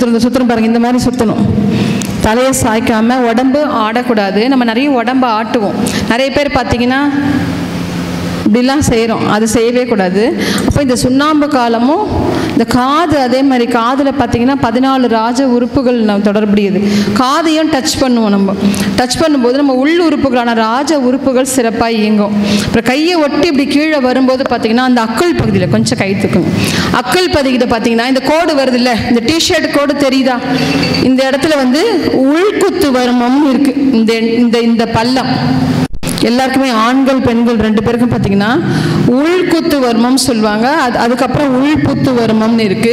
சுற்றணும் சுற்றணும் பாருங்க இந்த மாதிரி சுற்றணும் தலையை சாய்க்காம உடம்பு ஆடக்கூடாது நம்ம நிறைய உடம்பை ஆட்டுவோம் நிறைய பேர் பார்த்தீங்கன்னா இப்படிலாம் செய்கிறோம் அது செய்யவே கூடாது அப்போ இந்த சுண்ணாம்பு காலமும் இந்த காது அதே மாதிரி காதில் பார்த்தீங்கன்னா பதினாலு ராஜ உறுப்புகள் நம்ம தொடர்புடையது காதையும் டச் பண்ணுவோம் நம்ம டச் பண்ணும்போது நம்ம உள் உறுப்புகளான ராஜ உறுப்புகள் சிறப்பாக இயங்கும் அப்புறம் கையை ஒட்டி இப்படி கீழே வரும்போது பார்த்தீங்கன்னா அந்த அக்கல் பகுதியில் கொஞ்சம் கை தூக்குங்க அக்கல் பகுதியில் பார்த்தீங்கன்னா இந்த கோடு வருது இல்லை இந்த டிஷர்ட் கோடு தெரியுதா இந்த இடத்துல வந்து உள்குத்து வருமம்னு இருக்குது இந்த இந்த இந்த பள்ளம் எல்லாருக்குமே ஆண்கள் பெண்கள் ரெண்டு பேருக்கும் பார்த்தீங்கன்னா உள்குத்து வர்மம் சொல்லுவாங்க அது அதுக்கப்புறம் உள்புத்து வர்மம்னு இருக்கு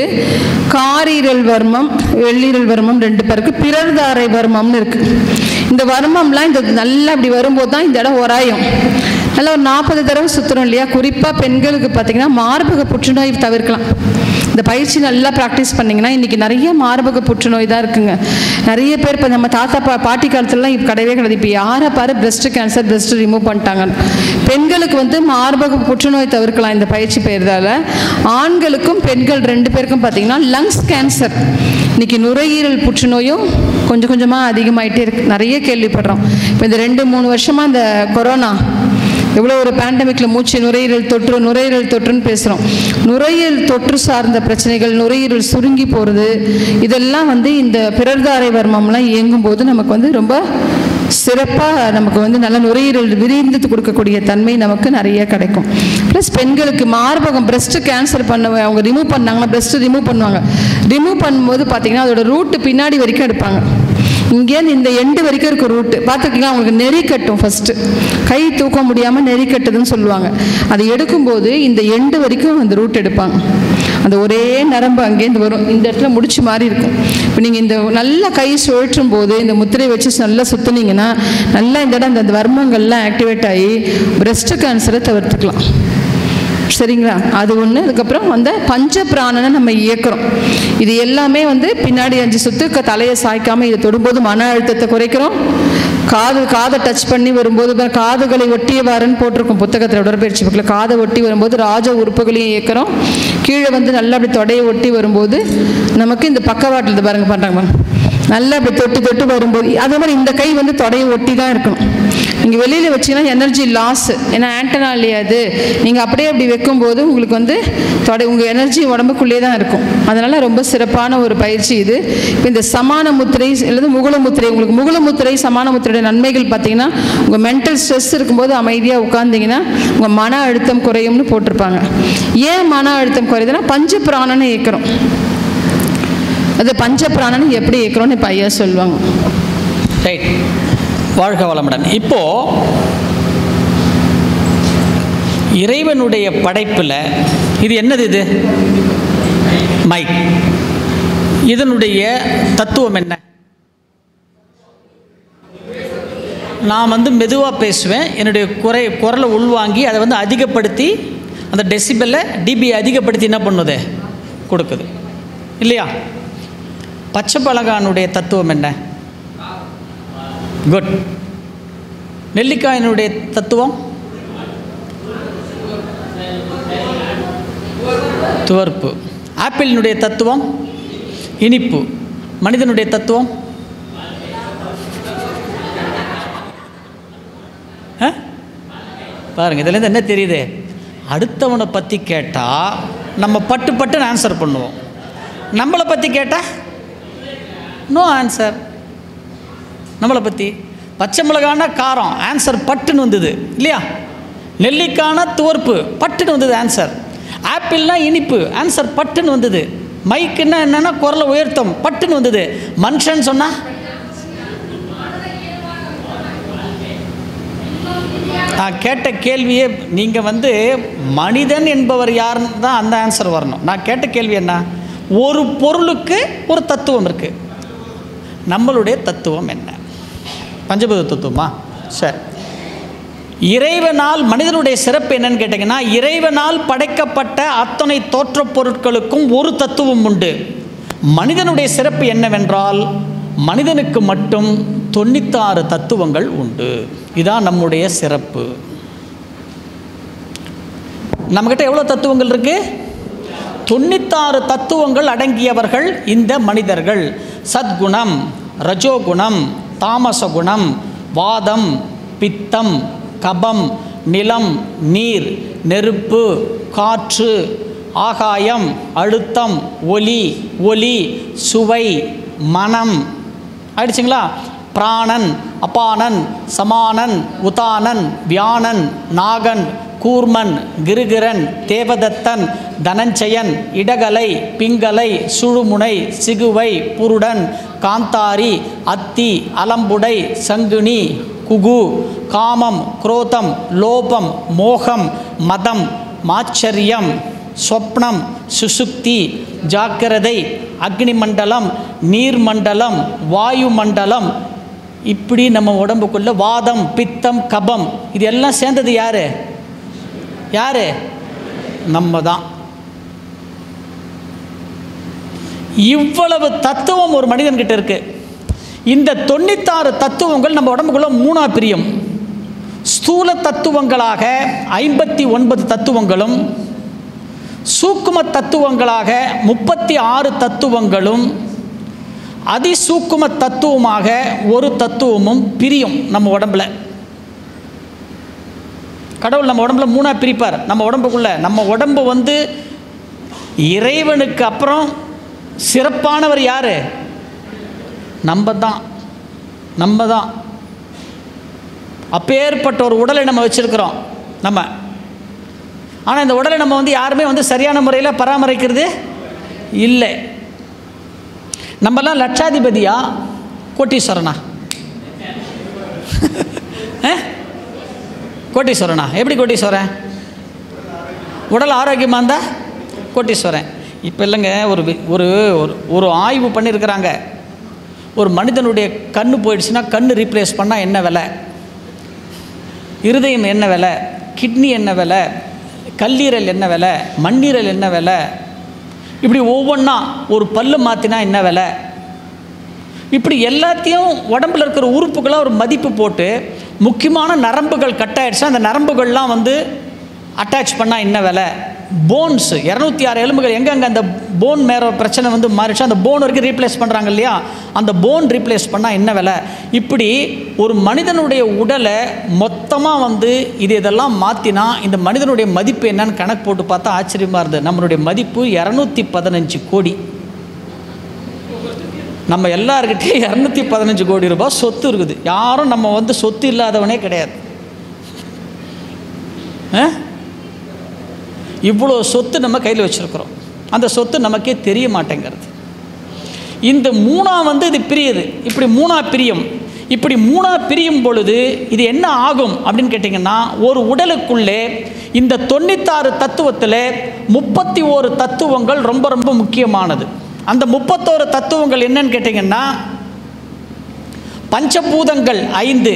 காரீரல் வர்மம் வெள்ளீரல் வர்மம் ரெண்டு பேருக்கு பிறர்தாரை வர்மம்னு இருக்கு இந்த வர்மம்லாம் இந்த நல்லா இப்படி வரும்போது தான் இந்த இடம் உராயும் நல்லா ஒரு நாற்பது தடவை சுற்றுறோம் இல்லையா குறிப்பாக பெண்களுக்கு பார்த்தீங்கன்னா மார்பக புற்றுநோய் தவிர்க்கலாம் இந்த பயிற்சி நல்லா ப்ராக்டிஸ் பண்ணிங்கன்னா இன்றைக்கி நிறைய மார்பக புற்றுநோய் தான் இருக்குங்க நிறைய பேர் இப்போ நம்ம தாத்தா பா பாட்டி காலத்துலலாம் இப்போ கிடையவே கிடையாது இப்போ யாரை பாரு பிரஸ்ட் கேன்சர் பிரஸ்ட் ரிமூவ் பண்ணிட்டாங்க பெண்களுக்கு வந்து மார்பக புற்றுநோய் தவிர்க்கலாம் இந்த பயிற்சி பெயர்தால ஆண்களுக்கும் பெண்கள் ரெண்டு பேருக்கும் பார்த்தீங்கன்னா லங்ஸ் கேன்சர் இன்னைக்கு நுரையீரல் புற்றுநோயும் கொஞ்சம் கொஞ்சமாக அதிகமாயிட்டே இருக்கு நிறைய கேள்விப்படுறோம் இப்போ இந்த ரெண்டு மூணு வருஷமாக இந்த கொரோனா எவ்வளோ ஒரு பேண்டமிக்கில் மூச்சு நுரையீரல் தொற்று நுரையீரல் தொற்றுன்னு பேசுகிறோம் நுரையீரல் தொற்று சார்ந்த பிரச்சனைகள் நுரையீரல் சுருங்கி போகிறது இதெல்லாம் வந்து இந்த பிறர்தாரை வர்மம்லாம் இயங்கும்போது நமக்கு வந்து ரொம்ப சிறப்பாக நமக்கு வந்து நல்ல நுரையீரல் விரிந்து கொடுக்கக்கூடிய தன்மை நமக்கு நிறைய கிடைக்கும் ப்ளஸ் பெண்களுக்கு மார்பகம் பிரஸ்ட் கேன்சர் பண்ண அவங்க ரிமூவ் பண்ணாங்கன்னா பிரஸ்ட் ரிமூவ் பண்ணுவாங்க ரிமூவ் பண்ணும்போது பார்த்தீங்கன்னா அதோட ரூட்டு பின்னாடி வரைக்கும் எடுப்பாங்க இங்கேருந்து இந்த எண்டு வரைக்கும் இருக்க ரூட்டு பார்த்துருக்கீங்களா அவங்களுக்கு நெறி கட்டும் ஃபஸ்ட்டு கை தூக்க முடியாமல் நெறி கட்டுதுன்னு சொல்லுவாங்க அதை எடுக்கும்போது இந்த எண்டு வரைக்கும் அந்த ரூட் எடுப்பாங்க அந்த ஒரே நரம்பு அங்கேருந்து வரும் இந்த இடத்துல முடிச்சு மாதிரி இருக்கும் இப்போ நீங்கள் இந்த நல்லா கை சுழற்றும் போது இந்த முத்திரை வச்சு நல்லா சுற்றுனீங்கன்னா நல்லா இந்த இடம் அந்த வர்மங்கள்லாம் ஆக்டிவேட் ஆகி பிரஸ்ட் கேன்சரை தவிர்த்துக்கலாம் சரிங்களா அது ஒன்று அதுக்கப்புறம் அந்த பஞ்ச பிராணனை நம்ம இயக்குறோம் இது எல்லாமே வந்து பின்னாடி அஞ்சு சுத்து க- தலையை சாய்க்காம இதை தொடும்போது மன அழுத்தத்தை குறைக்கிறோம் காது காதை டச் பண்ணி வரும்போது பாரு, காதுகளை ஒட்டியவாறுன்னு போட்டிருக்கும் புத்தகத்தில் உடற்பயிற்சி பக்கத்தில் காதை ஒட்டி வரும்போது ராஜ உறுப்புகளையும் இயக்கிறோம் கீழே வந்து நல்லா அப்படி தொடையை ஒட்டி வரும்போது நமக்கு இந்த பக்கவாட்டில் இது பாருங்க பண்ணுறாங்க பாருங்க. நல்லா அப்படி தொட்டு தொட்டு வரும்போது அதே மாதிரி இந்த கை வந்து தொடையை ஒட்டி தான் இருக்கணும் நீங்கள் வெளியில் வச்சீங்கன்னா எனர்ஜி லாஸ் ஏன்னா ஆண்டனா இல்லையா அது நீங்கள் அப்படியே அப்படி வைக்கும்போது உங்களுக்கு வந்து தொடை உங்கள் எனர்ஜி உடம்புக்குள்ளே தான் இருக்கும் அதனால் ரொம்ப சிறப்பான ஒரு பயிற்சி இது இப்போ இந்த சமான முத்திரை அல்லது முகுல முத்திரை உங்களுக்கு முகுல முத்திரை சமான முத்திரையோட நன்மைகள் பார்த்தீங்கன்னா உங்கள் மென்டல் ஸ்ட்ரெஸ் இருக்கும்போது அமைதியாக உட்கார்ந்தீங்கன்னா உங்கள் மன அழுத்தம் குறையும்னு போட்டிருப்பாங்க ஏன் மன அழுத்தம் குறையுதுன்னா பஞ்ச பிராணனை இயக்கிறோம் அது பஞ்ச பிராணனை எப்படி இயக்கிறோம்னு இப்போ ஐயா சொல்லுவாங்க ரைட் வாழ்க வளமுடன் இப்போ இறைவனுடைய படைப்பில் இது என்னது இது மைக் இதனுடைய தத்துவம் என்ன நான் வந்து மெதுவாக பேசுவேன் என்னுடைய குறை குரலை உள்வாங்கி அதை வந்து அதிகப்படுத்தி அந்த டெசிபலை டிபி அதிகப்படுத்தி என்ன பண்ணுது கொடுக்குது இல்லையா பச்சை பலகானுடைய தத்துவம் என்ன குட் நெல்லிக்காயினுடைய தத்துவம் துவர்ப்பு ஆப்பிளினுடைய தத்துவம் இனிப்பு மனிதனுடைய தத்துவம் ஆ? பாருங்க இதுலேருந்து என்ன தெரியுது அடுத்தவனை பற்றி கேட்டால் நம்ம பட்டு பட்டுன்னு ஆன்சர் பண்ணுவோம் நம்மளை பற்றி கேட்டால் நோ ஆன்சர் நம்மளை பற்றி பச்சை மிளகான காரம் ஆன்சர் பட்டுன்னு வந்தது இல்லையா நெல்லிக்கான துவர்ப்பு பட்டுன்னு வந்தது ஆன்சர் ஆப்பிள்னா இனிப்பு ஆன்சர் பட்டுன்னு வந்தது மைக்குன்னா என்னன்னா குரலை உயர்த்தம் பட்டுன்னு வந்தது மனுஷன் சொன்னா நான் கேட்ட கேள்வியே நீங்கள் வந்து மனிதன் என்பவர் யாருன்னு தான் அந்த ஆன்சர் வரணும் நான் கேட்ட கேள்வி என்ன ஒரு பொருளுக்கு ஒரு தத்துவம் இருக்குது நம்மளுடைய தத்துவம் என்ன பஞ்சபூத தத்துவமா சரி இறைவனால் மனிதனுடைய சிறப்பு என்னன்னு கேட்டிங்கன்னா இறைவனால் படைக்கப்பட்ட அத்தனை தோற்றப் பொருட்களுக்கும் ஒரு தத்துவம் உண்டு மனிதனுடைய சிறப்பு என்னவென்றால் மனிதனுக்கு மட்டும் தொண்ணூத்தாறு தத்துவங்கள் உண்டு இதான் நம்முடைய சிறப்பு நம்மக்கிட்ட எவ்வளோ தத்துவங்கள் இருக்குது தொண்ணூத்தாறு தத்துவங்கள் அடங்கியவர்கள் இந்த மனிதர்கள் சத்குணம் ரஜோகுணம் தாமசகுணம் வாதம் பித்தம் கபம் நிலம் நீர் நெருப்பு காற்று ஆகாயம் அழுத்தம் ஒலி ஒலி சுவை மனம் ஆயிடுச்சுங்களா பிராணன் அபானன் சமானன் உதானன் வியானன் நாகன் கூர்மன் கிருகிரன் தேவதத்தன் தனஞ்சயன் இடகலை பிங்கலை சுழுமுனை சிகுவை புருடன் காந்தாரி அத்தி அலம்புடை சங்குனி குகு காமம் குரோதம் லோபம் மோகம் மதம் மாச்சரியம் சொப்னம் சுசுக்தி ஜாக்கிரதை அக்னி மண்டலம் நீர்மண்டலம் வாயு மண்டலம் இப்படி நம்ம உடம்புக்குள்ள வாதம் பித்தம் கபம் இது எல்லாம் சேர்ந்தது யாரு யாரு நம்ம தான் இவ்வளவு தத்துவம் ஒரு மனிதன்கிட்ட இருக்கு இந்த தொண்ணூத்தாறு தத்துவங்கள் நம்ம உடம்புக்குள்ள மூணா பிரியும் ஸ்தூல தத்துவங்களாக ஐம்பத்தி ஒன்பது தத்துவங்களும் சூக்கும தத்துவங்களாக முப்பத்தி ஆறு தத்துவங்களும் அதிசூக்கும தத்துவமாக ஒரு தத்துவமும் பிரியும் நம்ம உடம்புல கடவுள் நம்ம உடம்புல மூணாக பிரிப்பார் நம்ம உடம்புக்குள்ள நம்ம உடம்பு வந்து இறைவனுக்கு அப்புறம் சிறப்பானவர் யார் நம்ம தான் நம்ம தான் அப்பேற்பட்ட ஒரு உடலை நம்ம வச்சுருக்கிறோம் நம்ம ஆனால் இந்த உடலை நம்ம வந்து யாருமே வந்து சரியான முறையில் பராமரிக்கிறது இல்லை நம்மலாம் லட்சாதிபதியா கோட்டீஸ்வரனா அஹ்? கோட்டீஸ்வரனா எப்படி கோட்டீஸ்வரன் உடல் ஆரோக்கியமாக இருந்தால் கோட்டீஸ்வரன் இப்போ இல்லைங்க ஒரு வி- ஒரு ஒரு ஒரு ஆய்வு பண்ணியிருக்கிறாங்க ஒரு மனிதனுடைய கண்ணு போயிடுச்சுன்னா கண்ணு ரீப்ளேஸ் பண்ணால் என்ன விலை இருதயம் என்ன விலை கிட்னி என்ன விலை கல்லீரல் என்ன விலை மண்ணீரல் என்ன விலை இப்படி ஒவ்வொன்றா ஒரு பல்லு மாற்றினா என்ன விலை இப்படி எல்லாத்தையும் உடம்புல இருக்கிற உறுப்புகளை ஒரு மதிப்பு போட்டு முக்கியமான நரம்புகள் கட் ஆயிடுச்சுன்னா அந்த நரம்புகள்லாம் வந்து அட்டாச் பண்ணால் என்ன விலை போன்ஸ் இரநூத்தி ஆறு எலும்புகள் எங்கெங்கே அந்த போன் மேற பிரச்சனை வந்து மாறிடுச்சு அந்த போன் வரைக்கும் ரீப்ளேஸ் பண்ணுறாங்க இல்லையா அந்த போன் ரீப்ளேஸ் பண்ணால் என்ன விலை இப்படி ஒரு மனிதனுடைய உடலை மொத்தமாக வந்து இது இதெல்லாம் மாற்றினா இந்த மனிதனுடைய மதிப்பு என்னன்னு கணக்கு போட்டு பார்த்தா ஆச்சரியமாக இருந்தது நம்மளுடைய மதிப்பு இரநூத்தி பதினஞ்சு கோடி நம்ம எல்லாருக்கிட்டையும் இரநூத்தி பதினஞ்சு கோடி ரூபாய் சொத்து இருக்குது யாரும் நம்ம வந்து சொத்து இல்லாதவனே கிடையாது ஆ? இவ்வளோ சொத்து நம்ம கையில் வச்சுருக்கிறோம் அந்த சொத்து நமக்கே தெரிய மாட்டேங்கிறது இந்த மூணா வந்து இது பிரியுது இப்படி மூணா பிரியும் இப்படி மூணா பிரியும் பொழுது இது என்ன ஆகும் அப்படின்னு கேட்டிங்கன்னா ஒரு உடலுக்குள்ளே இந்த தொண்ணூத்தாறு தத்துவத்தில் முப்பத்தி ஓரு தத்துவங்கள் ரொம்ப ரொம்ப முக்கியமானது அந்த முப்பத்தோரு தத்துவங்கள் என்னன்னு கேட்டிங்கன்னா பஞ்சபூதங்கள் ஐந்து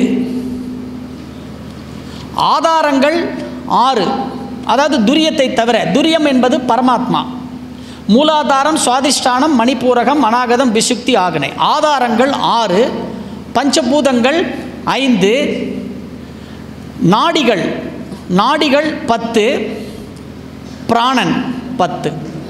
ஆதாரங்கள் ஆறு அதாவது துரியத்தை தவிர துரியம் என்பது பரமாத்மா மூலாதாரம் சுவாதிஷ்டானம் மணிப்பூரகம் அநாகதம் விசுக்தி ஆகனை ஆதாரங்கள் ஆறு பஞ்சபூதங்கள் ஐந்து நாடிகள் நாடிகள் பத்து பிராணன் பத்து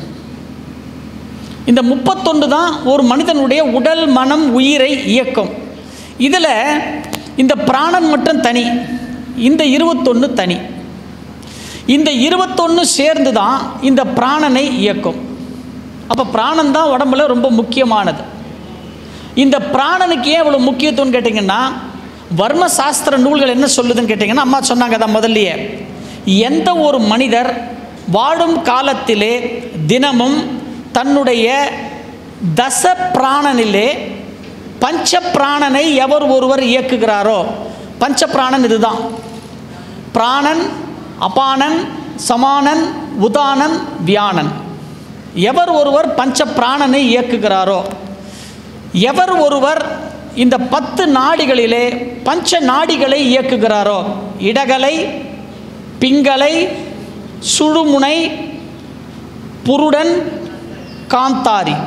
இந்த முப்பத்தொன்று தான் ஒரு மனிதனுடைய உடல் மனம் உயிரை இயக்கும் இதில் இந்த பிராணன் மட்டும் தனி இந்த இருபத்தொன்று தனி இந்த இருபத்தொன்று சேர்ந்து தான் இந்த பிராணனை இயக்கும் அப்போ பிராணன் தான் உடம்புல ரொம்ப முக்கியமானது இந்த பிராணனுக்கு ஏன் இவ்வளோ முக்கியத்துவம்னு கேட்டிங்கன்னா வர்ம சாஸ்திர நூல்கள் என்ன சொல்லுதுன்னு கேட்டிங்கன்னா அம்மா சொன்னாங்க தான் முதல்லயே எந்த ஒரு மனிதர் வாழும் காலத்திலே தினமும் தன்னுடைய தச பிராணனிலே பஞ்ச பிராணனை எவர் ஒருவர் இயக்குகிறாரோ பஞ்ச பிராணன் இதுதான் பிராணன் அபானன் சமானன் உதானன் வியானன் எவர் ஒருவர் பஞ்ச பிராணனை இயக்குகிறாரோ எவர் ஒருவர் இந்த பத்து நாடிகளிலே பஞ்ச நாடிகளை இயக்குகிறாரோ இடகலை பிங்கலை சுழுமுனை புருடன் காந்தாரி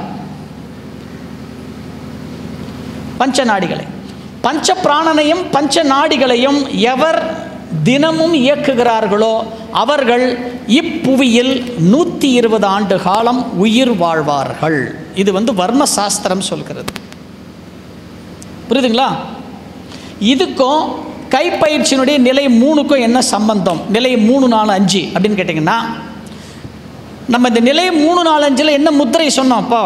பஞ்ச நாடிகளை பஞ்ச பிராணனையும் பஞ்ச நாடிகளையும் எவர் தினமும் இயக்குகிறார்களோ அவர்கள் இப்புவியில் நூற்றி இருபது ஆண்டு காலம் உயிர் வாழ்வார்கள் இது வந்து வர்ம சாஸ்திரம் சொல்கிறது புரியுதுங்களா இதுக்கும் கைப்பயிற்சியினுடைய நிலை மூணுக்கும் என்ன சம்பந்தம் நிலை மூணு நாலு அஞ்சு அப்படின்னு கேட்டிங்கன்னா நம்ம இந்த நிலை மூணு நாலு அஞ்சில் என்ன முத்திரை சொன்னோம் அப்போ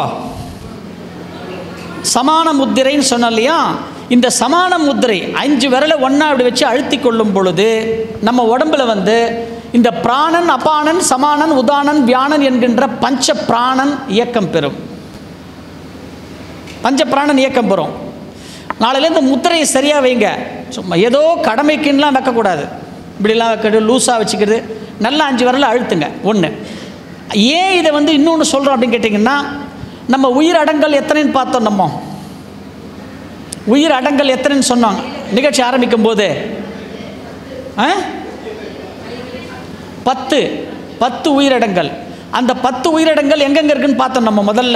சமான முத்திரைன்னு சொன்னோம் இல்லையா இந்த சமான முத்திரை அஞ்சு விரலை ஒன்றா அப்படி வச்சு அழுத்தி கொள்ளும் பொழுது நம்ம உடம்புல வந்து இந்த பிராணன் அபானன் சமானன் உதானன் வியானன் என்கின்ற பஞ்ச பிராணன் இயக்கம் பெறும் பஞ்ச பிராணன் இயக்கம் பெறும் நாளையிலேருந்து முத்திரையை சரியாக வைங்க சும்மா ஏதோ கடமைக்குன்னெலாம் வைக்கக்கூடாது இப்படிலாம் வைக்கிறது லூஸாக வச்சுக்கிறது நல்லா அஞ்சு விரலை அழுத்துங்க ஒன்று ஏன் இதை வந்து இன்னொன்று சொல்கிறோம் அப்படின்னு கேட்டிங்கன்னா நம்ம உயிர் அடங்கல் எத்தனைன்னு பார்த்தோம் நம்ம உயிர் அடங்கல் எத்தனைன்னு சொன்னோம் நிகழ்ச்சி ஆரம்பிக்கும் போது ஆ? பத்து பத்து உயிரடங்கள் அந்த பத்து உயிரிடங்கள் எங்கெங்க இருக்குன்னு பார்த்தோம் நம்ம முதல்ல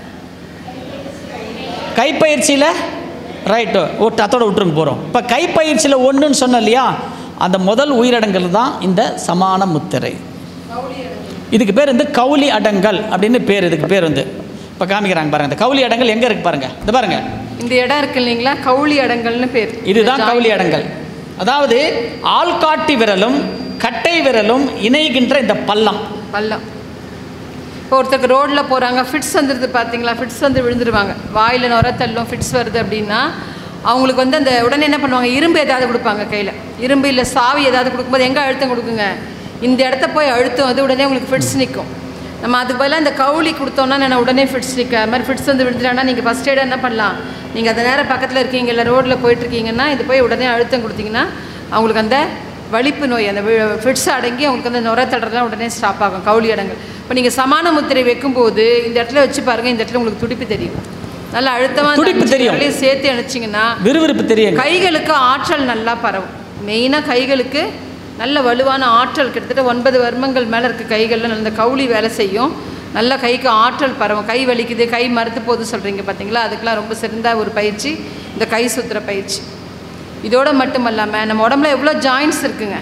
கைப்பயிற்சியில் ரைட்டு விட்டு அதோட விட்டுருங்க போகிறோம் இப்போ கைப்பயிற்சியில் ஒன்றுன்னு சொன்னோம் இல்லையா அந்த முதல் உயிரடங்கல் தான் இந்த சமான முத்திரை இதுக்கு பேர் வந்து கவுளி அடங்கல் அப்படின்னு பேர் இதுக்கு பேர் வந்து இப்போ காமிக்கிறாங்க பாருங்க இந்த கவுளி அடங்கல் எங்கே இருக்கு பாருங்க இந்த பாருங்க இந்த இடம் இருக்கு இல்லைங்களா கவுளி அடங்கல்னு பேர் இதுதான் கவுளி அடங்கல் அதாவது ஆள்காட்டி விரலும் கட்டை விரலும் இணைகின்ற இந்த பள்ளம் பள்ளம் இப்போ ஒருத்தருக்கு ரோட்டில் போகிறாங்க ஃபிட்ஸ் வந்துடுது பார்த்தீங்களா ஃபிட்ஸ் வந்து விழுந்துருவாங்க வாயில் நுர தள்ளும் ஃபிட்ஸ் வருது அப்படின்னா அவங்களுக்கு வந்து அந்த உடனே என்ன பண்ணுவாங்க இரும்பு ஏதாவது கொடுப்பாங்க கையில் இரும்பு இல்லை சாவி ஏதாவது கொடுக்கும்போது எங்கே அழுத்தம் கொடுக்குங்க இந்த இடத்த போய் அழுத்தம் வந்து உடனே உங்களுக்கு ஃபிட்ஸ் நிற்கும் நம்ம அதுக்கு பதிலாக இந்த கவுளி கொடுத்தோம்னா நான் உடனே ஃபிட்ஸ் நிற்க அது மாதிரி ஃபிட்ஸ் வந்து விழுந்துட்டாங்கன்னா நீங்கள் ஃபஸ்ட் எய்டாக என்ன பண்ணலாம் நீங்கள் அந்த நேரம் பக்கத்தில் இருக்கீங்க இல்லை ரோட்டில் போயிட்டுருக்கீங்கன்னா இது போய் உடனே அழுத்தம் கொடுத்தீங்கன்னா அவங்களுக்கு அந்த வலிப்பு நோய் அந்த ஃபிட்ஸ் அடங்கி அவங்களுக்கு அந்த நுர தடலாம் உடனே ஸ்டாப் ஆகும் கவுளி அடங்கல் இப்போ நீங்கள் சமான முத்திரை வைக்கும்போது இந்த இடத்துல வச்சு பாருங்கள் இந்த இடத்துல உங்களுக்கு துடிப்பு தெரியும் நல்லா அழுத்தமாக துடிப்பு தெரியும். சேர்த்து அணைச்சிங்கன்னா விறுவிறுப்பு தெரியுங்க கைகளுக்கு ஆற்றல் நல்லா பரவும் மெயினாக கைகளுக்கு நல்ல வலுவான ஆற்றல் கிட்டத்தட்ட ஒன்பது வர்மங்கள் மேலே இருக்க கைகளில் அந்த கவுளி வேலை செய்யும் நல்ல கைக்கு ஆற்றல் பரவும் கை வலிக்குது கை மறுத்து போகுது சொல்கிறீங்க பார்த்தீங்களா அதுக்கெலாம் ரொம்ப சிறந்த ஒரு பயிற்சி இந்த கை சுத்துற பயிற்சி இதோட மட்டும் இல்லாமல் நம்ம உடம்புல எவ்வளோ ஜாயின்ட்ஸ் இருக்குங்க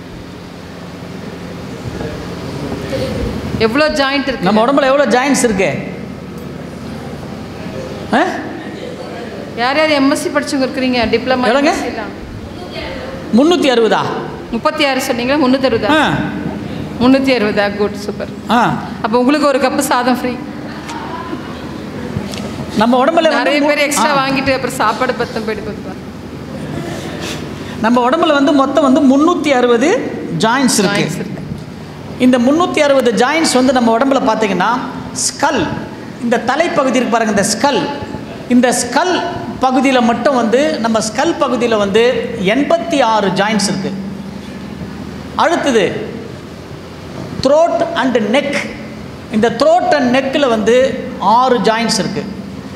எவ்வளோ ஜாயிண்ட் இருக்கு நம்ம உடம்புல எவ்வளோ ஜாயின்ஸ் இருக்கு ஆ? யார் யார் எம்எஸ்சி படிச்சவங்க இருக்கிறீங்க டிப்ளமா எவ்வளோங்க? முந்நூற்றி அறுபதா முப்பத்தி ஆறு சொன்னீங்களா முந்நூற்றி அறுபதா ஆ முந்நூற்றி அறுபதா குட் சூப்பர் ஆ அப்போ உங்களுக்கு ஒரு கப்பு சாதம் ஃப்ரீ நம்ம உடம்புல வந்து நிறைய மு- பேர் எக்ஸ்ட்ரா ஆ. வாங்கிட்டு அப்புறம் சாப்பாடு பத்தம் போயிட்டு கொடுப்பாங்க நம்ம உடம்புல வந்து மொத்தம் வந்து முந்நூற்றி அறுபது ஜாயின்ஸ் இருக்கு Joints இருக்கு. இந்த முந்நூற்றி அறுபது ஜாயின்ஸ் வந்து நம்ம உடம்புல பார்த்தீங்கன்னா ஸ்கல் இந்த தலைப்பகுதி இருக்கு பாருங்க இந்த ஸ்கல் இந்த ஸ்கல் பகுதியில் மட்டும் வந்து நம்ம ஸ்கல் பகுதியில் வந்து எண்பத்தி ஆறு ஜாயின்ஸ் இருக்கு அடுத்தது த்ரோட் அண்ட் நெக் இந்த த்ரோட் அண்ட் நெக்கில் வந்து ஆறு ஜாயின்ஸ் இருக்குது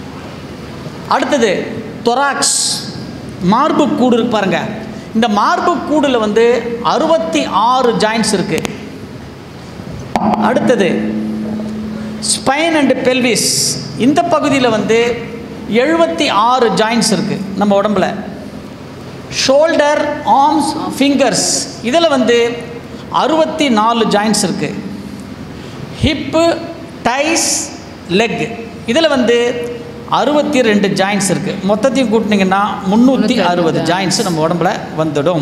அடுத்தது தொராக்ஸ் மார்பு கூடு இருக்கு பாருங்க இந்த மார்பு கூடில் வந்து அறுபத்தி ஆறு ஜாயின்ஸ் இருக்கு அடுத்தது ஸ்பைன் அண்ட் பெல்விஸ் இந்த பகுதியில் வந்து எழுபத்தி ஆறு ஜாயின்ஸ் இருக்கு நம்ம உடம்புல ஷோல்டர் ஆர்ம்ஸ் ஃபிங்கர்ஸ் இதில் வந்து அறுபத்தி நாலு ஜாயின்ஸ் இருக்குது ஹிப்பு டைஸ் லெக் இதில் வந்து அறுபத்தி ரெண்டு ஜாயின்ஸ் இருக்குது மொத்தத்தையும் கூட்டினீங்கன்னா முந்நூற்றி அறுபது ஜாயின்ஸ் நம்ம உடம்புல வந்துடும்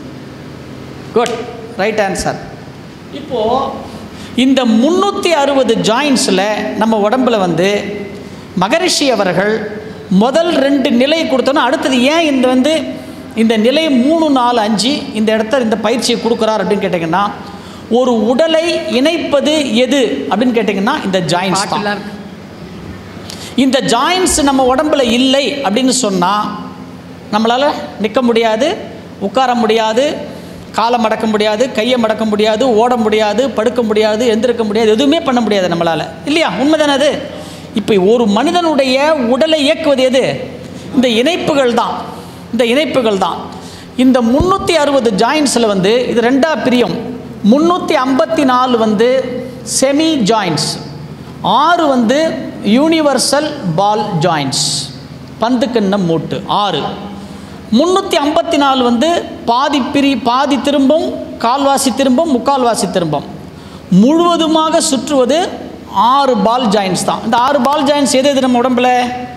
குட் ரைட் ஆன்சர் இப்போது இந்த முந்நூற்றி அறுபது ஜாயின்ஸில் நம்ம உடம்புல வந்து மகரிஷி அவர்கள் முதல் ரெண்டு நிலை கொடுத்தோன்னா அடுத்தது ஏன் இந்த வந்து இந்த நிலை மூணு நாலு அஞ்சு இந்த இடத்த இந்த பயிற்சியை கொடுக்குறார் அப்படின்னு கேட்டிங்கன்னா ஒரு உடலை இணைப்பது எது அப்படின்னு கேட்டிங்கன்னா இந்த ஜாயின்ஸ் தான் பாட்டுலாம் இருக்கு இந்த ஜாயின்ஸ் நம்ம உடம்புல இல்லை அப்படின்னு சொன்னால் நம்மளால் நிற்க முடியாது உட்கார முடியாது காலை மடக்க முடியாது கையை மடக்க முடியாது ஓட முடியாது படுக்க முடியாது எந்திருக்க முடியாது எதுவுமே பண்ண முடியாது நம்மளால் இல்லையா உண்மைதானே அது இப்போ ஒரு மனிதனுடைய உடலை இயக்குவது எது இந்த இணைப்புகள் தான் இந்த இணைப்புகள் தான் இந்த முந்நூற்றி அறுபது ஜாயின்ஸில் வந்து இது ரெண்டாக பிரியும் முந்நூற்றி ஐம்பத்தி நாலு வந்து செமி ஜாயின்ஸ் ஆறு வந்து யூனிவர்சல் பால் ஜாயின்ட்ஸ் பந்து கிண்ணம் மூட்டு ஆறு முந்நூற்றி ஐம்பத்தி நாலு வந்து பாதி பிரி பாதி திரும்பும் கால்வாசி திரும்பும் முக்கால்வாசி திரும்பும் முழுவதுமாக சுற்றுவது ஆறு பால் ஜாயின்ஸ் தான் இந்த ஆறு பால் ஜாயின்ஸ் எது எது நம்ம உடம்புல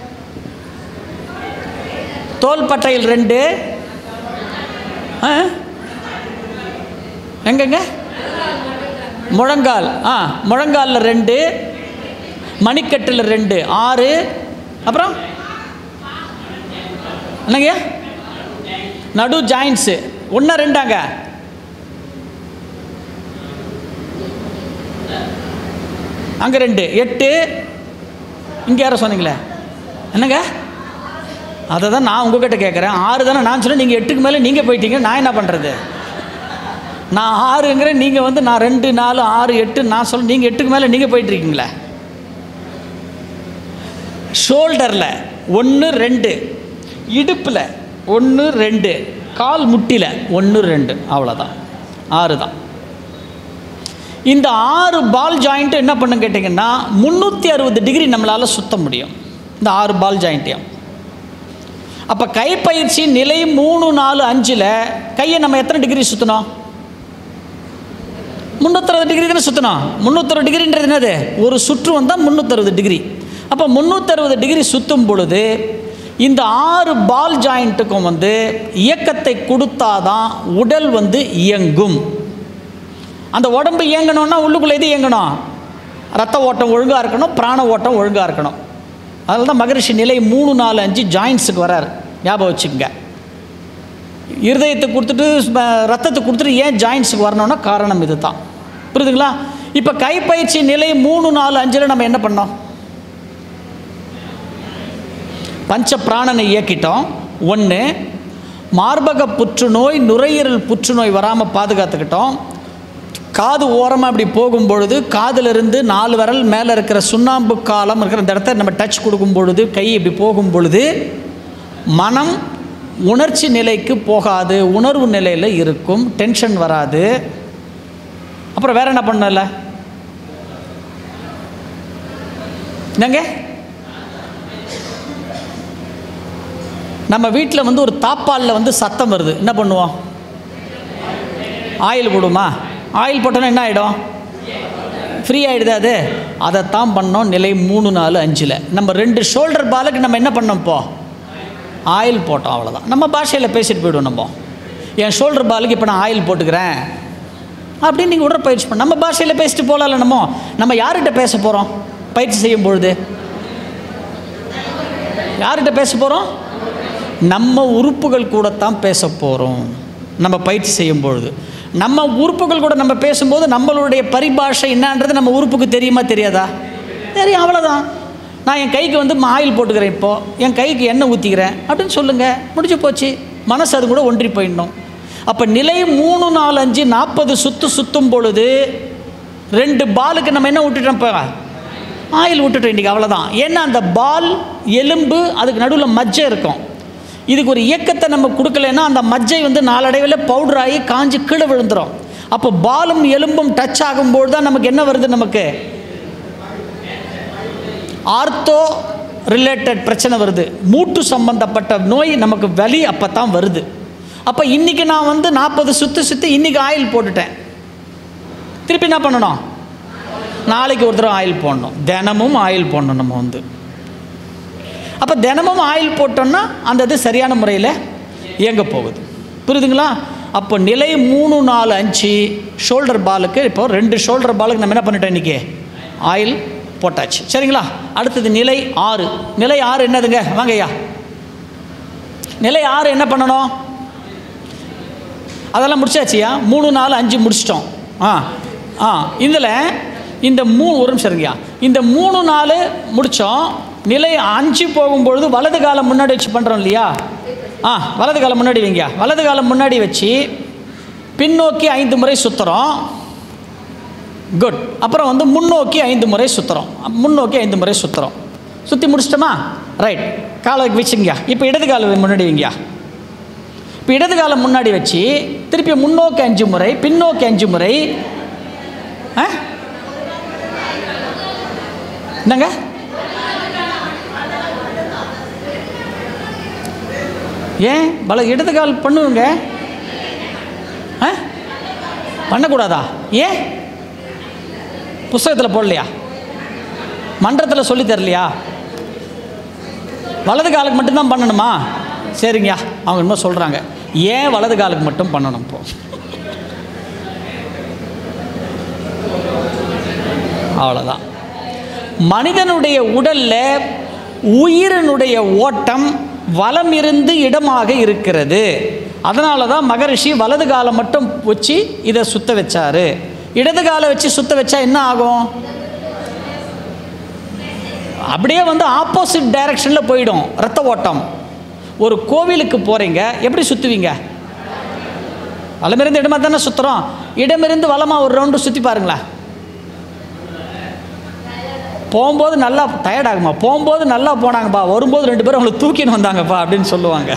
தோள்பட்டையில் ரெண்டு ஆ? எங்கெங்க முழங்கால் ஆ முழங்காலில் ரெண்டு மணிக்கட்டில் ரெண்டு ஆறு அப்புறம் என்னங்க நடு ஜாயின்ஸு ஒன்றா ரெண்டாங்க அங்கே ரெண்டு எட்டு இங்கே யாரோ சொன்னீங்களே என்னங்க அதை தான் நான் உங்ககிட்ட கேட்குறேன் ஆறு தானே நான் சொன்னேன் நீங்கள் எட்டுக்கு மேலே நீங்கள் போயிட்டீங்க நான் என்ன பண்ணுறது நான் ஆறுங்கிறேன் நீங்கள் வந்து நான் ரெண்டு நாலு ஆறு எட்டு நான் சொல்ல நீங்கள் எட்டுக்கு மேலே நீங்கள் போயிட்டுருக்கீங்களே ஷோல்டரில் ஒன்று ரெண்டு இடுப்பில் ஒன்று ரெண்டு கால் முட்டியில் ஒன்று ரெண்டு அவ்வளோதான் ஆறு தான் இந்த ஆறு பால் ஜாயிண்ட்டு என்ன பண்ணும் கேட்டிங்கன்னா முந்நூற்றி அறுபது டிகிரி நம்மளால் சுத்த முடியும் இந்த ஆறு பால் ஜாயிண்ட்டையும் அப்போ கைப்பயிற்சி நிலை மூணு நாலு அஞ்சில் கையை நம்ம எத்தனை டிகிரி சுற்றணும் முந்நூற்றறுபது டிகிரி தானே சுற்றணும் முந்நூற்றறுபது டிகிரின்றது என்னது ஒரு சுற்று வந்தால் முந்நூற்றறுபது டிகிரி அப்போ முந்நூற்றறுபது டிகிரி சுற்றும் பொழுது இந்த ஆறு பால் ஜாயிண்ட்டுக்கும் வந்து இயக்கத்தை கொடுத்தாதான் உடல் வந்து இயங்கும் அந்த உடம்பு இயங்கணும்னா உள்ளுக்குள்ளே எது இயங்கணும் ரத்த ஓட்டம் ஒழுங்காக இருக்கணும் பிராண ஓட்டம் ஒழுங்காக இருக்கணும் அதில் தான் மகரிஷி நிலை மூணு நாலு அஞ்சு ஜாயின்ஸுக்கு வரார் ஞாபகம் வச்சுக்கோங்க இருதயத்தை கொடுத்துட்டு ஸ்ம- ரத்தத்தை கொடுத்துட்டு ஏன் ஜாயின்ஸுக்கு வரணும்னா காரணம் இது தான் புரியுதுங்களா இப்போ கைப்பயிற்சி நிலை மூணு நாலு அஞ்சில் நம்ம என்ன பண்ணோம் பஞ்ச பிராணனை இயக்கிட்டோம் ஒன்று மார்பக புற்றுநோய் நுரையீரல் புற்றுநோய் வராமல் பாதுகாத்துக்கிட்டோம் காது ஓரமாக அப்படி போகும் பொழுது காதிலிருந்து நாலு விரல் மேலே இருக்கிற சுண்ணாம்பு காலம் இருக்கிற இந்த இடத்த நம்ம டச் கொடுக்கும் பொழுது கை இப்படி போகும் பொழுது மனம் உணர்ச்சி நிலைக்கு போகாது உணர்வு நிலையில் இருக்கும் டென்ஷன் வராது அப்புறம் வேற என்ன பண்ணல என்னங்க நம்ம வீட்டில் வந்து ஒரு தாப்பாலில் வந்து சத்தம் வருது என்ன பண்ணுவோம் ஆயில் போடுமா ஆயில் போட்டோன்னா என்ன ஆகிடும் ஃப்ரீ ஆகிடுது அது அதைத்தான் பண்ணோம் நிலை மூணு நாலு அஞ்சில் நம்ம ரெண்டு ஷோல்டர் பாலுக்கு நம்ம என்ன பண்ணோம் இப்போ ஆயில் போட்டோம் அவ்வளோதான் நம்ம பாஷையில் பேசிட்டு போயிடுவோம் நம்ம என் ஷோல்டர் பாலுக்கு இப்போ நான் ஆயில் போட்டுக்கிறேன் அப்படின்னு நீங்கள் உடற்பயிற்சி பண்ண நம்ம பாஷையில் பேசிட்டு போகலாம்ல நம்ம நம்ம யார்கிட்ட பேச போகிறோம் பயிற்சி செய்யும் பொழுது யார்கிட்ட பேச போகிறோம் நம்ம உறுப்புகள் கூடத்தான் பேச போகிறோம் நம்ம பயிற்சி செய்யும் பொழுது நம்ம உறுப்புகள் கூட நம்ம பேசும்போது நம்மளுடைய பரிபாஷை என்னன்றது நம்ம உறுப்புக்கு தெரியுமா தெரியாதா தெரியும் அவ்வளோதான் நான் என் கைக்கு வந்து ஆயில் போட்டுக்கிறேன் இப்போது என் கைக்கு எண்ணெய் ஊற்றிக்கிறேன் அப்படின்னு சொல்லுங்கள் முடிஞ்சு போச்சு மனசு அது கூட ஒன்றி போயிடணும் அப்போ நிலை மூணு நாலு அஞ்சு நாற்பது சுற்று சுற்றும் பொழுது ரெண்டு பாலுக்கு நம்ம என்ன விட்டுட்டோம் இப்போ ஆயில் விட்டுட்டோம் இன்றைக்கி அவ்வளோதான் ஏன்னா அந்த பால் எலும்பு அதுக்கு நடுவில் மஜ்ஜை இருக்கும் இதுக்கு ஒரு இயக்கத்தை நம்ம கொடுக்கலன்னா அந்த மஜ்ஜை வந்து நாளடைவில் பவுடர் ஆகி காஞ்சி கீழே விழுந்துடும் அப்போ பாலும் எலும்பும் டச் ஆகும்போது தான் நமக்கு என்ன வருது நமக்கு ஆர்த்தோ ரிலேட்டட் பிரச்சனை வருது மூட்டு சம்பந்தப்பட்ட நோய் நமக்கு வலி அப்போ தான் வருது அப்போ இன்றைக்கி நான் வந்து நாற்பது சுற்றி சுற்றி இன்றைக்கி ஆயில் போட்டுட்டேன் திருப்பி என்ன பண்ணணும் நாளைக்கு ஒரு தடவை ஆயில் போடணும் தினமும் ஆயில் போடணும் நம்ம வந்து அப்போ தினமும் ஆயில் போட்டோம்னா அந்த இது சரியான முறையில் இயங்க போகுது புரியுதுங்களா அப்போ நிலை மூணு நாலு அஞ்சு ஷோல்டர் பாலுக்கு இப்போ ரெண்டு ஷோல்டர் பாலுக்கு நம்ம என்ன பண்ணிட்டோம் இன்றைக்கி ஆயில் போட்டாச்சு சரிங்களா அடுத்தது நிலை ஆறு நிலை ஆறு என்னதுங்க வாங்க ஐயா நிலை ஆறு என்ன பண்ணணும் அதெல்லாம் முடிச்சாச்சியா மூணு நாலு அஞ்சு முடிச்சிட்டோம் ஆ ஆ இதில் இந்த மூ ஒரு நிமிஷம் இருங்கய்யா இந்த மூணு நாலு முடித்தோம் நிலை அஞ்சு போகும்பொழுது வலது காலம் முன்னாடி வச்சு பண்ணுறோம் இல்லையா ஆ வலது காலம் முன்னாடி வைங்க வலது காலம் முன்னாடி வச்சு பின்னோக்கி ஐந்து முறை சுற்றுறோம் குட் அப்புறம் வந்து முன்னோக்கி ஐந்து முறை சுற்றுறோம் முன்னோக்கி ஐந்து முறை சுற்றுறோம் சுற்றி முடிச்சிட்டோமா ரைட் காலை வச்சுங்க இப்போ இடது கால முன்னாடி வைங்க இப்போ இடது காலம் முன்னாடி வச்சு திருப்பி முன்னோக்கி அஞ்சு முறை பின்னோக்கி அஞ்சு முறை ஆ என்னங்க ஏன் பல இடது கால் பண்ணுவங்க ஆ பண்ணக்கூடாதா ஏன் புஸ்தகத்தில் போடலையா மன்றத்தில் சொல்லி தரலையா வலது காலுக்கு மட்டும்தான் பண்ணணுமா சரிங்கய்யா அவங்க இன்னும் சொல்கிறாங்க ஏன் வலது காலுக்கு மட்டும் பண்ணணும் இப்போ அவ்வளோதான் மனிதனுடைய உடல்ல உயிரினுடைய ஓட்டம் வலம் இருந்து இடமாக இருக்கிறது அதனால தான் மகரிஷி வலது காலை மட்டும் வச்சு இதை சுத்த வச்சாரு இடது காலை வச்சு சுத்த வச்சா என்ன ஆகும் அப்படியே வந்து ஆப்போசிட் டைரக்ஷனில் போயிடும் ரத்த ஓட்டம் ஒரு கோவிலுக்கு போகிறீங்க எப்படி சுற்றுவீங்க வலமிருந்து இடமா தானே சுற்றுறோம் இடமிருந்து வலமாக ஒரு ரவுண்டு சுற்றி பாருங்களேன் போகும்போது நல்லா டயர்ட் ஆகுமா போகும்போது நல்லா போனாங்கப்பா வரும்போது ரெண்டு பேரும் அவங்களை தூக்கின்னு வந்தாங்கப்பா அப்படின்னு சொல்லுவாங்க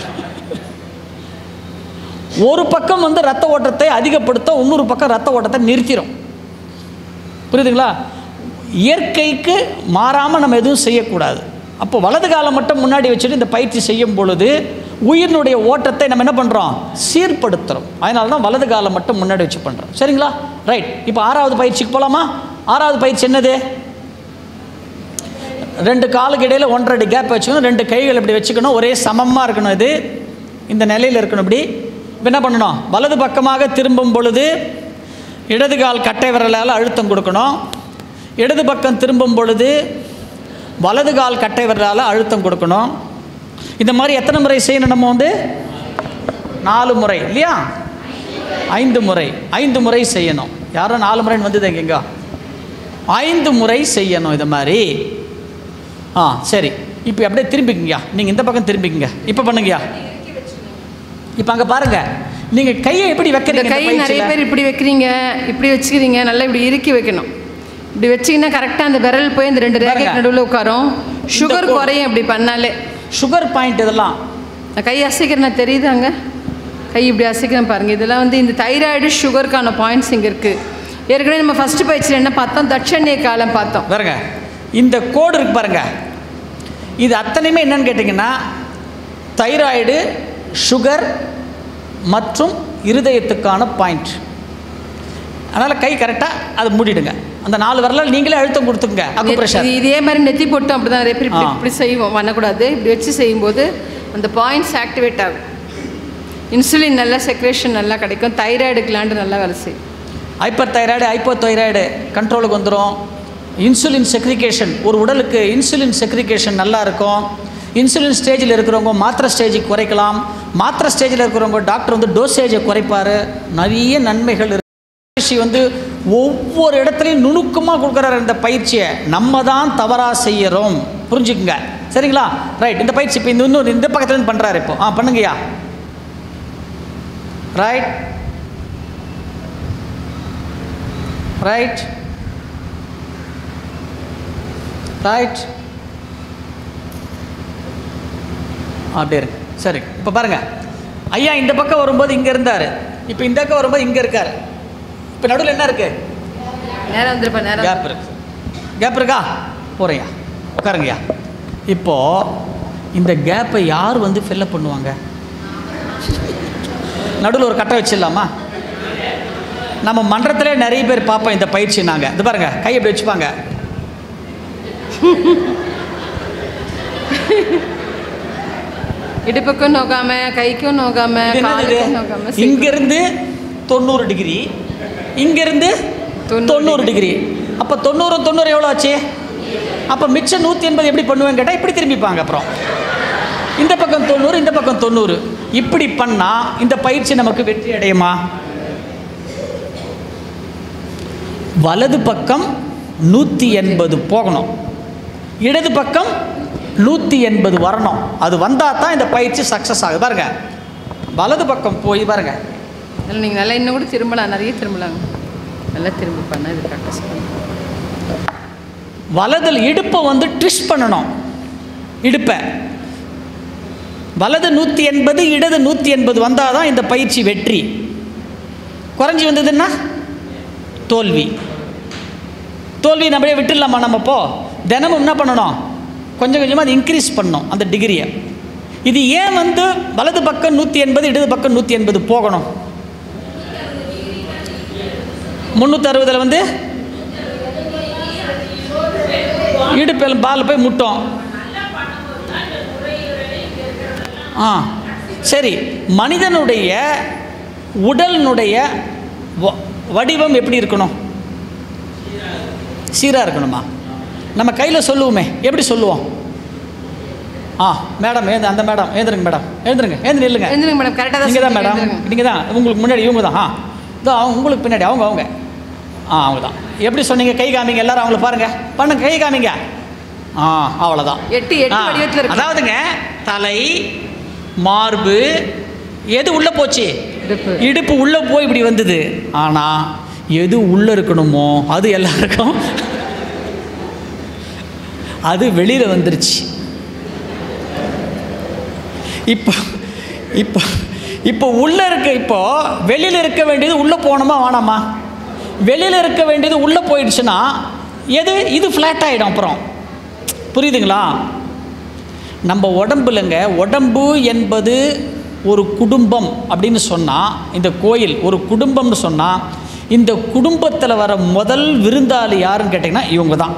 ஒரு பக்கம் வந்து ரத்த ஓட்டத்தை அதிகப்படுத்த இன்னொரு பக்கம் ரத்த ஓட்டத்தை நிறுத்திடும் புரியுதுங்களா இயற்கைக்கு மாறாமல் நம்ம எதுவும் செய்யக்கூடாது அப்போ வலது காலம் மட்டும் முன்னாடி வச்சுட்டு இந்த பயிற்சி செய்யும் பொழுது உயிரினுடைய ஓட்டத்தை நம்ம என்ன பண்ணுறோம் சீர்படுத்துகிறோம் அதனால தான் வலது காலம் மட்டும் முன்னாடி வச்சு பண்ணுறோம் சரிங்களா ரைட் இப்போ ஆறாவது பயிற்சிக்கு போகலாமா ஆறாவது பயிற்சி என்னது ரெண்டு காலுக்கு இடையில ஒன்றரை அடி கேப் வச்சுக்கணும் ரெண்டு கைகள் இப்படி வச்சுக்கணும் ஒரே சமமாக இருக்கணும் இது இந்த நிலையில் இருக்கணும் இப்படி இப்போ என்ன பண்ணணும் வலது பக்கமாக திரும்பும் பொழுது இடது கால் கட்டை விரலால் அழுத்தம் கொடுக்கணும் இடது பக்கம் திரும்பும் பொழுது வலது கால் கட்டை விரலால் அழுத்தம் கொடுக்கணும் இந்த மாதிரி எத்தனை முறை செய்யணும் நம்ம வந்து நாலு முறை இல்லையா ஐந்து முறை ஐந்து முறை செய்யணும் யாரும் நாலு முறைன்னு வந்தது எங்கெங்க ஐந்து முறை செய்யணும் இது மாதிரி ஆ சரி இப்போ அப்படியே திரும்பிக்குங்கய்யா நீங்கள் இந்த பக்கம் திரும்பிக்குங்க இப்போ பண்ணுங்கய்யா இப்போ அங்கே பாருங்க நீங்கள் கையை எப்படி இந்த வைக்கிறீங்க கை இந்த நிறைய பயிற்சியில? பேர் இப்படி வைக்கிறீங்க இப்படி வச்சுக்கிறீங்க நல்லா இப்படி இறுக்கி வைக்கணும் இப்படி வச்சிங்கன்னா கரெக்டாக அந்த விரல் போய் இந்த ரெண்டு ரேகைக்கு பாருங்க. நடுவில் உட்காரும் சுகர் கோ- குறையும் இப்படி பண்ணாலே சுகர் பாயிண்ட் இதெல்லாம் நான் கை அசைக்கிறேன் தெரியுதாங்க கை இப்படி அசைக்கிறேன் பாருங்கள் இதெல்லாம் வந்து இந்த தைராய்டு சுகருக்கான பாயிண்ட்ஸ் இங்கே இருக்குது ஏற்கனவே நம்ம ஃபஸ்ட்டு பயிற்சியில் என்ன பார்த்தோம் தட்சணிய காலம் பார்த்தோம் பாருங்க இந்த கோடு இருக்கு பாருங்க இது அத்தனையுமே என்னன்னு கேட்டிங்கன்னா தைராய்டு சுகர் மற்றும் இருதயத்துக்கான பாயிண்ட் அதனால் கை கரெக்டாக அதை மூடிடுங்க அந்த நாலு வரலால் நீங்களே அழுத்தம் கொடுத்துங்க அக்கு ப்ரெஷர் இது இதே மாதிரி நெத்தி போட்டோம் அப்படி தான் நிறைய பேர் இப்படி ஆ. இப்படி செய்வோம் பண்ணக்கூடாது இப்படி வச்சு செய்யும்போது அந்த பாயிண்ட்ஸ் ஆக்டிவேட் ஆகும் இன்சுலின் நல்லா செக்ரேஷன் நல்லா கிடைக்கும் தைராய்டு கிளாண்டு நல்லா வேலை செய்யும் ஹைப்பர் தைராய்டு ஹைப்போ தைராய்டு கண்ட்ரோலுக்கு வந்துடும் இன்சுலின் செக்ரிகேஷன் ஒரு உடலுக்கு இன்சுலின் செக்ரிகேஷன் நல்லா இருக்கும் இன்சுலின் ஸ்டேஜில் இருக்கிறவங்க மாத்திரை ஸ்டேஜுக்கு குறைக்கலாம் மாத்திரை ஸ்டேஜில் இருக்கிறவங்க டாக்டர் வந்து டோசேஜை குறைப்பார் நிறைய நன்மைகள் இருக்கு பயிற்சி வந்து ஒவ்வொரு இடத்துலையும் நுணுக்கமாக கொடுக்குறாரு இந்த பயிற்சியை நம்ம தான் தவறாக செய்யறோம் புரிஞ்சுக்குங்க சரிங்களா ரைட் இந்த பயிற்சி இப்போ இந்த இன்னொரு இந்த பக்கத்துலேருந்து பண்ணுறாரு இப்போ ஆ பண்ணுங்கய்யா ரைட் ரைட் ரைட் அப்படியே இருக்கு சரி இப்போ பாருங்க ஐயா இந்த பக்கம் வரும்போது இங்கே இருந்தார் இப்போ இந்த பக்கம் வரும்போது இங்கே இருக்கார் இப்போ நடுவில் என்ன இருக்கு நேரம் வந்துருப்பா நேரம் கேப் இருக்கு கேப் இருக்கா போறையா உட்காருங்கய்யா இப்போ இந்த கேப்பை யார் வந்து ஃபில்லப் பண்ணுவாங்க நடுவில் ஒரு கட்டை வச்சிடலாமா நம்ம மன்றத்திலே நிறைய பேர் பார்ப்போம் இந்த பயிற்சி நாங்கள் இது பாருங்க கை இப்படி வச்சுப்பாங்க இடுப்புக்கும் நோக்காம கைக்கும் நோக்காம இது என்னது இது? காலுக்கும் நோக்காம இங்கிருந்து தொண்ணூறு டிகிரி இங்கிருந்து தொண்ணூறு தொண்ணூறு டிகிரி அப்போ தொண்ணூறு தொண்ணூறு எவ்வளோ ஆச்சு அப்போ மிச்சம் நூற்றி எண்பது எப்படி பண்ணுவேன்னு கேட்டால் இப்படி திரும்பிப்பாங்க அப்புறம் இந்த பக்கம் தொண்ணூறு இந்த பக்கம் தொண்ணூறு இப்படி பண்ணால் இந்த பயிற்சி நமக்கு வெற்றி அடையுமா வலது பக்கம் நூற்றி எண்பது போகணும் இடது பக்கம் நூற்றி எண்பது வரணும் அது வந்தால் தான் இந்த பயிற்சி சக்ஸஸ் ஆகுது பாருங்க வலது பக்கம் போய் பாருங்க அதில் நீங்கள் நல்லா இன்னும் கூட திரும்பலாம் நிறைய திரும்பலாங்க நல்லா திரும்ப பண்ணால் இது கரெக்டாக வலதில் இடுப்பை வந்து ட்விஸ்ட் பண்ணணும் இடுப்பை வலது நூற்றி எண்பது இடது நூற்றி எண்பது வந்தால் தான் இந்த பயிற்சி வெற்றி குறைஞ்சி வந்ததுன்னா தோல்வி தோல்வி நம்மளே விட்டுடலாமா நம்ம இப்போ தினமும் என்ன பண்ணணும் கொஞ்சம் கொஞ்சமாக அது இன்க்ரீஸ் பண்ணணும் அந்த டிகிரியை இது ஏன் வந்து வலது பக்கம் நூற்றி எண்பது இடது பக்கம் நூற்றி எண்பது போகணும் முந்நூற்றி அறுபதில் வந்து இடுப்பில் பால் போய் முட்டோம் ஆ சரி மனிதனுடைய உடலினுடைய வ- வடிவம் எப்படி இருக்கணும் சீராக இருக்கணுமா நம்ம கையில் சொல்லுவோமே எப்படி சொல்லுவோம் ஆ மேடம் ஏந்து அந்த மேடம் ஏந்திருங்க மேடம் எழுந்துருங்க ஏந்து நில்லுங்க எழுந்துருங்க மேடம் கரெக்டாக நீங்கள் தான் மேடம் நீங்கள் தான் உங்களுக்கு முன்னாடி இவங்க தான் ஆ இதோ அவங்க உங்களுக்கு பின்னாடி அவங்க அவங்க ஆ அவங்க தான் எப்படி சொன்னீங்க கை காமிங்க எல்லாரும் அவங்கள பாருங்க பண்ணுங்க கை காமிங்க ஆ அவ்வளோதான் எட்டு எட்டு ஆ, வடிவத்தில் இருக்கு அதாவதுங்க தலை மார்பு எது உள்ளே போச்சு இடுப்பு. இடுப்பு உள்ளே போய் இப்படி வந்தது ஆனால் எது உள்ளே இருக்கணுமோ அது எல்லாருக்கும் அது வெளியில் வந்துருச்சு இப்போ இப்போ இப்போ உள்ளே இருக்க இப்போ வெளியில் இருக்க வேண்டியது உள்ளே போகணுமா வேணாமா வெளியில் இருக்க வேண்டியது உள்ளே போயிடுச்சுன்னா எது இது ஃப்ளாட் ஆகிடும் அப்புறம் புரியுதுங்களா நம்ம உடம்புலங்க உடம்பு என்பது ஒரு குடும்பம் அப்படின்னு சொன்னால் இந்த கோயில் ஒரு குடும்பம்னு சொன்னால் இந்த குடும்பத்தில் வர முதல் விருந்தாளி யாருன்னு கேட்டிங்கன்னா இவங்க தான்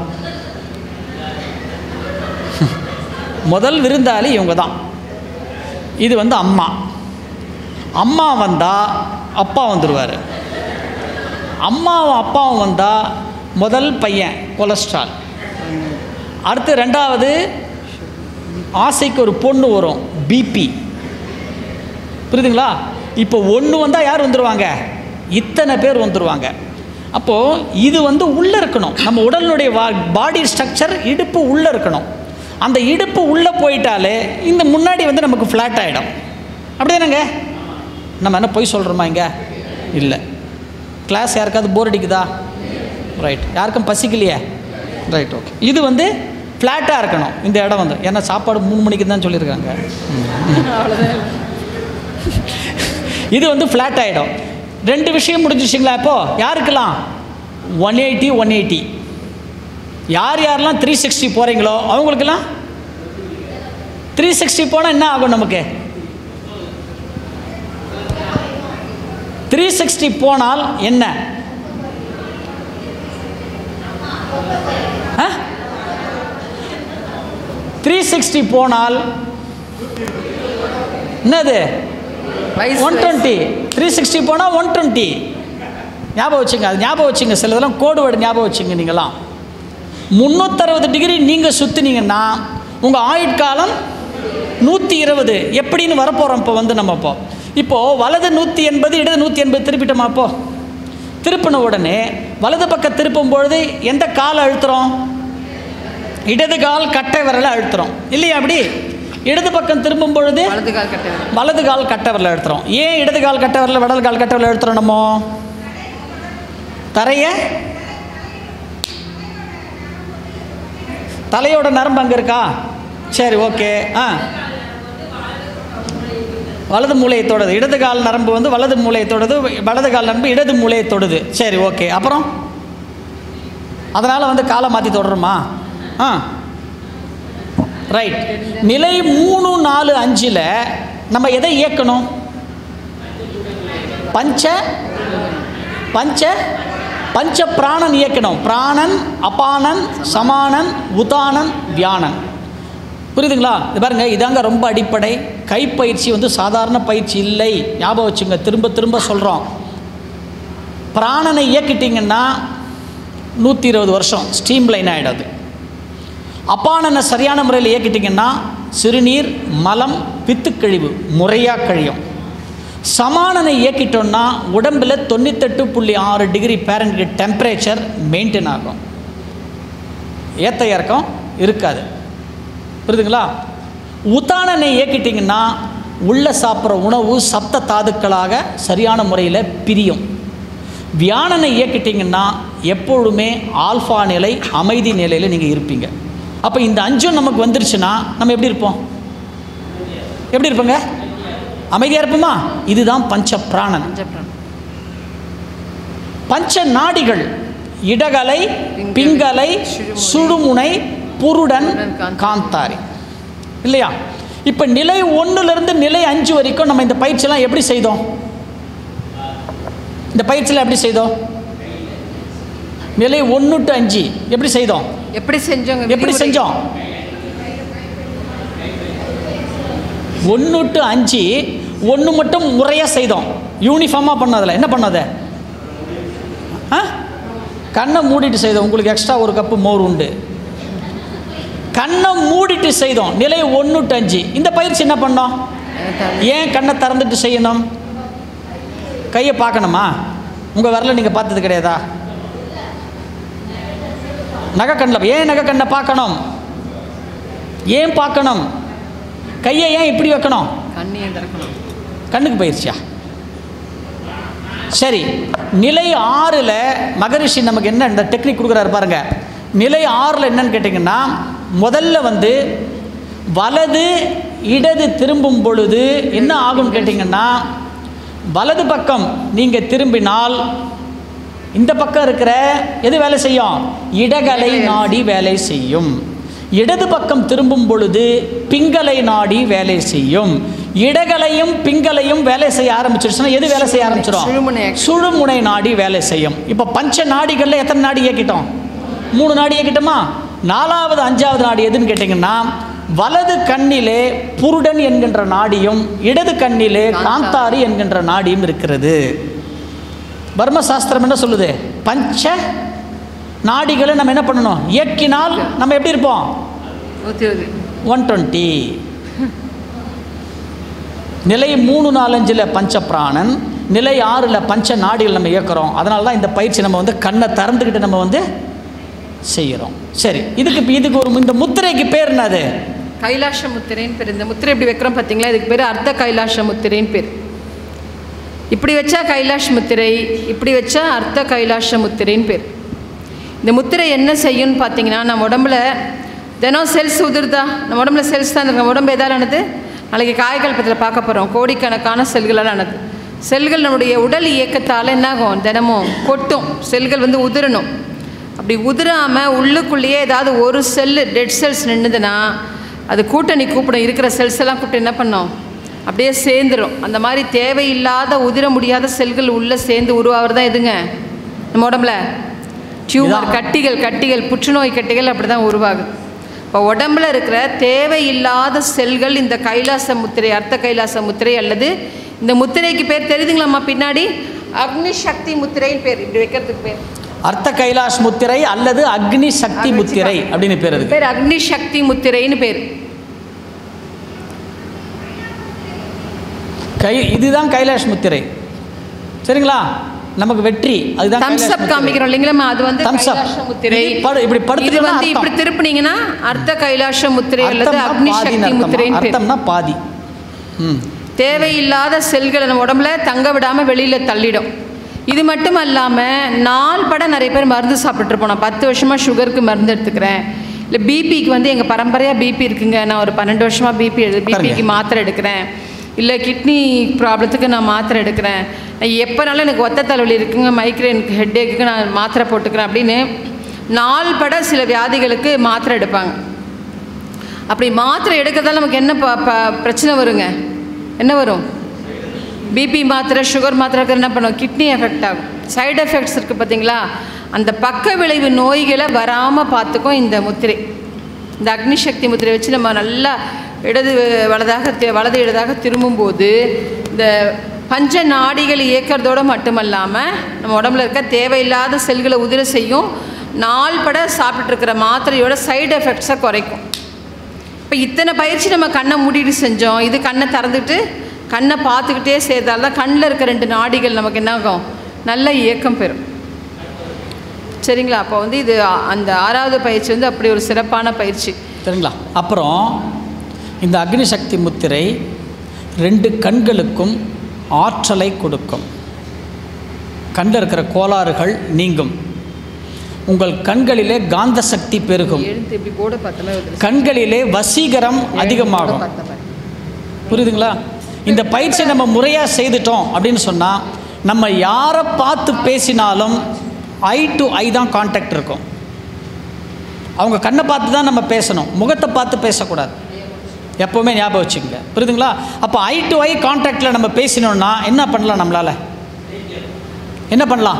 முதல் விருந்தாளி இவங்க தான் இது வந்து அம்மா அம்மா வந்தால் அப்பா வந்துடுவார் அம்மாவும் அப்பாவும் வந்தால் முதல் பையன் கொலஸ்ட்ரால் அடுத்து ரெண்டாவது ஆசைக்கு ஒரு பொண்ணு வரும் பிபி புரியுதுங்களா இப்போ ஒன்று வந்தால் யார் வந்துடுவாங்க இத்தனை பேர் வந்துடுவாங்க அப்போது இது வந்து உள்ளே இருக்கணும் நம்ம உடலினுடைய வா பாடி ஸ்ட்ரக்சர் இடுப்பு உள்ளே இருக்கணும் அந்த இடுப்பு உள்ளே போயிட்டாலே இந்த முன்னாடி வந்து நமக்கு ஃப்ளாட் ஆகிடும் அப்படிதானங்க நம்ம என்ன பொய் சொல்கிறோமா இங்கே இல்லை கிளாஸ் யாருக்காவது போர் அடிக்குதா ரைட் யாருக்கும் பசிக்கலையே ரைட் ஓகே இது வந்து ஃப்ளாட்டாக இருக்கணும் இந்த இடம் வந்து ஏன்னா சாப்பாடு மூணு மணிக்கு தான் சொல்லியிருக்காங்க இது வந்து ஃப்ளாட் ஆகிடும் ரெண்டு விஷயம் முடிஞ்சிச்சிங்களா இப்போ யாருக்கெல்லாம் ஒன் எயிட்டி ஒன் எயிட்டி யார் யாரெல்லாம் த்ரீ சிக்ஸ்டி போகிறீங்களோ அவங்களுக்கெல்லாம் த்ரீ சிக்ஸ்டி போனால் என்ன ஆகும் நமக்கு த்ரீ சிக்ஸ்டி போனால் என்ன த்ரீ சிக்ஸ்டி போனால் என்னது வயசு ஒன் டுவெண்ட்டி த்ரீ சிக்ஸ்டி போனால் ஒன் டுவெண்ட்டி ஞாபகம் வச்சுங்க அது ஞாபகம் வச்சுங்க சில இதெல்லாம் கோடு வேர்டு ஞாபகம் வச்சுங்க நீங்களாம் முந்நூற்றறுபது டிகிரி நீங்கள் சுற்றுனீங்கன்னா உங்கள் ஆயுட்காலம் நூற்றி இருபது எப்படின்னு வரப்போகிறோம் இப்போ வந்து நம்ம இப்போ இப்போது வலது நூற்றி எண்பது இடது நூற்றி எண்பது திருப்பிட்டோமா அப்போ திருப்பின உடனே வலது பக்கம் திருப்பும் பொழுது எந்த கால் அழுத்துறோம் இடது கால் கட்டை விரலை அழுத்துறோம் இல்லையா அப்படி இடது பக்கம் திரும்பும் பொழுது வலது கால் கட்ட வலது கால் கட்டை விரல எடுத்துறோம் ஏன் இடது கால் கட்டை விரல வலது கால் கட்டை விரல எடுத்துறோம் நம்ம தரைய தலையோட நரம்பு அங்கே இருக்கா சரி ஓகே ஆ வலது மூளையை தொடுது இடது கால் நரம்பு வந்து வலது மூளையை தொடுது வலது கால் நரம்பு இடது மூளையை தொடுது சரி ஓகே அப்புறம் அதனால் வந்து காலை மாற்றி தொடருமா ஆ ரைட் நிலை மூணு நாலு அஞ்சில் நம்ம எதை இயக்கணும் பஞ்ச பஞ்ச பஞ்ச பிராணன் இயக்கணும் பிராணன் அபானன் சமானன் உதானன் வியானன் புரியுதுங்களா இது பாருங்க இதாங்க ரொம்ப அடிப்படை கைப்பயிற்சி வந்து சாதாரண பயிற்சி இல்லை ஞாபகம் வச்சுங்க திரும்ப திரும்ப சொல்கிறோம் பிராணனை இயக்கிட்டீங்கன்னா நூற்றி இருபது வருஷம் ஸ்டீம் லைன் ஆகிடாது அப்பானனை சரியான முறையில் இயக்கிட்டிங்கன்னா சிறுநீர் மலம் பித்துக்கழிவு முறையாக கழியும் சமானனை இயக்கிட்டோம்னா உடம்பில் தொண்ணூத்தெட்டு புள்ளி ஆறு டிகிரி பேரண்ட் டெம்பரேச்சர் மெயின்டைன் ஆகும் ஏத்த இறக்கம் இருக்காது புரியுதுங்களா உத்தானனை இயக்கிட்டிங்கன்னா உள்ளே சாப்பிட்ற உணவு சப்த தாதுக்களாக சரியான முறையில் பிரியும் வியானனை இயக்கிட்டிங்கன்னா எப்பொழுதுமே ஆல்ஃபா நிலை அமைதி நிலையில் நீங்கள் இருப்பீங்க அப்போ இந்த அஞ்சும் நமக்கு வந்துருச்சுன்னா நம்ம எப்படி இருப்போம் எப்படி இருப்போங்க அமைதியாக இருப்போமா இதுதான் பஞ்ச பிராணன் பஞ்சபிராணம் பஞ்ச நாடிகள் இடகலை பிங்கலை, பிங்கலை சுழுமுனை, சுடுமுனை புருடன் புருடன், காந்தாரி. காந்தாரி இல்லையா இப்போ நிலை ஒன்றுலேருந்து நிலை அஞ்சு வரைக்கும் நம்ம இந்த பயிற்சியெல்லாம் எப்படி செய்தோம் இந்த பயிற்சியெல்லாம் எப்படி செய்தோம் நிலை ஒன்று டு அஞ்சு எப்படி செய்தோம் எப்படி செஞ்சோங்க எப்படி விதிமுறை? செஞ்சோம் ஒன்று டு அஞ்சு ஒன்று மட்டும் முறையாக செய்தோம் யூனிஃபார்மாக பண்ணதில்ல என்ன பண்ணாத ஆ கண்ணை மூடிட்டு செய்தோம் உங்களுக்கு எக்ஸ்ட்ரா ஒரு கப்பு மோர் உண்டு கண்ணை மூடிட்டு செய்தோம் நிலை ஒன்று டு அஞ்சு இந்த பயிற்சி என்ன பண்ணோம் ஏன் கண்ணை திறந்துட்டு செய்யணும் கையை பார்க்கணுமா உங்கள் வரல நீங்கள் பார்த்தது கிடையாதா நகை கண்ணில் ஏன் நகை கண்ணை பார்க்கணும் ஏன் பார்க்கணும் கையை ஏன் இப்படி வைக்கணும் கண்ணியை திறக்கணும் கண்ணுக்கு பயிற்சியா சரி நிலை ஆறில் மகரிஷி நமக்கு என்ன இந்த டெக்னிக் கொடுக்குறாரு பாருங்க நிலை ஆறில் என்னன்னு கேட்டிங்கன்னா முதல்ல வந்து வலது இடது திரும்பும் பொழுது என்ன ஆகும் கேட்டிங்கன்னா வலது பக்கம் நீங்கள் திரும்பினால் இந்த பக்கம் இருக்கிற எது வேலை செய்யும் இடகலை நாடி வேலை செய்யும் இடது பக்கம் திரும்பும் பொழுது பிங்கலை நாடி வேலை செய்யும் இடகலையும் பிங்கலையும் வேலை செய்ய ஆரம்பிச்சிருச்சுன்னா எது வேலை செய்ய ஆரம்பிச்சிடும் சுழுமுனை. சுழுமுனை நாடி வேலை செய்யும் இப்போ பஞ்ச நாடிகளில் எத்தனை நாடி இயக்கிட்டோம் மூணு நாடி இயக்கிட்டோமா நாலாவது அஞ்சாவது நாடி எதுன்னு கேட்டிங்கன்னா வலது கண்ணிலே புருடன் என்கின்ற நாடியும் இடது கண்ணிலே காந்தாரி என்கின்ற நாடியும் இருக்கிறது பர்மசாஸ்திரம் என்ன சொல்லுது பஞ்ச நாடிகளை நம்ம என்ன பண்ணணும் இயக்கினால் நம்ம எப்படி இருப்போம் நூற்றி இருபது ஒன் டுவெண்ட்டி நிலை மூணு நாலஞ்சில் பஞ்ச பிராணன் நிலை ஆறில் பஞ்ச நாடிகள் நம்ம இயக்குறோம் அதனால தான் இந்த பயிற்சி நம்ம வந்து கண்ணை திறந்துக்கிட்டு நம்ம வந்து செய்கிறோம் சரி இதுக்கு இப்ப இதுக்கு ஒரு இந்த முத்திரைக்கு பேர் என்னது கைலாச முத்திரைன்னு பேர் இந்த முத்திரை இப்படி வைக்கிறோம் பார்த்தீங்களா இதுக்கு பேர் அர்த்த கைலாச முத்திரைன்னு பேர் இப்படி வச்சா கைலாஷ் முத்திரை இப்படி வச்சா அர்த்த கைலாச முத்திரைன்னு பேர் இந்த முத்திரை என்ன செய்யும்னு பார்த்தீங்கன்னா நம்ம உடம்புல தினம் செல்ஸ் உதிர்தா நம்ம உடம்புல செல்ஸ் தான் இருக்கு உடம்பு எதால் ஆனது நாளைக்கு காய்கல்பத்தில் பார்க்க போகிறோம் கோடிக்கணக்கான செல்களால் ஆனது செல்கள் நம்முடைய உடல் இயக்கத்தால் என்னாகும் தினமும் கொட்டும் செல்கள் வந்து உதிரணும் அப்படி உதிராமல் உள்ளுக்குள்ளேயே ஏதாவது ஒரு செல்லு டெட் செல்ஸ் நின்றுதுன்னா அது கூட்டணி கூப்பிடும் இருக்கிற செல்ஸ் எல்லாம் கூப்பிட்டு என்ன பண்ணும் அப்படியே சேர்ந்துரும் அந்த மாதிரி தேவையில்லாத உதிர முடியாத செல்கள் உள்ளே சேர்ந்து உருவாகிறது தான் எதுங்க நம்ம உடம்புல டியூமர் இதான். கட்டிகள் கட்டிகள் புற்றுநோய் கட்டிகள் அப்படி தான் உருவாகுது இப்போ உடம்புல இருக்கிற தேவையில்லாத செல்கள் இந்த கைலாச முத்திரை அர்த்த கைலாச முத்திரை அல்லது இந்த முத்திரைக்கு பேர் தெரியுதுங்களாம்மா பின்னாடி அக்னி சக்தி முத்திரைன்னு பேர் இப்படி வைக்கிறதுக்கு பேர் அர்த்த கைலாஷ் முத்திரை அல்லது அக்னி சக்தி முத்திரை அப்படின்னு பேர் அதுக்கு பேர் அக்னி சக்தி முத்திரைன்னு பேர் கை இதுதான் கைலாஷ் முத்திரை சரிங்களா நமக்கு வெற்றி அதுதான் தம்ஸ் கைலாஷ் அப் முத்திரை. காமிக்கிறோம் இல்லைங்களா அது வந்து Thumbs up. கைலாச முத்திரை இது படு- இப்படி இது படுத்துட்டோம்னா வந்து இப்படி அர்த்தம். திருப்பினீங்கன்னா அர்த்த கைலாச முத்திரை அல்லது அர்த்தம்னா அக்னி பாதின்னு சக்தி அர்த்தமா? முத்திரைன்னு பேர் அர்த்தம்னா பாதி ம் தேவையில்லாத செல்களை நம்ம உடம்புல தங்க விடாமல் வெளியில் தள்ளிடும் இது மட்டும் இல்லாமல் நாள் பட நிறைய பேர் மருந்து சாப்பிட்டுருப்போம் நான் பத்து வருஷமாக சுகருக்கு மருந்து எடுத்துக்கிறேன் இல்லை பிபிக்கு வந்து எங்கள் பரம்பரையாக பிபி இருக்குங்க நான் ஒரு பன்னெண்டு வருஷமாக பிபி எடு பிபிக்கு மாத்திரை எடுக்கிறேன் இல்லை கிட்னி ப்ராப்ளத்துக்கு நான் மாத்திரை எடுக்கிறேன் நான் எப்போனாலும் எனக்கு ஒத்த தலைவலி இருக்குங்க மைக்ரேனுக்கு ஹெட்டேக்கு நான் மாத்திரை போட்டுக்கிறேன் அப்படின்னு நாள் பட சில வியாதிகளுக்கு மாத்திரை எடுப்பாங்க அப்படி மாத்திரை எடுக்கிறதால நமக்கு என்ன ப ப- பிரச்சனை வருங்க என்ன வரும் பிபி மாத்திரை சுகர் மாத்திரை இருக்கிற என்ன பண்ணும் கிட்னி எஃபெக்ட் ஆகும் சைடு எஃபெக்ட்ஸ் இருக்குது பார்த்தீங்களா அந்த பக்க விளைவு நோய்களை வராமல் பார்த்துக்கும் இந்த முத்திரை இந்த அக்னி சக்தி முத்திரை வச்சு நம்ம நல்லா இடது வலதாக தி- வலது இடதாக திரும்பும்போது இந்த பஞ்ச நாடிகள் இயக்கிறதோடு மட்டுமல்லாமல் நம்ம உடம்புல இருக்க தேவையில்லாத செல்களை உதிர செய்யும் நாள் பட சாப்பிட்டுட்டு இருக்கிற மாத்திரையோட சைடு எஃபெக்ட்ஸை குறைக்கும் இப்போ இத்தனை பயிற்சி நம்ம கண்ணை மூடிட்டு செஞ்சோம் இது கண்ணை திறந்துட்டு கண்ணை பார்த்துக்கிட்டே செய்தால் தான் கண்ணில் இருக்க ரெண்டு நாடிகள் நமக்கு என்ன ஆகும் நல்ல இயக்கம் பெறும் சரிங்களா அப்போ வந்து இது அ- அந்த ஆறாவது பயிற்சி வந்து அப்படி ஒரு சிறப்பான பயிற்சி சரிங்களா அப்புறம் இந்த அக்னி சக்தி முத்திரை ரெண்டு கண்களுக்கும் ஆற்றலை கொடுக்கும் கண்ணில் இருக்கிற கோளாறுகள் நீங்கும் உங்கள் கண்களிலே காந்த சக்தி பெருகும் எழுத்து இப்படி போட பார்த்தோமே ஒரு கண்களிலே வசீகரம் அதிகமாகும் புரியுதுங்களா இந்த பயிற்சி நம்ம முறையாக செய்துட்டோம் அப்படின்னு சொன்னால் நம்ம யாரை பார்த்து பேசினாலும் ஐ டு ஐ தான் காண்டாக்ட் இருக்கும் அவங்க கண்ணை பார்த்து தான் நம்ம பேசணும் முகத்தை பார்த்து பேசக்கூடாது எப்போவுமே ஞாபகம் வச்சுக்கோங்க புரியுதுங்களா அப்போ ஐ டு ஐ கான்டாக்டில் நம்ம பேசினோம்னா என்ன பண்ணலாம் நம்மளால் என்ன பண்ணலாம்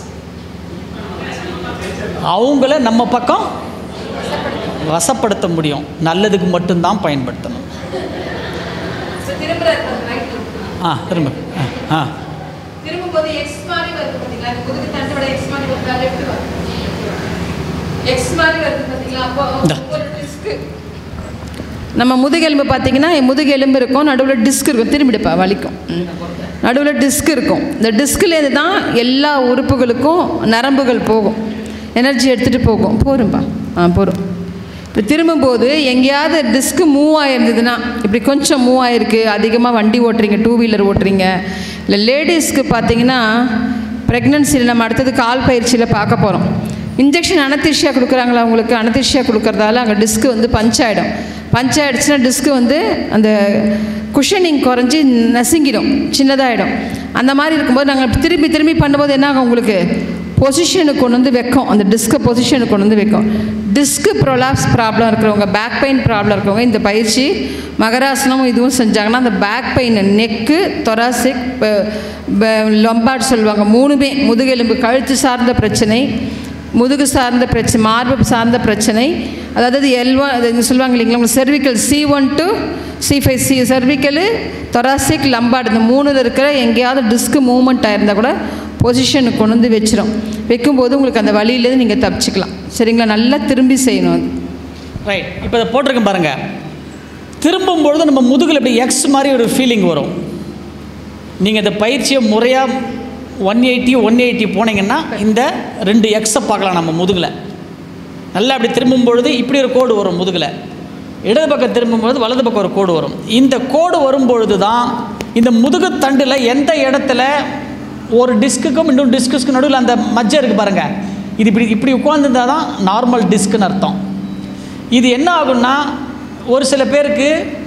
அவங்கள நம்ம பக்கம் வசப்படுத்த முடியும் நல்லதுக்கு மட்டும்தான் பயன்படுத்தணும் ஆ திரும்ப ஆ, ஆ திரும்பும்போது எக்ஸ் மாதிரி வருது பார்த்தீங்களா இந்த முதுகு தண்டோட எக்ஸ் மாதிரி வருதா லெஃப்ட் வரும் எக்ஸ் மாதிரி வருது பார்த்தீங்களா அப்போ இந்தா. ஒரு டிஸ்க்கு நம்ம முதுகெலும்பு பார்த்தீங்கன்னா முதுகெலும்பு இருக்கும் நடுவில் டிஸ்க் இருக்கும் திரும்பிடுப்பா வலிக்கும் நடுவில் டிஸ்க் இருக்கும் இந்த டிஸ்க்லேருந்து தான் எல்லா உறுப்புகளுக்கும் நரம்புகள் போகும் எனர்ஜி எடுத்துகிட்டு போகும் போரும்பா ஆ போரும் இப்போ திரும்பும்போது எங்கேயாவது டிஸ்க்கு மூவ் ஆயிருந்ததுன்னா இப்படி கொஞ்சம் மூவ் ஆயிருக்கு அதிகமாக வண்டி ஓட்டுறீங்க டூ வீலர் ஓட்டுறீங்க இல்லை லேடிஸ்க்கு பார்த்தீங்கன்னா ப்ரெக்னன்சியில் நம்ம அடுத்தது கால் பயிற்சியில் பார்க்க போகிறோம் இன்ஜெக்ஷன் அனத்திஷியா கொடுக்குறாங்களா அவங்களுக்கு அனத்திஷியா கொடுக்கறதால அங்கே டிஸ்க்கு வந்து பஞ்ச் ஆகிடும் பஞ்ச் ஆகிடுச்சுன்னா டிஸ்க்கு வந்து அந்த குஷனிங் குறைஞ்சி நசுங்கிடும் சின்னதாகிடும் அந்த மாதிரி இருக்கும்போது நாங்கள் திரும்பி திரும்பி பண்ணும்போது என்ன ஆகும் உங்களுக்கு பொசிஷனுக்கு கொண்டு வந்து வைக்கும் அந்த டிஸ்கை பொசிஷனுக்கு கொண்டு வந்து வைக்கும் டிஸ்க்கு ப்ரொலாப்ஸ் ப்ராப்ளம் இருக்கிறவங்க பேக் பெயின் ப்ராப்ளம் இருக்கிறவங்க இந்த பயிற்சி மகராசனமும் இதுவும் செஞ்சாங்கன்னா அந்த back pain neck thoracic lumbar சொல்லுவாங்க மூணுமே முதுகெலும்பு கழுத்து சார்ந்த பிரச்சனை முதுகு சார்ந்த பிரச்சனை மார்பு சார்ந்த பிரச்சனை அதாவது எல் ஒன் அது சொல்லுவாங்க இல்லைங்களா உங்களுக்கு cervical C one to C five C cervical thoracic lumbar இந்த மூணில் இருக்கிற எங்கேயாவது டிஸ்க் மூவ்மெண்ட் ஆயிருந்தால் கூட பொசிஷனுக்கு கொண்டு வந்து வச்சிரும் வைக்கும்போது உங்களுக்கு அந்த வழியிலேருந்து நீங்கள் தப்பிச்சுக்கலாம் சரிங்களா நல்லா திரும்பி செய்யணும் அது ரைட் இப்போ இதை போட்டிருக்கேன் பாருங்கள் திரும்பும்பொழுது நம்ம முதுகில் இப்படி எக்ஸ் மாதிரி ஒரு ஃபீலிங் வரும் நீங்கள் இந்த பயிற்சியை முறையாக ஒன் எயிட்டி ஒன் எயிட்டி போனீங்கன்னா இந்த ரெண்டு எக்ஸை பார்க்கலாம் நம்ம முதுகில் நல்லா அப்படி திரும்பும் பொழுது இப்படி ஒரு கோடு வரும் முதுகில் இடது பக்கம் திரும்பும்பொழுது வலது பக்கம் ஒரு கோடு வரும் இந்த கோடு வரும்பொழுது தான் இந்த முதுகு தண்டில் எந்த இடத்துல ஒரு டிஸ்க்குக்கும் இன்னொரு டிஸ்க்கு நடுவில் அந்த மஜ்ஜை இருக்குது பாருங்கள் இது இப்படி இப்படி உட்காந்துருந்தா தான் நார்மல் டிஸ்க்குன்னு அர்த்தம் இது என்ன ஆகும்னா ஒரு சில பேருக்கு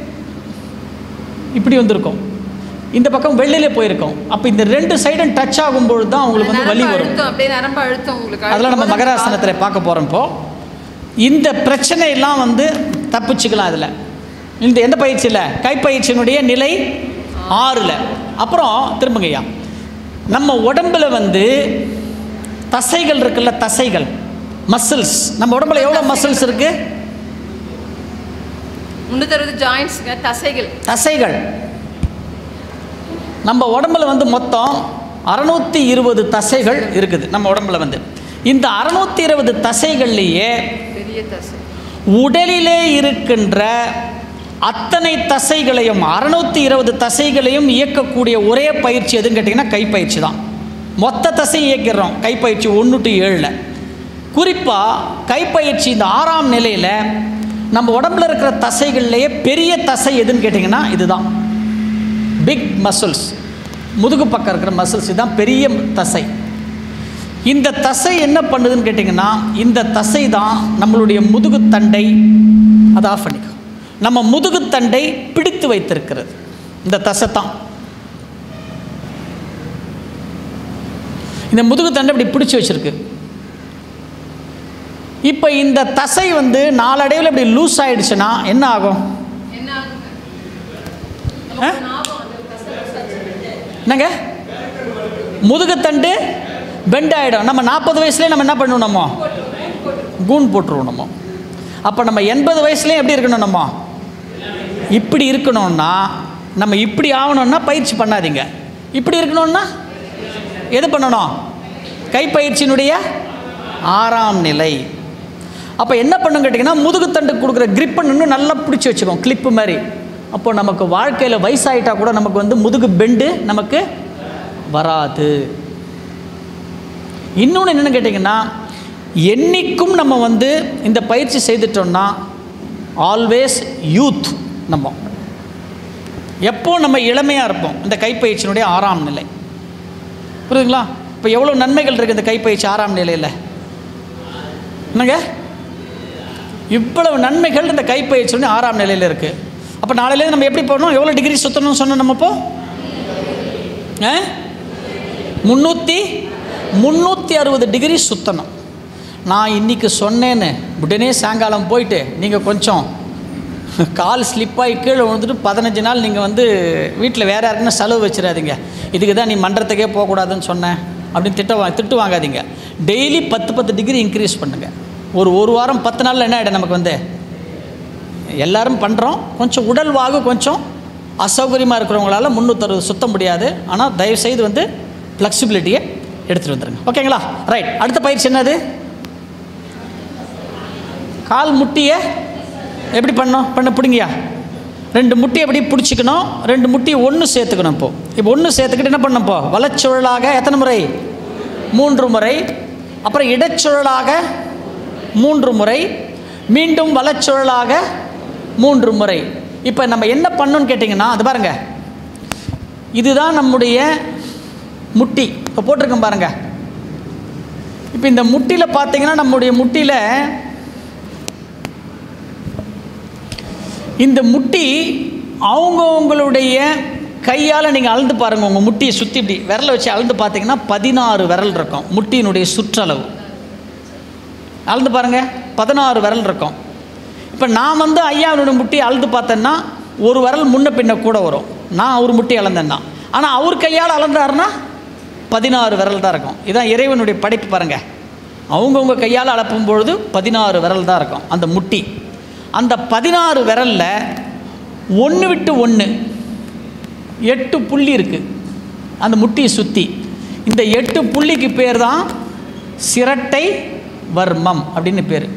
இப்படி வந்திருக்கும் இந்த பக்கம் வெளியிலே போயிருக்கும் அப்போ இந்த ரெண்டு சைடும் டச் ஆகும்பொழுது தான் அவங்களுக்கு வந்து வலி வரும் அப்படியே நரம்பு அழுத்தம் உங்களுக்கு அதெல்லாம் நம்ம மகராசனத்தில் பார்க்க போகிறோம் இப்போ இந்த பிரச்சனையெல்லாம் வந்து தப்பிச்சுக்கலாம் அதில் இந்த எந்த பயிற்சியில் கைப்பயிற்சியினுடைய நிலை ஆறில் அப்புறம் திரும்புங்கய்யா நம்ம உடம்புல வந்து தசைகள் இருக்குல்ல தசைகள் மசில்ஸ் நம்ம உடம்புல எவ்வளோ மசில்ஸ் இருக்குது முன்னூத்தறுபது ஜாயின்ட்ஸுங்க தசைகள் தசைகள் நம்ம உடம்புல வந்து மொத்தம் அறநூற்றி இருபது தசைகள் இருக்குது நம்ம உடம்புல வந்து இந்த அறநூற்றி இருபது தசைகள்லேயே பெரிய தசை உடலிலே இருக்கின்ற அத்தனை தசைகளையும் அறநூற்றி இருபது தசைகளையும் இயக்கக்கூடிய ஒரே பயிற்சி எதுன்னு கேட்டிங்கன்னா கைப்பயிற்சி தான் மொத்த தசை இயக்கிறோம் கைப்பயிற்சி ஒன்று டு ஏழில் குறிப்பாக கைப்பயிற்சி இந்த ஆறாம் நிலையில் நம்ம உடம்புல இருக்கிற தசைகள்லேயே பெரிய தசை எதுன்னு கேட்டிங்கன்னா இதுதான் பிக் மசில்ஸ் முதுகு பக்கம் இருக்கிற மசில்ஸ் இதுதான் பெரிய தசை இந்த தசை என்ன பண்ணுதுன்னு கேட்டிங்கன்னா இந்த தசை தான் நம்மளுடைய முதுகு தண்டை அதை ஆஃப் பண்ணிக்கோ நம்ம முதுகு தண்டை பிடித்து வைத்திருக்கிறது இந்த தசை தான் இந்த முதுகு தண்டை இப்படி பிடிச்சி வச்சிருக்கு இப்போ இந்த தசை வந்து நாளடைவில் இப்படி லூஸ் ஆயிடுச்சுன்னா என்ன ஆகும் என்ன ஆகுங்க ஆ? என்னங்க முதுகுத்தண்டு பெண்ட் ஆகிடும் நம்ம நாற்பது வயசுலேயே நம்ம என்ன பண்ணணும் நம்ம கூன் போட்டுருவோம் நம்ம அப்போ நம்ம எண்பது வயசுலேயும் எப்படி இருக்கணும் நம்ம இப்படி இருக்கணும்னா நம்ம இப்படி ஆகணும்னா பயிற்சி பண்ணாதீங்க இப்படி இருக்கணும்னா எது பண்ணணும் கைப்பயிற்சியினுடைய ஆறாம் நிலை அப்போ என்ன பண்ணும் கேட்டிங்கன்னா முதுகுத்தண்டு கொடுக்குற grip இன்னும் நல்லா பிடிச்சி வச்சுக்கோம் கிளிப்பு மாதிரி அப்போ நமக்கு வாழ்க்கையில் வயசாயிட்டா கூட நமக்கு வந்து முதுகு பெண்டு நமக்கு வராது இன்னொன்று என்னென்னு கேட்டிங்கன்னா என்னைக்கும் நம்ம வந்து இந்த பயிற்சி செய்துட்டோம்னா ஆல்வேஸ் யூத் நம்ம எப்போ நம்ம இளமையாக இருப்போம் இந்த கைப்பயிற்சியினுடைய ஆறாம் நிலை புரியுதுங்களா இப்போ எவ்வளோ நன்மைகள் இருக்குது இந்த கைப்பயிற்சி ஆறாம் நிலையில் என்னங்க இவ்வளவு நன்மைகள் இந்த கைப்பயிற்சியுடைய ஆறாம் நிலையில் இருக்குது அப்போ நாளையிலேருந்து நம்ம எப்படி போகணும் எவ்வளோ டிகிரி சுற்றணும்னு சொன்னோம் நம்ம இப்போ ஆ முந்நூற்றி முந்நூற்றி அறுபது டிகிரி சுற்றணும் நான் இன்றைக்கி சொன்னேன்னு உடனே சாயங்காலம் போயிட்டு நீங்கள் கொஞ்சம் கால் ஸ்லிப்பாகி கீழே விழுந்துட்டு பதினஞ்சு நாள் நீங்கள் வந்து வீட்டில் வேறு யாருக்குன்னா செலவு வச்சிடாதீங்க இதுக்கு தான் நீ மன்றத்துக்கே போகக்கூடாதுன்னு சொன்னேன் அப்படின்னு திட்ட வா திட்டு வாங்காதீங்க டெய்லி பத்து பத்து டிகிரி இன்க்ரீஸ் பண்ணுங்கள் ஒரு ஒரு வாரம் பத்து நாளில் என்ன ஆகிடும் நமக்கு வந்து எல்லாரும் பண்ணுறோம் கொஞ்சம் உடல் வாகு கொஞ்சம் அசௌகரியமாக இருக்கிறவங்களால முந்நூற்றறுபது சுத்த முடியாது ஆனால் தயவுசெய்து வந்து ஃப்ளெக்சிபிலிட்டியை எடுத்துகிட்டு வந்துடுங்க ஓகேங்களா ரைட் அடுத்த பயிற்சி என்னது கால் முட்டியை எப்படி பண்ணோம் பண்ண பிடிங்கயா ரெண்டு முட்டி எப்படி பிடிச்சிக்கணும் ரெண்டு முட்டியை ஒன்று சேர்த்துக்கணும் இப்போ இப்போ ஒன்று சேர்த்துக்கிட்டு என்ன பண்ணணும் இப்போ வலச்சுழலாக எத்தனை முறை மூன்று முறை அப்புறம் இடச்சுழலாக மூன்று முறை மீண்டும் வலச்சுழலாக மூன்று முறை இப்போ நம்ம என்ன பண்ணணும்னு கேட்டிங்கன்னா அது பாருங்க இதுதான் நம்முடைய முட்டி இப்போ போட்டிருக்கோம் பாருங்க இப்போ இந்த முட்டியில் பார்த்தீங்கன்னா நம்முடைய முட்டியில் இந்த முட்டி அவங்கவுங்களுடைய கையால் நீங்கள் அளந்து பாருங்கள் உங்கள் முட்டியை சுற்றி இப்படி விரலை வச்சு அளந்து பார்த்தீங்கன்னா பதினாறு விரல் இருக்கும் முட்டியினுடைய சுற்றளவு அளந்து பாருங்கள் பதினாறு விரல் இருக்கும் இப்போ நான் வந்து ஐயாவினுடைய முட்டி அளந்து பார்த்தேன்னா ஒரு விரல் முன்ன பின்ன கூட வரும் நான் அவர் முட்டி அளந்தேன்னா ஆனால் அவர் கையால் அளந்தாருன்னா பதினாறு விரல் தான் இருக்கும் இதான் இறைவனுடைய படைப்பு பாருங்கள் அவங்கவுங்க கையால் அளப்பும் பொழுது பதினாறு விரல் தான் இருக்கும் அந்த முட்டி அந்த பதினாறு விரலில் ஒன்று விட்டு ஒன்று எட்டு புள்ளி இருக்குது அந்த முட்டியை சுற்றி இந்த எட்டு புள்ளிக்கு பேர் தான் சிரட்டை வர்மம் அப்படின்னு பேர்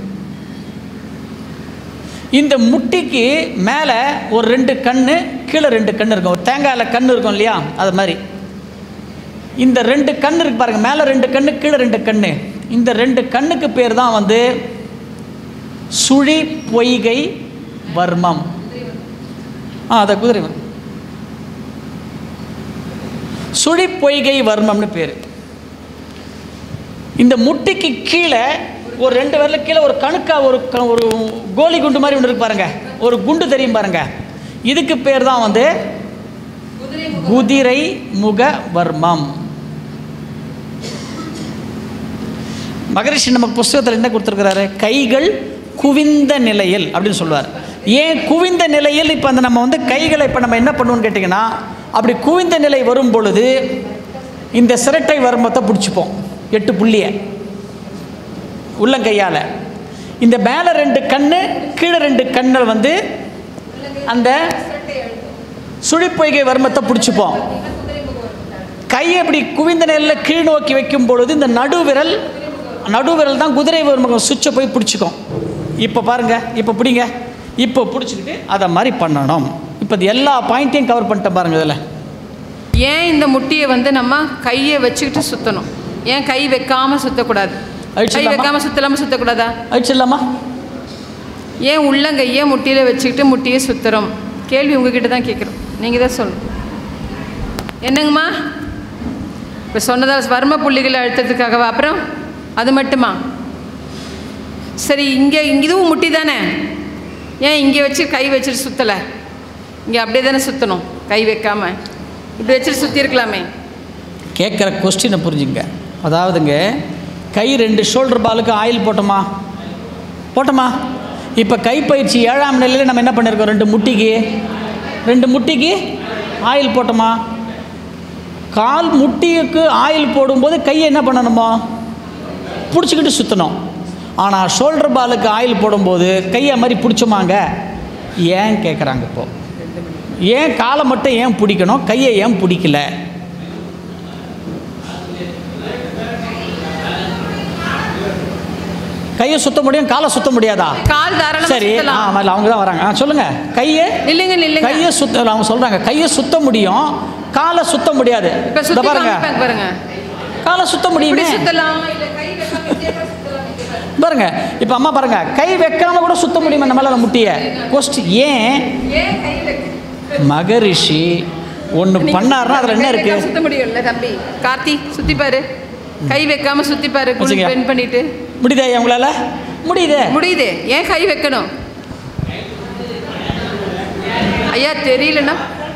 இந்த முட்டிக்கு மேலே ஒரு ரெண்டு கண்ணு கீழே ரெண்டு கண்ணு இருக்கும் ஒரு தேங்காயில் கண்ணு இருக்கும் இல்லையா அது மாதிரி இந்த ரெண்டு கண்ணு இருக்கு பாருங்க மேலே ரெண்டு கண்ணு கீழே ரெண்டு கண்ணு இந்த ரெண்டு கண்ணுக்கு பேர் தான் வந்து சுழி பொய்கை வர்மம் ஆ அதை குதிரை வர்மம். சுழி பொய்கை வர்மம்னு பேர் இந்த முட்டிக்கு கீழே ஒரு ரெண்டு விரலுக்கு கீழே ஒரு கணுக்கா ஒரு க- ஒரு கோலி குண்டு மாதிரி ஒன்று இருக்கு பாருங்க ஒரு குண்டு தெரியும் பாருங்க இதுக்கு பேர் தான் வந்து குதிரை முக வர்மம் மகரிஷி நமக்கு புஸ்தகத்தில் என்ன கொடுத்துருக்கிறாரு கைகள் குவிந்த நிலையில் அப்படின்னு சொல்லுவார் ஏன் குவிந்த நிலையில் இப்போ அந்த நம்ம வந்து கைகளை இப்போ நம்ம என்ன பண்ணுவோம்னு கேட்டிங்கன்னா அப்படி குவிந்த நிலை வரும் பொழுது இந்த சிரட்டை வர்மத்தை பிடிச்சிப்போம் எட்டு புள்ளியை உள்ளங்கையால் இந்த மேலே ரெண்டு கண்ணு கீழே ரெண்டு கண்கள் வந்து அந்த சுழிப்பொய்கை வர்மத்தை பிடிச்சிப்போம் கையை இப்படி குவிந்த நிலையில் கீழ் நோக்கி வைக்கும் பொழுது இந்த நடுவிரல் நடுவிரல் தான் குதிரை வர்மம் சுவிட்சை போய் பிடிச்சிக்கும் இப்போ பாருங்க இப்போ பிடிங்க இப்போ பிடிச்சிக்கிட்டு அதை மாதிரி பண்ணணும் இப்போ இது எல்லா பாயிண்ட்டையும் கவர் பண்ணிட்டேன் பாருங்க இதில் ஏன் இந்த முட்டியை வந்து நம்ம கையை வச்சுக்கிட்டு சுற்றணும் ஏன் கை வைக்காம சுற்றக்கூடாது கை அழிச்சிடலாமா? வைக்காம சுற்றலாம சுற்றக்கூடாதா அழிச்சிடலாமா ஏன் உள்ளங்கையை முட்டியில் வச்சுக்கிட்டு முட்டியை சுற்றுறோம் கேள்வி உங்ககிட்ட தான் கேட்குறோம் நீங்கள் தான் சொல்லணும் என்னங்கம்மா இப்போ சொன்னதால் வர்ம புள்ளிகளை அழுத்தத்துக்காகவா அப்புறம் அது மட்டுமா சரி இங்கே இதுவும் முட்டி தானே ஏன் இங்கே வச்சு கை வச்சுட்டு சுற்றலை இங்கே அப்படியே தானே சுற்றணும் கை வைக்காம இப்படி வச்சுட்டு சுற்றி இருக்கலாமே கேட்குற கொஸ்டினை புரிஞ்சுங்க அதாவதுங்க கை ரெண்டு ஷோல்டர் பாலுக்கு ஆயில் போட்டோமா போட்டோமா இப்போ கைப்பயிற்சி ஏழாம் நிலையில் நம்ம என்ன பண்ணியிருக்கோம் ரெண்டு முட்டிக்கு ரெண்டு முட்டிக்கு ஆயில் போட்டோமா கால் முட்டிக்கு ஆயில் போடும்போது கையை என்ன பண்ணணுமா பிடிச்சிக்கிட்டு சுற்றணும் ஆனால் ஷோல்டர் பாலுக்கு ஆயில் போடும்போது கையை மாதிரி பிடிச்சோமாங்க ஏன் கேட்குறாங்க இப்போ ஏன் காலை மட்டும் ஏன் பிடிக்கணும் கையை ஏன் பிடிக்கல கையை சுத்த முடியும் காலை சுத்த முடியாதா கால் தாராளமாக சரி ஆ சுற்றலாம் முதல்ல அவங்க தான் வராங்க ஆ சொல்லுங்க கையை நில்லுங்க நில்லுங்க கையை சுத்த அவங்க சொல்றாங்க கையை சுத்த முடியும் காலை சுத்த முடியாது இப்போ இந்த சுற்றி பாருங்க காமிப்பாங்க பாருங்க காலை சுத்த இப்படி முடியுமே சுற்றலாம் இல்லை கை வைக்காம இப்படியே கூட சுத்தலாம். பாருங்க இப்போ அம்மா பாருங்க கை வைக்காம கூட சுத்த முடியுமா நம்மளால முட்டிய கொஸ்ட் ஏன் ஏன் கை வைக்க மகரிஷி ஒன்று பண்ணாருன்னா அதில் என்ன கை இருக்கு வைக்காம சுத்த முடியும்ல தம்பி கார்த்தி சுத்தி பாரு கை வைக்காம சுத்தி பாரு குள் வச்சுக்க. பென் பண்ணிட்டு முடியுதா ஐயா உங்களால முடியுதே முடியுது ஏன் கை வைக்கணும் ஐயா தெரியலன்னா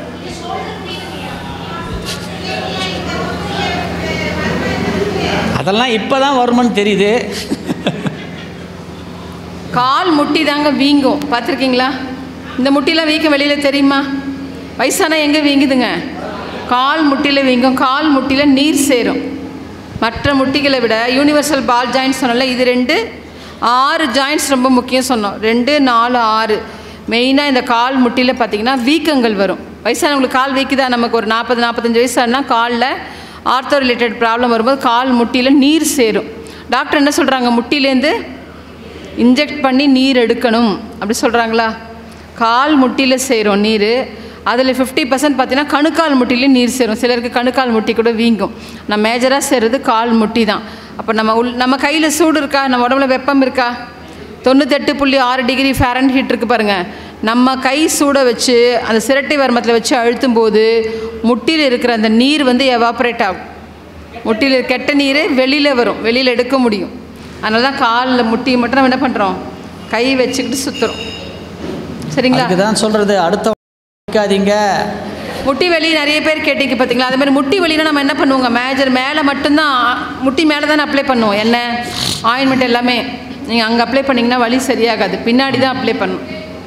அதெல்லாம் இப்போ தான் வருமான்னு தெரியுது கால் முட்டி தாங்க வீங்கும் பார்த்துருக்கீங்களா இந்த முட்டிலாம் வீக்கம் வெளியில் தெரியுமா வயசானா எங்கே வீங்குதுங்க கால் முட்டியில் வீங்கும் கால் முட்டியில் நீர் சேரும் மற்ற முட்டிகளை விட யூனிவர்சல் பால் ஜாயின்ஸ் சொன்னல இது ரெண்டு ஆறு ஜாயின்ட்ஸ் ரொம்ப முக்கியம் சொன்னோம் ரெண்டு நாலு ஆறு மெயினாக இந்த கால் முட்டியில் பார்த்தீங்கன்னா வீக்கங்கள் வரும் வயசானவங்களுக்கு கால் வீக்குதா நமக்கு ஒரு நாற்பது நாற்பத்தஞ்சு வயசானா காலில் ஆர்த்தோ ரிலேட்டட் ப்ராப்ளம் வரும்போது கால் முட்டியில் நீர் சேரும் டாக்டர் என்ன சொல்கிறாங்க முட்டிலேருந்து இன்ஜெக்ட் பண்ணி நீர் எடுக்கணும் அப்படி சொல்கிறாங்களா கால் முட்டியில் சேரும் நீர் அதில் ஃபிஃப்டி பர்சன்ட் பார்த்தீங்கன்னா கணுக்கால் முட்டிலையும் நீர் சேரும் சிலருக்கு கணுக்கால் முட்டி கூட வீங்கும் நான் மேஜராக சேருறது கால் முட்டி தான் அப்போ நம்ம உள் நம்ம கையில் சூடு இருக்கா நம்ம உடம்புல வெப்பம் இருக்கா தொண்ணூத்தெட்டு புள்ளி ஆறு டிகிரி ஃபேரன் ஹீட் இருக்குது பாருங்கள் நம்ம கை சூட வச்சு அந்த சிரட்டை வர்மத்தில் வச்சு அழுத்தும் போது முட்டியில் இருக்கிற அந்த நீர் வந்து எவாப்ரேட் ஆகும் முட்டியில் கெட்ட நீர் வெளியில் வரும் வெளியில் எடுக்க முடியும் அதனால தான் காலில் முட்டியை மட்டும் நம்ம என்ன பண்ணுறோம் கை வச்சுக்கிட்டு சுற்றுறோம் சரிங்களா அதுக்கு தான் சொல்கிறது அடுத்த வைக்காதீங்க முட்டி வலி நிறைய பேர் கேட்டீங்க பார்த்தீங்களா அதே மாதிரி முட்டி வலினா நம்ம என்ன பண்ணுவோங்க மேஜர் மேலே மட்டும்தான் முட்டி மேலே தானே அப்ளை பண்ணுவோம் என்ன ஆயின்மெண்ட் எல்லாமே நீங்கள் அங்கே அப்ளை பண்ணிங்கன்னா வலி சரியாகாது பின்னாடி தான் அப்ளை பண்ணணும்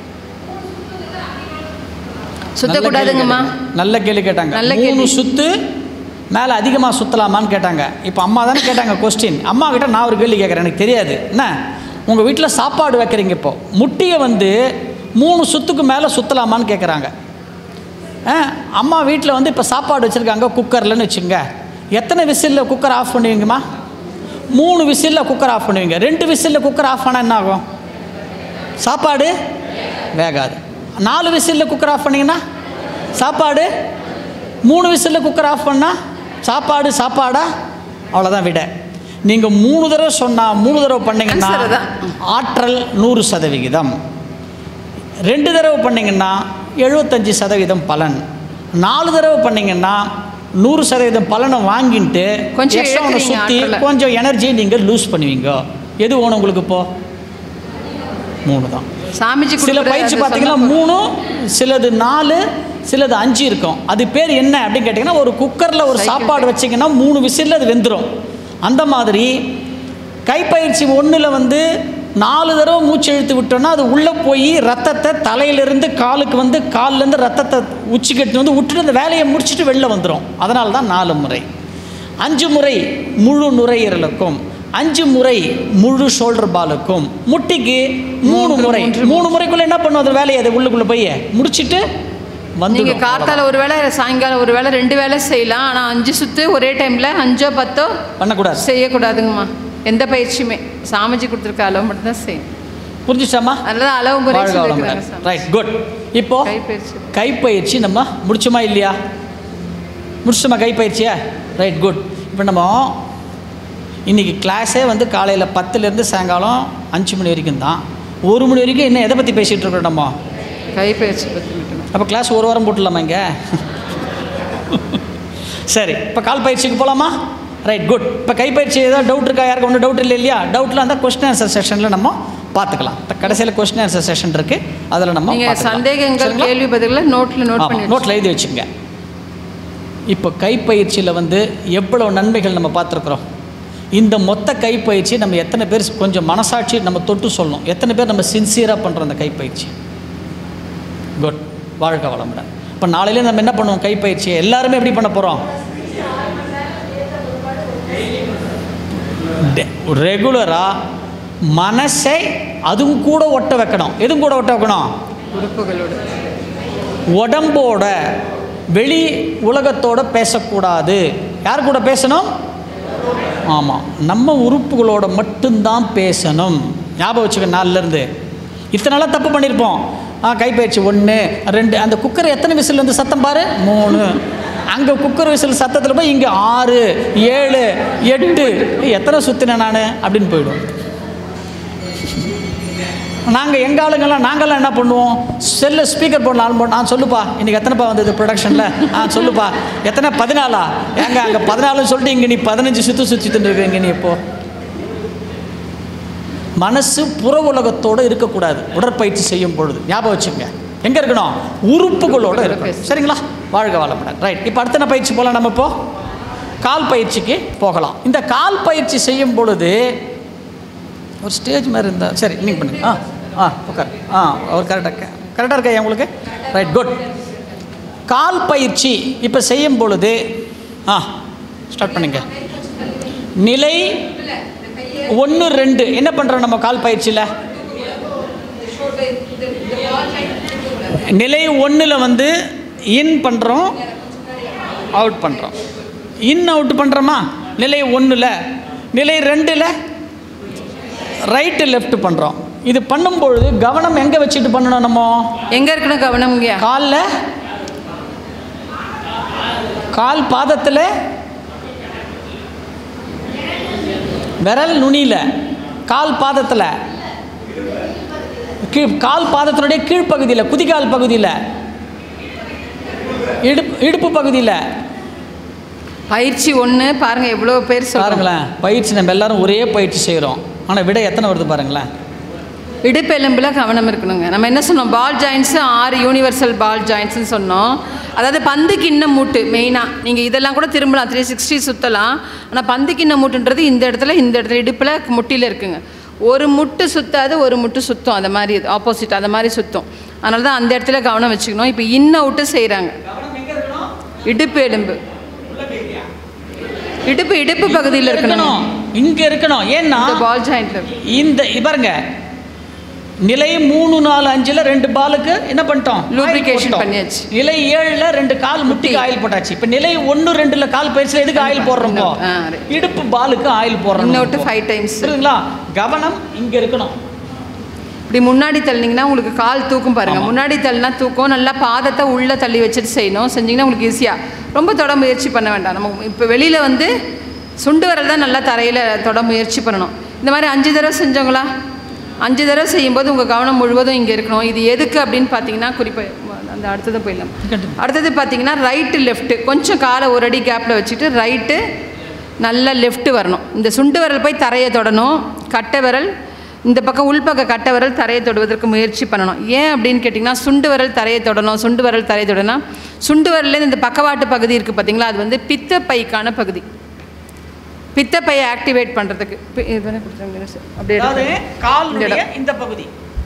சுத்தக்கூடாதுங்கம்மா நல்ல கேள்வி கேட்டாங்க நல்ல மூணு கேள்வி. சுத்து மேலே அதிகமாக சுற்றலாமான்னு கேட்டாங்க இப்போ அம்மா தானே கேட்டாங்க கொஸ்டின் அம்மா கிட்ட நான் ஒரு கேள்வி கேட்குறேன் எனக்கு தெரியாது என்ன உங்கள் வீட்டில் சாப்பாடு வைக்கிறீங்க இப்போ முட்டியை வந்து மூணு சுத்துக்கு மேலே சுற்றலாமான்னு கேட்குறாங்க அம்மா வீட்டில் வந்து இப்போ சாப்பாடு வச்சுருக்காங்க குக்கர்லன்னு வச்சுங்க எத்தனை விசிலில் குக்கர் ஆஃப் பண்ணுவீங்கம்மா மூணு விசிலில் குக்கர் ஆஃப் பண்ணுவீங்க ரெண்டு விசிலில் குக்கர் ஆஃப் ஆனால் என்ன ஆகும் சாப்பாடு வேகாது நாலு விசிலில் குக்கர் ஆஃப் பண்ணிங்கன்னா சாப்பாடு மூணு விசிலில் குக்கர் ஆஃப் பண்ணால் சாப்பாடு சாப்பாடா அவ்வளோதான் விட நீங்கள் மூணு தடவை சொன்னால் மூணு தடவை பண்ணீங்கன்னா Answer அதான். ஆற்றல் நூறு சதவிகிதம் ரெண்டு தடவை பண்ணீங்கன்னா எழுபத்தஞ்சி சதவீதம் பலன் நாலு தடவை பண்ணீங்கன்னா நூறு சதவீதம் பலனை வாங்கிட்டு கொஞ்சம் extra ஒன்று இழக்கிறீங்க சுற்றி ஆற்றலை. கொஞ்சம் எனர்ஜியை நீங்கள் லூஸ் பண்ணுவீங்க எது வேணும் உங்களுக்கு இப்போ மூணு தான் சாமிஜி சில கொடுக்குற பயிற்சி அது பார்த்தீங்கன்னா சொன்னா மூணு சிலது நாலு சிலது அஞ்சு இருக்கும் அது பேர் என்ன அப்படின்னு கேட்டிங்கன்னா ஒரு குக்கரில் ஒரு Cycle சாப்பாடு வச்சிங்கன்னா மூணு விசிலில் அது வெந்துடும் அந்த மாதிரி கைப்பயிற்சி ஒன்றில் வந்து நாலு தடவை மூச்சு இழுத்து விட்டோம்னா அது உள்ளே போய் ரத்தத்தை தலையிலிருந்து காலுக்கு வந்து கால்லேருந்து ரத்தத்தை உச்சிக்கட்டு வந்து விட்டுட்டு அந்த வேலையை முடிச்சுட்டு வெளில வந்துடும் அதனால தான் நாலு முறை அஞ்சு முறை முழு நுரையீரலுக்கும் அஞ்சு முறை முழு ஷோல்டர் பாலுக்கும் முட்டிக்கு மூணு முறை மூணு முறைக்குள்ள என்ன பண்ணும் அது வேலையை அது உள்ளுக்குள்ளே போய் முடிச்சிட்டு வந்து நீங்கள் காத்தால ஒரு வேளை சாயங்காலம் ஒரு வேளை ரெண்டு வேளை செய்யலாம் ஆனால் அஞ்சு சுற்று ஒரே டைமில் அஞ்சோ பத்தோ பண்ணக்கூடாது செய்யக்கூடாதுங்கம்மா எந்த பயிற்சியுமே சாமிஜி கொடுத்துருக்க அளவு மட்டும்தான் செய்யும் புரிஞ்சுச்சாமா அதனால அளவு முறை வாழ்க சொல்லியிருக்கிறாங்க வளமுடன் சாமி. ரைட் குட் இப்போ கைப்பயிற்சி கைப்பயிற்சி நம்ம முடிச்சோமா இல்லையா முடிச்சோமா கைப்பயிற்சியா ரைட் குட் இப்போ நம்ம இன்றைக்கி கிளாஸே வந்து காலையில் பத்துலேருந்து சாயங்காலம் அஞ்சு மணி வரைக்கும் தான் ஒரு மணி வரைக்கும் இன்னும் எதை பற்றி பேசிகிட்டு இருக்கோம் நம்ம கைப்பயிற்சி பற்றி மட்டும் அப்போ கிளாஸ் ஒரு வாரம் போட்டுடலாமா இங்கே சரி இப்போ கால் பயிற்சிக்கு போகலாமா ரைட் குட் இப்போ கைப்பயிற்சி ஏதாவது டவுட் இருக்கா யாருக்கு ஒன்றும் டவுட் இல்லை இல்லையா டவுட்டில் அந்த கொஸ்டின் ஆன்சர் செஷனில் நம்ம பார்த்துக்கலாம் இப்போ கடைசியில் கொஸ்டின் ஆன்சர் செஷன் இருக்குது அதில் நம்ம நீங்கள் பார்த்துக்கலாம். சந்தேகங்கள் சரிங்களா? கேள்வி பதில்களை நோட்டில் நோட் ஆமாம் பண்ணி நோட்டில் எழுதி வச்சுங்க இப்போ கைப்பயிற்சியில் வந்து எவ்வளோ நன்மைகள் நம்ம பார்த்துருக்குறோம் இந்த மொத்த கைப்பயிற்சி நம்ம எத்தனை பேர் கொஞ்சம் மனசாட்சி நம்ம தொட்டு சொல்லணும் எத்தனை பேர் நம்ம சின்சியராக பண்ணுறோம் அந்த கைப்பயிற்சி குட் வாழ்க வளமுடன் இப்போ நாளையிலே நம்ம என்ன பண்ணுவோம் கைப்பயிற்சி எல்லாருமே எப்படி பண்ண போகிறோம் ரெகுலராக மனசை அதுவும் கூட ஒட்ட வைக்கணும் எதுவும் கூட ஒட்ட வைக்கணும் உறுப்புகளோட உடம்போட வெளி உலகத்தோட பேசக்கூடாது யார் கூட பேசணும் ஆமாம் நம்ம உறுப்புகளோட மட்டும்தான் பேசணும் ஞாபகம் வச்சுக்க நாலுலேருந்து இத்தனை நாளாக தப்பு பண்ணியிருப்போம் ஆ கைப்பயிற்சி ஒன்று ரெண்டு அந்த குக்கர் எத்தனை விசில் வந்து சத்தம் பாரு மூணு அங்கே குக்கர் விசில் சத்தத்தில் போய் இங்கே ஆறு ஏழு எட்டு ஏய், எத்தனை சுற்றினேன் நான் அப்படின்னு போயிடும் நாங்கள் எங்கள் ஆளுங்கெல்லாம் நாங்கள்லாம் என்ன பண்ணுவோம் செல்லு ஸ்பீக்கர் போடலாம் ஆள் போட நான் சொல்லுப்பா இன்றைக்கி எத்தனைப்பா வந்தது ப்ரொடக்ஷனில் ஆ சொல்லுப்பா எத்தனை பதினாலா ஏங்க அங்கே பதினாலுன்னு சொல்லிட்டு இங்கே நீ பதினஞ்சு சுற்று சுற்றிட்டு இருக்கீங்க நீ இப்போ மனசு புற உலகத்தோடு இருக்கக்கூடாது உடற்பயிற்சி செய்யும் பொழுது ஞாபகம் வச்சுங்க எங்கே இருக்கணும் உறுப்புகளோடு இருக்கணும் சரிங்களா வாழ்க வளமுடன் ரைட் இப்போ அடுத்த என்ன பயிற்சி போகலாம் நம்ம இப்போ கால் பயிற்சிக்கு போகலாம் இந்த கால் பயிற்சி செய்யும் பொழுது ஒரு ஸ்டேஜ் மாதிரி இருந்தால் சரி நீங்கள் பண்ணுங்க ஆ ஆ உட்கார் ஆ அவர் கரெக்டாக கரெக்டாக இருக்கா உங்களுக்கு ரைட் குட் கால் பயிற்சி இப்போ செய்யும் பொழுது ஆ ஸ்டார்ட் பண்ணுங்க நிலை ஒன்று ரெண்டு என்ன பண்ணுறோம் நம்ம கால் பயிற்சியில் நிலை ஒன்றில் வந்து இன் பண்ணுறோம் அவுட் பண்ணுறோம் இன் அவுட் பண்ணுறோமா நிலை ஒன்றில் நிலை ரெண்டில் ரைட்டு லெஃப்ட் பண்ணுறோம் இது பண்ணும்பொழுது கவனம் எங்கே வச்சுட்டு பண்ணணும் நம்ம எங்கே இருக்கணும் கவனம்ங்கய்யா காலில் கால் பாதத்தில் விரல் நுனியில் கால் பாதத்தில் கீழ் கால் பாதத்தினுடைய கீழ்ப்பகுதியில் குதிகால் பகுதியில் இடுப்பு இடுப்பு பகுதியில் பயிற்சி ஒன்று பாருங்கள் எவ்வளோ பேர் சொல்கிறாங்க பாருங்களேன் பயிற்சி நம்ம எல்லாரும் ஒரே பயிற்சி செய்கிறோம் ஆனால் விட எத்தனை வருது பாருங்களேன் இடுப்பெலும்பில் கவனம் இருக்கணுங்க நம்ம என்ன சொன்னோம் பால் ஜாயின்ஸு ஆறு யூனிவர்சல் பால் ஜாயின்ட்ஸ்னு சொன்னோம் அதாவது பந்து கிண்ண மூட்டு மெயினாக நீங்கள் இதெல்லாம் கூட திரும்பலாம் த்ரீ சிக்ஸ்டி சுற்றலாம் ஆனால் பந்து கிண்ண மூட்டுன்றது இந்த இடத்துல இந்த இடத்துல இடுப்பில் முட்டியில் இருக்குங்க ஒரு முட்டு சுத்தாது ஒரு முட்டு சுத்தம் அந்த மாதிரி ஆப்போசிட் அந்த மாதிரி சுத்தம் அதனால தான் அந்த இடத்துல கவனம் வச்சுக்கணும் இப்போ இன்ன விட்டு செய்கிறாங்க இடுப்பு எலும்பு இடுப்பு இடுப்பு பகுதியில் இருக்கணும் இருக்கணும் இங்கே இருக்கணும் ஏன்னா இந்த பால் ஜாயிண்ட்ல இந்த பாருங்க நிலை மூணு நாலு அஞ்சுல ரெண்டு பாலுக்கு என்ன பண்ணிட்டோம் Lubrication ஆயில் போட்டோம். பண்ணியாச்சு. நிலை ஏழுல ரெண்டு கால் முட்டிக்கு ஆயில் போட்டாச்சு இப்போ நிலை ஒன்று ரெண்டுல கால் பயிற்சியில் எதுக்கு ஆயில் போடுறோம் இப்போ? ஆ, right. இடுப்பு பாலுக்கு ஆயில் போடுறோம் இன்னொட்டு இப்போ. ஃபைவ் டைம்ஸ் புரியுதுங்களா கவனம் இங்க இருக்கணும் இப்படி முன்னாடி தள்ளினீங்கன்னா உங்களுக்கு கால் தூக்கும் பாருங்க ஆமா. முன்னாடி தள்ளினா தூக்கம் நல்லா பாதத்தை உள்ளே தள்ளி வச்சுட்டு செய்யணும் செஞ்சீங்கன்னா உங்களுக்கு ஈஸியாக ரொம்ப தொட முயற்சி பண்ண வேண்டாம் நம்ம இப்போ வெளியில் வந்து சுண்டு வரல் தான் நல்லா தரையில் தொட முயற்சி பண்ணணும் இந்த மாதிரி அஞ்சு தடவை செஞ்சவங்களா அஞ்சு தடவை செய்யும்போது உங்கள் கவனம் முழுவதும் இங்கே இருக்கணும் இது எதுக்கு அப்படின்னு பார்த்தீங்கன்னா குறிப்பாக அந்த அடுத்தது போயிடலாம் Continue. அடுத்தது பார்த்தீங்கன்னா ரைட்டு லெஃப்ட்டு கொஞ்சம் காலை ஒரு அடி கேப்பில் வச்சுட்டு ரைட்டு நல்ல லெஃப்ட் வரணும் இந்த சுண்டு விரல் போய் தரையை தொடணும் கட்டை விரல் இந்த பக்கம் உள்பக்க கட்டை விரல் தரையை தொடுவதற்கு முயற்சி பண்ணணும் ஏன் அப்படின்னு கேட்டிங்கன்னா சுண்டு விரல் தரையை தொடணும் சுண்டு விரல் தரையை தொடனா சுண்டு விரல்லேருந்து இந்த பக்கவாட்டு பகுதி இருக்குது பார்த்தீங்களா அது வந்து பித்த பைக்கான பகுதி பித்த பையை ஆக்டிவேட் பண்ணுறதுக்கு இது வேணா கொடுத்துருங்க சார் அப்படியே அதாவது எடுத்துக்கோங்க. இந்த காலுடைய இடம். இந்த பகுதி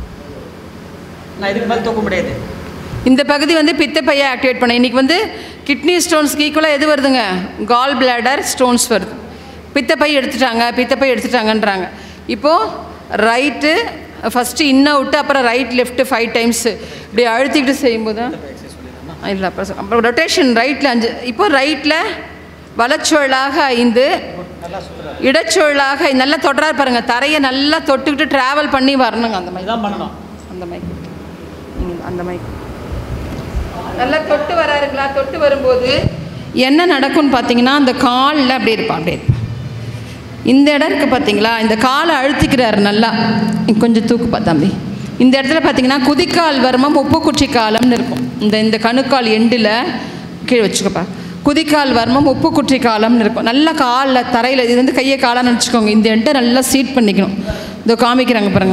நான் இதுக்கு மேலே தூக்க முடியாது இந்த பகுதி வந்து பித்தப்பையை ஆக்டிவேட் பண்ண இன்றைக்கி வந்து கிட்னி ஸ்டோன்ஸ்க்கு ஈக்குவலாக எது வருதுங்க கால் பிளாடர் ஸ்டோன்ஸ் வருது பித்தப்பை எடுத்துட்டாங்க பித்தப்பை எடுத்துட்டாங்கன்றாங்க இப்போது ரைட்டு ஃபஸ்ட்டு இன் அவுட்டு அப்புறம் ரைட் லெஃப்ட்டு ஃபைவ் டைம்ஸு இப்படி அழுத்திக்கிட்டு செய்யும்போது இல்லை அப்புறம் அப்புறம் ரொட்டேஷன் ரைட்டில் அஞ்சு இப்போ ரைட்டில் வலச்சுழலாக ஐந்து இடச்சுழலாக நல்லா தொடுறாரு பாருங்க தரையை நல்லா தொட்டுக்கிட்டு ட்ராவல் பண்ணி வரணுங்க அந்த மாதிரி இதுதான் பண்ணணும் அந்த மைக் நீங்கள் அந்த மைக் நல்லா தொட்டு வராருங்களா தொட்டு வரும்போது என்ன நடக்கும்னு பார்த்தீங்கன்னா அந்த காலில் அப்படியே இருப்பான் அப்படியே இருப்பான் இந்த இடம் இருக்குது பார்த்தீங்களா இந்த காலை அழுத்திக்கிறாரு நல்லா இங்க கொஞ்சம் தூக்குப்பா தம்பி இந்த இடத்துல பார்த்தீங்கன்னா குதிக்கால் வர்மம் உப்புக்குச்சி காலம்னு இருக்கும் இந்த இந்த கணுக்கால் எண்டில் கீழே வச்சுக்கப்பா குதிக்கால் வர்மம் உப்புக்குற்றி காலம்னு இருக்கும் நல்லா காலில் தரையில் இது வந்து கையை காலான்னு வச்சுக்கோங்க இந்த எண்டை நல்லா சீட் பண்ணிக்கணும் இதோ காமிக்கிறாங்க பாருங்க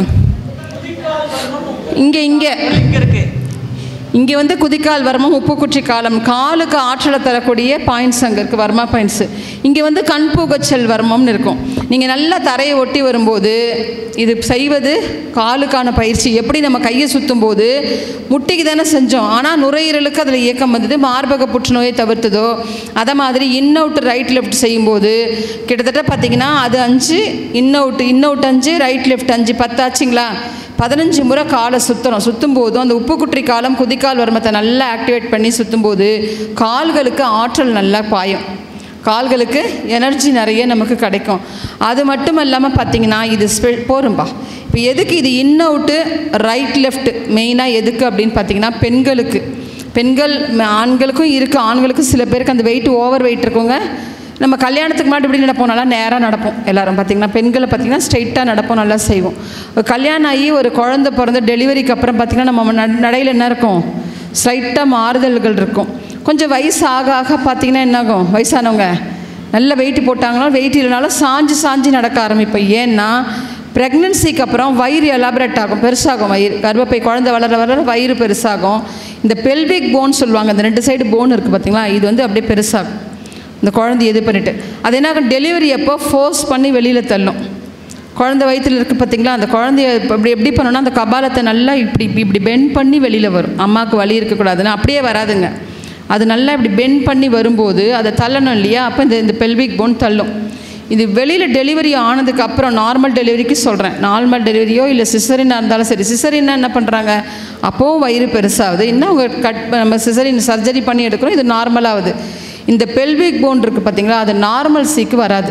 இங்கே இங்கே இங்கே இருக்கு இங்கே வந்து குதிக்கால் வர்மம் உப்புக்குச்சி காலம் காலுக்கு ஆற்றலை தரக்கூடிய பாயிண்ட்ஸ் அங்கே இருக்குது வர்மா பாயிண்ட்ஸு இங்கே வந்து கண்புகச்சல் வர்மம்னு இருக்கும் நீங்கள் நல்லா தரையை ஒட்டி வரும்போது இது செய்வது காலுக்கான பயிற்சி எப்படி நம்ம கையை சுற்றும் போது முட்டிக்கு தானே செஞ்சோம் ஆனால் நுரையீரலுக்கு அதில் இயக்கம் வந்தது மார்பக புற்றுநோயை தவிர்த்ததோ அதை மாதிரி இன் அவுட் ரைட் லெஃப்ட் செய்யும்போது கிட்டத்தட்ட பார்த்தீங்கன்னா அது அஞ்சு இன் அவுட் இன் அவுட் அஞ்சு ரைட் லெஃப்ட் அஞ்சு பத்தாச்சுங்களா பதினஞ்சு முறை காலை சுற்றணும் சுற்றும் போதும் அந்த உப்புக்குற்றி காலம் குதிக்கால் வர்மத்தை நல்லா ஆக்டிவேட் பண்ணி சுற்றும் போது கால்களுக்கு ஆற்றல் நல்லா பாயும் கால்களுக்கு எனர்ஜி நிறைய நமக்கு கிடைக்கும் அது மட்டும் இல்லாமல் பார்த்தீங்கன்னா இது ஸ்பெ போரும்பா இப்போ எதுக்கு இது இன் அவுட்டு ரைட் லெஃப்ட் மெயினாக எதுக்கு அப்படின்னு பார்த்தீங்கன்னா பெண்களுக்கு பெண்கள் ம- ஆண்களுக்கும் இருக்குது ஆண்களுக்கும் சில பேருக்கு அந்த வெயிட் ஓவர் வெயிட் இருக்குங்க நம்ம கல்யாணத்துக்கு முன்னாடி இப்படி நடப்போம் நல்லா நேராக நடப்போம் எல்லாரும் பார்த்திங்கன்னா பெண்களை பார்த்திங்கன்னா ஸ்ட்ரைட்டாக நடப்போம் நல்லா செய்வோம் ஒரு கல்யாணம் ஆகி ஒரு குழந்தை பிறந்து டெலிவரிக்கு அப்புறம் பார்த்திங்கன்னா நம்ம நட- நடையில் என்ன இருக்கும் ஸ்ட்ரைட்டாக மாறுதல்கள் இருக்கும் கொஞ்சம் வயசு ஆக ஆக பார்த்திங்கன்னா என்னாகும் வயசானவங்க நல்ல வெயிட் போட்டாங்கன்னா வெயிட் இல்லைனாலும் சாஞ்சு சாஞ்சு நடக்க ஆரம்பிப்போம் ஏன்னா ப்ரெக்னென்சிக்கு அப்புறம் வயிறு எலாபரேட் ஆகும் பெருசாகும் வயிறு கர்ப்பப்பை குழந்தை வளர வளர வயிறு பெருசாகும் இந்த பெல்விக் போன் சொல்லுவாங்க இந்த ரெண்டு சைடு போன் இருக்குது பார்த்தீங்களா இது வந்து அப்படியே பெருசாகும் இந்த குழந்தை இது பண்ணிட்டு அது என்ன ஆகும் டெலிவரி அப்போ ஃபோர்ஸ் பண்ணி வெளியில் தள்ளும் குழந்தை வயிற்றில் இருக்குது பார்த்தீங்களா அந்த குழந்தைய இப்ப இப்படி எப்படி பண்ணணும்னா அந்த கபாலத்தை நல்லா இப்படி இப்படி இப்படி பெண்ட் பண்ணி வெளியில் வரும் அம்மாவுக்கு வலி இருக்கக்கூடாதுன்னு அப்படியே வராதுங்க அது நல்லா இப்படி பெண்ட் பண்ணி வரும்போது அதை தள்ளணும் இல்லையா அப்போ இந்த இந்த பெல்விக் போன் தள்ளும் இது வெளியில் டெலிவரி ஆனதுக்கு அப்புறம் நார்மல் டெலிவரிக்கு சொல்கிறேன் நார்மல் டெலிவரியோ இல்லை சிசரினாக இருந்தாலும் சரி சிசரின்னா என்ன பண்ணுறாங்க அப்போவும் வயிறு பெருசாகுது இன்னும் அவங்க கட் நம்ம சிசரின் சர்ஜரி பண்ணி எடுக்கிறோம் இது நார்மலாகுது இந்த பெல்விக் போன் இருக்குது பார்த்தீங்களா அது நார்மல் சீக்கு வராது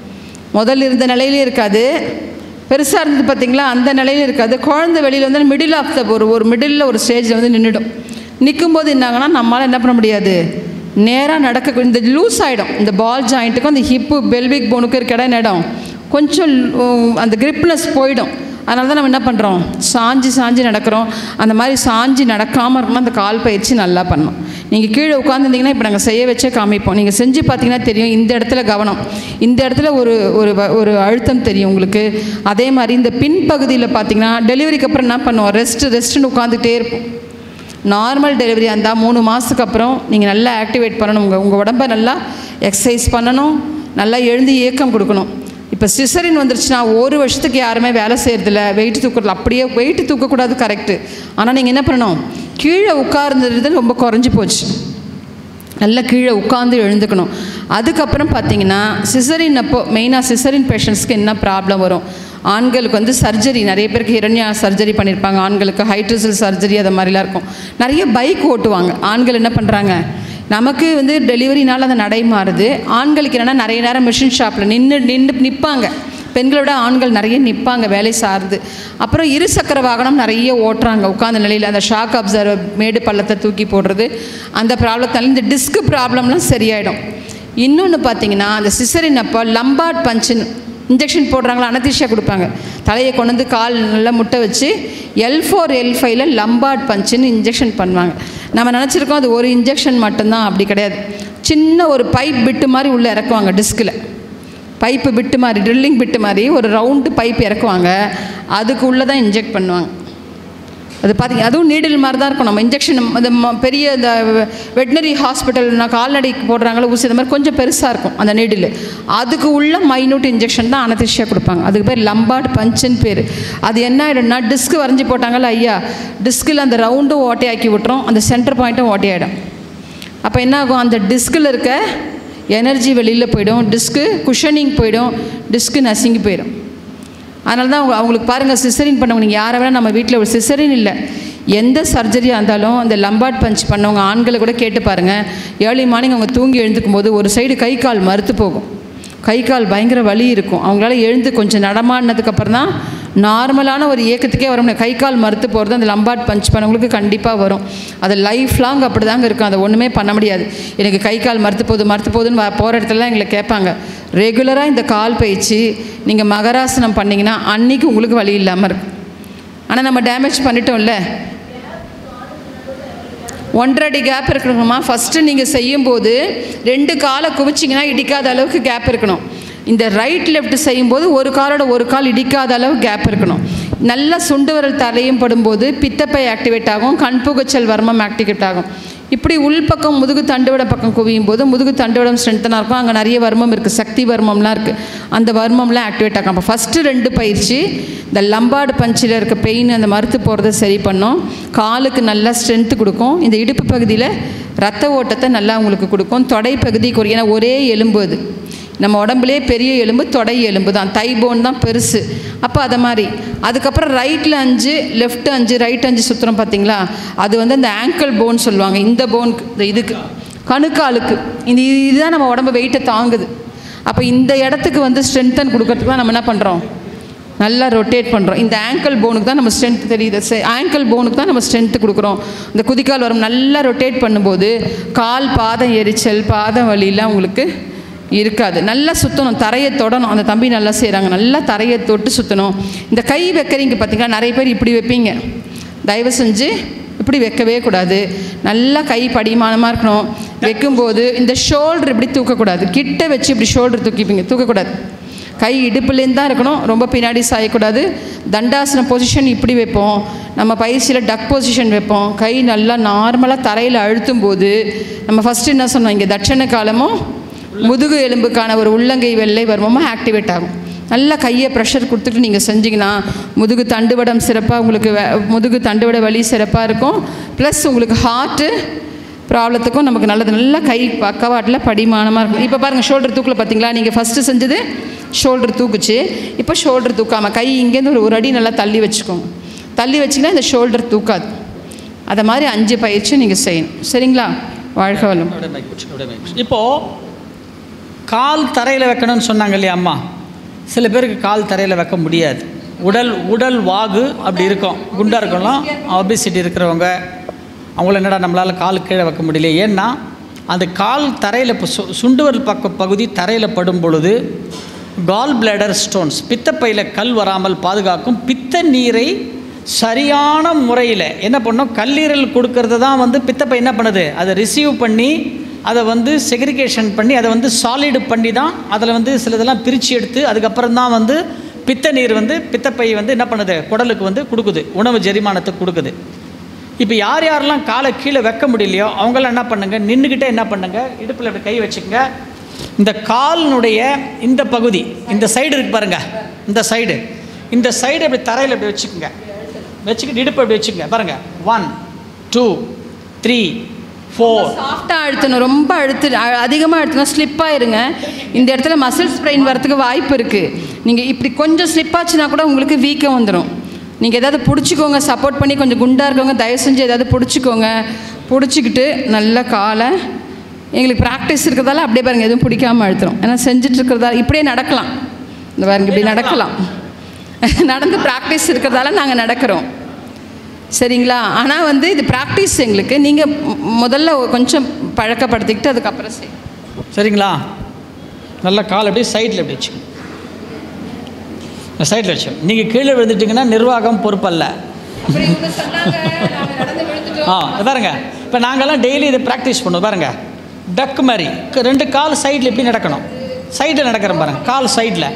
முதல்ல இருந்த நிலையிலே இருக்காது பெருசாக இருந்தது பார்த்தீங்களா அந்த நிலையில இருக்காது குழந்தை வெளியில் வந்து மிடில் ஆஃப் த ஒரு ஒரு மிடில் ஒரு ஸ்டேஜில் வந்து நின்றுடும் நிற்கும்போது என்னாங்கன்னா நம்மளால் என்ன பண்ண முடியாது நேராக நடக்க இந்த லூஸ் ஆகிடும் இந்த பால் ஜாயிண்ட்டுக்கும் அந்த ஹிப்பு பெல்விக் போனுக்கு இருக்க இடம் இடம் கொஞ்சம் உம், அந்த கிரிப்னஸ் போயிடும் அதனால தான் நம்ம என்ன பண்ணுறோம் சாஞ்சி சாஞ்சி நடக்கிறோம் அந்த மாதிரி சாஞ்சி நடக்காமல் இருக்கணும் அந்த கால் பயிற்சி நல்லா பண்ணணும் நீங்கள் கீழே உட்காந்துருந்தீங்கன்னா இப்போ நாங்கள் செய்ய வச்சே காமிப்போம் நீங்கள் செஞ்சு பார்த்தீங்கன்னா தெரியும் இந்த இடத்துல கவனம் இந்த இடத்துல ஒரு ஒரு வ- ஒரு அழுத்தம் தெரியும் உங்களுக்கு அதே மாதிரி இந்த பின்பகுதியில் பார்த்தீங்கன்னா டெலிவரிக்கு அப்புறம் என்ன பண்ணுவோம் ரெஸ்ட் ரெஸ்ட்டுன்னு உட்காந்துட்டே இருப்போம் நார்மல் டெலிவரி இருந்தால் மூணு மாதத்துக்கு அப்புறம் நீங்கள் நல்லா ஆக்டிவேட் பண்ணணும் உங்கள் உங்கள் உடம்ப நல்லா எக்ஸசைஸ் பண்ணணும் நல்லா எழுந்து இயக்கம் கொடுக்கணும் இப்போ சிசரின் வந்துருச்சுன்னா ஒரு வருஷத்துக்கு யாருமே வேலை செய்கிறதில்ல வெயிட் தூக்குறதுல அப்படியே வெயிட் தூக்கக்கூடாது கரெக்டு ஆனால் நீங்கள் என்ன பண்ணணும் கீழே உட்கார்ந்தது ரொம்ப குறைஞ்சி போச்சு நல்லா கீழே உட்காந்து எழுந்துக்கணும் அதுக்கப்புறம் பார்த்தீங்கன்னா சிசரின் அப்போ மெயினாக சிசரின் பேஷண்ட்ஸ்க்கு என்ன ப்ராப்ளம் வரும் ஆண்களுக்கு வந்து சர்ஜரி நிறைய பேருக்கு ஹிரண்யா சர்ஜரி பண்ணியிருப்பாங்க ஆண்களுக்கு ஹைட்ரசல் சர்ஜரி அது மாதிரிலாம் இருக்கும் நிறைய பைக் ஓட்டுவாங்க ஆண்கள் என்ன பண்ணுறாங்க நமக்கு வந்து டெலிவரினால அந்த நடை மாறுது ஆண்களுக்கு என்னென்னா நிறைய நேரம் மிஷின் ஷாப்பில் நின்று நின்று நிற்பாங்க பெண்களை விட ஆண்கள் நிறைய நிற்பாங்க வேலை சார்ந்து அப்புறம் இரு சக்கர வாகனம் நிறைய ஓட்டுறாங்க உட்காந்த நிலையில் அந்த ஷாக் அப்சர்வர் மேடு பள்ளத்தை தூக்கி போடுறது அந்த ப்ராப்ளத்தால இந்த டிஸ்க் ப்ராப்ளம்லாம் சரியாயிடும் இன்னொன்று பார்த்தீங்கன்னா அந்த சிசரின் அப்போ லம்பாட் பஞ்சுன்னு இன்ஜெக்ஷன் போடுறாங்களா அனதீஷியா கொடுப்பாங்க தலையை கொண்டு வந்து கால் நல்லா முட்டை வச்சு எல் ஃபோர் எல் ஃபைவ்ல லம்பாட் பஞ்சுன்னு இன்ஜெக்ஷன் பண்ணுவாங்க நம்ம நினச்சிருக்கோம் அது ஒரு இன்ஜெக்ஷன் மட்டும்தான் அப்படி கிடையாது சின்ன ஒரு பைப் பிட்டு மாதிரி உள்ளே இறக்குவாங்க டிஸ்கில் பைப்பு பிட்டு மாதிரி ட்ரில்லிங் பிட்டு மாதிரி ஒரு ரவுண்டு பைப் இறக்குவாங்க அதுக்கு உள்ளே தான் இன்ஜெக்ட் பண்ணுவாங்க அது பார்த்தீங்க அதுவும் நீடில் மாதிரி தான் இருக்கும் நம்ம இன்ஜெக்ஷன் அந்த ம- பெரிய இந்த வெட்டினரி ஹாஸ்பிட்டல் நான் கால்நடைக்கு போடுறாங்களோ ஊசி இந்த மாதிரி கொஞ்சம் பெருசாக இருக்கும் அந்த நீடில் அதுக்கு உள்ள மைனூட் இன்ஜெக்ஷன் தான் அனதிஷியாக கொடுப்பாங்க அதுக்கு பேர் லம்பார்டு பஞ்சுன்னு பேர் அது என்ன ஆகிடும்னா டிஸ்க் வரைஞ்சி போட்டாங்கல்ல ஐயா டிஸ்கில் அந்த ரவுண்டும் ஓட்டையாக்கி விட்டுரும் அந்த சென்டர் பாயிண்ட்டும் ஓட்டையாயிடும் அப்போ என்ன ஆகும் அந்த டிஸ்கில் இருக்க எனர்ஜி வெளியில் போயிடும் டிஸ்க்கு குஷனிங் போயிடும் டிஸ்க்கு நசுங்கி போயிடும் அதனால தான் அவங்க அவங்களுக்கு பாருங்கள் சிசரின் பண்ணவங்க நீங்கள் யாரை வேணால் நம்ம வீட்டில் ஒரு சிசரின் இல்லை எந்த சர்ஜரியாக இருந்தாலும் அந்த லம்பாட் பஞ்ச் பண்ணவங்க ஆண்களை கூட கேட்டு பாருங்கள் ஏர்லி மார்னிங் அவங்க தூங்கி எழுந்துக்கும் போது ஒரு சைடு கை கால் மறுத்து போகும் கை கால் பயங்கர வலி இருக்கும் அவங்களால எழுந்து கொஞ்சம் நடமாடினதுக்கப்புறம் தான் நார்மலான ஒரு இயக்கத்துக்கே வர முடியும் கை கால் மறுத்து போகிறது அந்த லம்பாட் பஞ்ச் பண்ணவங்களுக்கு கண்டிப்பாக வரும் அது லைஃப் லாங் அப்படி தாங்க இருக்கும் அதை ஒன்றுமே பண்ண முடியாது எனக்கு கை கால் மறுத்து போகுது மறுத்து போகுதுன்னு வ- போகிற இடத்துலலாம் எங்களை கேட்பாங்க ரெகுலராக இந்த கால் பயிற்சி நீங்கள் மகராசனம் பண்ணிங்கன்னா அன்னைக்கு உங்களுக்கு வலி இல்லாமல் இருக்கும் ஆனால் நம்ம டேமேஜ் பண்ணிட்டோம்ல ஒன்றரை அடி கேப் இருக்கணுமா ஃபஸ்ட்டு நீங்கள் செய்யும்போது ரெண்டு காலை குவிச்சிங்கன்னா இடிக்காத அளவுக்கு கேப் இருக்கணும் இந்த ரைட் லெஃப்ட் செய்யும்போது ஒரு காலோட ஒரு கால் இடிக்காத அளவு கேப் இருக்கணும் நல்லா சுண்டு விரல் தலையும் படும்போது பித்தப்பை ஆக்டிவேட் ஆகும் கண்புகச்சல் வர்மம் ஆக்டிவேட் ஆகும் இப்படி உள்பக்கம் முதுகு தண்டுவட பக்கம் குவியும் போது முதுகு தண்டுவடம் ஸ்ட்ரென்த்தனாக இருக்கும் அங்கே நிறைய வர்மம் இருக்குது சக்தி வர்மம்லாம் இருக்குது அந்த வர்மம்லாம் ஆக்டிவேட் ஆகும் அப்போ ஃபஸ்ட்டு ரெண்டு பயிற்சி இந்த லம்பாடு பஞ்சில் இருக்க பெயின் அந்த மறுத்து போகிறத சரி பண்ணும் காலுக்கு நல்லா ஸ்ட்ரென்த்து கொடுக்கும் இந்த இடுப்பு பகுதியில் ரத்த ஓட்டத்தை நல்லா உங்களுக்கு கொடுக்கும் தொடை பகுதி குறை ஏன்னா ஒரே எலும்பு அது நம்ம உடம்புலே பெரிய எலும்பு தொடை எலும்பு தான் தை போன் தான் பெருசு அப்போ அதை மாதிரி அதுக்கப்புறம் ரைட்டில் அஞ்சு லெஃப்ட் அஞ்சு ரைட் அஞ்சு சுற்றுறோம் பார்த்தீங்களா அது வந்து அந்த ஆங்கிள் போன் சொல்லுவாங்க இந்த போனுக்கு இந்த இதுக்கு கணுக்காலுக்கு இந்த இதுதான் நம்ம உடம்பு வெயிட்டை தாங்குது அப்போ இந்த இடத்துக்கு வந்து ஸ்ட்ரென்த்தன் கொடுக்கறதுக்கு தான் நம்ம என்ன பண்ணுறோம் நல்லா ரொட்டேட் பண்ணுறோம் இந்த ஆங்கிள் போனுக்கு தான் நம்ம ஸ்ட்ரென்த் தெரியுது ஆங்கிள் போனுக்கு தான் நம்ம ஸ்ட்ரென்த்து கொடுக்குறோம் இந்த குதிக்கால் வரும் நல்லா ரொட்டேட் பண்ணும்போது கால் பாதம் எரிச்சல் பாதம் வலியெல்லாம் உங்களுக்கு இருக்காது நல்லா சுற்றணும் தரையை தொடணும் அந்த தம்பி நல்லா செய்கிறாங்க நல்லா தரையை தொட்டு சுற்றணும் இந்த கை வைக்கிறீங்க பார்த்தீங்களா நிறைய பேர் இப்படி வைப்பீங்க தயவு செஞ்சு இப்படி வைக்கவே கூடாது நல்லா கை படிமானமாக இருக்கணும் வைக்கும்போது இந்த ஷோல்டர் இப்படி தூக்கக்கூடாது கிட்ட வச்சு இப்படி ஷோல்டர் தூக்கிப்பீங்க தூக்கக்கூடாது கை இடுப்புலேருந்து தான் இருக்கணும் ரொம்ப பின்னாடி சாயக்கூடாது தண்டாசன பொசிஷன் இப்படி வைப்போம் நம்ம பயிற்சியில் டக் பொசிஷன் வைப்போம் கை நல்லா நார்மலாக தரையில் அழுத்தும் போது நம்ம ஃபஸ்ட்டு என்ன சொன்னோம் இங்கே தட்சண காலமும் முதுகு எலும்புக்கான ஒரு உள்ளங்கை வெள்ளை வர்மமும் ஆக்டிவேட் ஆகும் நல்லா கையை ப்ரெஷர் கொடுத்துட்டு நீங்கள் செஞ்சீங்கன்னா முதுகு தண்டுவடம் சிறப்பாக உங்களுக்கு வே- முதுகு தண்டுவட வலி சிறப்பாக இருக்கும் ப்ளஸ் உங்களுக்கு ஹார்ட்டு ப்ராப்ளத்துக்கும் நமக்கு நல்லது நல்லா கை பக்கவாட்டில் படிமானமாக இருக்கும் இப்போ பாருங்கள் ஷோல்டர் தூக்கில் பார்த்தீங்களா நீங்கள் ஃபஸ்ட்டு செஞ்சது ஷோல்டர் தூக்குச்சு இப்போ ஷோல்டர் தூக்காமல் கை இங்கேருந்து ஒரு ஒரு அடி நல்லா தள்ளி வச்சுக்கோங்க தள்ளி வச்சிங்கன்னா இந்த ஷோல்டர் தூக்காது அதை மாதிரி அஞ்சு பயிற்சி நீங்கள் செய்யணும் சரிங்களா வாழ்க வளம் அப்படியே mic பிடிச்சு, அப்படியே mic பிடிச்சு. இப்போ கால் தரையில் வைக்கணும்னு சொன்னாங்க இல்லையா அம்மா சில பேருக்கு கால் தரையில் வைக்க முடியாது உடல் உடல் வாகு அப்படி இருக்கும் குண்டாக இருக்கலாம் ஒபிசிட்டி இருக்கிறவங்க அவங்கள என்னடா நம்மளால் கால் கீழே வைக்க முடியல ஏன்னா அந்த கால் தரையில் இப்போ சு சுண்டுவரல் பக்க பகுதி தரையில் படும் பொழுது கால் பிளேடர் ஸ்டோன்ஸ் பித்தப்பையில் கல் வராமல் பாதுகாக்கும் பித்த நீரை சரியான முறையில் என்ன பண்ணோம் கல்லீரல் கொடுக்கறது தான் வந்து பித்தப்பை என்ன பண்ணுது அதை ரிசீவ் பண்ணி அதை வந்து செக்ரிகேஷன் பண்ணி அதை வந்து சாலிடு பண்ணி தான் அதில் வந்து சிலதெல்லாம் பிரித்து எடுத்து அதுக்கப்புறம் தான் வந்து பித்த நீர் வந்து பித்தப்பை வந்து என்ன பண்ணுது குடலுக்கு வந்து கொடுக்குது உணவு ஜெரிமானத்துக்கு கொடுக்குது இப்போ யார் யாரெல்லாம் காலை கீழே வைக்க முடியலையோ அவங்களாம் என்ன பண்ணுங்க நின்றுக்கிட்டே என்ன பண்ணுங்க இடுப்பில் இப்படி கை வச்சுக்கங்க இந்த காலினுடைய இந்த பகுதி இந்த சைடு இருக்கு பாருங்க இந்த சைடு இந்த சைடு இப்படி தரையில் இப்படி வச்சுக்கோங்க வச்சுக்கிட்டு இடுப்பு இப்படி வச்சுக்கங்க பாருங்க ஒன் டூ த்ரீ ஃபோர் சாஃப்டாக அழுத்தணும் ரொம்ப அழுத்து அதிகமாக அழுத்தினா ஸ்லிப் ஆயிருங்க இந்த இடத்துல மசில் ஸ்ப்ரெயின் வரதுக்கு வாய்ப்பு இருக்குது நீங்கள் இப்படி கொஞ்சம் ஸ்லிப் ஆச்சுன்னா கூட உங்களுக்கு வீக்கம் வந்துடும் நீங்கள் ஏதாவது பிடிச்சிக்கோங்க சப்போர்ட் பண்ணி கொஞ்சம் குண்டாக இருக்கவங்க தயவு செஞ்சு ஏதாவது பிடிச்சிக்கோங்க பிடிச்சிக்கிட்டு நல்ல காலை எங்களுக்கு ப்ராக்டிஸ் இருக்கிறதால அப்படியே பாருங்கள் எதுவும் பிடிக்காம அழுத்துறோம் ஏன்னா செஞ்சுட்டு இருக்கிறதால இப்படியே நடக்கலாம் இந்த பாருங்க இப்படி நடக்கலாம் நடந்து ப்ராக்டிஸ் இருக்கிறதால நாங்கள் நடக்கிறோம் சரிங்களா ஆனால் வந்து இது ப்ராக்டிஸ் எங்களுக்கு நீங்கள் முதல்ல கொஞ்சம் பழக்கப்படுத்திக்கிட்டு அதுக்கப்புறம் செய்யும் சரிங்களா நல்லா கால் அப்படியே சைடில் எப்படி வச்சுக்கணும் சைடில் வச்சு நீங்கள் கீழே விழுந்துட்டீங்கன்னா நிர்வாகம் பொறுப்பல்ல ஆ இது பாருங்க இப்போ நாங்கள்லாம் டெய்லி இதை ப்ராக்டிஸ் பண்ணுவோம் பாருங்க டக் மாதிரி க- ரெண்டு கால் சைடில் எப்படி நடக்கணும் சைடில் நடக்கிறோம் பாருங்க கால் சைடில்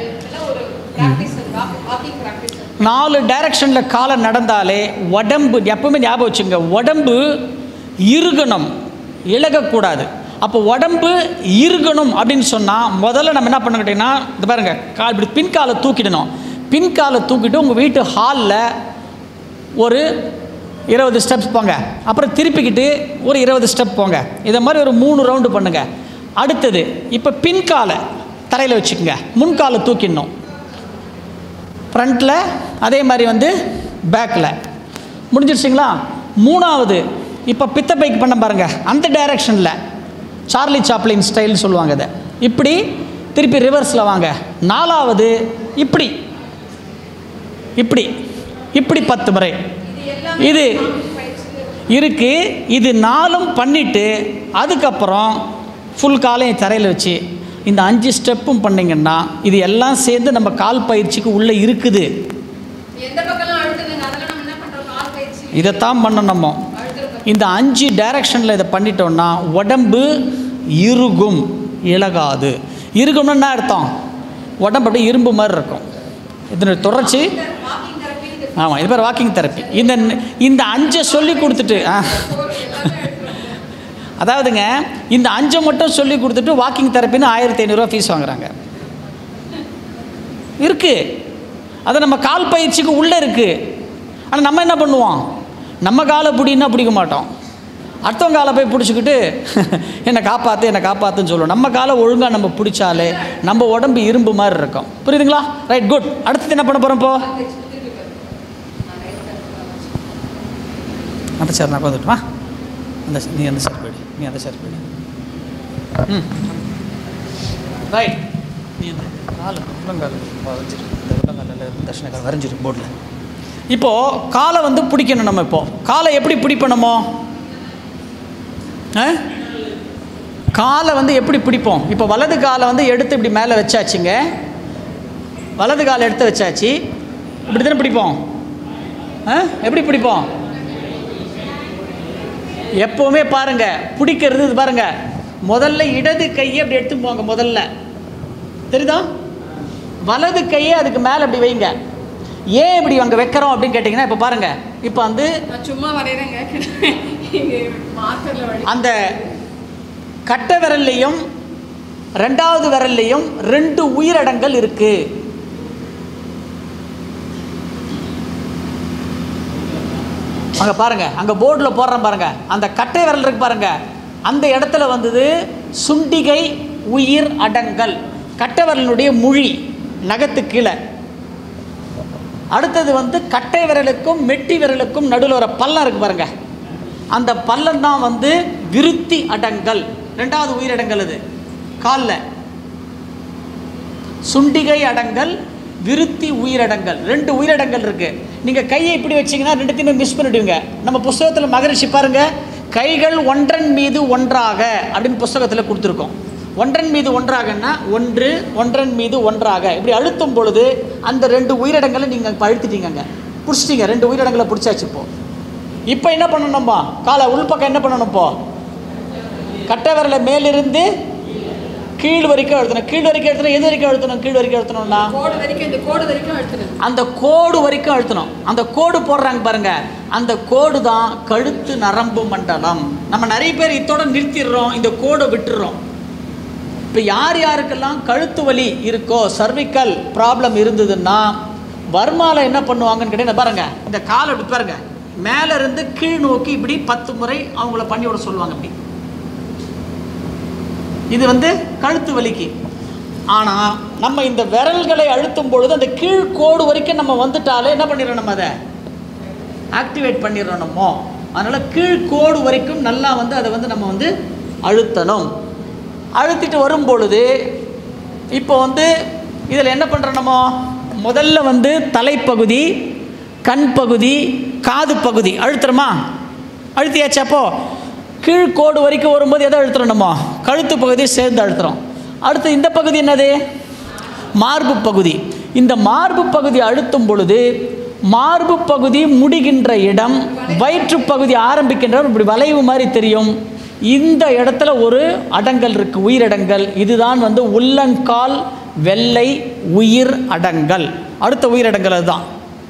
நாலு டைரக்ஷனில் காலை நடந்தாலே உடம்பு எப்பவுமே ஞாபகம் வச்சுங்க உடம்பு இறுகணும் இழகக்கூடாது அப்போ உடம்பு இறுகணும் அப்படின்னு சொன்னால் முதல்ல நம்ம என்ன பண்ண கேட்டிங்கன்னா இது பாருங்க கால் இப்படி பின்காலை தூக்கிடணும் பின்காலை தூக்கிட்டு உங்கள் வீட்டு ஹாலில் ஒரு இருபது ஸ்டெப்ஸ் போங்க அப்புறம் திருப்பிக்கிட்டு ஒரு இருபது ஸ்டெப் போங்க இதை மாதிரி ஒரு மூணு ரவுண்டு பண்ணுங்க அடுத்தது இப்போ பின்காலை தரையில் வச்சுக்கோங்க முன்காலை தூக்கிடணும் ஃப்ரண்ட்டில் அதே மாதிரி வந்து பேக்கில் முடிஞ்சிருச்சுங்களா மூணாவது இப்போ பித்த பைக் பண்ண பாருங்க அந்த டைரக்ஷனில் சார்லி சாப்ளின் ஸ்டைல்னு சொல்லுவாங்க இதை இப்படி திருப்பி ரிவர்ஸில் வாங்க நாலாவது இப்படி இப்படி இப்படி பத்து முறை இது இருக்கு இது நாலும் பண்ணிட்டு அதுக்கப்புறம் ஃபுல் காலையும் தரையில் வச்சு இந்த அஞ்சு ஸ்டெப்பும் பண்ணிங்கன்னா இது எல்லாம் சேர்ந்து நம்ம கால் பயிற்சிக்கு உள்ளே இருக்குது எந்த பக்கம் அழுத்துங்க அதெல்லாம் நம்ம என்ன பண்ணுறோம் கால் பயிற்சி இதைத்தான் பண்ணணும் நம்ம இந்த அஞ்சு டைரக்ஷனில் இதை பண்ணிட்டோம்னா உடம்பு இறுகும் இழகாது இறுகும்னா என்ன அர்த்தம் உடம்பு அப்படியே இரும்பு மாதிரி இருக்கும் இதனுடைய தொடர்ச்சி ஆமாம் இது பேர் வாக்கிங் தெரப்பி இந்த இந்த அஞ்சை சொல்லி கொடுத்துட்டு ஆ. அதாவதுங்க இந்த அஞ்சை மட்டும் சொல்லி கொடுத்துட்டு வாக்கிங் தெரப்பின்னு ஆயிரத்தி ஐநூறுரூவா ஃபீஸ் வாங்குறாங்க இருக்கு அது நம்ம கால் பயிற்சிக்கு உள்ளே இருக்குது ஆனால் நம்ம என்ன பண்ணுவோம் நம்ம காலை பிடின்னா பிடிக்க மாட்டோம் அடுத்தவங்க காலை போய் பிடிச்சிக்கிட்டு என்னை காப்பாற்று என்னை காப்பாற்றுன்னு சொல்லுவோம் நம்ம காலை ஒழுங்காக நம்ம பிடிச்சாலே நம்ம உடம்பு இரும்பு மாதிரி இருக்கும் புரியுதுங்களா ரைட் குட் அடுத்தது என்ன பண்ண போகிறோம் இப்போ அந்த சார் நான் வந்துட்டுமா அந்த side, நீ அந்த சார் போயிடு நீ அந்த சார் போயிடு ம் ரைட் நீ அந்த கால் உள்ளங்கால் வச்சிரு இந்த உள்ளங்காலில் தட்சிணக்கால் வரைஞ்சிரு போர்டில் இப்போது காலை வந்து பிடிக்கணும் நம்ம இப்போது காலை எப்படி பிடிப்பணுமோ ஆ காலை வந்து எப்படி பிடிப்போம் இப்போ வலது காலை வந்து எடுத்து இப்படி மேலே வச்சாச்சுங்க வலது காலை எடுத்து வச்சாச்சு இப்படி தானே பிடிப்போம் ஆ எப்படி பிடிப்போம் எப்போவுமே பாருங்க பிடிக்கிறது இது பாருங்க முதல்ல இடது கையை அப்படி எடுத்து போங்க முதல்ல தெரியுதா வலது கையை அதுக்கு மேலே அப்படி வைங்க ஏன் இப்படி அங்கே வைக்கிறோம் அப்படின்னு கேட்டிங்கன்னா இப்போ பாருங்க இப்போ வந்து நான் சும்மா வரைகிறேங்க மார்க்கரில் வழி அந்த கட்டை விரல்லையும் ரெண்டாவது விரல்லையும் ரெண்டு உயிரடங்கள் இருக்கு அங்கே பாருங்க அங்கே போர்டில் போடுறேன் பாருங்க அந்த கட்டை விரல் இருக்கு பாருங்க அந்த இடத்துல வந்தது சுண்டிகை உயிர் அடங்கல் கட்டை விரலினுடைய முழி நகத்து கீழே அடுத்தது வந்து கட்டை விரலுக்கும் மெட்டி விரலுக்கும் நடுவில் வர பள்ளம் இருக்கு பாருங்க அந்த பள்ளம் தான் வந்து விருத்தி அடங்கல் ரெண்டாவது உயிரடங்கல் அது காலில் சுண்டிகை அடங்கல் விருத்தி உயிரடங்கல் ரெண்டு உயிரடங்கல் இருக்கு நீங்க கையை இப்படி வச்சீங்கன்னா ரெண்டுத்தையுமே மிஸ் பண்ணிடுவீங்க நம்ம புஸ்தகத்தில் மகரிஷி பாருங்க கைகள் ஒன்றன் மீது ஒன்றாக அப்படின்னு புஸ்தகத்தில் கொடுத்துருக்கோம் ஒன்றன் மீது ஒன்றாகன்னா ஒன்று ஒன்றன் மீது ஒன்றாக இப்படி அழுத்தும் பொழுது அந்த ரெண்டு உயிரிடங்களை நீங்கள் இப்போ அழுத்திட்டீங்கங்க பிடிச்சிட்டீங்க ரெண்டு உயிரிடங்களை பிடிச்சாச்சு இப்போ இப்போ என்ன பண்ணணும்பா காலை உள்பக்கம் என்ன பண்ணணும் இப்போ கட்டை விரலை மேலிருந்து கீழ் வரைக்கும் அழுத்தணும் கீழ் வரைக்கும் அழுத்தணும் எது வரைக்கும் அழுத்தணும் கீழ் வரைக்கும் அழுத்தணும்னா கோடு வரைக்கும் இந்த கோடு வரைக்கும் எடுத்துக்கணும் அந்த கோடு வரைக்கும் அழுத்தணும் அந்த கோடு போடுறாங்க பாருங்க அந்த கோடு தான் கழுத்து நரம்பு மண்டலம் நம்ம நிறைய பேர் இத்தோட நிறுத்திடுறோம் இந்த கோடை விட்டுடுறோம் இப்போ யார் யாருக்கெல்லாம் கழுத்து வலி இருக்கோ சர்விக்கல் ப்ராப்ளம் இருந்ததுன்னா வர்மால என்ன பண்ணுவாங்கன்னு கேட்டீங்கன்னா பாருங்க இந்த காலை இப்படி பாருங்க மேலே இருந்து கீழ் நோக்கி இப்படி பத்து முறை அவங்கள பண்ணி விட சொல்லுவாங்க இப்படி இது வந்து கழுத்து வலிக்கு ஆனால் நம்ம இந்த விரல்களை அழுத்தும் பொழுது அந்த கீழ் கோடு வரைக்கும் நம்ம வந்துட்டாலே என்ன பண்ணிடுறோம் நம்ம அதை ஆக்டிவேட் பண்ணிடுறோம் நம்ம அதனால் கீழ் கோடு வரைக்கும் நல்லா வந்து அதை வந்து நம்ம வந்து அழுத்தணும் அழுத்திட்டு வரும் பொழுது இப்போ வந்து இதில் என்ன பண்ணுறோம் நம்ம முதல்ல வந்து தலைப்பகுதி கண் பகுதி காது பகுதி அழுத்துறோமா அழுத்தியாச்சு அப்போ கீழ் கோடு வரைக்கும் வரும்போது எதை அழுத்துறோம் நம்ம கழுத்து பகுதியை சேர்ந்து அழுத்துறோம் அடுத்து இந்த பகுதி என்னது மார்பு பகுதி இந்த மார்பு பகுதி அழுத்தும் பொழுது மார்பு பகுதி முடிகின்ற இடம் வயிற்று பகுதி ஆரம்பிக்கின்ற இடம் இப்படி வளைவு மாதிரி தெரியும் இந்த இடத்துல ஒரு அடங்கல் இருக்கு உயிரடங்கல் இதுதான் வந்து உள்ளங்கால் வெள்ளை உயிர் அடங்கல் அடுத்த உயிரடங்கல் அதுதான்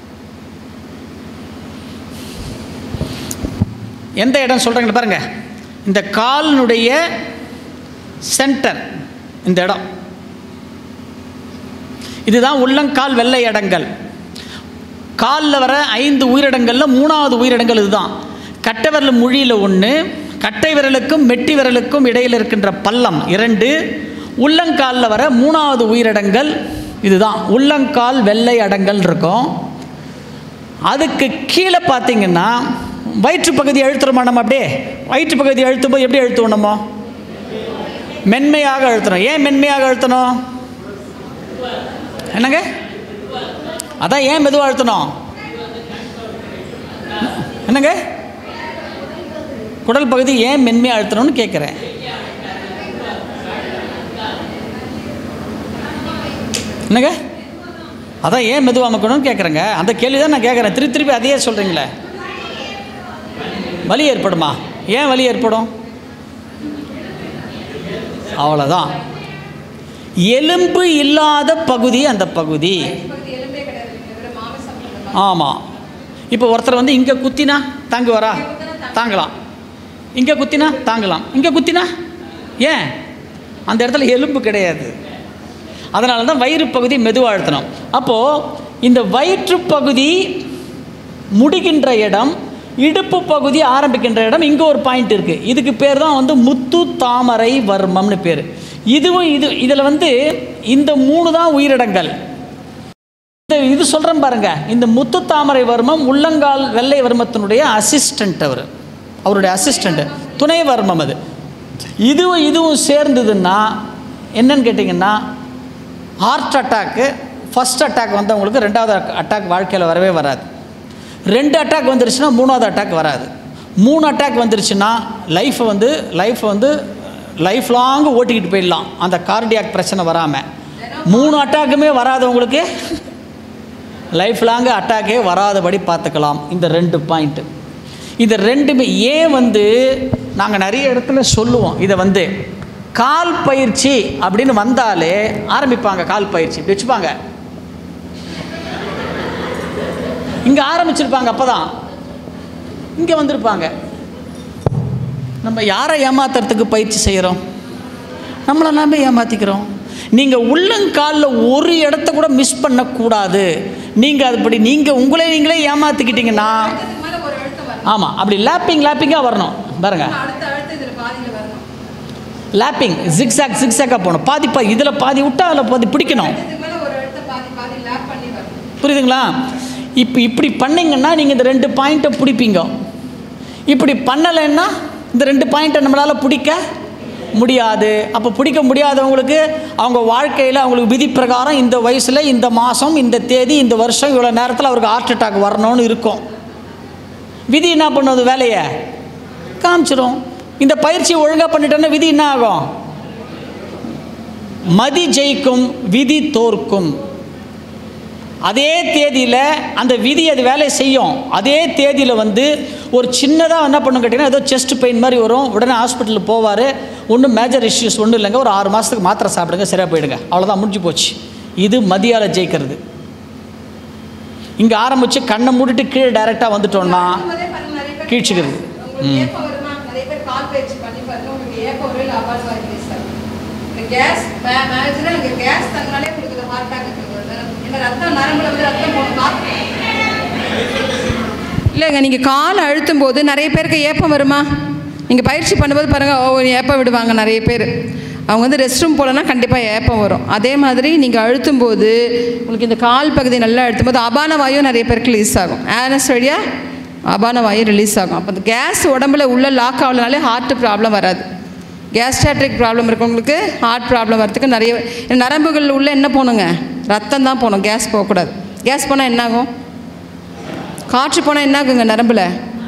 எந்த இடம் சொல்கிறீங்க பாருங்க இந்த காலினுடைய சென்டர் இந்த இடம் இதுதான் உள்ளங்கால் வெள்ளை இடங்கள் காலில் வர ஐந்து உயிரிடங்களில் மூணாவது உயிரிடங்கள் இதுதான் கட்டை விரல் முழியில் ஒன்று கட்டை விரலுக்கும் மெட்டி விரலுக்கும் இடையில் இருக்கின்ற பள்ளம் இரண்டு உள்ளங்காலில் வர மூணாவது உயிரிடங்கள் இதுதான் உள்ளங்கால் வெள்ளை அடங்கல் இருக்கும் அதுக்கு கீழே பார்த்தீங்கன்னா வயிற்று பகுதி அழுத்துறோமா நம்ம அப்படியே வயிற்று பகுதி அழுத்தும் போது எப்படி அழுத்துவோம் நம்ம மென்மையாக அழுத்தணும் ஏன் மென்மையாக அழுத்தணும் என்னங்க அதான் ஏன் மெதுவாக அழுத்தணும் என்னங்க குடல் பகுதி ஏன் மென்மையாக அழுத்தணும்னு கேட்குறேன் என்னங்க அதான் ஏன் மெதுவாக அமைக்கணும்னு கேட்குறேங்க அந்த கேள்வி தான் நான் கேட்குறேன் திருப்பி திருப்பி அதையே சொல்கிறீங்களே வலி ஏற்படுமா ஏன் வலி ஏற்படும் அவ்வளோதான் எலும்பு இல்லாத பகுதி அந்த பகுதி ஆமாம் இப்போ ஒருத்தர் வந்து இங்கே குத்தினா தாங்குவாரா தாங்கலாம் இங்கே குத்தினா தாங்கலாம் இங்கே குத்தினா ஏன் அந்த இடத்துல எலும்பு கிடையாது அதனால தான் வயிறு பகுதி மெதுவாக அழுத்தணும் அப்போது இந்த வயிற்று பகுதி முடிகின்ற இடம் இடுப்பு பகுதி ஆரம்பிக்கின்ற இடம் இங்கே ஒரு பாயிண்ட் இருக்குது இதுக்கு பேர் தான் வந்து முத்து தாமரை வர்மம்னு பேர் இதுவும் இது இதில் வந்து இந்த மூணு தான் உயிரிடங்கள் இந்த இது சொல்கிறேன் பாருங்க இந்த முத்து தாமரை வர்மம் உள்ளங்கால் வெள்ளை வர்மத்தினுடைய அசிஸ்டண்ட் அவர் அவருடைய அசிஸ்டண்ட் துணை வர்மம் அது இதுவும் இதுவும் சேர்ந்ததுன்னா என்னன்னு கேட்டிங்கன்னா ஹார்ட் அட்டாக்கு ஃபஸ்ட் அட்டாக் வந்தவங்களுக்கு ரெண்டாவது அட்டாக் வாழ்க்கையில் வரவே வராது ரெண்டு அட்டாக் வந்துருச்சுன்னா மூணாவது அட்டாக் வராது மூணு அட்டாக் வந்துருச்சுன்னா லைஃப்பை வந்து லைஃப்பை வந்து லைஃப் லாங் ஓட்டிக்கிட்டு போயிடலாம் அந்த கார்டியாக் பிரச்சனை வராமல் மூணு அட்டாக்குமே வராதவங்களுக்கு லைஃப் லாங் அட்டாக்கே வராதபடி பார்த்துக்கலாம் இந்த ரெண்டு பாயிண்ட்டு இந்த ரெண்டுமே ஏன் வந்து நாங்கள் நிறைய இடத்துல சொல்லுவோம் இதை வந்து கால் பயிற்சி அப்படின்னு வந்தாலே ஆரம்பிப்பாங்க கால் பயிற்சி இப்படி வச்சுப்பாங்க இங்கே ஆரம்பிச்சிருப்பாங்க அப்போ தான் இங்கே வந்திருப்பாங்க நம்ம யாரை ஏமாத்துறதுக்கு பயிற்சி செய்கிறோம் நம்மளை நாமே ஏமாற்றிக்கிறோம் நீங்கள் உள்ளங்காலில் ஒரு இடத்த கூட மிஸ் பண்ணக்கூடாது நீங்கள் அதுபடி நீங்கள் உங்களே நீங்களே ஏமாற்றிக்கிட்டீங்கன்னா மேலே ஒரு அழுத்தம் வரணும் ஆமாம் அப்படி லேப்பிங் லேப்பிங்காக வரணும் பாருங்க அடுத்த அடுத்து இதில் பாதியில் வரணும் லேப்பிங் ஜிக்ஸாக் ஜிக்ஸாக்காக போகணும் பாதி பாதி இதில் பாதி விட்டா அதில் பாதி பிடிக்கணும் இதுக்கு மேலே ஒரு இடத்த பாதி பாதி லேப் பண்ணி வரணும் புரியுதுங்களா இப்போ இப்படி பண்ணீங்கன்னா நீங்கள் இந்த ரெண்டு பாயிண்ட்டை பிடிப்பீங்க இப்படி பண்ணலைன்னா இந்த ரெண்டு பாயிண்ட்டை நம்மளால் பிடிக்க முடியாது அப்போ பிடிக்க முடியாதவங்களுக்கு அவங்க வாழ்க்கையில் அவங்களுக்கு விதி பிரகாரம் இந்த வயசில் இந்த மாதம் இந்த தேதி இந்த வருஷம் இவ்வளோ நேரத்தில் அவருக்கு ஹார்ட் அட்டாக் வரணும்னு இருக்கும் விதி என்ன பண்ணுது வேலையை காமிச்சிரும் இந்த பயிற்சி ஒழுங்காக பண்ணிட்டோன்னா விதி என்ன ஆகும் மதி ஜெயிக்கும் விதி தோற்கும் அதே தேதியில் அந்த விதி அது வேலை செய்யும் அதே தேதியில் வந்து ஒரு சின்னதாக என்ன பண்ணும் கேட்டிங்கன்னா ஏதோ செஸ்ட் பெயின் மாதிரி வரும் உடனே ஹாஸ்பிட்டலுக்கு போவார் ஒன்றும் மேஜர் இஷ்யூஸ் ஒன்றும் இல்லைங்க ஒரு ஆறு மாதத்துக்கு மாத்திரை சாப்பிடுங்க சரியாக போயிடுங்க அவ்வளோதான் முடிஞ்சு போச்சு இது மதியால் ஜெயிக்கிறது இங்கே ஆரம்பித்து கண்ணை மூடிட்டு கீழே டைரெக்டாக வந்துட்டோம்னா அதே பாருங்க, நிறைய பேர் கீழ்ச்சிக்கிறது. உங்களுக்கு ஏப்பம் வருமா நிறைய பேர் கால் பயிற்சி பண்ணி பாருங்க உங்களுக்கு ஏப்பம் வரும் இல்லை அபால் வாய் ரிலீஸ் ஆகும் இந்த கேஸ் மேஜராக இங்கே கேஸ் தங்கனாலே உங்களுக்கு இந்த ஹார்ட் அட்டாக் ஏன்னா ரத்தம் நரம்புல வந்து ரத்தம் போகணும் காற்று இல்லைங்க நீங்கள் கால் அழுத்தும் போது நிறைய பேருக்கு ஏப்பம் வருமா நீங்கள் பயிற்சி பண்ணும்போது பாருங்கள் ஓ ஏப்பம் விடுவாங்க நிறைய பேர் அவங்க வந்து ரெஸ்ட் ரூம் போகலன்னா கண்டிப்பாக ஏப்பம் வரும் அதே மாதிரி நீங்கள் அழுத்தும் போது உங்களுக்கு இந்த கால் பகுதி நல்லா அழுத்தும் போது அபான வாயும் நிறைய பேருக்கு ரிலீஸ் ஆகும் ஆனஸ் வழியாக அபான வாயு ரிலீஸ் ஆகும் அப்போ இந்த கேஸ் உடம்புல உள்ள லாக் ஆகலனாலே ஹார்ட் ப்ராப்ளம் வராது கேஸ்ட்ராட்ரிக் ப்ராப்ளம் இருக்கவங்களுக்கு ஹார்ட் ப்ராப்ளம் வரதுக்கு நிறைய நரம்புகள் உள்ள என்ன போகணுங்க ரத்தம் தான் போகணும் கேஸ் போகக்கூடாது கேஸ் போனால் என்ன ஆகும் காற்று போனால் என்ன ஆகுங்க நரம்பில்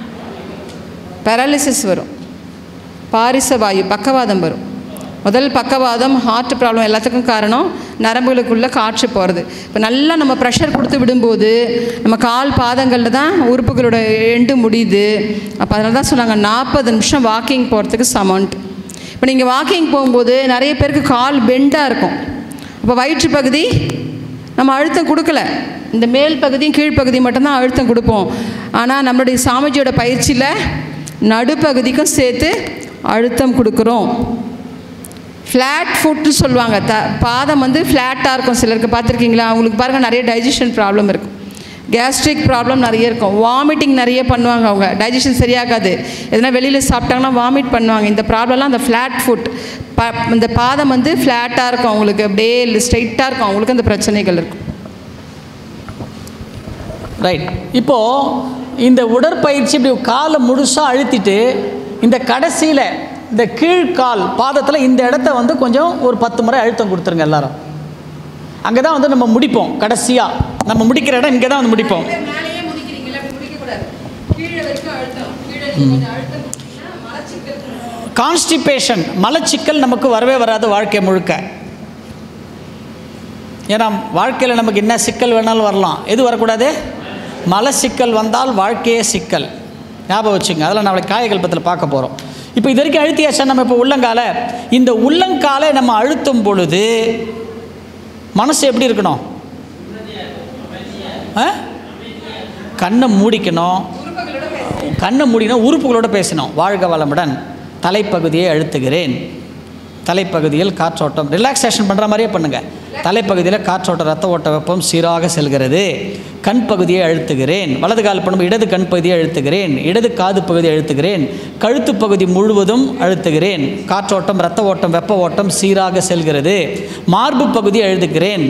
பேரலிசிஸ் வரும் பாரிச வாயு பக்கவாதம் வரும் முதல் பக்கவாதம் ஹார்ட் ப்ராப்ளம் எல்லாத்துக்கும் காரணம் நரம்புகளுக்குள்ளே காற்று போகிறது இப்போ நல்லா நம்ம ப்ரெஷர் கொடுத்து விடும்போது நம்ம கால் பாதங்களில் தான் உறுப்புகளோட எண்டு முடியுது அப்போ அதனால தான் சொன்னாங்க நாற்பது நிமிஷம் வாக்கிங் போகிறதுக்கு சமௌண்ட் இப்போ நீங்கள் வாக்கிங் போகும்போது நிறைய பேருக்கு கால் பெண்டாக இருக்கும் அப்போ வயிற்று பகுதி நம்ம அழுத்தம் கொடுக்கல இந்த மேல் பகுதியும் கீழ்ப்பகுதியும் மட்டும்தான் அழுத்தம் கொடுப்போம் ஆனால் நம்மளுடைய சாமிஜியோட பயிற்சியில் நடுப்பகுதிக்கும் சேர்த்து அழுத்தம் கொடுக்குறோம் ஃப்ளாட் ஃபுட்னு சொல்லுவாங்க த பாதம் வந்து ஃப்ளாட்டாக இருக்கும் சிலருக்கு பார்த்துருக்கீங்களா அவங்களுக்கு பாருங்கள் நிறைய டைஜஷன் ப்ராப்ளம் இருக்கும் கேஸ்ட்ரிக் ப்ராப்ளம் நிறைய இருக்கும் வாமிட்டிங் நிறைய பண்ணுவாங்க அவங்க டைஜஷன் சரியாகாது எதனா வெளியில் சாப்பிட்டாங்கன்னா வாமிட் பண்ணுவாங்க இந்த ப்ராப்ளம்லாம் அந்த ஃப்ளாட் ஃபுட் ப இந்த பாதம் வந்து ஃப்ளாட்டாக இருக்கும் அவங்களுக்கு அப்படியே ஸ்ட்ரைட்டாக இருக்கும் அவங்களுக்கு அந்த பிரச்சனைகள் இருக்கும் ரைட் இப்போது இந்த உடற்பயிற்சி இப்படி காலை முழுசாக அழுத்திட்டு இந்த கடைசியில் இந்த கீழ்கால் பாதத்தில் இந்த இடத்த வந்து கொஞ்சம் ஒரு பத்து முறை அழுத்தம் கொடுத்துருங்க எல்லாரும் அங்கே தான் வந்து நம்ம முடிப்போம் கடைசியாக நம்ம முடிக்கிற இடம் இங்கே தான் வந்து முடிப்போம் மேலேயே முடிக்கிறீங்களா அப்படி முடிக்கக்கூடாது கீழே வரைக்கும் அழுத்தம் கீழே கொஞ்சம் அழுத்தம் மலச்சிக்கல் கான்ஸ்டிபேஷன் மலச்சிக்கல் நமக்கு வரவே வராது வாழ்க்கை முழுக்க ஏன்னா வாழ்க்கையில் நமக்கு என்ன சிக்கல் வேணாலும் வரலாம் எது வரக்கூடாது மல சிக்கல் வந்தால் வாழ்க்கையே சிக்கல் ஞாபகம் வச்சுங்க அதில் நாளைக்கு காயகல்பத்தில் பார்க்க போகிறோம் இப்போ இது வரைக்கும் அழுத்தியாச்சா நம்ம இப்போ உள்ளங்கால இந்த உள்ளங்காலை நம்ம அழுத்தும் பொழுது மனசு எப்படி இருக்கணும் ஆ? கண்ணை மூடிக்கணும் கண்ணை மூடினா உறுப்புகளோட பேசணும் வாழ்க வளமுடன் தலைப்பகுதியை அழுத்துகிறேன் தலைப்பகுதியில் காற்றோட்டம் ரிலாக்ஸேஷன் பண்ணுற மாதிரியே பண்ணுங்கள் தலைப்பகுதியில் காற்றோட்ட ரத்த ஓட்ட வெப்பம் சீராக செல்கிறது கண் பகுதியை அழுத்துகிறேன் வலது கால் பண்ணும் இடது கண் பகுதியை அழுத்துகிறேன் இடது காது பகுதியை அழுத்துகிறேன் கழுத்து பகுதி முழுவதும் அழுத்துகிறேன் காற்றோட்டம் ரத்த ஓட்டம் வெப்ப ஓட்டம் சீராக செல்கிறது மார்பு பகுதியை அழுத்துகிறேன்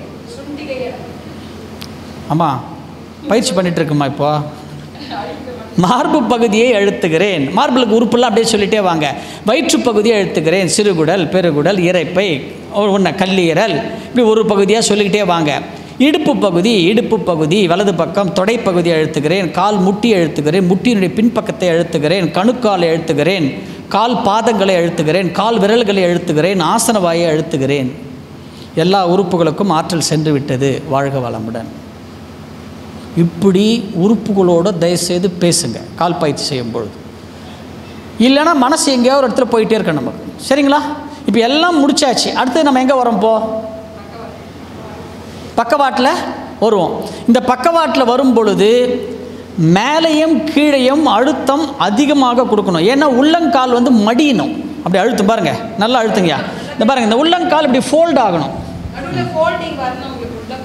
ஆமாம் பயிற்சி பண்ணிட்டு இருக்குமா இப்போ மார்பு பகுதியை அழுத்துகிறேன் மார்புக்கு உறுப்புலாம் அப்படியே சொல்லிட்டே வாங்க வயிற்று பகுதியை அழுத்துகிறேன் சிறுகுடல் பெருகுடல் இரைப்பை ஒன்று கல்லீரல் இப்படி ஒரு பகுதியாக சொல்லிக்கிட்டே வாங்க இடுப்பு பகுதி இடுப்பு பகுதி வலது பக்கம் தொடைப்பகுதியை அழுத்துகிறேன் கால் முட்டி அழுத்துகிறேன் முட்டியினுடைய பின்பக்கத்தை அழுத்துகிறேன் கணுக்காலை அழுத்துகிறேன் கால் பாதங்களை அழுத்துகிறேன் கால் விரல்களை அழுத்துகிறேன் ஆசன வாயை அழுத்துகிறேன் எல்லா உறுப்புகளுக்கும் ஆற்றல் சென்று விட்டது வாழ்க வளமுடன் இப்படி உறுப்புகளோட தயவுசெய்து பேசுங்க கால் பயிற்சி செய்யும் பொழுது இல்லைன்னா மனசு எங்கேயோ ஒரு இடத்துல போயிட்டே இருக்கணும் நமக்கு சரிங்களா இப்போ எல்லாம் முடிச்சாச்சு அடுத்து நம்ம எங்கே வரோம் இப்போ பக்கவாட்டில் வருவோம் இந்த பக்கவாட்டில் வரும் பொழுது மேலேயும் கீழேயும் அழுத்தம் அதிகமாக கொடுக்கணும் ஏன்னா உள்ளங்கால் வந்து மடியணும் அப்படி அழுத்தம் பாருங்கள் நல்லா அழுத்துங்கய்யா இந்த பாருங்கள் இந்த உள்ளங்கால் இப்படி ஃபோல்ட் ஆகணும் நடுவில் ஃபோல்டிங் வரணும் உங்களுக்கு உள்ளங்கால்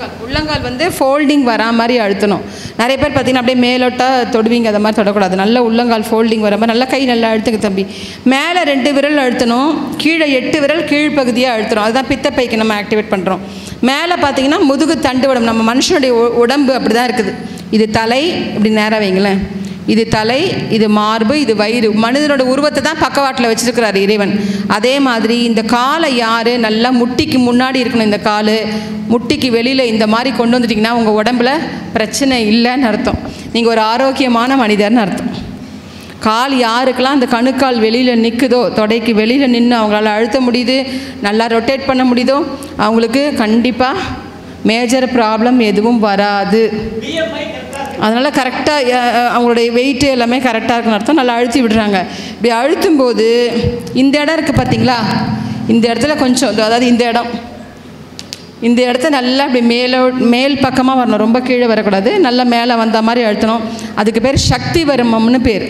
உள்ளங்கால் உள்ளங்கால் வந்து ஃபோல்டிங் வரா மாதிரி அழுத்தணும் நிறைய பேர் பார்த்தீங்கன்னா அப்படியே மேலோட்டா தொடுவீங்க அதை மாதிரி தொடக்கூடாது நல்ல உள்ளங்கால் ஃபோல்டிங் வர மாதிரி நல்லா கை நல்லா அழுத்துங்க தம்பி மேலே ரெண்டு விரல் அழுத்தணும் கீழே எட்டு விரல் கீழ்ப்பகுதியாக அழுத்தணும் அதுதான் பித்தப்பைக்கு நம்ம ஆக்டிவேட் பண்ணுறோம் மேலே பார்த்தீங்கன்னா முதுகு தண்டு உடம்பு நம்ம மனுஷனுடைய உ- உடம்பு அப்படி தான் இருக்குது இது தலை இப்படி நேராக வைங்களேன் இது தலை இது மார்பு இது வயிறு மனிதனோட உருவத்தை தான் பக்கவாட்டில் வச்சிருக்கிறார் இறைவன் அதே மாதிரி இந்த காலை யார் நல்லா முட்டிக்கு முன்னாடி இருக்கணும் இந்த கால் முட்டிக்கு வெளியில் இந்த மாதிரி கொண்டு வந்துட்டிங்கன்னா உங்கள் உடம்புல பிரச்சனை இல்லைன்னு அர்த்தம் நீங்கள் ஒரு ஆரோக்கியமான மனிதர்னு அர்த்தம் கால் யாருக்கெல்லாம் அந்த கணுக்கால் வெளியில் நிற்குதோ தொடைக்கு வெளியில் நின்று அவங்களால அழுத்த முடியுது நல்லா ரொட்டேட் பண்ண முடியுதோ அவங்களுக்கு கண்டிப்பாக மேஜர் ப்ராப்ளம் எதுவும் வராது அதனால் கரெக்டாக அவங்களுடைய வெயிட்டு எல்லாமே கரெக்டாக இருக்குன்னு அர்த்தம் நல்லா அழுத்தி விடுறாங்க இப்படி அழுத்தும் போது இந்த இடம் இருக்குது பார்த்தீங்களா இந்த இடத்துல கொஞ்சம் இதோ அதாவது இந்த இடம் இந்த இடத்த நல்லா அப்படி மேலே மேல் பக்கமாக வரணும் ரொம்ப கீழே வரக்கூடாது நல்லா மேலே வந்த மாதிரி அழுத்தணும் அதுக்கு பேர் சக்தி வருமம்னு பேர்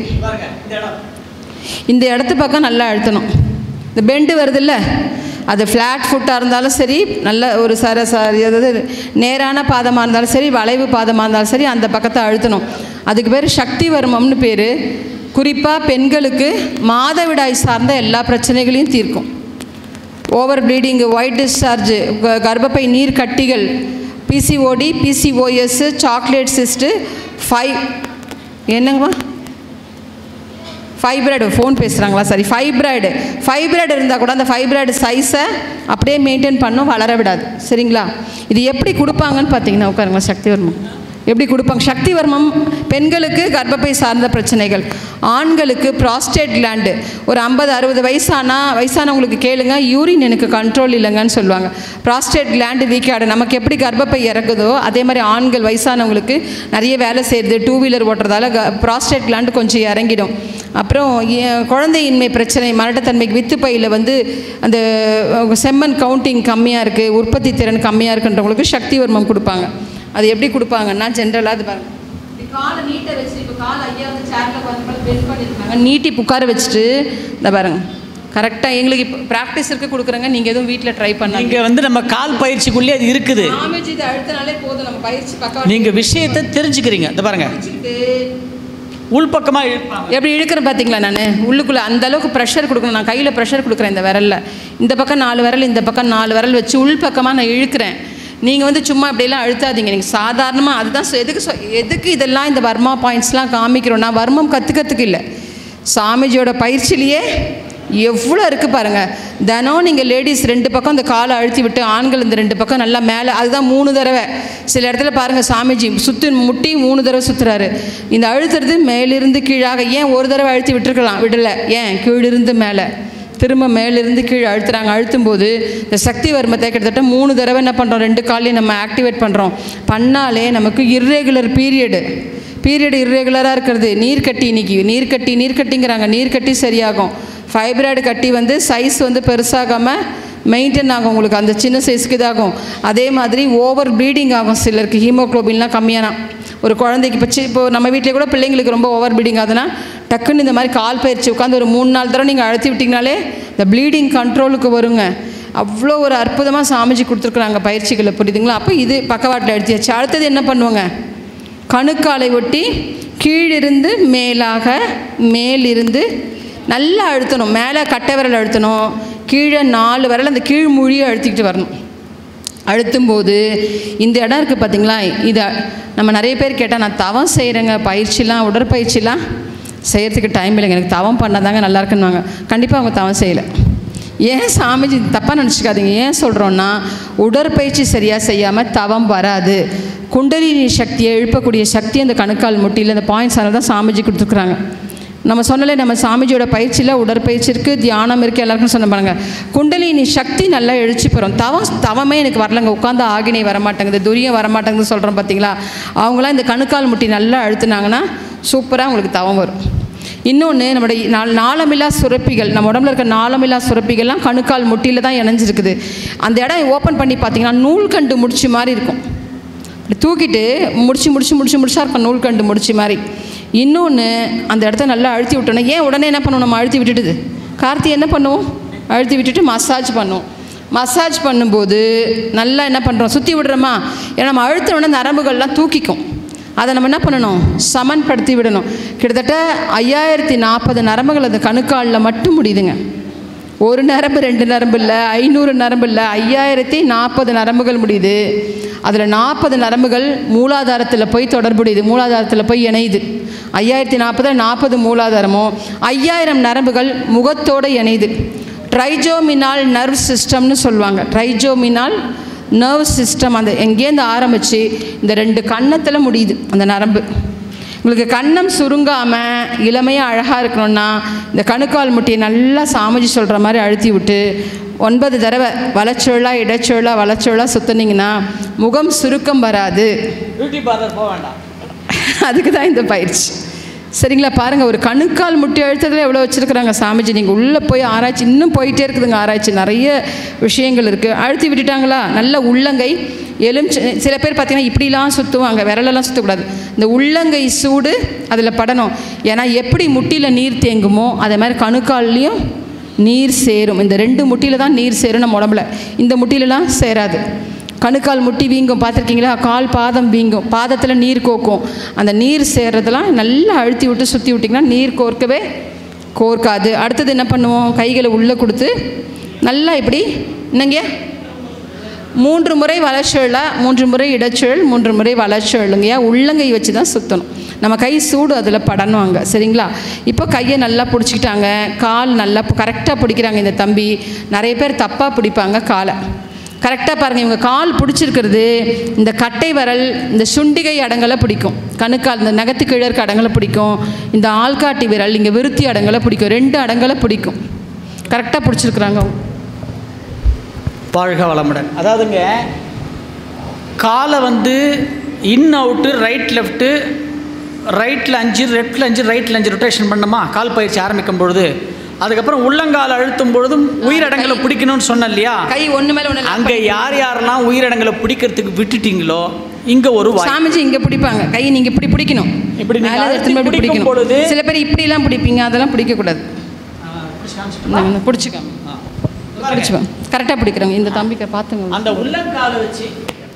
இந்த இடத்து பக்கம் நல்லா அழுத்தணும் இந்த பெண்டு வருதுல்ல அது ஃப்ளாட் ஃபுட்டாக இருந்தாலும் சரி நல்ல ஒரு சர சரி அதாவது நேரான பாதமாக இருந்தாலும் சரி வளைவு பாதமாக இருந்தாலும் சரி அந்த பக்கத்தை அழுத்தணும் அதுக்கு பேர் சக்தி வர்மம்னு பேர் குறிப்பாக பெண்களுக்கு மாதவிடாய் சார்ந்த எல்லா பிரச்சனைகளையும் தீர்க்கும் ஓவர் ப்ளீடிங் ஒயிட் டிஸ்சார்ஜ் கர்ப்பப்பை நீர் கட்டிகள் PCOD PCOS chocolate cyst five என்னங்கம்மா ஃபைப்ராய்டு ஃபோன் பேசுகிறாங்களா சரி ஃபைப்ராய்டு ஃபைப்ராய்டு இருந்தால் கூட அந்த ஃபைப்ராய்டு சைஸை அப்படியே மெயின்டைன் பண்ணும் வளர விடாது சரிங்களா இது எப்படி கொடுப்பாங்கன்னு பார்த்தீங்கன்னா உட்காருங்களா சக்திவர்மம் எப்படி கொடுப்பாங்க சக்திவர்மம் பெண்களுக்கு கர்ப்பப்பை சார்ந்த பிரச்சனைகள் ஆண்களுக்கு ப்ராஸ்டேட் கிளாண்டு ஒரு ஐம்பது அறுபது வயசானா வயசானவங்களுக்கு கேளுங்க யூரின் எனக்கு கண்ட்ரோல் இல்லைங்கன்னு சொல்லுவாங்க ப்ராஸ்டேட் கிளாண்டு வீக்காடு நமக்கு எப்படி கர்ப்பப்பை இறக்குதோ அதே மாதிரி ஆண்கள் வயசானவங்களுக்கு நிறைய வேலை செய்யுது டூ வீலர் ஓட்டுறதால க ப்ராஸ்டேட் கிளாண்டு கொஞ்சம் இறங்கிடும் அப்புறம் எ- குழந்தையின்மை பிரச்சனை மரட்டத்தன்மைக்கு வித்துப்பையில் வந்து அந்த அஹ், செம்மண் கவுண்டிங் கம்மியாக இருக்குது உற்பத்தி திறன் கம்மியாக இருக்குன்றவங்களுக்கு சக்தி வர்மம் கொடுப்பாங்க அது எப்படி கொடுப்பாங்கன்னா ஜென்ரலாக அது பாருங்க இப்படி காலை நீட்டை வச்சு இப்போ கால் ஐயா வந்து சேரில் பார்த்து பெண்ட் பண்ணியிருக்காங்க நீட்டி புக்கார வச்சுட்டு இந்த பாருங்க கரெக்டாக எங்களுக்கு இப்போ ப்ராக்டிஸ் இருக்க கொடுக்குறேங்க நீங்கள் எதுவும் வீட்டில் ட்ரை பண்ணாங்க இங்கே வந்து நம்ம கால் பயிற்சிக்குள்ளே அது இருக்குது நாமேஜ் இதை அழுத்தினாலே போதும் நம்ம பயிற்சி பக்கம் நீங்கள் விஷயத்தை தெரிஞ்சுக்கிறீங்க இந்த பாருங்க உள்பக்கமாக இழுப்பாங்க எப்படி இழுக்கிறேன் பார்த்தீங்களா நான் உள்ளுக்குள்ளே அந்த அளவுக்கு ப்ரெஷர் கொடுக்கணும் நான் கையில் ப்ரெஷர் கொடுக்குறேன் இந்த விரலில் இந்த பக்கம் நாலு விரல் இந்த பக்கம் நாலு விரல் வச்சு உள் பக்கமாக நான் இழுக்கிறேன் நீங்கள் வந்து சும்மா இப்படியெல்லாம் அழுத்தாதீங்க நீங்கள் சாதாரணமாக அதுதான் சொ- எதுக்கு சொ- எதுக்கு இதெல்லாம் இந்த வர்மா பாயிண்ட்ஸ்லாம் காமிக்கிறோன்னா வர்மம் கற்றுக்கிறதுக்கு இல்லை சாமிஜியோட பயிற்சியிலேயே எவ்வளோ இருக்குது பாருங்கள் தினம் நீங்கள் லேடிஸ் ரெண்டு பக்கம் இந்த காலை அழுத்தி விட்டு ஆண்கள் இந்த ரெண்டு பக்கம் நல்லா மேலே அதுதான் மூணு தடவை சில இடத்துல பாருங்கள் சாமிஜி சுத்து முட்டி மூணு தடவை சுற்றுறாரு இந்த அழுத்துறது மேலிருந்து கீழாக ஏன் ஒரு தடவை அழுத்தி விட்டுருக்கலாம் விடலை ஏன் கீழிருந்து மேலே திரும்ப மேலிருந்து கீழே அழுத்துறாங்க அழுத்தும்போது இந்த சக்தி வர்மத்தை கிட்டத்தட்ட மூணு தடவை என்ன பண்ணுறோம் ரெண்டு காலையும் நம்ம ஆக்டிவேட் பண்ணுறோம் பண்ணாலே நமக்கு இர்ரெகுலர் பீரியடு பீரியட் இர்ரெகுலராக இருக்கிறது நீர்க்கட்டி இன்னைக்கு நீர்க்கட்டி நீர்க்கட்டிங்கிறாங்க நீர்க்கட்டி சரியாகும் ஃபைப்ராய்டு கட்டி வந்து சைஸ் வந்து பெருசாகாமல் மெயின்டைன் ஆகும் உங்களுக்கு அந்த சின்ன சைஸ்க்கு இதாகும் அதே மாதிரி ஓவர் ப்ளீடிங் ஆகும் சிலருக்கு ஹீமோக்ளோபின்லாம் கம்மியானா ஒரு குழந்தைக்கு இப்போ சி- இப்போ நம்ம வீட்டிலே கூட பிள்ளைங்களுக்கு ரொம்ப ஓவர் ப்ளீடிங் ஆகுதுன்னா டக்குன்னு இந்த மாதிரி கால் பயிற்சி உட்காந்து ஒரு மூணு நாலு தடவை நீங்கள் அழுத்தி விட்டிங்கனாலே இந்த ப்ளீடிங் கண்ட்ரோலுக்கு வருங்க அவ்வளோ ஒரு அற்புதமாக சாமிஜி கொடுத்துருக்குறாங்க பயிற்சிகளை புரியுதுங்களா அப்போ இது பக்கவாட்டில் அழுத்தியாச்சு அடுத்தது என்ன பண்ணுவாங்க கணுக்காலை ஒட்டி கீழிருந்து மேலாக மேலிருந்து நல்லா அழுத்தணும் மேலே கட்டை விரல் அழுத்தணும் கீழே நாலு விரல் அந்த கீழ் மொழியை அழுத்திக்கிட்டு வரணும் அழுத்தும்போது இந்த இடம் இருக்குது பார்த்தீங்களா இதை நம்ம நிறைய பேர் கேட்டால் நான் தவம் செய்கிறேங்க பயிற்சிலாம் உடற்பயிற்சிலாம் செய்கிறதுக்கு டைம் இல்லைங்க எனக்கு தவம் பண்ணாதாங்க நல்லா இருக்குன்னுவாங்க கண்டிப்பாக அவங்க தவம் செய்யலை ஏன் சாமிஜி தப்பாக நினச்சிக்காதீங்க ஏன் சொல்கிறோன்னா உடற்பயிற்சி சரியாக செய்யாமல் தவம் வராது குண்டலினி சக்தியை எழுப்பக்கூடிய சக்தி அந்த கணுக்கால் முட்டியில் அந்த பாயிண்ட்ஸ் அதனால தான் சாமிஜி கொடுத்துருக்குறாங்க நம்ம சொன்னலே நம்ம சாமிஜியோட பயிற்சியில் உடற்பயிற்சி இருக்குது தியானம் இருக்குது எல்லாருக்கும் சொன்ன பாருங்க குண்டலினி சக்தி நல்லா எழுச்சி பெறும் தவம் தவமே எனக்கு வரலங்க உட்காந்து ஆகினை வரமாட்டேங்குது துரியம் வரமாட்டேங்குது சொல்கிறோம் பார்த்தீங்களா அவங்களாம் இந்த கணுக்கால் முட்டி நல்லா அழுத்துனாங்கன்னா சூப்பராக உங்களுக்கு தவம் வரும் இன்னொன்று நம்மளுடைய நாள் நாளமில்லா சுரப்பிகள் நம்ம உடம்புல இருக்க நாளமில்லா சுரப்பிகள்லாம் கணுக்கால் முட்டியில் தான் இணைஞ்சிருக்குது அந்த இடம் ஓப்பன் பண்ணி பார்த்தீங்கன்னா நூல்கண்டு முடிச்சு மாதிரி இருக்கும் இப்படி தூக்கிட்டு முடிச்சு முடிச்சு முடிச்சு முடிச்சா இருக்கும் நூல்கண்டு முடிச்சு மாதிரி இன்னொன்று அந்த இடத்த நல்லா அழுத்தி விட்டோன்னா ஏன் உடனே என்ன பண்ணுவோம் நம்ம அழுத்தி விட்டுடுது கார்த்தி என்ன பண்ணுவோம் அழுத்தி விட்டுட்டு மசாஜ் பண்ணுவோம் மசாஜ் பண்ணும்போது நல்லா என்ன பண்ணுறோம் சுற்றி விடுறோமா ஏன்னா நம்ம அழுத்தினோட நரம்புகள்லாம் தூக்கிக்கும் அதை நம்ம என்ன பண்ணணும் சமன்படுத்தி விடணும் கிட்டத்தட்ட ஐயாயிரத்தி நாற்பது நரம்புகள் அந்த கணுக்காலில் மட்டும் முடியுதுங்க ஒரு நரம்பு ரெண்டு நரம்பு இல்லை ஐநூறு நரம்பு இல்லை ஐயாயிரத்தி நாற்பது நரம்புகள் முடியுது அதில் நாற்பது நரம்புகள் மூலாதாரத்தில் போய் தொடர்புடையது மூலாதாரத்தில் போய் இணையுது ஐயாயிரத்தி நாற்பது நாற்பது மூலாதாரமும் ஐயாயிரம் நரம்புகள் முகத்தோடு இணையுது ட்ரைஜோமினால் நர்வ் சிஸ்டம்னு சொல்லுவாங்க ட்ரைஜோமினால் நர்வ் சிஸ்டம் அந்த எங்கேருந்து ஆரம்பித்து இந்த ரெண்டு கன்னத்தில் முடியுது அந்த நரம்பு உங்களுக்கு கன்னம் சுருங்காமல் இளமையாக அழகாக இருக்கணும்னா இந்த கணுக்கால் முட்டியை நல்லா சாமிஜி சொல்கிற மாதிரி அழுத்தி விட்டு ஒன்பது தடவை வலச்சுழலாக இடச்சுழலாக வலச்சுழலாக சுற்றுனீங்கன்னா முகம் சுருக்கம் வராது பியூட்டி பார்லர் போக வேண்டாம் அதுக்கு தான் இந்த பயிற்சி சரிங்களா பாருங்கள் ஒரு கணுக்கால் முட்டி அழுத்தத்தில் எவ்வளோ வச்சுருக்குறாங்க சாமிஜி நீங்கள் உள்ளே போய் ஆராய்ச்சி இன்னும் போயிட்டே இருக்குதுங்க ஆராய்ச்சி நிறைய விஷயங்கள் இருக்குது அழுத்தி விட்டுட்டாங்களா நல்ல உள்ளங்கை எலுமிச்ச சில பேர் பார்த்தீங்கன்னா இப்படிலாம் சுற்றுவாங்க விரலெல்லாம் சுற்றக்கூடாது இந்த உள்ளங்கை சூடு அதில் படணும் ஏன்னா எப்படி முட்டியில் நீர் தேங்குமோ அதே மாதிரி கணுக்கால்லையும் நீர் சேரும் இந்த ரெண்டு முட்டியில் தான் நீர் சேரும் நம்ம உடம்புல இந்த முட்டிலலாம் சேராது கணுக்கால் முட்டி வீங்கும் பார்த்துருக்கீங்களா கால் பாதம் வீங்கும் பாதத்தில் நீர் கோக்கும் அந்த நீர் சேர்றதெல்லாம் நல்லா அழுத்தி விட்டு சுற்றி விட்டிங்கன்னா நீர் கோர்க்கவே கோர்க்காது அடுத்தது என்ன பண்ணுவோம் கைகளை உள்ளே கொடுத்து நல்லா இப்படி என்னங்க மூன்று முறை வளர்ச்சுழலா மூன்று முறை இடச்சுழல் மூன்று முறை வளர்ச்சுழலுங்கய்யா உள்ளங்கை வச்சு தான் சுற்றணும் நம்ம கை சூடு அதில் படணும் அங்கே சரிங்களா இப்போ கையை நல்லா பிடிச்சிக்கிட்டாங்க கால் நல்லா கரெக்டாக பிடிக்கிறாங்க இந்த தம்பி நிறைய பேர் தப்பாக பிடிப்பாங்க காலை கரெக்டாக பாருங்கள் இவங்க கால் பிடிச்சிருக்கிறது இந்த கட்டை விரல் இந்த சுண்டிகை அடங்கலை பிடிக்கும் கணுக்கால் இந்த நகத்து கிழற்கு அடங்கலை பிடிக்கும் இந்த ஆள்காட்டி விரல் இங்கே விருத்தி அடங்கலை பிடிக்கும் ரெண்டு அடங்கலை பிடிக்கும் கரெக்டாக பிடிச்சிருக்குறாங்க அவங்க வாழ்க வளமுடன் அதாவதுங்க காலை வந்து இன் அவுட்டு ரைட் லெஃப்ட்டு ரைட்டில் அஞ்சு லெஃப்ட்டில் அஞ்சு ரைட்டில் அஞ்சு ரொட்டேஷன் பண்ணோமா கால் பயிற்சி ஆரம்பிக்கும் பொழுது அதுக்கப்புறம் உள்ளங்கால் அழுத்தும் பொழுதும் உயிரடங்களை பிடிக்கணும்னு சொன்னேன் இல்லையா கை ஒன்று மேலே ஒன்று அங்கே யார் யாரெல்லாம் உயிரடங்களை பிடிக்கிறதுக்கு விட்டுட்டீங்களோ இங்கே ஒரு வாய் சாமிஜி இங்கே பிடிப்பாங்க கை நீங்கள் இப்படி பிடிக்கணும் இப்படி நீங்க மேலே எடுத்துன்னு போய் இப்படி பிடிக்கும் பிடிக்கணும் பொழுது- சில பேர் இப்படிலாம் பிடிப்பீங்க அதெல்லாம் பிடிக்கக்கூடாது பிடிச்சிக்காம பிடிச்சிப்பேன் கரெக்டாக பிடிக்கிறவங்க இந்த தம்பிக்கு பார்த்துங்க அந்த உள்ளங்காலை வச்சு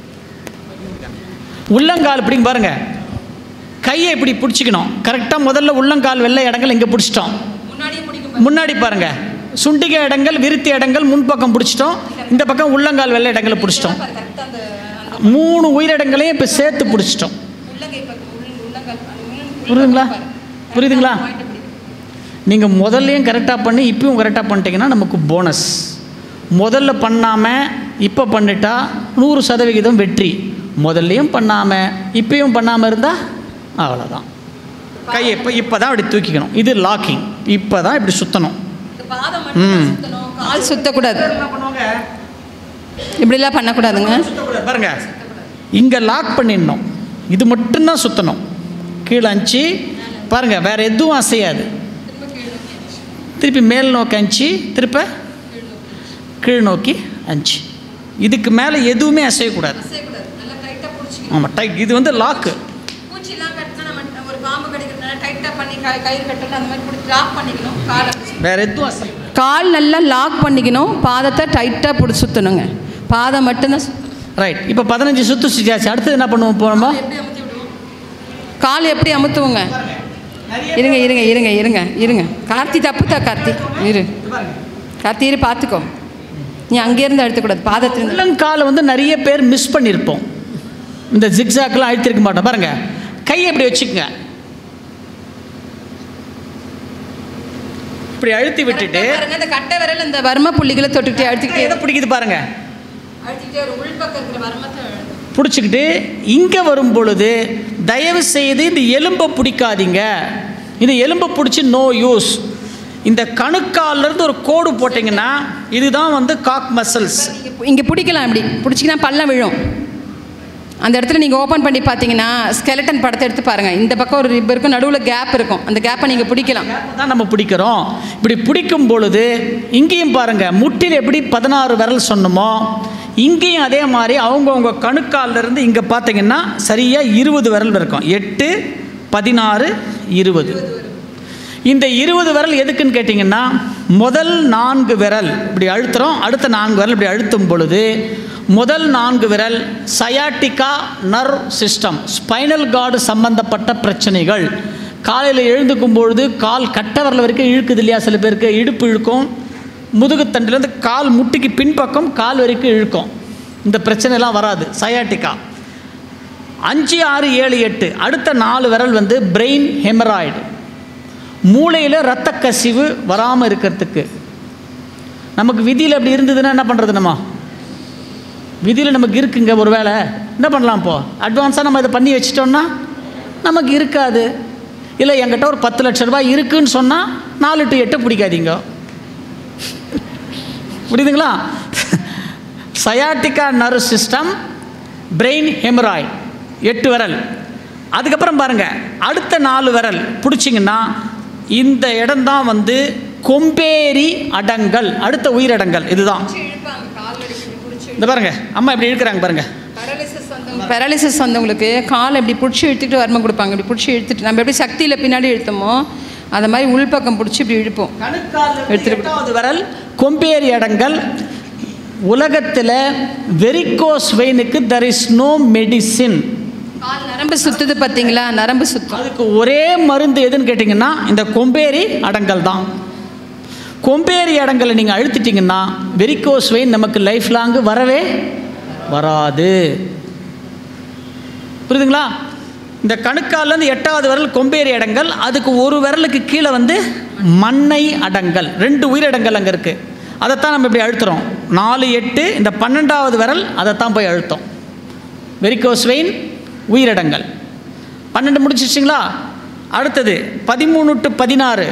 உள்ளங்கால் இப்படிங்க பாருங்க கையை இப்படி பிடிச்சிக்கணும் கரெக்டாக முதல்ல உள்ளங்கால் வெள்ளை இடங்கள் இங்கே பிடிச்சிட்டோம் முன்னாடி பாருங்க சுண்டிகை இடங்கள் விருத்தி இடங்கள் முன்பக்கம் பிடிச்சிட்டோம் இந்த பக்கம் உள்ளங்கால் வெள்ளை இடங்களை பிடிச்சிட்டோம் மூணு உயிரிடங்களையும் இப்போ சேர்த்து பிடிச்சிட்டோம் புரியுதுங்களா புரியுதுங்களா நீங்கள் முதல்லையும் கரெக்டாக பண்ணி இப்பயும் கரெக்டாக பண்ணிட்டீங்கன்னா நமக்கு போனஸ் முதல்ல பண்ணாமல் இப்போ பண்ணிட்டா நூறு சதவிகிதம் வெற்றி முதல்லையும் பண்ணாமல் இப்பயும் பண்ணாமல் இருந்தால் அவ்வளோதான் கையை இப்போ இப்போ தான் இப்படி தூக்கிக்கணும் இது லாக்கிங் இப்போ தான் இப்படி சுற்றணும் ம் கால் சுத்தக்கூடாது இப்படிலாம் பண்ணக்கூடாதுங்க பாருங்க இங்கே லாக் பண்ணிடணும் இது மட்டும்தான் சுற்றணும் கீழே அஞ்சு பாருங்க வேற எதுவும் அசையாது திருப்பி மேல் நோக்கி அஞ்சு திருப்ப கீழ் நோக்கி அஞ்சு இதுக்கு மேலே எதுவுமே அசையக்கூடாது ஆமாம் டைட் இது வந்து லாக்கு வேற எதுவும் அசை கால் நல்லா லாக் பண்ணிக்கணும் பாதத்தை டைட்டாக பிடிச்சி சுற்றணுங்க பாதம் மட்டும்தான் சுத்தணும். ரைட் இப்போ பதினஞ்சு சுற்று சுற்றியாச்சு அடுத்தது என்ன பண்ணுவோம் போனோமா கால் எப்படி அமுத்துவோங்க இருங்க இருங்க இருங்க இருங்க இருங்க கார்த்தி தப்புதா கார்த்தி இரு கார்த்தி இரு பார்த்துக்கோ நீ அங்கேருந்து அழுத்தக்கூடாது பாதத்திலிருந்து உள்ளங்காலை வந்து நிறைய பேர் மிஸ் பண்ணியிருப்போம் இந்த ஜிக்ஸாக்கெல்லாம் அழுத்திருக்க மாட்டோம் பாருங்க கையை இப்படி வச்சுக்கோங்க இப்படி அழுத்தி விட்டுட்டு பாருங்க இந்த கட்டை விரல் இந்த வர்ம புள்ளிகளை தொட்டுக்கிட்டே அழுத்திக்கிட்டே எதை பிடிக்குது பாருங்க அழுத்திக்கிட்டே ஒரு உள்பக்கம் இருக்கிற வர்மத்தை பிடிச்சிக்கிட்டு இங்கே வரும் பொழுது தயவு செய்து இந்த எலும்பை பிடிக்காதீங்க இந்த எலும்பை பிடிச்சி நோ யூஸ் இந்த கணுக்கால்ல இருந்து ஒரு கோடு போட்டிங்கன்னா இதுதான் வந்து காக் மசில்ஸ் இங்கே பிடிக்கலாம் இப்படி பிடிச்சிங்கன்னா பள்ளம் விழும் அந்த இடத்துல நீங்கள் ஓப்பன் பண்ணி பார்த்தீங்கன்னா ஸ்கெலட்டன் படத்தை எடுத்து பாருங்கள் இந்த பக்கம் ஒரு ரிப் இருக்கும் நடுவில் கேப் இருக்கும் அந்த கேப்பை நீங்கள் பிடிக்கலாம் தான் நம்ம பிடிக்கிறோம் இப்படி பிடிக்கும் பொழுது இங்கேயும் பாருங்க முட்டில் எப்படி பதினாறு விரல் சொன்னோமோ இங்கேயும் அதே மாதிரி அவங்கவுங்க கணுக்கால்ல இருந்து இங்கே பார்த்தீங்கன்னா சரியாக இருபது விரல் இருக்கும் எட்டு பதினாறு இருபது இந்த இருபது விரல் எதுக்குன்னு கேட்டிங்கன்னா முதல் நான்கு விரல் இப்படி அழுத்துறோம் அடுத்த நான்கு விரல் இப்படி அழுத்தும் பொழுது முதல் நான்கு விரல் sciatica nerve system spinal cord சம்பந்தப்பட்ட பிரச்சனைகள் காலையில் எழுந்துக்கும் பொழுது கால் கட்ட விரல் வரைக்கும் இழுக்குது இல்லையா சில பேருக்கு இடுப்பு இழுக்கும் முதுகுத்தண்டிலேருந்து கால் முட்டிக்கு பின்பக்கம் கால் வரைக்கும் இழுக்கும் இந்த பிரச்சனைலாம் வராது சயாட்டிகா அஞ்சு ஆறு ஏழு எட்டு அடுத்த நாலு விரல் வந்து பிரெயின் ஹெமராய்டு மூளையில் இரத்த கசிவு வராமல் இருக்கிறதுக்கு நமக்கு விதியில் அப்படி இருந்ததுன்னா என்ன பண்ணுறது நம்ம விதியில் நமக்கு இருக்குங்க ஒரு வேளை என்ன பண்ணலாம் இப்போ அட்வான்ஸாக நம்ம இதை பண்ணி வச்சிட்டோம்னா நமக்கு இருக்காது இல்லை என்கிட்ட ஒரு பத்து லட்ச ரூபாய் இருக்குன்னு சொன்னால் நாலு டு எட்டு பிடிக்காதீங்க புரியுதுங்களா sciatica nerve system brain hemorrhoid எட்டு விரல் அதுக்கப்புறம் பாருங்கள் அடுத்த நாலு விரல் பிடிச்சிங்கன்னா இந்த இடம்தான் வந்து கொம்பேரி அடங்கல் அடுத்த உயிரடங்கல் இதுதான் இந்த பாருங்க அம்மா இப்படி இழுக்கிறாங்க பாருங்க பெராலிசிஸ் வந்தவங்களுக்கு காலை இப்படி பிடிச்சி இழுத்துட்டு வரமா கொடுப்பாங்க இப்படி பிடிச்சி இழுத்துட்டு நம்ம எப்படி சக்தியில் பின்னாடி இழுத்தோமோ அந்த மாதிரி உள்பக்கம் பிடிச்சி இப்படி இழுப்போம் எடுத்துட்டு எட்டாவது விரல் கொம்பேரி அடங்கல் உலகத்தில் வெரிகோஸ் வெயினுக்கு தெர் இஸ் நோ மெடிசின் கால் நரம்பு சுத்துது பார்த்தீங்களா நரம்பு சுத்தம் அதுக்கு ஒரே மருந்து எதுன்னு கேட்டிங்கன்னா இந்த கொம்பேரி அடங்கல் தான் கொம்பேரி அடங்கலை நீங்கள் அழுத்திட்டிங்கன்னா வெரிகோஸ் வெயின் நமக்கு லைஃப் லாங்கு வரவே வராது புரியுதுங்களா இந்த கணுக்கால்லேருந்து எட்டாவது விரல் கொம்பேரி அடங்கல் அதுக்கு ஒரு விரலுக்கு கீழே வந்து மண்ணை அடங்கல் ரெண்டு உயிரடங்கல் அங்கே இருக்குது அதைத்தான் நம்ம இப்படி அழுத்துறோம் நாலு எட்டு இந்த பன்னெண்டாவது விரல் அதைத்தான் போய் அழுத்தோம் வெரிகோஸ் வெயின் உயிரடங்கல் பன்னெண்டு முடிச்சிச்சிங்களா அடுத்தது பதிமூணு டு பதினாறு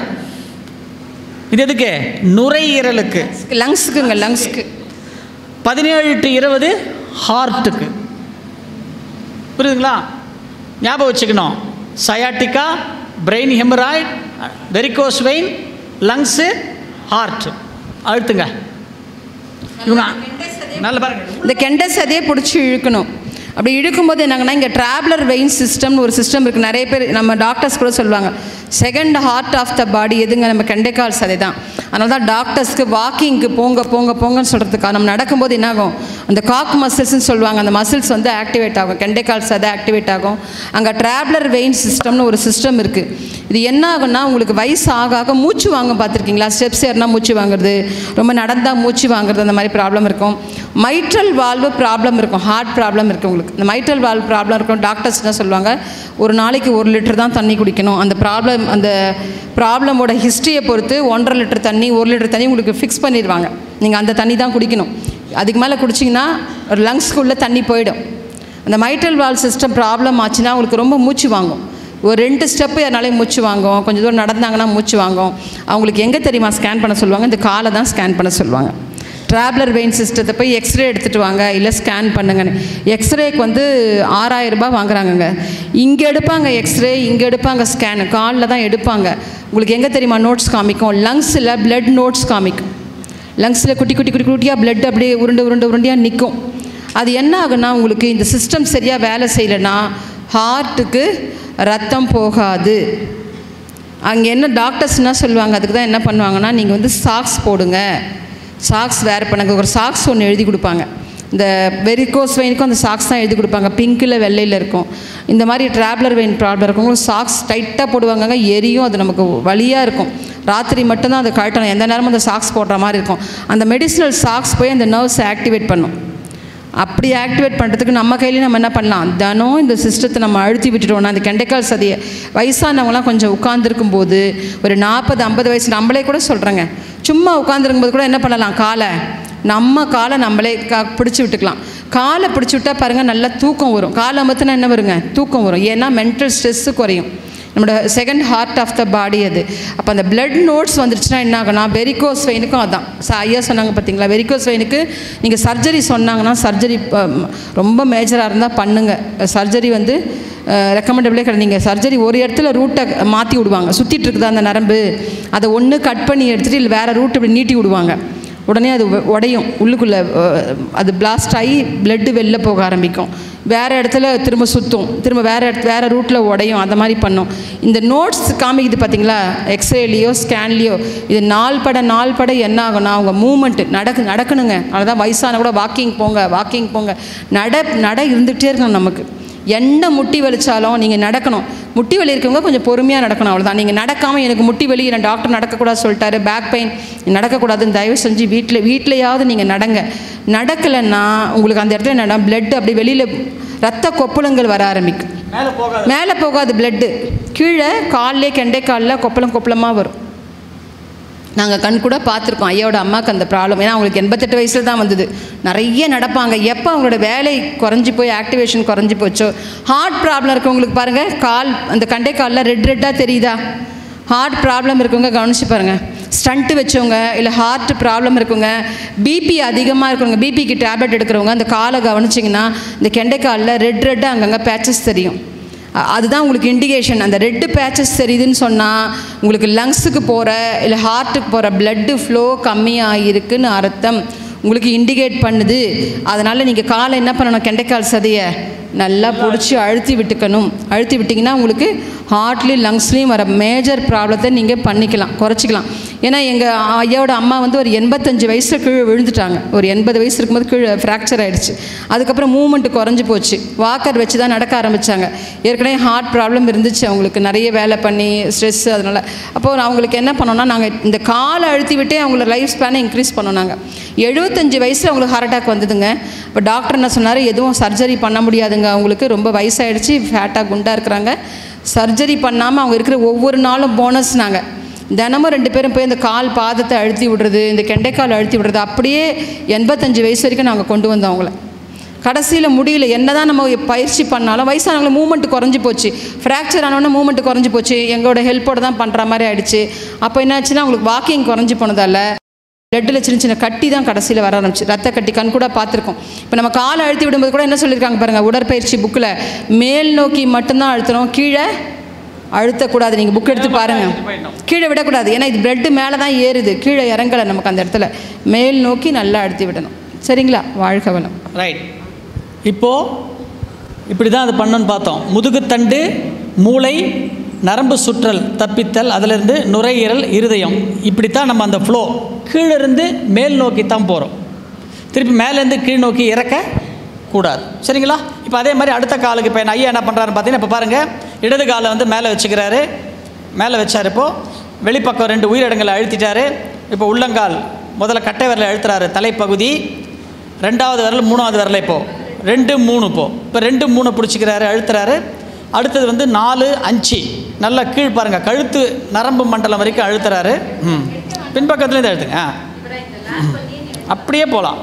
இது எதுக்கு நுரையீரலுக்கு லங்ஸுக்குங்க லங்ஸ்க்கு பதினேழு டு இருபது ஹார்ட்டுக்கு புரியுதுங்களா ஞாபகம் வச்சுக்கணும் sciatica brain hemorrhoid varicose vein lungs heart அழுத்துங்க இவங்க நல்ல பாருங்க இந்த கெண்டை சதையை பிடிச்சி இழுக்கணும் அப்படி இழுக்கும்போது என்னங்கன்னா இங்கே ட்ராவலர் வெயின் சிஸ்டம்னு ஒரு சிஸ்டம் இருக்குது நிறைய பேர் நம்ம டாக்டர்ஸ் கூட சொல்லுவாங்க second heart of the body எதுங்க நம்ம கெண்டைக்கால் சதை தான் அதனால தான் டாக்டர்ஸ்க்கு வாக்கிங்க்கு போங்க போங்க போங்கன்னு சொல்கிறதுக்கா நம்ம நடக்கும்போது என்னாகும் அந்த காக் மசில்ஸ்னு சொல்லுவாங்க அந்த மசில்ஸ் வந்து ஆக்டிவேட் ஆகும் கெண்டைக்கால் சதை ஆக்டிவேட் ஆகும் அங்கே ட்ராவலர் வெயின் சிஸ்டம்னு ஒரு சிஸ்டம் இருக்குது இது என்ன ஆகும்னா உங்களுக்கு வயசு ஆக ஆக மூச்சு வாங்க பார்த்துருக்கீங்களா ஸ்டெப்ஸ் ஏறினா மூச்சு வாங்குறது ரொம்ப நடந்தால் மூச்சு வாங்குறது அந்த மாதிரி ப்ராப்ளம் இருக்கும் மைட்ரல் வால்வு ப்ராப்ளம் இருக்கும் ஹார்ட் ப்ராப்ளம் இருக்குது உங்களுக்கு இந்த மைட்ரல் வால்வ் ப்ராப்ளம் இருக்கும் டாக்டர்ஸ் என்ன சொல்லுவாங்க ஒரு நாளைக்கு ஒரு லிட்டர் தான் தண்ணி குடிக்கணும் அந்த ப்ராப்ளம் அந்த ப்ராப்ளமோட ஹிஸ்ட்ரியை பொறுத்து ஒன்றரை லிட்டர் தண்ணி ஒரு லிட்டர் தண்ணி உங்களுக்கு ஃபிக்ஸ் பண்ணிடுவாங்க நீங்கள் அந்த தண்ணி தான் குடிக்கணும் அதுக்கு மேலே குடிச்சிங்கன்னா ஒரு லங்ஸ்க்குள்ளே தண்ணி போயிடும் அந்த மைட்ரல் வால் சிஸ்டம் ப்ராப்ளம் ஆச்சுன்னா உங்களுக்கு ரொம்ப மூச்சு வாங்கும் ஒரு ரெண்டு ஸ்டெப்பு யாருனாலையும் மூச்சு வாங்கும் கொஞ்சம் தூரம் நடந்தாங்கன்னா மூச்சு வாங்கும் அவங்களுக்கு எங்கே தெரியுமா ஸ்கேன் பண்ண சொல்லுவாங்க இந்த காலை தான் ஸ்கேன் பண்ண சொல்லுவாங்க ட்ராவலர் வெயின் சிஸ்டத்தை போய் எக்ஸ்ரே எடுத்துகிட்டு வாங்க இல்லை ஸ்கேன் பண்ணுங்கன்னு எக்ஸ்ரேக்கு வந்து ஆறாயிரம் ரூபாய் வாங்குறாங்கங்க இங்கே எடுப்பாங்க எக்ஸ்ரே இங்கே எடுப்பாங்க ஸ்கேனு காலில் தான் எடுப்பாங்க உங்களுக்கு எங்கே தெரியுமா நோட்ஸ் காமிக்கும் லங்ஸில் பிளட் நோட்ஸ் காமிக்கும் லங்ஸில் குட்டி குட்டி குட்டி குட்டியாக பிளட் அப்படியே உருண்டை உருண்டை உருண்டையாக நிற்கும் அது என்ன ஆகுன்னா உங்களுக்கு இந்த சிஸ்டம் சரியாக வேலை செய்யலைன்னா ஹார்ட்டுக்கு ரத்தம் போகாது அங்கே என்ன டாக்டர்ஸ் என்ன சொல்லுவாங்க அதுக்கு தான் என்ன பண்ணுவாங்கன்னா நீங்கள் வந்து சாக்ஸ் போடுங்க சாக்ஸ் வேர் பண்ணுங்க ஒரு சாக்ஸ் ஒன்று எழுதி கொடுப்பாங்க இந்த வெரிகோஸ் வெயினுக்கும் அந்த சாக்ஸ் தான் எழுதி கொடுப்பாங்க பிங்க்கில் வெள்ளையில் இருக்கும் இந்த மாதிரி ட்ராவலர் வெயின் ப்ராப்ளம் இருக்கவங்களும் சாக்ஸ் டைட்டாக போடுவாங்க எரியும் அது நமக்கு வலியாக இருக்கும் ராத்திரி மட்டும்தான் அதை கழட்டணும் எந்த நேரமும் அந்த சாக்ஸ் போடுற மாதிரி இருக்கும் அந்த மெடிசினல் சாக்ஸ் போய் அந்த நர்வ்ஸை ஆக்டிவேட் பண்ணும் அப்படி ஆக்டிவேட் பண்ணுறதுக்கு நம்ம கையிலேயே நம்ம என்ன பண்ணலாம் தினம் இந்த சிஸ்டத்தை நம்ம அழுத்தி விட்டுட்டோம்னா அந்த கெண்டைக்கால் சதியை வயசானவங்களாம் கொஞ்சம் உட்காந்துருக்கும் போது ஒரு நாற்பது ஐம்பது வயசு நம்மளே கூட சொல்கிறேங்க சும்மா உட்காந்துருக்கும் போது கூட என்ன பண்ணலாம் காலை நம்ம காலை நம்மளே கா பிடிச்சி விட்டுக்கலாம் காலை பிடிச்சி விட்டால் பாருங்கள் நல்லா தூக்கம் வரும் காலை அமர்த்தினா என்ன வருங்க தூக்கம் வரும் ஏன்னா மென்டல் ஸ்ட்ரெஸ்ஸு குறையும் நம்மளோட second heart of the body அது அப்போ அந்த பிளட் நோட்ஸ் வந்துருச்சுன்னா என்ன ஆகும்னா வெரிகோஸ் வெயினுக்கும் அதான் ச ஐயா சொன்னாங்க பார்த்தீங்களா வெரிகோஸ் வெயினுக்கு நீங்கள் சர்ஜரி சொன்னாங்கன்னா சர்ஜரி ரொம்ப மேஜராக இருந்தால் பண்ணுங்கள் சர்ஜரி வந்து ரெக்கமெண்டபிளே கிடையாது நீங்கள் சர்ஜரி ஒரு இடத்துல ரூட்டை மாற்றி விடுவாங்க சுற்றிட்டு இருக்குதா அந்த நரம்பு அதை ஒன்று கட் பண்ணி எடுத்துகிட்டு இல்லை வேறு ரூட் இப்படி நீட்டி விடுவாங்க உடனே அது உ- உடையும் உள்ளுக்குள்ளே அது பிளாஸ்ட் ஆகி பிளட்டு வெளில போக ஆரம்பிக்கும் வேறு இடத்துல திரும்ப சுற்றும் திரும்ப வேறு இடத்து வேறு ரூட்டில் உடையும் அந்த மாதிரி பண்ணும் இந்த நோட்ஸ் காமிக்குது பார்த்தீங்களா எக்ஸ்ரேலேயோ ஸ்கேன்லேயோ இது நாள் பட நாள் பட என்ன ஆகும்னா அவங்க மூமெண்ட்டு நடக்கு நடக்கணுங்க அதுதான் வயசான கூட வாக்கிங் போங்க வாக்கிங் போங்க நட நட இருந்துகிட்டே இருக்கணும் நமக்கு என்ன முட்டி வலிச்சாலும் நீங்கள் நடக்கணும் முட்டி வலி இருக்கவங்க கொஞ்சம் பொறுமையாக நடக்கணும் அவ்வளோதான் நீங்கள் நடக்காமல் எனக்கு முட்டி வலி நான் டாக்டர் நடக்கக்கூடாது சொல்லிட்டாரு பேக் பெயின் நடக்கக்கூடாதுன்னு தயவு செஞ்சு வீட்டில் வீட்லையாவது நீங்கள் நடங்க நடக்கலைன்னா உங்களுக்கு அந்த இடத்துல நட பிளட் அப்படி வெளியில் ரத்த கொப்பளங்கள் வர ஆரம்பிக்கும் மேலே போகாது மேலே போகாது பிளட்டு கீழே கால்லே கெண்டை காலில் கொப்பளம் கொப்பளமாக வரும் நாங்கள் கண் கூட பார்த்துருக்கோம் ஐயாவோட அம்மாவுக்கு அந்த ப்ராப்ளம் ஏன்னா அவங்களுக்கு எண்பத்தெட்டு வயசில் தான் வந்தது நிறைய நடப்பாங்க எப்போ அவங்களோட வேலை குறைஞ்சி போய் ஆக்டிவேஷன் குறைஞ்சி போச்சோ ஹார்ட் ப்ராப்ளம் இருக்கவங்களுக்கு பாருங்கள் கால் அந்த கண்டை காலில் ரெட் ரெட்டாக தெரியுதா ஹார்ட் ப்ராப்ளம் இருக்கவங்க கவனிச்சு பாருங்கள் ஸ்டண்ட்டு வச்சவங்க இல்லை ஹார்ட் ப்ராப்ளம் இருக்கவங்க பிபி அதிகமாக இருக்கவங்க பிபிக்கு டேப்லெட் எடுக்கிறவங்க அந்த காலை கவனிச்சிங்கன்னா இந்த கெண்டைக்காலில் ரெட் ரெட்டாக அங்கங்கே பேச்சஸ் தெரியும் அ- அதுதான் உங்களுக்கு இண்டிகேஷன் அந்த ரெட்டு பேச்சஸ் தெரியுதுன்னு சொன்னால் உங்களுக்கு லங்ஸுக்கு போகிற இல்லை ஹார்ட்டுக்கு போகிற பிளட்டு ஃப்ளோ கம்மியாக இருக்குன்னு அர்த்தம் உங்களுக்கு இண்டிகேட் பண்ணுது அதனால் நீங்கள் காலை என்ன பண்ணணும் கெண்டைக்கால் சதையை நல்லா பிடிச்சி அழுத்தி விட்டுக்கணும் அழுத்தி விட்டிங்கன்னா உங்களுக்கு ஹார்ட்லேயும் லங்ஸ்லேயும் வர மேஜர் ப்ராப்ளத்தை நீங்கள் பண்ணிக்கலாம் குறைச்சிக்கலாம் ஏன்னா எங்கள் ஐயாவோட அம்மா வந்து ஒரு எண்பத்தஞ்சு வயசில் கீழே விழுந்துட்டாங்க ஒரு எண்பது வயசு இருக்கும்போது கீழே ஃப்ராக்சர் ஆயிடுச்சு அதுக்கப்புறம் மூமெண்ட் குறைஞ்சி போச்சு வாக்கர் வச்சு தான் நடக்க ஆரம்பித்தாங்க ஏற்கனவே ஹார்ட் ப்ராப்ளம் இருந்துச்சு அவங்களுக்கு நிறைய வேலை பண்ணி ஸ்ட்ரெஸ் அதனால் அப்போது அவங்களுக்கு என்ன பண்ணோம்னா நாங்கள் இந்த காலை அழுத்தி விட்டே அவங்கள லைஃப் ஸ்பேனை இன்க்ரீஸ் பண்ணோம் நாங்கள் எழுபத்தஞ்சு வயசில் அவங்களுக்கு ஹார்ட் அட்டாக் வந்ததுங்க இப்போ டாக்டர் என்ன சொன்னார் எதுவும் சர்ஜரி பண்ண முடியாதுங்க அவங்களுக்கு ரொம்ப வயசாயிடுச்சு ஃபேட்டாக குண்டாக இருக்கிறாங்க சர்ஜரி பண்ணாமல் அவங்க இருக்கிற ஒவ்வொரு நாளும் போனஸ் நாங்கள் தினமும் ரெண்டு பேரும் போய் இந்த கால் பாதத்தை அழுத்தி விடுறது இந்த கெண்டைக்கால் அழுத்தி விடுறது அப்படியே எண்பத்தஞ்சு வயசு வரைக்கும் நாங்கள் கொண்டு வந்தோம் அவங்கள கடைசியில் முடியல என்னதான் நம்ம பயிற்சி பண்ணாலும் வயசானவங்கள மூமெண்ட் குறைஞ்சி போச்சு ஃப்ராக்சர் ஆனவொன்னே மூமெண்ட் குறைஞ்சி போச்சு எங்களோட ஹெல்ப்போட தான் பண்ணுற மாதிரி ஆயிடுச்சு அப்போ என்னாச்சுன்னா அவங்களுக்கு வாக்கிங் குறைஞ்சி போனதால பிளட்டில் சின்ன சின்ன கட்டி தான் கடைசியில் வர ஆரம்பிச்சு ரத்த கட்டி கண் கூட பார்த்துருக்கோம் இப்போ நம்ம காலை அழுத்தி விடும்போது கூட என்ன சொல்லியிருக்காங்க பாருங்கள் உடற்பயிற்சி புக்கில் மேல் நோக்கி மட்டும்தான் அழுத்தணும் கீழே அழுத்தக்கூடாது நீங்கள் புக் எடுத்து பாருங்கள் கீழே விடக்கூடாது ஏன்னா இது பிளட்டு மேலே தான் ஏறுது கீழே இறங்கலை நமக்கு அந்த இடத்துல மேல் நோக்கி நல்லா அழுத்தி விடணும் சரிங்களா வாழ்க வளம் ரைட் இப்போது இப்படி தான் அது பண்ணணும்னு பார்த்தோம் முதுகுத்தண்டு மூளை நரம்பு சுற்றல் தப்பித்தல் அதிலிருந்து நுரையீரல் இருதயம் இப்படித்தான் நம்ம அந்த ஃப்ளோ கீழிருந்து மேல் நோக்கி தான் போகிறோம் திருப்பி மேலேருந்து கீழ் நோக்கி இறக்க கூடாது சரிங்களா இப்போ அதே மாதிரி அடுத்த காலுக்கு இப்போ ஐயா என்ன பண்ணுறாருன்னு பார்த்தீங்கன்னா இப்போ பாருங்கள் இடது காலை வந்து மேலே வச்சுக்கிறாரு மேலே வச்சார் இப்போது வெளிப்பக்கம் ரெண்டு உயிரிடங்களை அழுத்திட்டாரு இப்போ உள்ளங்கால் முதல்ல கட்டை விரலை அழுத்துறாரு தலைப்பகுதி ரெண்டாவது விரல் மூணாவது விரலை இப்போ ரெண்டு மூணு இப்போ இப்போ ரெண்டு மூணு பிடிச்சிக்கிறாரு அழுத்துறாரு அடுத்தது வந்து நாலு அஞ்சு நல்லா கீழ் பாருங்க கழுத்து நரம்பு மண்டலம் வரைக்கும் அழுத்துறாரு ம் பின்பக்கத்துலேருந்து அழுத்துங்க ஆ ம். அப்படியே போகலாம்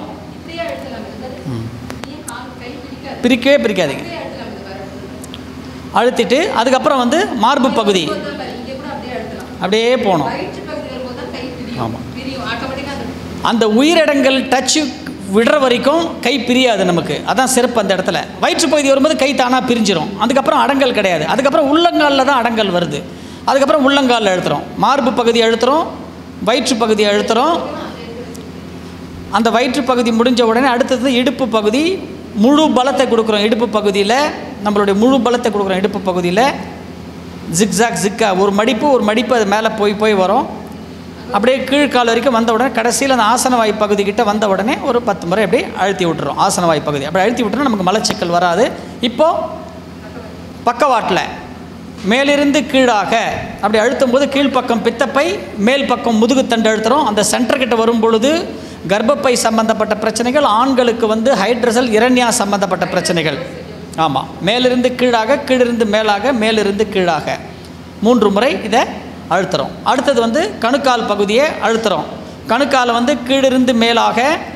பிரிக்கவே பிரிக்காதீங்க அழுத்திட்டு அதுக்கப்புறம் வந்து மார்பு பகுதி அப்படியே போகணும் ஆமாம் அந்த உயிரிடங்கள் டச்சு விடுற வரைக்கும் கை பிரியாது நமக்கு அதான் சிறப்பு அந்த இடத்துல வயிற்று பகுதி வரும்போது கை தானாக பிரிஞ்சிரும் அதுக்கப்புறம் அடங்கல் கிடையாது அதுக்கப்புறம் உள்ளங்காலில் தான் அடங்கல் வருது அதுக்கப்புறம் உள்ளங்காலில் அழுத்துறோம் மார்பு பகுதி அழுத்துறோம் வயிற்று பகுதி அழுத்துறோம் அந்த வயிற்று பகுதி முடிஞ்ச உடனே அடுத்தது இடுப்பு பகுதி முழு பலத்தை கொடுக்குறோம் இடுப்பு பகுதியில் நம்மளுடைய முழு பலத்தை கொடுக்குறோம் இடுப்பு பகுதியில் ஜிக்ஸாக் ஜிக்கா ஒரு மடிப்பு ஒரு மடிப்பு அது மேலே போய் போய் வரும் அப்படியே கீழ்கால் வரைக்கும் வந்த உடனே கடைசியில் அந்த ஆசனவாய் பகுதி கிட்ட வந்த உடனே ஒரு பத்து முறை அப்படியே அழுத்தி விட்டுறோம் ஆசனவாய் பகுதி அப்படி அழுத்தி விட்டுறோம் நமக்கு மலச்சிக்கல் வராது இப்போது பக்கவாட்டில் மேலிருந்து கீழாக அப்படி அழுத்தும் போது கீழ்ப்பக்கம் பித்தப்பை மேல் பக்கம் முதுகுத்தண்டு அழுத்துறோம் அந்த சென்டர் கிட்ட வரும் பொழுது கர்ப்பப்பை சம்பந்தப்பட்ட பிரச்சனைகள் ஆண்களுக்கு வந்து ஹைட்ரசல் இரண்யா சம்பந்தப்பட்ட பிரச்சனைகள் ஆமாம் மேலிருந்து கீழாக கீழிருந்து மேலாக மேலிருந்து கீழாக மூன்று முறை இதை அழுத்துறோம் அடுத்தது வந்து கணுக்கால் பகுதியை அழுத்துறோம் கணுக்காலை வந்து கீழிருந்து மேலாக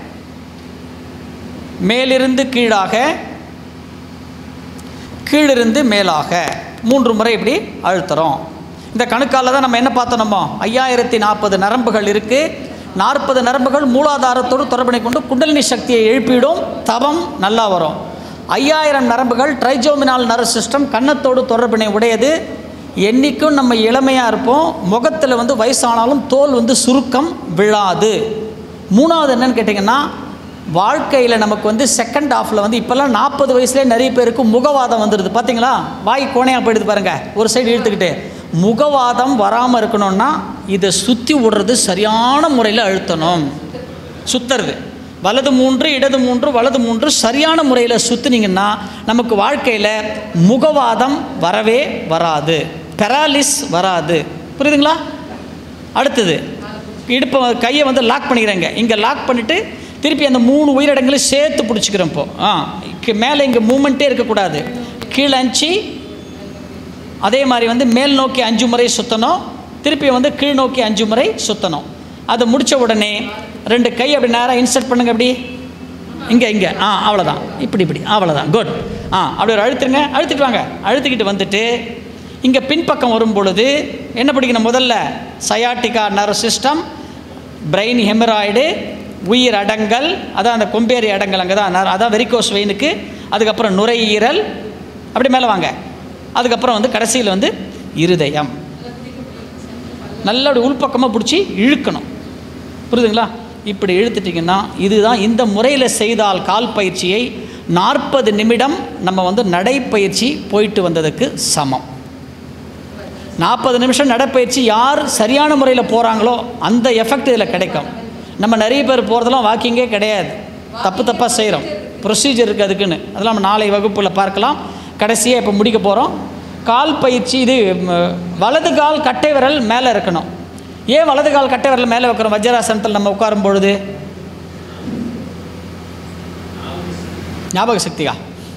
மேலிருந்து கீழாக கீழிருந்து மேலாக மூன்று முறை இப்படி அழுத்துறோம் இந்த கணுக்கால தான் நம்ம என்ன பார்த்தோம் நம்ம ஐயாயிரத்தி நாற்பது நரம்புகள் இருக்குது நாற்பது நரம்புகள் மூலாதாரத்தோடு தொடர்பினை கொண்டு குண்டலினி சக்தியை எழுப்பிடும் தவம் நல்லா வரும் ஐயாயிரம் நரம்புகள் ட்ரைஜோமினால் நர்வ் சிஸ்டம் கன்னத்தோடு தொடர்பினை உடையது என்றைக்கும் நம்ம இளமையாக இருப்போம் முகத்தில் வந்து வயசானாலும் தோல் வந்து சுருக்கம் விழாது மூணாவது என்னன்னு கேட்டிங்கன்னா வாழ்க்கையில் நமக்கு வந்து செகண்ட் ஹாஃபில் வந்து இப்போல்லாம் நாற்பது வயசுலேயே நிறைய பேருக்கு முகவாதம் வந்துடுது பார்த்தீங்களா வாய் கோணையாக போயிடுது பாருங்கள் ஒரு சைடு இழுத்துக்கிட்டு முகவாதம் வராமல் இருக்கணும்னா இதை சுற்றி விடுறது சரியான முறையில் அழுத்தணும் சுத்துறது வலது மூன்று இடது மூன்று வலது மூன்று சரியான முறையில் சுற்றுனீங்கன்னா நமக்கு வாழ்க்கையில் முகவாதம் வரவே வராது பெராலிஸ் வராது புரியுதுங்களா அடுத்தது இடுப்பை கையை வந்து லாக் பண்ணிக்கிறேங்க இங்கே லாக் பண்ணிவிட்டு திருப்பி அந்த மூணு உயிரிடங்களையும் சேர்த்து பிடிச்சிக்கிறோம் இப்போ ஆ கி- மேலே இங்கே மூமெண்ட்டே இருக்கக்கூடாது கீழே அஞ்சு அதே மாதிரி வந்து மேல் நோக்கி அஞ்சு முறை சுற்றணும் திருப்பி வந்து கீழ் நோக்கி அஞ்சு முறை சுற்றணும் அதை முடித்த உடனே ரெண்டு கை அப்படி நேராக இன்சர்ட் பண்ணுங்க அப்படி இங்கே இங்கே ஆ அவ்வளோதான் இப்படி இப்படி அவ்வளோதான் குட் ஆ அப்படி ஒரு அழுத்துருங்க அழுத்திட்டு வாங்க அழுத்திக்கிட்டு வந்துட்டு இங்கே பின்பக்கம் வரும் பொழுது என்ன படிக்கணும் முதல்ல sciatica nerve system brain hemorrhoid உயிர் அடங்கல் அதான் அந்த கொம்பேரி அடங்கல் அங்கே தான் நர- அதான் வெரிகோஸ் வெயினுக்கு அதுக்கப்புறம் நுரையீரல் அப்படி மேலே வாங்க அதுக்கப்புறம் வந்து கடைசியில் வந்து இருதயம் நல்லா அப்படி உள்பக்கமாக பிடிச்சி இழுக்கணும் புரியுதுங்களா இப்படி இழுத்துட்டிங்கன்னா இதுதான் இந்த முறையில் செய்தால் கால் பயிற்சியை நாற்பது நிமிடம் நம்ம வந்து நடைப்பயிற்சி போயிட்டு வந்ததுக்கு சமம் நாற்பது நிமிஷம் நடைப்பயிற்சி யார் சரியான முறையில் போகிறாங்களோ அந்த எஃபெக்ட் இதில் கிடைக்கும் நம்ம நிறைய பேர் போகிறதெல்லாம் வாக்கிங்கே கிடையாது தப்பு தப்பாக செய்கிறோம் ப்ரொசீஜர் இருக்குது அதுக்குன்னு அதெல்லாம் நம்ம நாளை வகுப்பில் பார்க்கலாம் கடைசியாக இப்போ முடிக்க போகிறோம் கால் பயிற்சி இது ம், வலது கால் கட்டை விரல் மேலே இருக்கணும் ஏன் வலது கால் கட்டை விரல் மேலே வைக்கிறோம் வஜ்ராசனத்தில் நம்ம உட்காரும் பொழுது ஞாபக சக்தியா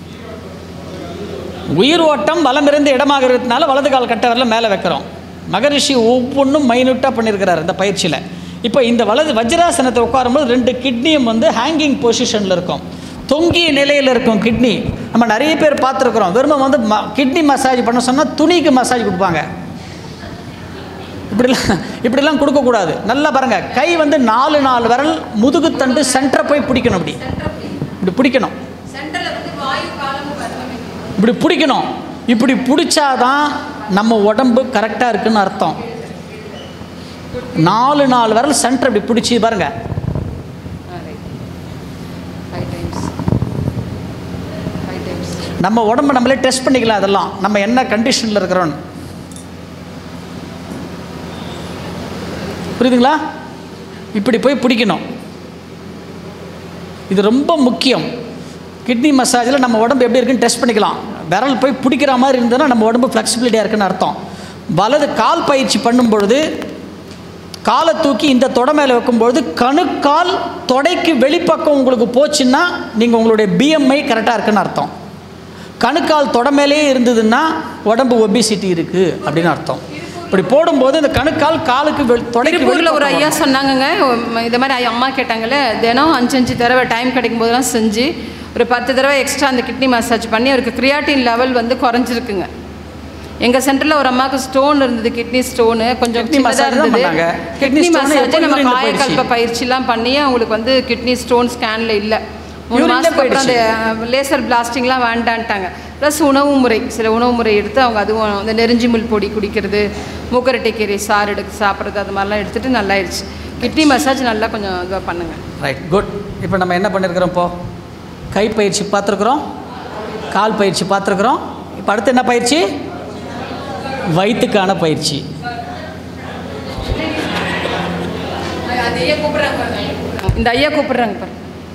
உயிர் ஓட்டம் வலம் இருந்து இடமாக இருக்கிறதுனால வலது கால் கட்டை விரல மேலே வைக்கிறோம் மகரிஷி ஒவ்வொன்றும் மைனூட்டாக பண்ணியிருக்கிறார் இந்த பயிற்சியில் இப்போ இந்த வலது வஜ்ராசனத்தை உட்காரும்போது ரெண்டு கிட்னியும் வந்து ஹேங்கிங் பொசிஷனில் இருக்கும் தொங்கிய நிலையில் இருக்கும் கிட்னி நம்ம நிறைய பேர் பார்த்துருக்குறோம் வெறும் வந்து ம கிட்னி மசாஜ் பண்ண சொன்னால் துணிக்கு மசாஜ் கொடுப்பாங்க இப்படிலாம் இப்படிலாம் கொடுக்கக்கூடாது நல்லா பாருங்கள் கை வந்து நாலு நாலு விரல் முதுகுத்தண்டு சென்டரை போய் பிடிக்கணும் இப்படி இப்படி பிடிக்கணும் இப்படி பிடிக்கணும் இப்படி பிடிச்சாதான் நம்ம உடம்பு கரெக்டாக இருக்குன்னு அர்த்தம் நாலு நாலு விரல் சென்டர் இப்படி பிடிச்சி பாருங்க நம்ம உடம்பை நம்மளே டெஸ்ட் பண்ணிக்கலாம் அதெல்லாம் நம்ம என்ன கண்டிஷனில் இருக்கிறோன்னு புரியுதுங்களா இப்படி போய் பிடிக்கணும் இது ரொம்ப முக்கியம் கிட்னி மசாஜில் நம்ம உடம்பு எப்படி இருக்குன்னு டெஸ்ட் பண்ணிக்கலாம் விரல் போய் பிடிக்கிற மாதிரி இருந்ததுன்னா நம்ம உடம்பு ஃப்ளெக்சிபிலிட்டியாக இருக்குன்னு அர்த்தம் வலது கால் பயிற்சி பண்ணும் பொழுது காலை தூக்கி இந்த தொடை மேலே வைக்கும்பொழுது கணுக்கால் தொடைக்கு வெளிப்பக்கம் உங்களுக்கு போச்சுன்னா நீங்கள் உங்களுடைய பிஎம்ஐ கரெக்டாக இருக்குன்னு அர்த்தம் கணுக்கால் தொடை மேலேயே இருந்ததுன்னா உடம்பு ஒபிசிட்டி இருக்குது அப்படின்னு அர்த்தம் இப்படி போடும்போது இந்த கணுக்கால் காலுக்கு வெ- தொடைக்கு திருப்பூரில் ஒரு வெளிப்பக்கம் ஐயா சொன்னாங்கங்க உம், இந்த மாதிரி ஐயா- அம்மா கேட்டாங்கல்ல தினம் அஞ்சு அஞ்சு தடவை டைம் கிடைக்கும் போதெல்லாம் செஞ்சு ஒரு பத்து தடவை எக்ஸ்ட்ரா அந்த கிட்னி மசாஜ் பண்ணி அவருக்கு கிரியாட்டின் லெவல் வந்து குறைஞ்சிருக்குங்க எங்கள் சென்டரில் ஒரு அம்மாவுக்கு ஸ்டோன் இருந்தது கிட்னி ஸ்டோனு கொஞ்சம் Kidney சின்னதாக massage தான் இருந்தது பண்ணாங்க. Kidney கிட்னி stone மசாஜ் எப்போ நம்ம urine ல காயக்கல்ப போயிடுச்சு? பயிற்சிலாம் பண்ணி அவங்களுக்கு வந்து கிட்னி ஸ்டோன் ஸ்கேனில் இல்லை மூணு Urine ல மாதத்துக்கு அப்புறம் அந்த போயிடுச்சு. லேசர் பிளாஸ்டிங்லாம் வேண்டான்ட்டாங்க ப்ளஸ் உணவு முறை சில உணவு முறை எடுத்து அவங்க அதுவும் இந்த நெருஞ்சி முள் பொடி குடிக்கிறது மூக்கரட்டை கீரை சாறு எடுத்து சாப்பிட்றது அது மாதிரிலாம் எடுத்துகிட்டு நல்லாயிடுச்சு கிட்னி மசாஜ் நல்லா கொஞ்சம் இதுவாக பண்ணுங்க ரைட் குட் இப்போ நம்ம என்ன பண்ணியிருக்கிறோம் இப்போ கை பயிற்சி பார்த்துருக்குறோம் கால் பயிற்சி பார்த்துருக்குறோம் இப்போ அடுத்து என்ன பயிற்சி வயிற்றுக்கான பயிற்சி இந்த ஐயா கூப்பிடுறாங்க பாரு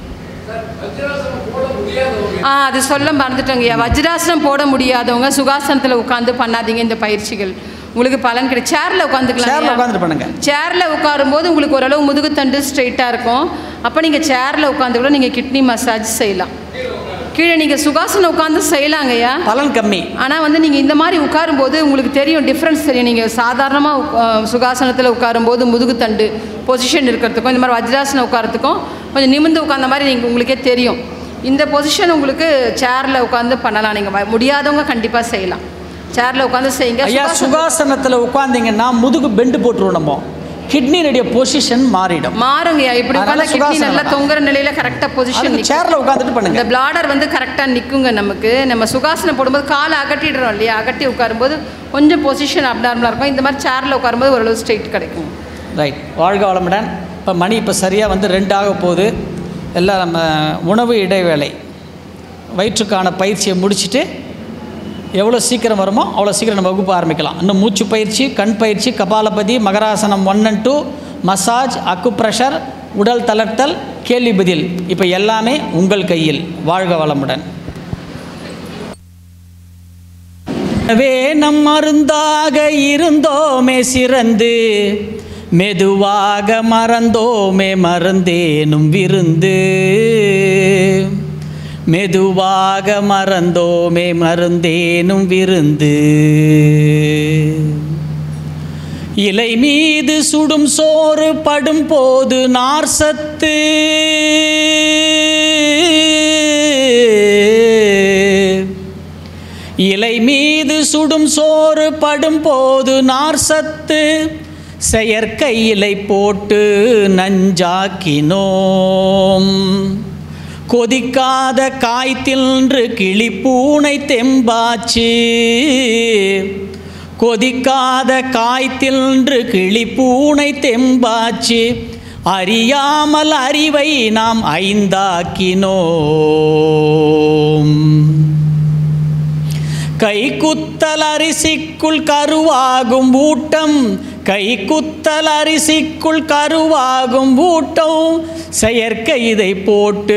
ஆ அது சொல்ல மறந்துட்டோங்கய்யா வஜ்ராசனம் போட முடியாதவங்க சுகாசனத்தில் உட்காந்து பண்ணாதீங்க இந்த பயிற்சிகள் உங்களுக்கு பலன் கிடைக்கும் சேரில் சேர்ல உட்காந்துக்கலாம் உட்காந்துட்டு பண்ணுங்க சேரில் உட்காரும்போது உங்களுக்கு ஓரளவு முதுகுத்தண்டு ஸ்ட்ரைட்டாக இருக்கும் அப்போ நீங்கள் சேரில் உட்காந்து கூட நீங்கள் கிட்னி மசாஜ் செய்யலாம் கீழே நீங்கள் சுகாசனம் உட்காந்து செய்யலாங்கய்யா பலன் கம்மி ஆனால் வந்து நீங்கள் இந்த மாதிரி உட்காரும்போது உங்களுக்கு தெரியும் டிஃப்ரென்ஸ் தெரியும் நீங்கள் சாதாரணமாக சுகாசனத்தில் உட்காரும்போது முதுகுத்தண்டு பொசிஷன் இருக்கிறதுக்கும் இந்த மாதிரி வஜ்ராசனம் உட்காரத்துக்கும் கொஞ்சம் நிமிர்ந்து உட்கார்ந்த மாதிரி நீங்கள் உங்களுக்கே தெரியும் இந்த பொசிஷன் உங்களுக்கு சேரில் உட்காந்து பண்ணலாம் நீங்கள் முடியாதவங்க கண்டிப்பாக செய்யலாம் சேரில் உட்காந்து செய்யுங்க ஐயா சுகாசனம் சுகாசனத்தில் உட்காந்தீங்கன்னா முதுகு பெண்டு போட்டுருவோம் நம்ம கிட்னியினுடைய பொசிஷன் மாறிடும் மாறுங்கய்யா இப்படி அதனால உட்காந்து கிட்னி சுகாசனம் நல்லா வேண்டாம். தொங்குற நிலையில கரெக்டாக பொசிஷன் அதுக்கு சேர்ல உட்காந்துட்டு பண்ணுங்க இந்த பிளாடர் வந்து கரெக்டாக நிற்குங்க நமக்கு நம்ம சுகாசனம் போடும்போது காலை அகட்டிடுறோம் இல்லையா அகட்டி உட்காரும்போது கொஞ்சம் பொசிஷன் அப்நார்மலாக இருக்கும் இந்த மாதிரி சேரில் உட்காரும்போது ஓரளவு ஸ்ட்ரைட் கிடைக்கும் ரைட் வாழ்க வளமுடன் இப்போ மணி இப்போ சரியாக வந்து ரெண்டாக போகுது எல்லாம் நம்ம உணவு இடைவேளை வயிற்றுக்கான பயிற்சியை முடிச்சுட்டு எவ்வளோ சீக்கிரம் வருமோ அவ்வளோ சீக்கிரம் நம்ம வகுப்பு ஆரம்பிக்கலாம் இன்னும் மூச்சு பயிற்சி கண் பயிற்சி கபாலபதி மகராசனம் one and two massage acupressure உடல் தளர்த்தல் கேள்வி பதில் இப்போ எல்லாமே உங்கள் கையில் வாழ்க வளமுடன் எனவே நம் மருந்தாக இருந்தோமே சிறந்து மெதுவாக மறந்தோமே மறந்தேனும் விருந்து மெதுவாக மறந்தோமே மறந்தேனும் விருந்து இலை மீது சுடும் சோறு படும் போது நார்சத்து இலை மீது சுடும் சோறு படும் போது நார்சத்து செயற்கை இலை போட்டு நஞ்சாக்கினோம் கொதிக்காத காய் தின்று கிளிப்பூனை தெம்பாச்சு கொதிக்காத காய் தின்று கிளிப்பூனை தெம்பாச்சு அறியாமல் அறிவை நாம் ஐந்தாக்கினோம் கை குத்தல் அரிசிக்குள் கருவாகும் ஊட்டம் கை குத்தல் அரிசிக்குள் கருவாகும் ஊட்டம் செயற்கை இதை போட்டு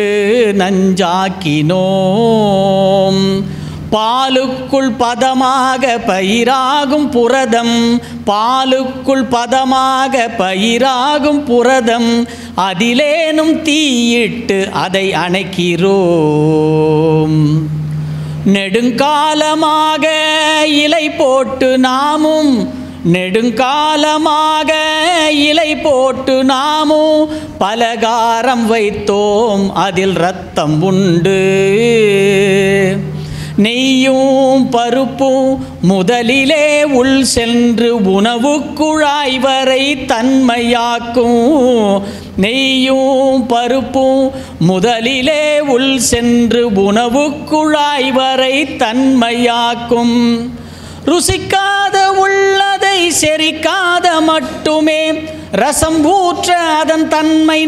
நஞ்சாக்கினோம் பாலுக்குள் பதமாக பயிராகும் புரதம் பாலுக்குள் பதமாக பயிராகும் புரதம் அதிலேனும் தீயிட்டு அதை அணைக்கிறோம் நெடுங்காலமாக இலை போட்டு நாமும் நெடுங்காலமாக இலை போட்டு நாமும் பலகாரம் வைத்தோம் அதில் ரத்தம் உண்டு நெய்யும் பருப்பும் முதலிலே உள் சென்று உணவு குழாய் வரை தன்மையாக்கும் நெய்யும் பருப்பும் முதலிலே உள் சென்று உணவு குழாய் வரை தன்மையாக்கும் ருசிக்காத உள்ளதை செரிக்காத மட்டுமே ரசம் ஊற்ற அதன் தன்மை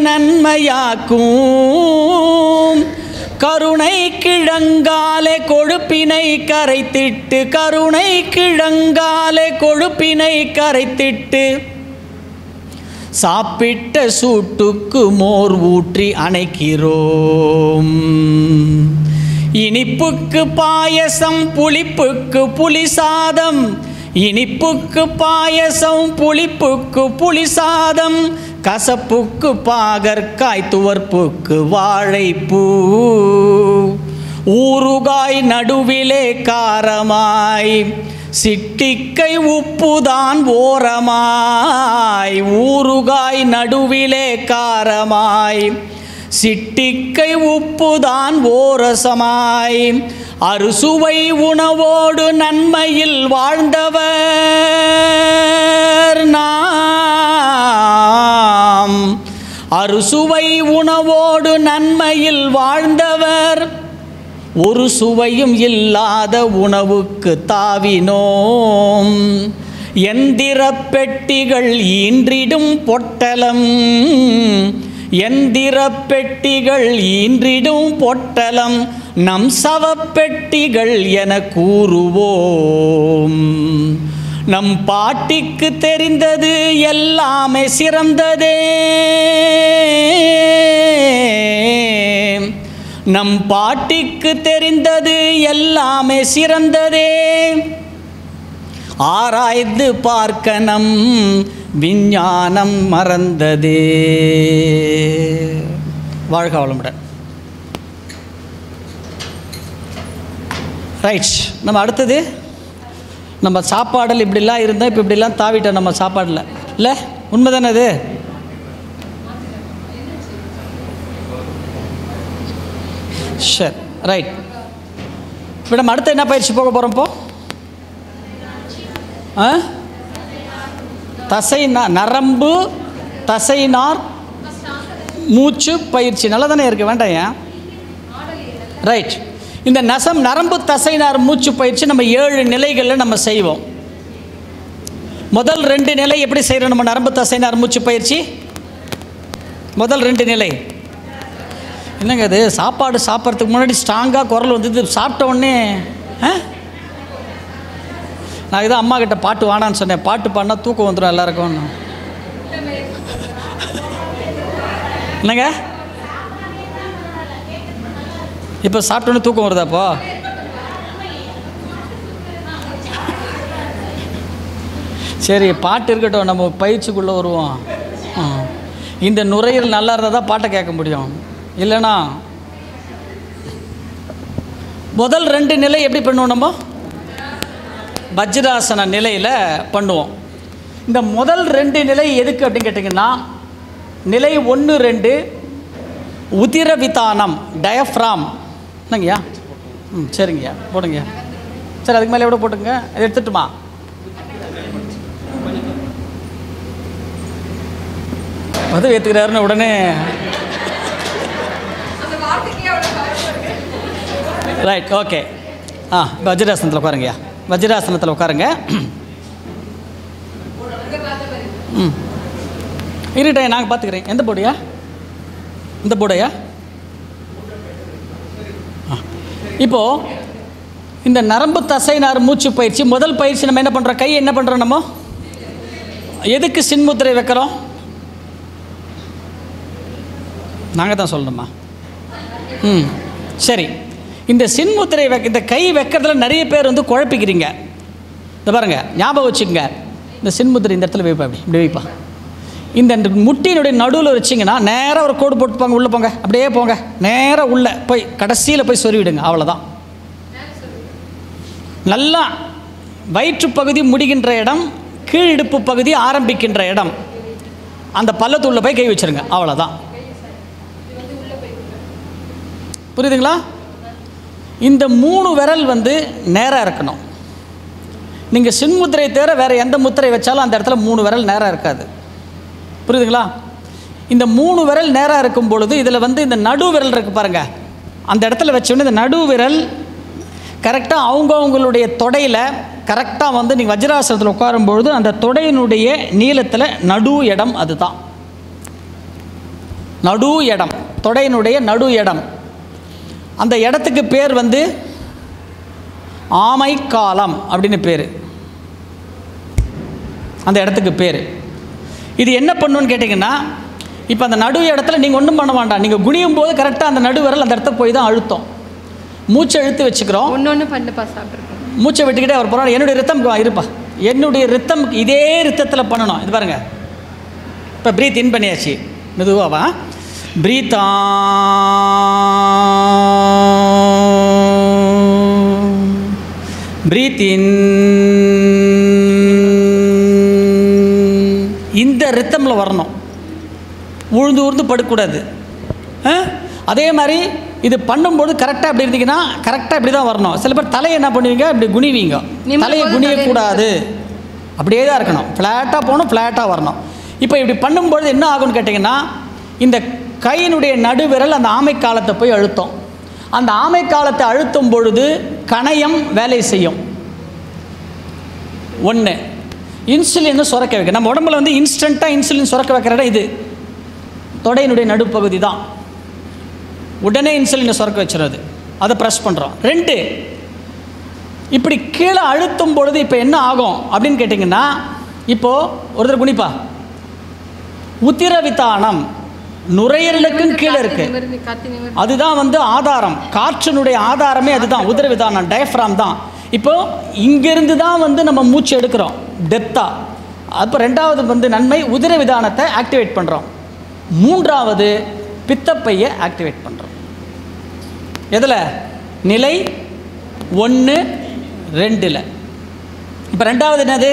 நன்மையாக்கும் கருணை கிழங்காலே கொழுப்பினை கரைத்திட்டு கருணை கிழங்காலே கொழுப்பினை கரைத்திட்டு சாப்பிட்ட சூட்டுக்கு மோர் ஊற்றி அணைக்கிறோம் இனிப்புக்கு பாயசம் புளிப்புக்கு புளி சாதம் இனிப்புக்கு பாயசம் புளிப்புக்கு புளி சாதம் கசப்புக்கு பாகற்காய் துவர்ப்புக்கு வாழைப்பூ ஊறுகாய் நடுவிலே காரமாய் சிட்டிக்கை உப்புதான் ஓரமாய் ஊறுகாய் நடுவிலே காரமாய் சிட்டிக்கை உப்புதான் ஓரசமாய் அறுசுவை உணவோடு நன்மையில் வாழ்ந்தவர் நாம் அறுசுவை உணவோடு நன்மையில் வாழ்ந்தவர் ஒரு சுவையும் இல்லாத உணவுக்கு தாவினோம் எந்திர பெட்டிகள் ஈன்றிடும் பொட்டலம் எந்திர பெட்டிகள் ஈன்றிடும் பொட்டலம் நம் சவப்பெட்டிகள் என கூறுவோம் நம் பாட்டிக்கு தெரிந்தது எல்லாமே சிறந்ததே நம் பாட்டிக்கு தெரிந்தது எல்லாமே சிறந்ததே ஆராய்ந்து பார்க்க நம் விஞ்ஞானம் மறந்ததே வாழ்க வளமுடன் ரைட் நம்ம அடுத்தது நம்ம சாப்பாடில் இப்படிலாம் இருந்தால் இப்போ இப்படிலாம் தாவிட்டோம் நம்ம சாப்பாடில் இல்லை உண்மை தானே அது சரி ரைட் இப்போ நம்ம அடுத்து என்ன பயிற்சி போக போகிறோம் இப்போ ஆ தசை நா- நரம்பு தசை நார் மூச்சு பயிற்சி நல்லா தானே இருக்குது வேண்டாம் ஏன் ரைட் இந்த நசம் நரம்பு தசைனார் மூச்சு பயிற்சி நம்ம ஏழு நிலைகளில் நம்ம செய்வோம் முதல் ரெண்டு நிலை எப்படி செய்கிறோம் நம்ம நரம்பு தசைனார் மூச்சு பயிற்சி முதல் ரெண்டு நிலை என்னங்க அது சாப்பாடு சாப்பிட்றதுக்கு முன்னாடி ஸ்ட்ராங்காக குரல் வந்தது சாப்பிட்ட உடனே ஆ? நான் இதான் அம்மா கிட்ட பாட்டு வானான்னு சொன்னேன் பாட்டு பாடினா தூக்கம் வந்துடும் எல்லாருக்கும் என்னங்க இப்போ சாப்பிட்டோன்னே தூக்கம் வருதாப்போ சரி பாட்டு இருக்கட்டும் நம்ம பயிற்சிக்குள்ளே வருவோம் ஆ. இந்த நுரையீரல் நல்லா இருந்தால் தான் பாட்டை கேட்க முடியும் இல்லைன்னா முதல் ரெண்டு நிலை எப்படி பண்ணுவோம் நம்ம வஜ்ராசன நிலையில் பண்ணுவோம் இந்த முதல் ரெண்டு நிலை எதுக்கு அப்படின்னு கேட்டிங்கன்னா நிலை ஒன்று ரெண்டு உதிரவிதானம் டயஃப்ராம் என்னங்கய்யா ம் சரிங்கய்யா போடுங்கய்யா சரி அதுக்கு மேலே எவ்வளோ போட்டுங்க அதை எடுத்துட்டுமா மது ஏற்றுக்கிறாருன்னு உடனே ரைட் ஓகே ஆ வஜ்ராசனத்தில் உட்காருங்கய்யா வஜ்ராசனத்தில் உட்காருங்க ம் இருக்கட்டும் நாங்கள் பார்த்துக்கிறேன் எந்த போர்டையா இந்த போர்டையா ஆ. இப்போ இந்த நரம்பு தசைநார் மூச்சு பயிற்சி முதல் பயிற்சி நம்ம என்ன பண்ணுறோம் கை என்ன பண்ணுறோம் நம்ம எதுக்கு சின்முத்திரை வைக்கிறோம் நாங்கள் தான் சொல்லணுமா ம் சரி இந்த சின்முத்திரை வைக்க இந்த கை வைக்கிறதுல நிறைய பேர் வந்து குழப்பிக்கிறீங்க இந்த பாருங்க ஞாபகம் வச்சுக்கோங்க இந்த சின்முத்திரை இந்த இடத்துல வைப்பா அப்படி இப்படி வைப்பா இந்த இந்த முட்டியினுடைய நடுவில் வச்சிங்கன்னா நேராக ஒரு கோடு போட்டுப்பாங்க உள்ளே போங்க அப்படியே போங்க நேராக உள்ளே போய் கடைசியில் போய் சொருவிடுங்க அவ்வளோதான் நல்லா வயிற்று பகுதி முடிகின்ற இடம் கீழ் இடுப்பு பகுதி ஆரம்பிக்கின்ற இடம் அந்த பள்ளத்துள்ள போய் கை வச்சிருங்க அவ்வளோதான் புரியுதுங்களா இந்த மூணு விரல் வந்து நேராக இருக்கணும் நீங்கள் சின்முத்திரை தவிர வேறு எந்த முத்திரை வச்சாலும் அந்த இடத்துல மூணு விரல் நேராக இருக்காது புரியுதுங்களா இந்த மூணு விரல் நேராக இருக்கும் பொழுது இதில் வந்து இந்த நடு விரல் இருக்குது பாருங்கள் அந்த இடத்துல வச்சோடனே இந்த நடு விரல் கரெக்டாக அவங்கவுங்களுடைய தொடையில் கரெக்டாக வந்து நீங்கள் வஜ்ராசனத்தில் உட்காரும்பொழுது அந்த தொடையினுடைய நீளத்தில் நடு இடம் அதுதான் நடு இடம் தொடையினுடைய நடு இடம் அந்த இடத்துக்கு பேர் வந்து ஆமைக்காலம் அப்படின்னு பேர் அந்த இடத்துக்கு பேர் இது என்ன பண்ணுன்னு கேட்டிங்கன்னா இப்போ அந்த நடு இடத்துல நீங்கள் ஒன்றும் பண்ண வேண்டாம் நீங்கள் குனியும் போது கரெக்டாக அந்த நடு விரல் அந்த இடத்த போய் தான் அழுத்தம் மூச்சை இழுத்து வச்சுக்கிறோம் ஒன்று ஒன்று பண்ணுப்பா சாப்பிட்ருக்கோம் மூச்சை விட்டுக்கிட்டே அவர் போகிறார் என்னுடைய ரித்தம் இருப்பா என்னுடைய ரித்தம் இதே ரித்தத்தில் பண்ணணும் இது பாருங்க இப்போ ப்ரீத் இன் பண்ணியாச்சு மெதுவாவா ப்ரீத் ப்ரீத் இன் இந்த ரித்தமில் வரணும் உழுந்து உழுந்து படுக்கக்கூடாது ஆ? அதே மாதிரி இது பண்ணும்போது கரெக்டாக இப்படி இருந்தீங்கன்னா கரெக்டாக இப்படி தான் வரணும் சில பேர் தலையை என்ன பண்ணுவீங்க இப்படி குனிவீங்க நிமிரும் தலையை போது குனியக்கூடாது அப்படியே தான் இருக்கணும் ஃப்ளாட்டாக போகணும் ஃப்ளாட்டாக வரணும் இப்போ இப்படி பண்ணும்பொழுது என்ன ஆகும்னு கேட்டிங்கன்னா இந்த கையினுடைய நடுவிரல் அந்த ஆமைக்காலத்தை போய் அழுத்தம் அந்த ஆமைக்காலத்தை அழுத்தும் பொழுது கணையம் வேலை செய்யும் ஒன்று இன்சுலின் சுரக்க வைக்க நம்ம உடம்புல வந்து இன்ஸ்டண்ட்டாக இன்சுலின் சுரக்க வைக்கிற இடம் இது தொடையினுடைய நடுப்பகுதி தான் உடனே இன்சுலினை சுரக்க வச்சுறது அதை ப்ரெஸ் பண்ணுறோம் ரெண்டு இப்படி கீழே அழுத்தும் பொழுது இப்போ என்ன ஆகும் அப்படின்னு கேட்டிங்கன்னா இப்போது ஒருத்தர் குனிப்பா உத்திரவித்தானம் நுரையீரலுக்கும் கீழே இருக்குது நிமிர்ந்து காத்தி நிமிர்ந்து அதுதான் வந்து ஆதாரம் காற்றினுடைய ஆதாரமே அதுதான் உதரவிதானம் டயஃப்ராம் தான் இப்போ இங்கிருந்து தான் வந்து நம்ம மூச்சு எடுக்கிறோம் டெத்தாக அப்போ ரெண்டாவது வந்து நன்மை உதரவிதானத்தை ஆக்டிவேட் பண்ணுறோம் மூன்றாவது பித்தப்பையை ஆக்டிவேட் பண்ணுறோம் எதில் நிலை ஒன்று ரெண்டில் இப்போ ரெண்டாவது என்னது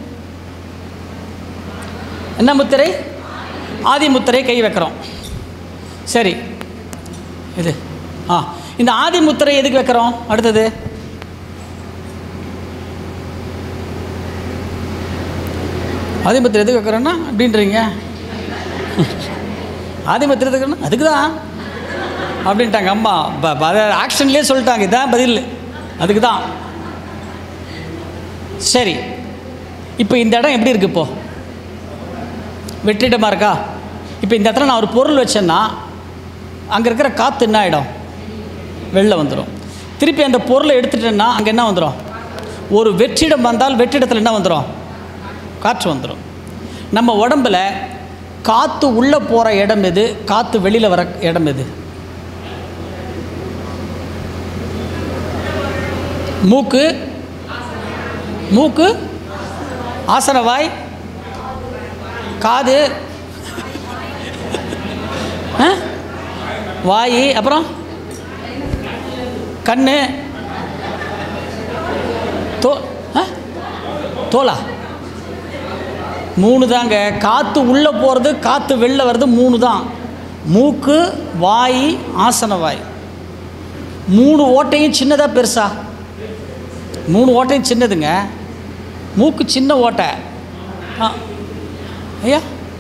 என்ன முத்திரை ஆதி முத்திரை கை வைக்கிறோம் சரி இது ஆ இந்த ஆதி முத்திரை எதுக்கு வைக்கிறோம் அடுத்தது ஆதி முத்திரை எதுக்கு வைக்கிறோன்னா அப்படின்றீங்க ஆதி முத்திரை எதுக்கு வைக்கிறோன்னா? அதுக்கு தான் அப்படின்ட்டாங்க அம்மா ப- ப- அதை ஆக்ஷன்லேயே சொல்லிட்டாங்க இதான் பதில் அதுக்கு தான் சரி இப்போ இந்த இடம் எப்படி இருக்கு இப்போ வெற்றிடமாக இருக்கா இப்போ இந்த இடத்துல நான் ஒரு பொருள் வச்சேன்னா அங்கே இருக்கிற காற்று என்ன ஆகிடும் வெளில வந்துடும் திருப்பி அந்த பொருளை எடுத்துட்டேன்னா அங்கே என்ன வந்துடும் ஒரு வெற்றிடம் வந்தால் வெற்றிடத்தில் என்ன வந்துடும் காற்று வந்துடும் நம்ம உடம்புல காற்று உள்ளே போகிற இடம் எது காற்று வெளியில் வர இடம் எது மூக்கு மூக்கு ஆசனவாய் காது ஆ? வாய் அப்புறம் கண்ணு தோ ஆ? தோலா மூணு தாங்க காற்று உள்ளே போகிறது காற்று வெளில வர்றது மூணு தான் மூக்கு வாய் ஆசன வாய் மூணு ஓட்டையும் சின்னதா பெருசா மூணு ஓட்டையும் சின்னதுங்க மூக்கு சின்ன ஓட்டை ஆ ஐயா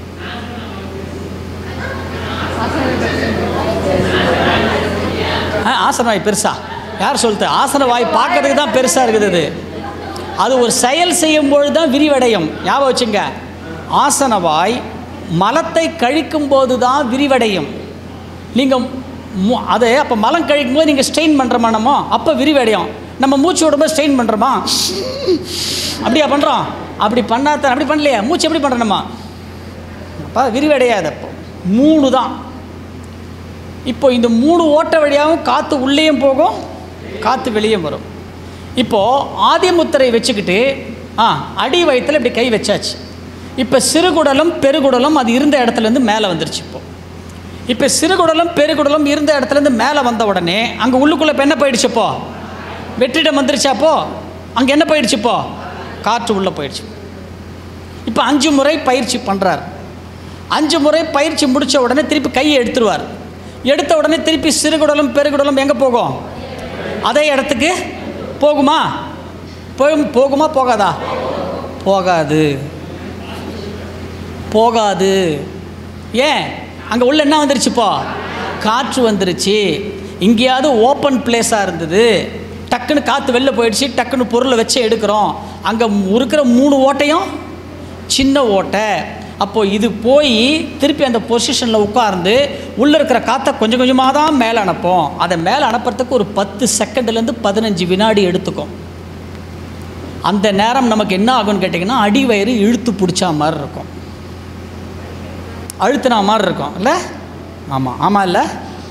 ஆ ஆசன வாய் பெருசா யார் சொல்லுது ஆசன வாய் பார்க்கறதுக்கு தான் பெருசாக இருக்குது அது அது ஒரு செயல் செய்யும் பொழுது தான் விரிவடையும் ஞாபகம் வச்சுங்க ஆசன வாய் மலத்தை கழிக்கும் போது தான் விரிவடையும் நீங்கள் அது அப்போ மலம் கழிக்கும் போது நீங்கள் ஸ்ட்ரெயின் பண்ணுறோமா நம்ம அப்போ விரிவடையும் நம்ம மூச்சு விடும்போது ஸ்ட்ரெயின் பண்ணுறோமா அப்படியா பண்ணுறோம் அப்படி பண்ணாத அப்படி பண்ணலையா மூச்சு எப்படி பண்ணுறோம் நம்ம அப்போ விரிவடையாது அப்போ மூணு தான் இப்போ இந்த மூணு ஓட்ட வழியாகவும் காற்று உள்ளேயும் போகும் காற்று வெளியும் வரும் இப்போது ஆதிமுத்திரை வச்சுக்கிட்டு ஆ அடி வயிற்றில் இப்படி கை வச்சாச்சு இப்போ சிறுகுடலும் பெருகுடலும் அது இருந்த இடத்துலேருந்து மேலே வந்துருச்சு இப்போ இப்போ சிறுகுடலும் பெருகுடலும் இருந்த இடத்துலேருந்து மேலே வந்த உடனே அங்கே உள்ளுக்குள்ளே இப்போ என்ன போயிடுச்சுப்போ வெற்றிடம் வந்துருச்சாப்போ அங்கே என்ன போயிடுச்சுப்போ காற்று உள்ளே போயிடுச்சு இப்போ அஞ்சு முறை பயிற்சி பண்ணுறார் அஞ்சு முறை பயிற்சி முடித்த உடனே திருப்பி கையை எடுத்துருவார் எடுத்த உடனே திருப்பி சிறுகுடலும் பெருகுடலும் எங்கே போகும் அதே இடத்துக்கு போகுமா போகும் போகுமா போகாதா போகாது போகாது ஏன் அங்கே உள்ள என்ன வந்துருச்சுப்போ காற்று வந்துருச்சு இங்கேயாவது ஓப்பன் பிளேஸாக இருந்தது டக்குன்னு காற்று வெளில போயிடுச்சு டக்குன்னு பொருளை வச்சு எடுக்கிறோம் அங்கே இருக்கிற மூணு ஓட்டையும் சின்ன ஓட்டை அப்போது இது போய் திருப்பி அந்த பொசிஷனில் உட்கார்ந்து உள்ளே இருக்கிற காற்றை கொஞ்சம் கொஞ்சமாக தான் மேலே அனுப்போம் அதை மேலே அனுப்புறதுக்கு ஒரு பத்து செகண்ட்லேருந்து பதினஞ்சு வினாடி எடுத்துக்கும் அந்த நேரம் நமக்கு என்ன ஆகும்னு கேட்டிங்கன்னா அடிவயிறு இழுத்து பிடிச்சா மாதிரி இருக்கும் அழுத்தினா மாதிரி இருக்கும் இல்லை ஆமாம் ஆமாம் இல்லை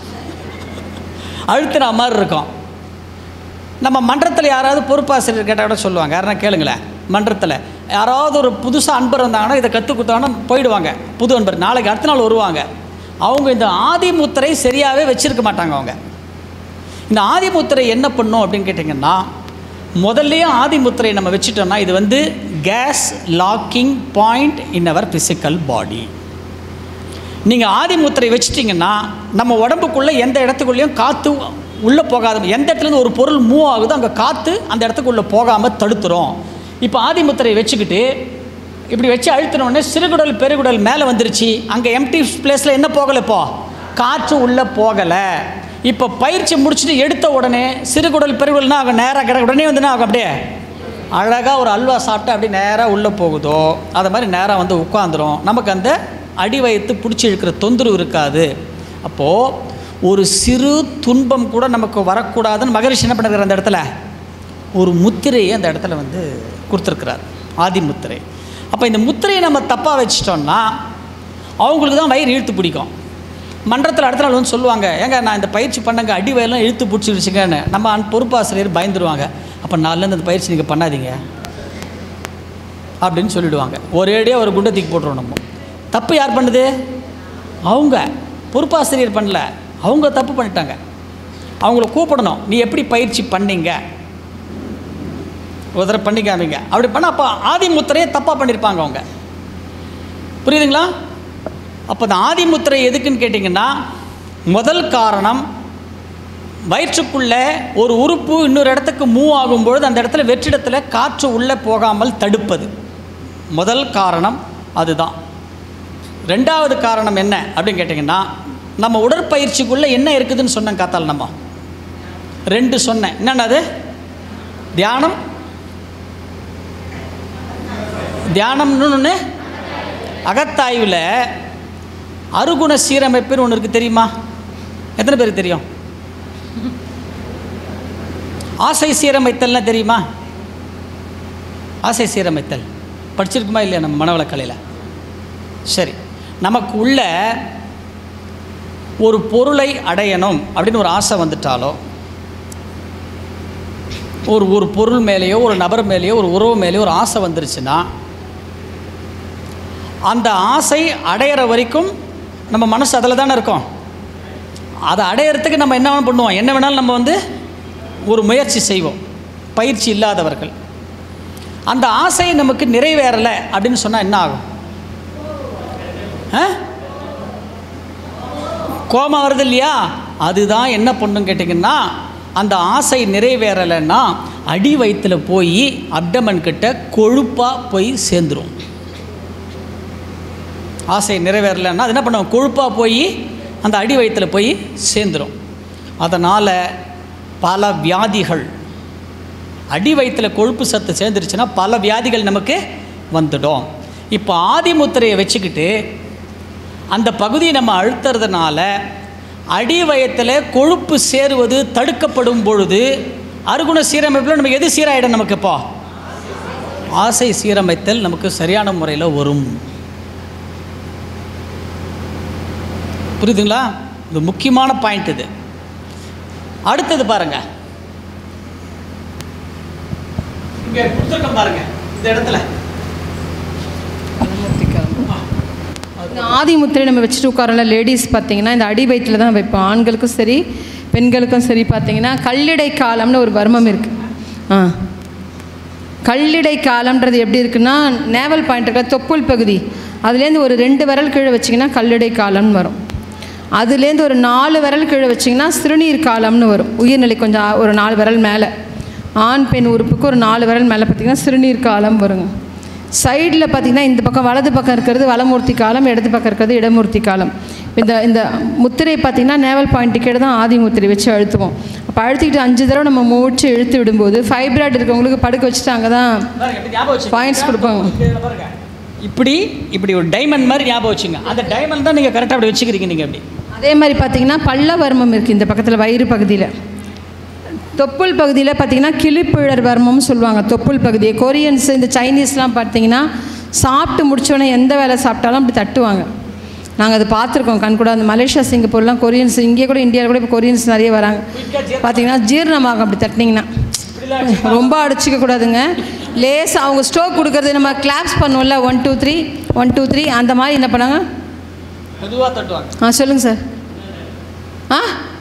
அழுத்தினா மாதிரி இருக்கும் நம்ம மன்றத்தில் யாராவது பொறுப்பாசிரியர் கேட்டால் கூட சொல்லுவாங்க யாருன்னா கேளுங்களேன் மன்றத்தில் யாராவது ஒரு புதுசாக அன்பர் வந்தாங்கன்னா இதை கற்றுக் கொடுத்தாங்கன்னா போயிடுவாங்க புது அன்பர் நாளைக்கு அடுத்த நாள் வருவாங்க அவங்க இந்த ஆதிமுத்திரை சரியாகவே வச்சுருக்க மாட்டாங்க அவங்க இந்த ஆதிமுத்திரை என்ன பண்ணும் அப்படின்னு கேட்டிங்கன்னா முதல்லயே ஆதிமுத்திரை நம்ம வச்சுட்டோம்னா இது வந்து gas locking point in our physical body நீங்கள் ஆதிமுத்திரை வச்சிட்டிங்கன்னா நம்ம உடம்புக்குள்ளே எந்த இடத்துக்குள்ளேயும் காற்று உள்ளே போகாத எந்த இடத்துலேருந்து ஒரு பொருள் மூவ் ஆகுதோ அங்கே காற்று அந்த இடத்துக்குள்ளே போகாமல் தடுத்துரும் இப்போ ஆதிமுத்திரை வச்சுக்கிட்டு இப்படி வச்சு அழுத்தின உடனே சிறுகுடல் பெருகுடல் மேலே வந்துருச்சு அங்கே எம்டி பிளேஸில் என்ன போகலை இப்போ காற்று உள்ளே போகலை இப்போ பயிற்சி முடிச்சுட்டு எடுத்த உடனே சிறுகுடல் பெருகுடல்னா அவங்க நேராக கிட உடனே வந்து ஆகும் அப்படியே அழகாக ஒரு அல்வா சாப்பிட்டு அப்படியே நேராக உள்ளே போகுதோ அது மாதிரி நேராக வந்து உட்காந்துரும் நமக்கு அந்த அடி வயிற்று பிடிச்சி இழுக்கிற தொந்தரவு இருக்காது அப்போது ஒரு சிறு துன்பம் கூட நமக்கு வரக்கூடாதுன்னு மகரிஷி என்ன பண்ணுறாரு அந்த இடத்துல ஒரு முத்திரையை அந்த இடத்துல வந்து கொடுத்துருக்குறார் ஆதி முத்திரை அப்போ இந்த முத்திரையை நம்ம தப்பாக வச்சிட்டோம்னா அவங்களுக்கு தான் வயிறு இழுத்து பிடிக்கும் மன்றத்தில் அடுத்த நாள் வந்து சொல்லுவாங்க ஏங்க நான் இந்த பயிற்சி பண்ணங்க அடி வயலாம் இழுத்து பிடிச்சிருச்சுங்கன்னு நம்ம அன் பொறுப்பாசிரியர் பயந்துருவாங்க அப்போ நாலுலேருந்து அந்த பயிற்சி நீங்கள் பண்ணாதீங்க அப்படின்னு சொல்லிடுவாங்க ஒரேடியாக ஒரு குண்டை தூக்கி போட்டுருவோம் நம்ம தப்பு யார் பண்ணுது அவங்க பொறுப்பாசிரியர் பண்ணல அவங்க தப்பு பண்ணிட்டாங்க அவங்கள கூப்பிடணும் நீ எப்படி பயிற்சி பண்ணீங்க ஒரு தடவை பண்ணி காமிங்க அப்படி பண்ணால் அப்போ ஆதிமுத்திரையை தப்பாக பண்ணியிருப்பாங்க அவங்க புரியுதுங்களா அப்போ இந்த ஆதிமுத்திரை எதுக்குன்னு கேட்டிங்கன்னா முதல் காரணம் வயிற்றுக்குள்ளே ஒரு உறுப்பு இன்னொரு இடத்துக்கு மூவ் ஆகும்பொழுது அந்த இடத்துல வெற்றிடத்தில் காற்று உள்ளே போகாமல் தடுப்பது முதல் காரணம் அதுதான் ரெண்டாவது காரணம் என்ன அப்படின்னு கேட்டிங்கன்னா நம்ம உடற்பயிற்சிக்குள்ளே என்ன இருக்குதுன்னு சொன்னேன் காத்தால் நம்ம ரெண்டு சொன்னேன் என்னென்னது தியானம் தியானம்னு ஒன்று அகத்தாய்வில் அருகுண சீரமைப்புன்னு ஒன்று இருக்குது தெரியுமா எத்தனை பேருக்கு தெரியும் ஆசை சீரமைத்தல்னா தெரியுமா ஆசை சீரமைத்தல் படிச்சிருக்குமா இல்லையா நம்ம மனவளக்கலையில் சரி நமக்கு உள்ள ஒரு பொருளை அடையணும் அப்படின்னு ஒரு ஆசை வந்துட்டாலோ ஒரு ஒரு பொருள் மேலேயோ ஒரு நபர் மேலேயோ ஒரு உறவு மேலேயோ ஒரு ஆசை வந்துருச்சுன்னா அந்த ஆசை அடையிற வரைக்கும் நம்ம மனசு அதில் தானே இருக்கும் அதை அடையிறதுக்கு நம்ம என்ன வேணாலும் பண்ணுவோம் என்ன வேணாலும் நம்ம வந்து ஒரு முயற்சி செய்வோம் பயிற்சி இல்லாதவர்கள் அந்த ஆசை நமக்கு நிறைவேறலை அப்படின்னு சொன்னால் என்ன ஆகும் ஆ? கோபம் வருது இல்லையா அதுதான் என்ன பண்ணும் கேட்டிங்கன்னா அந்த ஆசை நிறைவேறலைன்னா அடி வயிற்றுல போய் அப்டமன் கிட்ட கொழுப்பாக போய் சேர்ந்துரும் ஆசை நிறைவேறலைன்னா அது என்ன பண்ணும் கொழுப்பாக போய் அந்த அடி வயிற்றுல போய் சேர்ந்துரும் அதனால் பல வியாதிகள் அடி வயிற்றுல கொழுப்பு சத்து சேர்ந்துருச்சுன்னா பல வியாதிகள் நமக்கு வந்துடும் இப்போ ஆதிமுத்திரையை வச்சுக்கிட்டு அந்த பகுதியை நம்ம அழுத்துறதுனால அடி வயத்தில் கொழுப்பு சேருவது தடுக்கப்படும் பொழுது அருகுண சீரமைப்பில் நமக்கு எது சீராயிடும் நமக்கு இப்போ ஆசை சீரமைத்தல் நமக்கு சரியான முறையில் வரும் புரியுதுங்களா இது முக்கியமான பாயிண்ட் இது அடுத்தது பாருங்க இங்க கொடுத்துருக்கோம் பாருங்க இந்த இடத்துல இந்த ஆதி முத்திரை நம்ம வச்சுட்டு உட்காரோம்ல லேடிஸ் பார்த்தீங்கன்னா இந்த அடி வயிற்றில் தான் வைப்போம் ஆண்களுக்கும் சரி பெண்களுக்கும் சரி பார்த்தீங்கன்னா கல்லிடை காலம்னு ஒரு வர்மம் இருக்குது ஆ கல்லிடை காலம்ன்றது எப்படி இருக்குன்னா நேவல் பாயிண்ட் இருக்கிற தொப்புள் பகுதி அதுலேருந்து ஒரு ரெண்டு விரல் கீழே வச்சிங்கன்னா கல்லிடை காலம்னு வரும் அதுலேருந்து ஒரு நாலு விரல் கீழே வச்சிங்கன்னா சிறுநீர் காலம்னு வரும் உயிர்நிலை கொஞ்சம் ஆ- ஒரு நாலு விரல் மேலே ஆண் பெண் உறுப்புக்கு ஒரு நாலு விரல் மேலே பார்த்தீங்கன்னா சிறுநீர் காலம் வருங்க சைடில் பார்த்தீங்கன்னா இந்த பக்கம் வலது பக்கம் இருக்கிறது வலமூர்த்தி காலம் இடது பக்கம் இருக்கிறது இடமூர்த்தி காலம் இந்த இந்த முத்திரை பார்த்தீங்கன்னா நேவல் பாயிண்ட் கீழே தான் ஆதி முத்திரை வச்சு அழுத்துவோம் அப்போ அழுத்திக்கிட்டு அஞ்சு தடவை நம்ம மூச்சு இழுத்து விடும்போது ஃபைப்ராய்டு இருக்கவங்களுக்கு படுக்க வச்சுட்டு அங்கே தான் பாருங்க இப்படி ஞாபகம் வச்சுக்கோங்க. பாயிண்ட்ஸ் கொடுப்பாங்க இதுல பாருங்க. இப்படி இப்படி ஒரு டைமண்ட் மாதிரி ஞாபகம் வச்சுங்க அந்த டைமண்ட் தான் நீங்கள் கரெக்டாக அப்படி வச்சுக்கிறீங்க நீங்கள் அப்படி அதே மாதிரி பார்த்தீங்கன்னா பல்லவர்மம் இருக்குது இந்த பக்கத்தில் வயிறு பகுதியில் தொப்புள் பகுதியில் பார்த்தீங்கன்னா கிளிப்பிழர் வர்மம்னு சொல்லுவாங்க தொப்புள் பகுதியை கொரியன்ஸ் இந்த சைனீஸ்லாம் பார்த்தீங்கன்னா சாப்பிட்டு முடிச்சோடனே எந்த வேலை சாப்பிட்டாலும் அப்படி தட்டுவாங்க நாங்கள் அதை பார்த்துருக்கோம் கண் கூட அந்த மலேசியா சிங்கப்பூர்லாம் கொரியன்ஸ் இங்கே கூட இந்தியாவில் கூட இப்போ கொரியன்ஸ் நிறைய வராங்க பார்த்தீங்கன்னா ஜீரணமாகும் அப்படி தட்டினீங்கன்னா ரொம்ப அடிச்சிக்க கூடாதுங்க லேஸ் அவங்க ஸ்டோக் கொடுக்கறது நம்ம கிளாப்ஸ் பண்ணுவோம்ல one two three one two three அந்த மாதிரி என்ன பண்ணாங்க மெதுவாக தட்டுவாங்க ஆ சொல்லுங்கள் சார் ஆ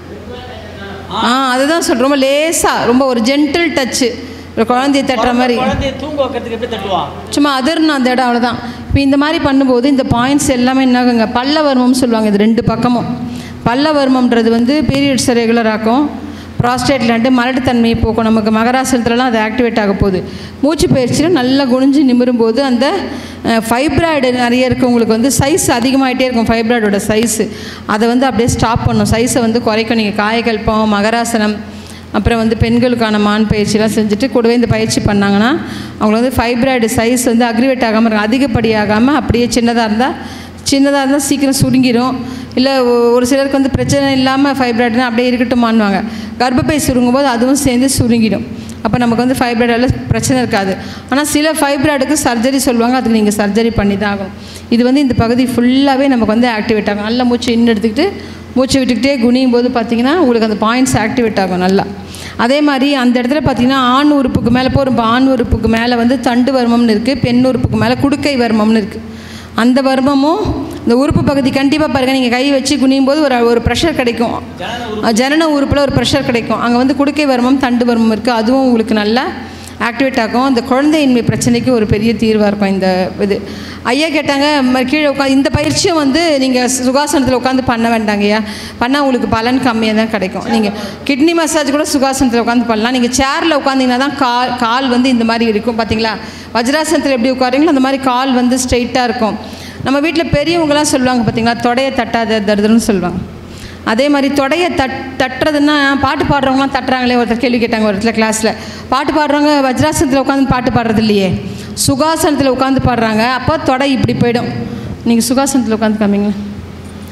ஆ அதுதான் சொல்கிறேன் ரொம்ப லேசாக ரொம்ப ஒரு ஜென்டில் டச்சு ஒரு குழந்தைய தட்டுற மாதிரி குழந்தைய தூங்க வைக்கிறதுக்கு எப்படி தட்டுவான் சும்மா அதிர்னு அந்த இடம் அவ்வளோதான் இப்போ இந்த மாதிரி பண்ணும்போது இந்த பாயிண்ட்ஸ் எல்லாமே என்ன ஆகுங்க பல்லவர்மம்னு சொல்லுவாங்க இது ரெண்டு பக்கமும் பல்லவர்மம்ன்றது வந்து பீரியட்ஸ் ரெகுலர் ஆக்கும் ப்ராஸ்டேட் லேண்டு மலட்டுத்தன்மையை போக்கும் நமக்கு மகராசனத்துலலாம் அது ஆக்டிவேட் ஆக போகுது மூச்சு பயிற்சியில் நல்லா குனிஞ்சு நிமிரும்போது அந்த ஃபைப்ராய்டு நிறைய இருக்கவங்களுக்கு வந்து சைஸ் அதிகமாகிட்டே இருக்கும் ஃபைப்ராய்டோட சைஸு அதை வந்து அப்படியே ஸ்டாப் பண்ணும் சைஸை வந்து குறைக்கும் நீங்கள் காயகல்பம் மகராசனம் அப்புறம் வந்து பெண்களுக்கான மான் பயிற்சிலாம் செஞ்சுட்டு கூடவே இந்த பயிற்சி பண்ணாங்கன்னா அவங்க வந்து ஃபைப்ராய்டு சைஸ் வந்து அக்ரிவேட் ஆகாமல் இருக்கும் அதிகப்படியாகாமல் அப்படியே சின்னதாக இருந்தால் சின்னதாக இருந்தால் சீக்கிரம் சுருங்கிடும் இல்லை ஒரு சிலருக்கு வந்து பிரச்சனை இல்லாமல் ஃபைப்ராய்டுனா அப்படியே இருக்கட்டுமான்னுவாங்க கர்ப்பப்பை சுருங்கும் போது அதுவும் சேர்ந்து சுருங்கிடும் அப்போ நமக்கு வந்து ஃபைப்ராய்டால பிரச்சனை இருக்காது ஆனால் சில ஃபைப்ராய்டுக்கு சர்ஜரி சொல்லுவாங்க அதுக்கு நீங்கள் சர்ஜரி பண்ணி தான் ஆகணும் இது வந்து இந்த பகுதி ஃபுல்லாகவே நமக்கு வந்து ஆக்டிவேட் ஆகும் நல்லா மூச்சு இன்னும் எடுத்துக்கிட்டு மூச்சு விட்டுக்கிட்டே குனியும் போது பார்த்தீங்கன்னா உங்களுக்கு அந்த பாயிண்ட்ஸ் ஆக்டிவேட் ஆகும் நல்லா அதே மாதிரி அந்த இடத்துல பார்த்தீங்கன்னா ஆண் உறுப்புக்கு மேலே போகிற ஆண் உறுப்புக்கு மேலே வந்து தண்டு வர்மம்னு இருக்குது பெண் உறுப்புக்கு மேலே குடுக்கை வர்மம்னு இருக்குது அந்த வர்மமும் இந்த உறுப்பு பகுதி கண்டிப்பாக பாருங்கள் நீங்கள் கை வச்சு குனியும் போது ஒரு ஒரு ப்ரெஷர் கிடைக்கும் ஜனன உறுப்பில் ஒரு ப்ரெஷர் கிடைக்கும் அங்கே வந்து குடுக்கை வர்மம் தண்டு வர்மம் இருக்குது அதுவும் உங்களுக்கு நல்லா ஆக்டிவேட் ஆகும் அந்த குழந்தையின்மை பிரச்சனைக்கு ஒரு பெரிய தீர்வாக இருக்கும் இந்த இது ஐயா கேட்டாங்க ம- கீழே உட்காந்து இந்த பயிற்சியும் வந்து நீங்கள் சுகாசனத்தில் உட்காந்து பண்ண வேண்டாங்க ஐயா பண்ணால் உங்களுக்கு பலன் கம்மியாக தான் கிடைக்கும் நீங்கள் கிட்னி மசாஜ் கூட சுகாசனத்தில் உட்காந்து பண்ணலாம் நீங்கள் சேரில் உட்காந்தீங்கன்னா தான் கால் கால் வந்து இந்த மாதிரி இருக்கும் பார்த்தீங்களா வஜ்ராசனத்தில் எப்படி உட்காரீங்களோ அந்த மாதிரி கால் வந்து ஸ்ட்ரைட்டாக இருக்கும் நம்ம வீட்டில் பெரியவங்களாம் சொல்லுவாங்க பார்த்தீங்களா தொடையை தட்டாத தருதுன்னு சொல்லுவாங்க அதே மாதிரி தொடையை தட் தட்டுறதுன்னா பாட்டு பாடுறவங்களாம் தட்டுறாங்களே ஒருத்தர் கேள்வி கேட்டாங்க ஒரு இடத்துல கிளாஸில் பாட்டு பாடுறவங்க வஜ்ராசனத்தில் உட்காந்து பாட்டு பாடுறது இல்லையே சுகாசனத்தில் உட்காந்து பாடுறாங்க அப்போ தொடை இப்படி போயிடும் நீங்கள் சுகாசனத்தில் உட்காந்து காமிங்க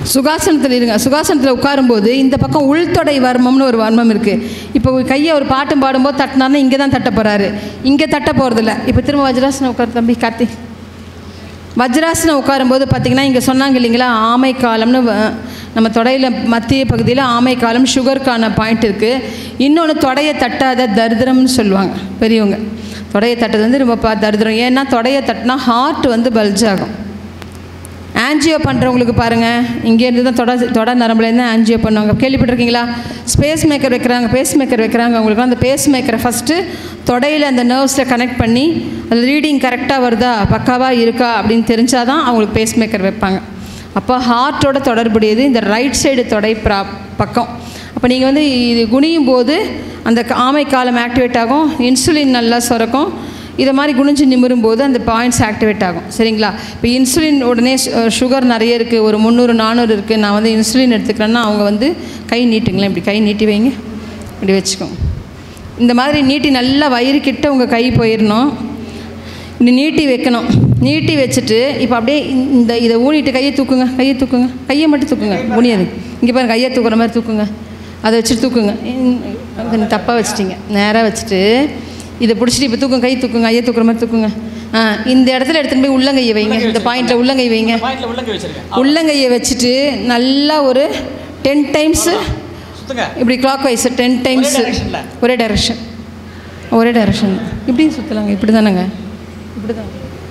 சுகாசனத்தில் இருங்க சுகாசனத்தில் உட்காரும்போது இந்த பக்கம் உள்தொடை வர்மம்னு ஒரு வர்மம் இருக்குது இப்போ கையை ஒரு பாட்டும் பாடும்போது தட்டினார்னா இங்கே தான் தட்ட போகிறாரு இங்கே தட்ட போகிறதில்ல இப்போ திரும்ப வஜ்ராசனம் உட்காரு தம்பி கார்த்தி வஜ்ராசனம் உட்காரும்போது பார்த்தீங்கன்னா இங்கே சொன்னாங்க இல்லைங்களா ஆமை காலம்னு வ- நம்ம தொடையில் மத்திய பகுதியில் ஆமை காலம் சுகருக்கான பாயிண்ட் இருக்குது இன்னொன்று தொடையை தட்டாத தரித்திரம்னு சொல்லுவாங்க பெரியவங்க தொடையை தட்டது வந்து ரொம்ப பா தரித்திரம் ஏன்னா தொடையை தட்டினா ஹார்ட் வந்து பல்ஜ் ஆகும் ஆன்ஜியோ பண்ணுறவங்களுக்கு பாருங்கள் இங்கேருந்து தான் தொட தொட நரம்புலேருந்து ஆன்ஜியோ பண்ணுவாங்க கேள்விப்பட்டிருக்கீங்களா ஸ்பேஸ் மேக்கர் வைக்கிறாங்க பேஸ் மேக்கர் வைக்கிறாங்க அவங்களுக்கு அந்த பேஸ் மேக்கரை ஃபஸ்ட்டு தொடையில் அந்த நர்வ்ஸில் கனெக்ட் பண்ணி அது ரீடிங் கரெக்டாக வருதா பக்காவாக இருக்கா அப்படின்னு தெரிஞ்சால் தான் அவங்களுக்கு பேஸ் மேக்கர் வைப்பாங்க அப்போ ஹார்ட்டோட தொடர்புடையது இந்த ரைட் சைடு தொடை ப்ரா பக்கம் அப்போ நீங்கள் வந்து இது குனியும் போது அந்த க- ஆமை காலம் ஆக்டிவேட் ஆகும் இன்சுலின் நல்லா சுரக்கும் இதை மாதிரி குனிஞ்சு நிமிரும் போது அந்த பாயிண்ட்ஸ் ஆக்டிவேட் ஆகும் சரிங்களா இப்போ இன்சுலின் உடனே சுகர் நிறைய இருக்குது ஒரு முந்நூறு நானூறு இருக்குது நான் வந்து இன்சுலின் எடுத்துக்கிறேன்னா அவங்க வந்து கை நீட்டுங்களேன் இப்படி கை நீட்டி வைங்க இப்படி வச்சுக்கோங்க இந்த மாதிரி நீட்டி நல்லா வயிறு கிட்ட உங்கள் கை போயிடணும் இப்படி நீட்டி வைக்கணும் நீட்டி வச்சுட்டு இப்போ அப்படியே இந்த இதை ஊனிட்டு கையை தூக்குங்க கையை தூக்குங்க கையை மட்டும் தூக்குங்க குனியாது இங்கே பாருங்க கையை தூக்குற மாதிரி தூக்குங்க அதை வச்சுட்டு தூக்குங்க கொஞ்சம் தப்பாக வச்சிட்டிங்க நேராக வச்சுட்டு இதை பிடிச்சிட்டு இப்போ தூக்குங்க கை தூக்குங்க கையை தூக்குற மாதிரி தூக்குங்க ஆ இந்த இடத்துல எடுத்துகிட்டு போய் உள்ளங்கையை வைங்க இந்த பாயிண்டில் உள்ளங்கை வைங்க பாயிண்ட்ல உள்ளங்க வச்சிருக்கேன் உள்ளங்கையை வச்சுட்டு நல்லா ஒரு டென் டைம்ஸு சுத்துங்க இப்படி கிளாக் வைஸ் டென் டைம்ஸ் directionல? ஒரே டைரக்ஷன் ஒரே டைரக்ஷன் இப்படி சுற்றலாங்க இப்படி தானேங்க இப்படி தான்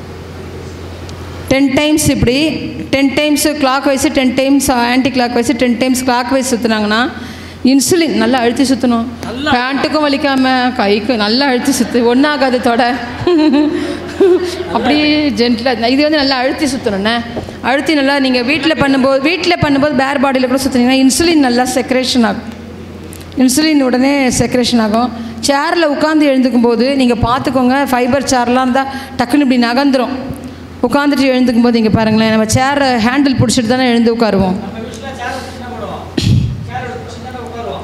டென் டைம்ஸ் இப்படி ten times clock wise ten times clock wise ten times clockwise சுற்றுனாங்கன்னா இன்சுலின் நல்லா அழுத்தி சுற்றணும் பேண்ட்டுக்கும் வலிக்காமல் கைக்கும் நல்லா அழுத்தி சுற்று ஒன்றாகாது தொட அப்படியே ஜென்டில் இது வந்து நல்லா அழுத்தி சுற்றணுண்ணே அழுத்தி நல்லா நீங்கள் வீட்டில் பண்ணும்போது வீட்டில் பண்ணும்போது பேர் பாடியில் கூட சுற்றுனீங்கன்னா இன்சுலின் நல்லா செக்ரேஷன் ஆகும் இன்சுலின் உடனே செக்ரேஷன் ஆகும் சேரில் உட்காந்து எழுந்துக்கும் போது நீங்கள் பார்த்துக்கோங்க ஃபைபர் சேர்லாம் இருந்தால் டக்குன்னு இப்படி நகர்ந்துரும் உட்காந்துட்டு எழுந்துக்கும் போது இங்கே பாருங்களேன் நம்ம சேரை ஹேண்டில் பிடிச்சிட்டு தானே எழுந்து உட்காருவோம் நம்ம யூஸ்வலாக சேர் சின்ன போடுவோம் சேர் எடுத்து சின்னதாக உட்காருவோம்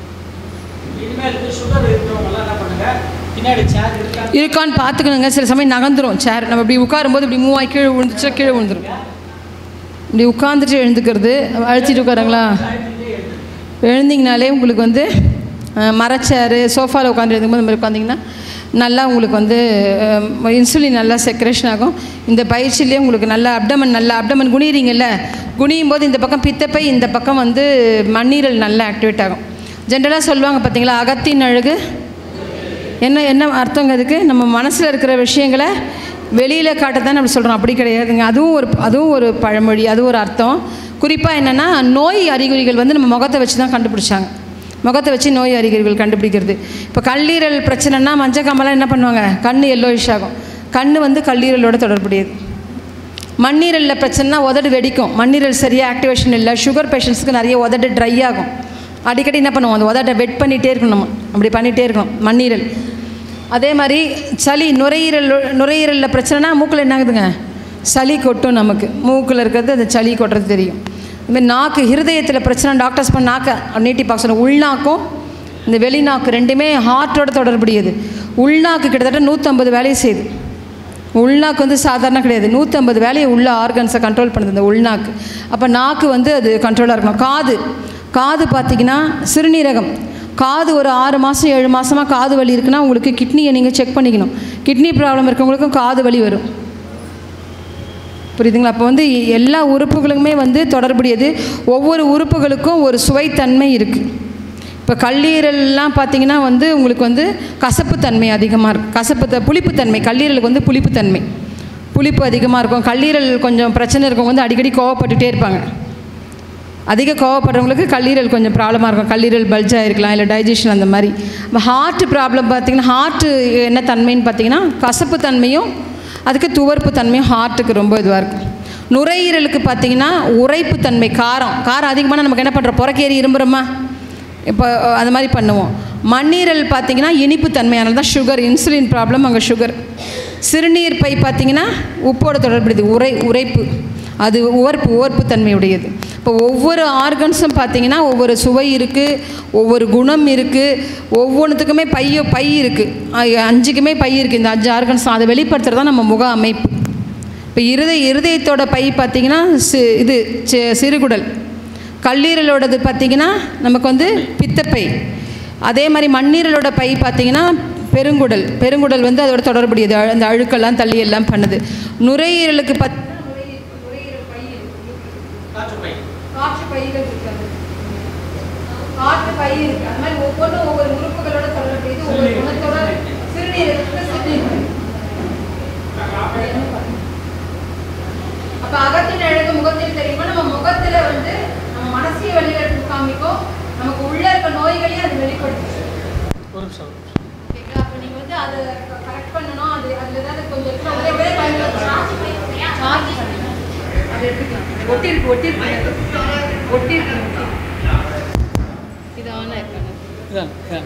இனிமேல் சுகர் இருக்கிறவங்கலாம் என்ன பண்ணுங்க பின்னாடி சேர் இருக்கா இருக்கான்னு பார்த்துக்கணுங்க சில சமயம் நகர்ந்துரும் சேர் நம்ம இப்படி உட்காரும்போது இப்படி மூவ் ஆகி கீழே விழுந்துச்சா கீழே விழுந்துரும் இப்படி உட்காந்துட்டு எழுந்துக்கிறது அழைச்சிட்டு உட்காருங்களா எழுந்தீங்கனாலே உங்களுக்கு வந்து அஹ், மரச்சேரு சோஃபாவில் உட்காந்து எழுதும்போது இந்த மாதிரி உட்காந்திங்கன்னா நல்லா உங்களுக்கு வந்து இன்சுலின் நல்லா செக்ரேஷன் ஆகும் இந்த பயிற்சியிலே உங்களுக்கு நல்லா அப்டமன் நல்லா அப்டமன் குனிறீங்கல்ல குனியும் போது இந்த பக்கம் பித்தப்பை இந்த பக்கம் வந்து மண்ணீரல் நல்லா ஆக்டிவேட் ஆகும் ஜென்ரலாக சொல்லுவாங்க பார்த்தீங்களா அகத்தின் அழகு என்ன என்ன அர்த்தங்க அதுக்கு நம்ம மனசில் இருக்கிற விஷயங்களை வெளியில் காட்டத்தான் நம்ம சொல்கிறோம் அப்படி கிடையாதுங்க அதுவும் ஒரு அதுவும் ஒரு பழமொழி அது ஒரு அர்த்தம் குறிப்பாக என்னென்னா நோய் அறிகுறிகள் வந்து நம்ம முகத்தை வச்சு தான் கண்டுபிடிச்சாங்க முகத்தை வச்சு நோய் அறிகுறிகள் கண்டுபிடிக்கிறது இப்போ கல்லீரல் பிரச்சனைனா மஞ்சள் காமெல்லாம் என்ன பண்ணுவாங்க கண் எல்லோயிஷ் ஆகும் கண் வந்து கல்லீரலோட தொடர்புடையது மண்ணீரலில் பிரச்சனைனா உதடு வெடிக்கும் மண்ணீரல் சரியாக ஆக்டிவேஷன் இல்லை சுகர் பேஷண்ட்ஸ்க்கு நிறைய உதடு ட்ரை ஆகும் அடிக்கடி என்ன பண்ணுவோம் அந்த உதட்டை வெட் பண்ணிகிட்டே இருக்கணும் நம்ம அப்படி பண்ணிகிட்டே இருக்கணும் மண்ணீரல் அதே மாதிரி சளி நுரையீரல் நுரையீரலில் பிரச்சனைனா மூக்கில் என்ன ஆகுதுங்க சளி கொட்டும் நமக்கு மூக்கில் இருக்கிறது அந்த சளி கொட்டுறது தெரியும் இதுமாதிரி நாக்கு ஹிருதயத்தில் பிரச்சனை டாக்டர்ஸ் பண்ண நாக்கை நீட்டி பார்க்க சொன்ன உள்நாக்கும் இந்த வெளிநாக்கு ரெண்டுமே ஹார்ட்டோட தொடர்புடையது உள்நாக்கு கிட்டத்தட்ட நூற்றம்பது வேலையை செய்யுது உள்நாக்கு வந்து சாதாரண கிடையாது நூற்றம்பது வேலையை உள்ள ஆர்கன்ஸை கண்ட்ரோல் பண்ணுது இந்த உள்நாக்கு அப்போ நாக்கு வந்து அது கண்ட்ரோலாக இருக்கணும் காது காது பார்த்திங்கன்னா சிறுநீரகம் காது ஒரு ஆறு மாதம் ஏழு மாதமாக காது வலி இருக்குன்னா உங்களுக்கு கிட்னியை நீங்கள் செக் பண்ணிக்கணும் கிட்னி ப்ராப்ளம் இருக்கவங்களுக்கும் காது வலி வரும் புரியுதுங்களா அப்போ வந்து எல்லா உறுப்புகளுக்குமே வந்து தொடர்புடையது ஒவ்வொரு உறுப்புகளுக்கும் ஒரு சுவைத்தன்மை இருக்குது இப்போ கல்லீரல்லாம் பார்த்தீங்கன்னா வந்து உங்களுக்கு வந்து கசப்புத்தன்மை அதிகமாக இருக்கும் கசப்பு த- புளிப்புத்தன்மை கல்லீரலுக்கு வந்து புளிப்புத்தன்மை புளிப்பு அதிகமாக இருக்கும் கல்லீரல் கொஞ்சம் பிரச்சனை இருக்கவங்க வந்து அடிக்கடி கோவப்பட்டுட்டே இருப்பாங்க அதிக கோவப்படுறவங்களுக்கு கல்லீரல் கொஞ்சம் ப்ராப்ளமாக இருக்கும் கல்லீரல் பல்ஜாக இருக்கலாம் இல்லை டைஜஷன் அந்த மாதிரி ஹார்ட் ப்ராப்ளம் பார்த்தீங்கன்னா ஹார்ட்டு என்ன தன்மைன்னு பார்த்தீங்கன்னா கசப்பு தன்மையும் அதுக்கு துவர்ப்பு தன்மையும் ஹார்ட்டுக்கு ரொம்ப இதுவாக இருக்கும் நுரையீரலுக்கு பார்த்தீங்கன்னா உரைப்பு தன்மை காரம் காரம் அதிகமான நமக்கு என்ன பண்ணுறோம் புறக்கேறி இரும்புறோமா இப்போ அது மாதிரி பண்ணுவோம் மண்ணீரல் பார்த்தீங்கன்னா இனிப்பு தன்மையானது தான் சுகர் இன்சுலின் ப்ராப்ளம் அங்கே சுகர் சிறுநீர் பை பார்த்தீங்கன்னா உப்போட தொடர்புடையது உரை உரைப்பு அது உவர்ப்பு உவர்ப்பு தன்மையுடையது இப்போ ஒவ்வொரு ஆர்கன்ஸும் பார்த்தீங்கன்னா ஒவ்வொரு சுவை இருக்குது ஒவ்வொரு குணம் இருக்குது ஒவ்வொன்றுத்துக்குமே பையோ பை இருக்குது அஞ்சுக்குமே பை இருக்குது இந்த அஞ்சு ஆர்கன்ஸ் அதை வெளிப்படுத்துறது தான் நம்ம முக அமைப்பு இப்போ இருதய இருதயத்தோட பை பார்த்தீங்கன்னா சி இது சி- சிறுகுடல் கல்லீரலோடது பார்த்தீங்கன்னா நமக்கு வந்து பித்தப்பை அதே மாதிரி மண்ணீரலோட பை பார்த்தீங்கன்னா பெருங்குடல் பெருங்குடல் வந்து அதோட தொடர்புடையது அழு- அந்த அழுக்கெல்லாம் தள்ளி எல்லாம் பண்ணுது நுரையீரலுக்கு பத் காற்று பைகள் இருக்காது காற்று பை இருக்கு அது மாதிரி ஒவ்வொன்றும் ஒவ்வொரு உறுப்புகளோட தொடர்புடையது ஒவ்வொரு குணத்தோட சிறுநீரகத்துக்கு சிறுநீர் அப்ப அகத்தின் அழகு முகத்தில் தெரியுமா நம்ம முகத்துல வந்து நம்ம மனசையும் வெளியில எடுத்து காமிக்கும் நமக்கு உள்ள இருக்க நோய்களையும் அது வெளிப்படுத்தும் ஒரு நிமிஷம் ஓகேங்களா? அப்ப நீங்க வந்து அதை கரெக்ட் பண்ணணும் அது அதுல ஏதாவது கொஞ்சம் extra ஒரே ஒரே சார்ஜ் சார்ஜ் பண்ணுங்க அது எடுத்துக்கலாம் ஒட்டி இருக்கு ஒட்டி இருக்கு ஒட்டி இருக்கு இது ஆன் ஆயிருக்காங்க இதான் இதான்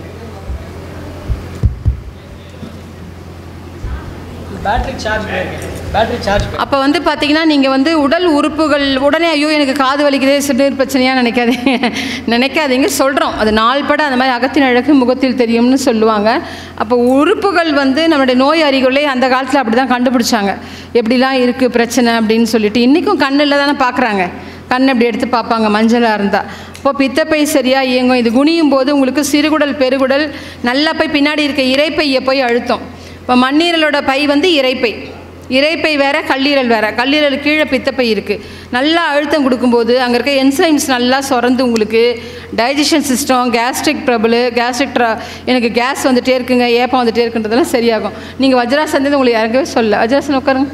பேட்டரி சார்ஜ் பேட்டரி சார்ஜ் அப்போ வந்து பார்த்தீங்கன்னா நீங்கள் வந்து உடல் உறுப்புகள் உடனே ஐயோ எனக்கு காது வலிக்குதே சிறுநீர் பிரச்சனையாக நினைக்காதீங்க நினைக்காதீங்க சொல்கிறோம் அது நாள்பட அந்த மாதிரி அகத்தின் அழகு முகத்தில் தெரியும்னு சொல்லுவாங்க அப்போ உறுப்புகள் வந்து நம்மளுடைய நோய் அறிகுறிகளை அந்த காலத்தில் அப்படி தான் கண்டுபிடிச்சாங்க எப்படிலாம் இருக்குது பிரச்சனை அப்படின்னு சொல்லிட்டு இன்றைக்கும் கண்ணில் தானே பார்க்குறாங்க கண் அப்படி எடுத்து பார்ப்பாங்க மஞ்சளாக இருந்தால் இப்போ பித்தப்பை சரியாக இயங்கும் இது குனியும் போது உங்களுக்கு சிறுகுடல் பெருகுடல் நல்லா போய் பின்னாடி இருக்க இறைப்பையை போய் அழுத்தம் இப்போ மண்ணீரலோட பை வந்து இறைப்பை இறைப்பை வேற கல்லீரல் வேற கல்லீரல் கீழே பித்தப்பை இருக்குது நல்லா அழுத்தம் கொடுக்கும்போது அங்கே இருக்க என்சைம்ஸ் நல்லா சுரந்து உங்களுக்கு digestion system gastric trouble gastric ட்ர எனக்கு கேஸ் வந்துட்டே இருக்குங்க ஏப்பம் வந்துட்டே இருக்குன்றதெல்லாம் சரியாகும் நீங்கள் வஜ்ராசன் உங்களுக்கு இறங்கவே சொல்ல வஜ்ராசன் உட்காருங்க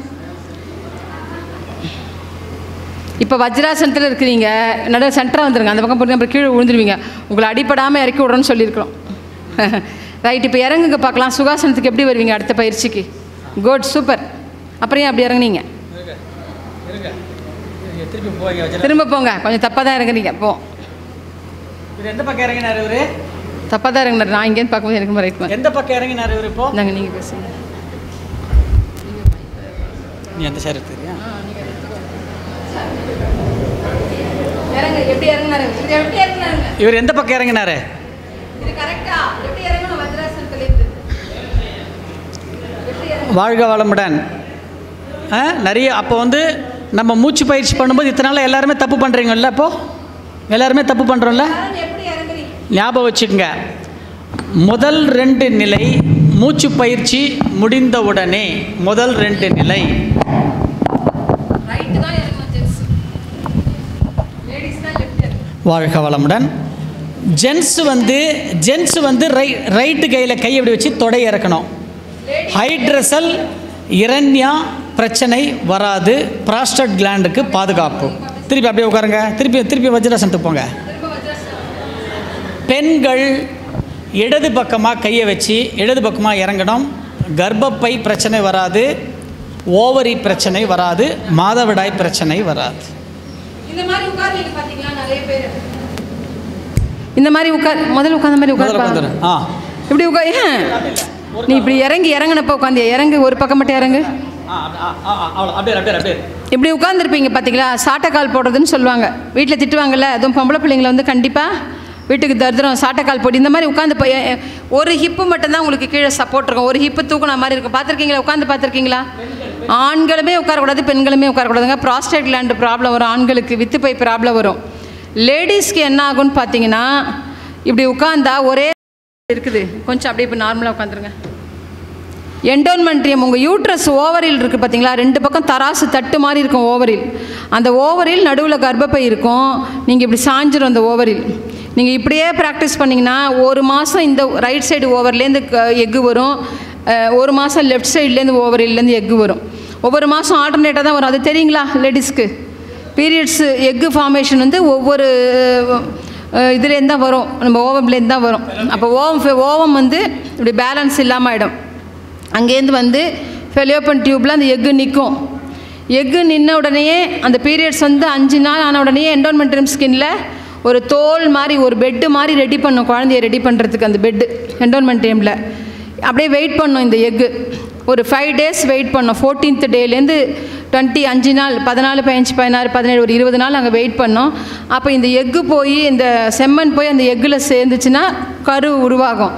இப்போ வஜ்ராசனத்தில் இருக்கிறீங்க நட சென்டராக வந்துருங்க அந்த பக்கம் போட்டு அப்புறம் கீழே விழுந்துருவீங்க உங்களை அடிப்படாமல் இறக்கி விட்றோன்னு சொல்லியிருக்கிறோம் ரைட் இப்போ இறங்குங்க பார்க்கலாம் சுகாசனத்துக்கு எப்படி வருவீங்க அடுத்த பயிற்சிக்கு குட் சூப்பர் அப்புறம் ஏன் அப்படி இறங்குனீங்க இருங்க இருங்க இருங்க, திருப்பி போய் வச்சு திரும்ப போங்க கொஞ்சம் தப்பாக தான் இறங்குறீங்க போ இது எந்த பக்கம் இறங்கினார் இவரு தப்பாக தான் இறங்குனார் நான் இங்கேருந்து பார்க்கும்போது எனக்கு ரைட் பண்ணேன் எந்த பக்கம் இறங்கினார் இவரு இப்போ இந்தாங்க நீங்கள் பேசுங்க நீ எந்த சார் எடுத்துக்கிறியா இறங்க எப்படி இறங்குனாரு இது எப்படி இறங்குனாருங்க இவர் எந்த பக்கம் இறங்கினாரு இது கரெக்டா எப்படி இறங்கணும் வஜ்ராசனத்துலேருந்து எப்படி இறங்கணும் வாழ்க வளமுடன் ஆ நிறைய அப்போ வந்து நம்ம மூச்சு பயிற்சி பண்ணும்போது இத்தனை நாள் எல்லாருமே தப்பு பண்ணுறீங்கல்ல அப்போ எல்லாருமே தப்பு பண்ணுறோம்ல எப்படி இறங்குறீங்க ஞாபகம் வச்சுக்கோங்க முதல் ரெண்டு நிலை மூச்சு பயிற்சி முடிந்தவுடனே முதல் ரெண்டு நிலை ரைட்டு தான் இறங்கணும் ஜென்ஸ் லேடிஸ் தான் லெஃப்ட் இறங்கணும் வாழ்க வளமுடன் ஜென்ஸ் வந்து ஜென்ஸ் வந்து ரை ரைட்டு கையில் கை அப்படி வச்சு தொடை இறக்கணும் ஹைட்ரசல் இரண்யா பிரச்சனை வராது ப்ராஸ்டட் கிளாண்டுக்கு பாதுகாப்பு திருப்பி அப்படியே உட்காருங்க திருப்பி திருப்பி வஜ்ராசனத்துக்கு போங்க பெண்கள் இடது பக்கமாக கையை வச்சு இடது பக்கமாக இறங்கணும் கர்ப்பப்பை பிரச்சனை வராது ஓவரி பிரச்சனை வராது மாதவிடாய் பிரச்சனை வராது இந்த மாதிரி உட்கார்ந்தீங்க பாத்தீங்களா நிறைய பேர் இந்த மாதிரி உட்கார் முதல்ல உட்கார்ந்த மாதிரி முதல்ல உட்கார் உட்காந்துரு. ஆ இப்படி உட்கார் ஏன் நீ இப்படி இறங்கி இறங்குனப்ப உட்காந்து இறங்கு ஒரு பக்கம் மட்டும் இறங்கு ஆ, ஆ, ஆ, ஆ, அவ்வளோ அப்படியே அப்படியே அப்படியே இப்படி உட்காந்துருப்பீங்க பார்த்தீங்களா சாட்டைக்கால் போடுறதுன்னு சொல்லுவாங்க வீட்டில் திட்டுவாங்கல்ல அதுவும் பொம்பளை பிள்ளைங்களை வந்து கண்டிப்பாக வீட்டுக்கு தரித்திரம் சாட்டைக்கால் போட்டு இந்த மாதிரி உட்காந்து போய் ஒரு ஹிப்பு மட்டும்தான் உங்களுக்கு கீழே சப்போர்ட் இருக்கும் ஒரு ஹிப்பு தூக்குன மாதிரி இருக்கும் பார்த்துருக்கீங்களா உட்காந்து பார்த்துருக்கீங்களா ஆண்களுமே உட்காரக்கூடாது பெண்களுமே உட்காரக்கூடாதுங்க ப்ராஸ்டேட் கிளாண்டு ப்ராப்ளம் வரும் ஆண்களுக்கு வித்துப்பை ப்ராப்ளம் வரும் லேடிஸ்க்கு என்ன ஆகும்னு பார்த்தீங்கன்னா இப்படி உட்காந்தா ஒரே இருக்குது கொஞ்சம் அப்படியே இப்போ நார்மலாக உட்காந்துருங்க என்டோன்மெண்ட்ரியம் உங்கள் யூட்ரஸ் ஓவரில் இருக்குது பார்த்தீங்களா ரெண்டு பக்கம் தராசு தட்டு மாதிரி இருக்கும் ஓவரில் அந்த ஓவரில் நடுவில் கர்ப்பப்பை இருக்கும் நீங்கள் இப்படி சாஞ்சிரும் அந்த ஓவரில் நீங்கள் இப்படியே ப்ராக்டிஸ் பண்ணிங்கன்னா ஒரு மாதம் இந்த ரைட் சைடு ஓவர்லேருந்து எக்கு வரும் அஹ், ஒரு மாதம் லெஃப்ட் சைட்லேருந்து ஓவரிலேருந்து எக்கு வரும் ஒவ்வொரு மாதம் ஆல்டர்னேட்டாக தான் வரும் அது தெரியுங்களா லேடிஸ்க்கு பீரியட்ஸு எக்கு ஃபார்மேஷன் வந்து ஒவ்வொரு அஹ், இதுலேருந்து தான் வரும் நம்ம ஓவம்லேருந்து தான் வரும் அப்போ ஓவம் ஓவம் வந்து இப்படி பேலன்ஸ் இல்லாமல் ஆகிடும் அங்கேருந்து வந்து ஃபெலியோப்பன் டியூப்பில் அந்த எக்கு நிற்கும் எக்கு நின்ன உடனேயே அந்த பீரியட்ஸ் வந்து அஞ்சு நாள் ஆன உடனே என்டோன்மெண்ட்ரியம் ஸ்கின்ல ஒரு தோல் மாதிரி ஒரு பெட்டு மாதிரி ரெடி பண்ணும் குழந்தைய ரெடி பண்ணுறதுக்கு அந்த பெட்டு என்டோன்மெண்ட்ரியமில் அப்படியே வெயிட் பண்ணும் இந்த எக்கு ஒரு ஃபைவ் டேஸ் வெயிட் பண்ணோம் ஃபோர்டீன்த் டேலேருந்து டுவெண்ட்டி அஞ்சு நாள் பதினாலு பதினஞ்சு பதினாறு பதினேழு ஒரு இருபது நாள் அங்கே வெயிட் பண்ணோம் அப்போ இந்த எக்கு போய் இந்த செம்மண் போய் அந்த எக்கில் சேர்ந்துச்சுன்னா கரு உருவாகும்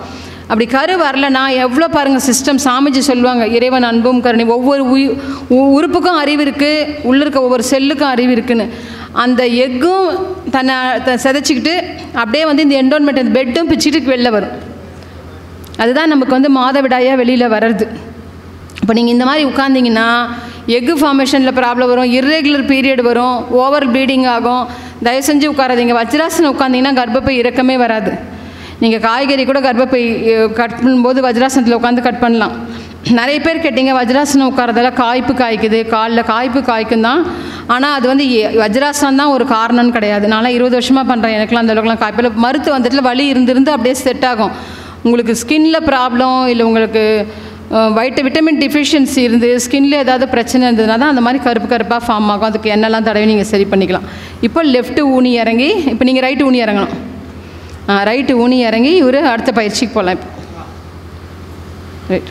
அப்படி கரு வரலனா எவ்வளோ பாருங்கள் சிஸ்டம் சாமிஜி சொல்லுவாங்க இறைவன் அன்பும் கருணை ஒவ்வொரு உயி உ- உறுப்புக்கும் அறிவு இருக்குது உள்ளே இருக்க ஒவ்வொரு செல்லுக்கும் அறிவு இருக்குன்னு அந்த எக்கும் தன்னை த- சிதைச்சிக்கிட்டு அப்படியே வந்து இந்த என்டோன்மெண்ட் இந்த பெட்டும் பிச்சுட்டு வெளில வரும் அதுதான் நமக்கு வந்து மாதவிடாயாக வெளியில் வர்றது இப்போ நீங்கள் இந்த மாதிரி உட்காந்திங்கன்னா எக்கு ஃபார்மேஷனில் ப்ராப்ளம் வரும் இர்ரெகுலர் பீரியட் வரும் ஓவர் ப்ளீடிங் ஆகும் தயவு செஞ்சு உட்காராதீங்க வஜ்ராசனம் உட்காந்திங்கன்னா கர்ப்பப்பை இறக்கமே வராது நீங்கள் காய்கறி கூட கர்ப்பப்பை அஹ், கட் பண்ணும்போது வஜ்ராசனத்தில் உட்காந்து கட் பண்ணலாம் நிறைய பேர் கேட்டிங்க வஜ்ராசனம் உட்காரதால காய்ப்பு காய்க்குது காலில் காய்ப்பு காய்க்கும் தான் ஆனால் அது வந்து எ- வஜ்ராசனம் தான் ஒரு காரணம்னு கிடையாது நான்லாம் இருபது வருஷமாக பண்ணுறேன் எனக்குலாம் அந்த அளவுக்குலாம் காய்ப்பில் மருத்துவ வந்துட்டு வலி இருந்திருந்து அப்படியே செட் ஆகும் உங்களுக்கு ஸ்கின்ல ப்ராப்ளம் இல்லை உங்களுக்கு வைட்ட விட்டமின் டிஃபிஷியன்சி இருந்து ஸ்கின்ல ஏதாவது பிரச்சனை இருந்ததுனா தான் அந்த மாதிரி கருப்பு கருப்பாக ஃபார்ம் ஆகும் அதுக்கு எண்ணெய்லாம் தடவி நீங்கள் சரி பண்ணிக்கலாம் இப்போ லெஃப்ட் ஊனி இறங்கி இப்போ நீங்கள் ரைட்டு ஊனி இறங்கணும் ரைட்டு ஊனி இறங்கி இவர் அடுத்த பயிற்சிக்கு போகலாம் இப்போ ரைட்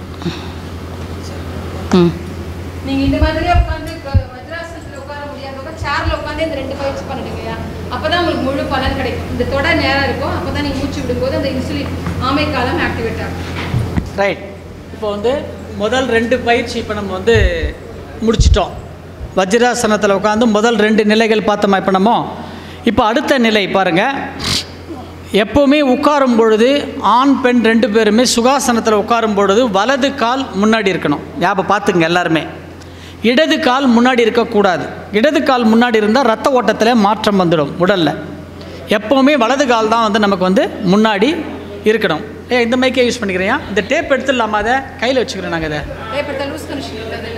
ம் நீங்கள் இந்த மாதிரியே உட்காந்து வஜ்ராசனத்தில் உட்கார முடியாதவங்க சேரில் உட்காந்து இந்த ரெண்டு பயிற்சி பண்ணிடுங்கய்யா அப்போ தான் உங்களுக்கு முழு பலன் கிடைக்கும் இந்த தொடை நேரம் இருக்கும் அப்போ தான் நீங்கள் மூச்சு விடும்போது அந்த இன்சுலின் ஆமை காலம் ஆக்டிவேட் ஆகும் ரைட் இப்போ வந்து முதல் ரெண்டு பயிற்சி இப்போ நம்ம வந்து முடிச்சிட்டோம் வஜ்ராசனத்தில் உட்காந்து முதல் ரெண்டு நிலைகள் பார்த்தோமா இப்போ நம்ம இப்போ அடுத்த நிலை பாருங்கள் எப்போவுமே உட்காரும் பொழுது ஆண் பெண் ரெண்டு பேருமே சுகாசனத்தில் உட்காரும் பொழுது வலது கால் முன்னாடி இருக்கணும் ஞாபகம் பார்த்துங்க எல்லாருமே இடது கால் முன்னாடி இருக்கக்கூடாது இடது கால் முன்னாடி இருந்தால் ரத்த ஓட்டத்தில் மாற்றம் வந்துடும் உடலில் எப்போவுமே வலது கால் தான் வந்து நமக்கு வந்து முன்னாடி இருக்கணும் ஏ இந்த மைக்கே யூஸ் பண்ணிக்கிறியா இந்த டேப் எடுத்துடலாமா அதை கையில் வச்சுக்கிறோம் நாங்கள் இதை ஏற்படுத்த லூஸ் கண்டிஷன் அதில்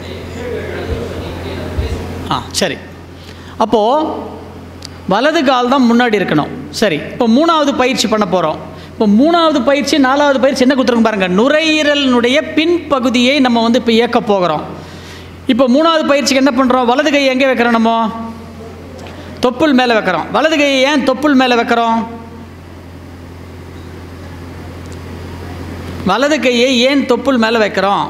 ஆ சரி அப்போது வலது கால் தான் முன்னாடி இருக்கணும் சரி இப்போ மூணாவது பயிற்சி பண்ண போகிறோம் இப்போ மூணாவது பயிற்சி நாலாவது பயிற்சி என்ன கொடுத்துருங்க பாருங்கள் நுரையீரலினுடைய பின்பகுதியை நம்ம வந்து இப்போ இயக்க போகிறோம் இப்போ மூணாவது பயிற்சிக்கு என்ன பண்ணுறோம் வலது கையை எங்கே வைக்கிறோம் நம்ம தொப்புள் மேலே வைக்கிறோம் வலது கையை ஏன் தொப்புள் மேலே வைக்கிறோம் வலது கையை ஏன் தொப்புள் மேலே வைக்கிறோம்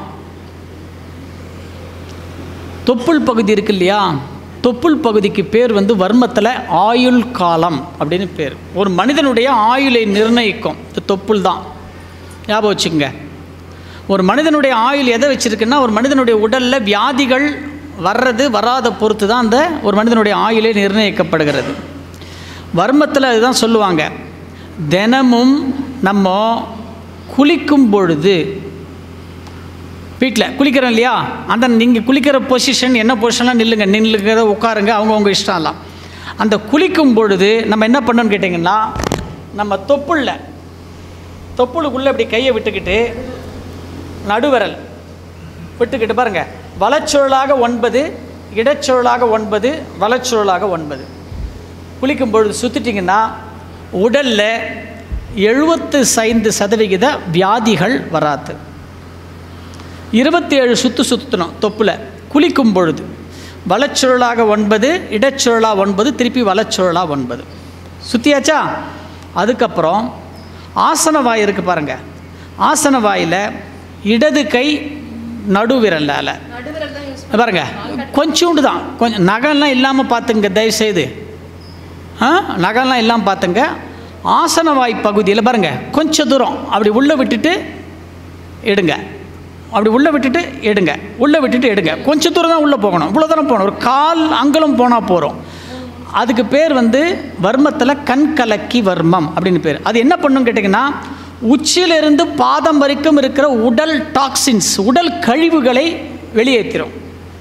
தொப்புள் பகுதி இருக்கு இல்லையா தொப்புள் பகுதிக்கு பேர் வந்து வர்மத்தில் ஆயுள் காலம் அப்படின்னு பேர் ஒரு மனிதனுடைய ஆயுளை நிர்ணயிக்கும் இந்த தொப்புள் தான் ஞாபகம் வச்சுக்கோங்க ஒரு மனிதனுடைய ஆயுள் எதை வச்சுருக்குன்னா ஒரு மனிதனுடைய உடலில் வியாதிகள் வர்றது வராத பொறுத்து தான் அந்த ஒரு மனிதனுடைய ஆயுளே நிர்ணயிக்கப்படுகிறது வர்மத்தில் அதுதான் சொல்லுவாங்க தினமும் நம்ம குளிக்கும் பொழுது வீட்டில் குளிக்கிறோம் இல்லையா அந்த நீங்கள் குளிக்கிற பொசிஷன் என்ன பொசிஷன்லாம் நில்லுங்க நில்லுங்க உட்காருங்க அவங்கவுங்க இஷ்டம் எல்லாம் அந்த குளிக்கும் பொழுது நம்ம என்ன பண்ணோன்னு கேட்டிங்கன்னா நம்ம தொப்புளில் தொப்புளுக்குள்ளே இப்படி கையை விட்டுக்கிட்டு நடுவிரல் விட்டுக்கிட்டு பாருங்கள் வலச்சுழலாக ஒன்பது இடச்சுழலாக ஒன்பது வலச்சுழலாக ஒன்பது குளிக்கும் பொழுது சுற்றிட்டிங்கன்னா உடலில் எழுபத்து ஐந்து சதவிகித வியாதிகள் வராது இருபத்தி ஏழு சுற்று சுற்றணும் தொப்பில் குளிக்கும் பொழுது வலச்சுழலாக ஒன்பது இடச்சுழலா ஒன்பது திருப்பி வலச்சுழலா ஒன்பது சுற்றியாச்சா அதுக்கப்புறம் ஆசன வாய் இருக்குது பாருங்கள் ஆசன வாயில் இடது கை நடுவிரலால் நடுவிரல் தான் யூஸ் பாருங்க கொஞ்சோண்டு தான் கொஞ்சம் நகைலாம் இல்லாமல் பார்த்துங்க தயவுசெய்து ஆ நகைலாம் இல்லாமல் பார்த்துங்க ஆசனவாய் பகுதியில் பாருங்க கொஞ்சம் தூரம் அப்படி உள்ளே விட்டுட்டு எடுங்க அப்படி உள்ளே விட்டுட்டு எடுங்க உள்ளே விட்டுட்டு எடுங்க கொஞ்சம் தூரம் தான் உள்ளே போகணும் இவ்வளோ தூரம் போகணும் ஒரு கால் அங்கலம் போனால் போகிறோம் அதுக்கு பேர் வந்து வர்மத்தில் கண் கலக்கி வர்மம் அப்படின்னு பேர் அது என்ன பண்ணுன்னு கேட்டிங்கன்னா உச்சியிலிருந்து பாதம் வரைக்கும் இருக்கிற உடல் டாக்ஸின்ஸ் உடல் கழிவுகளை வெளியேற்றிடும்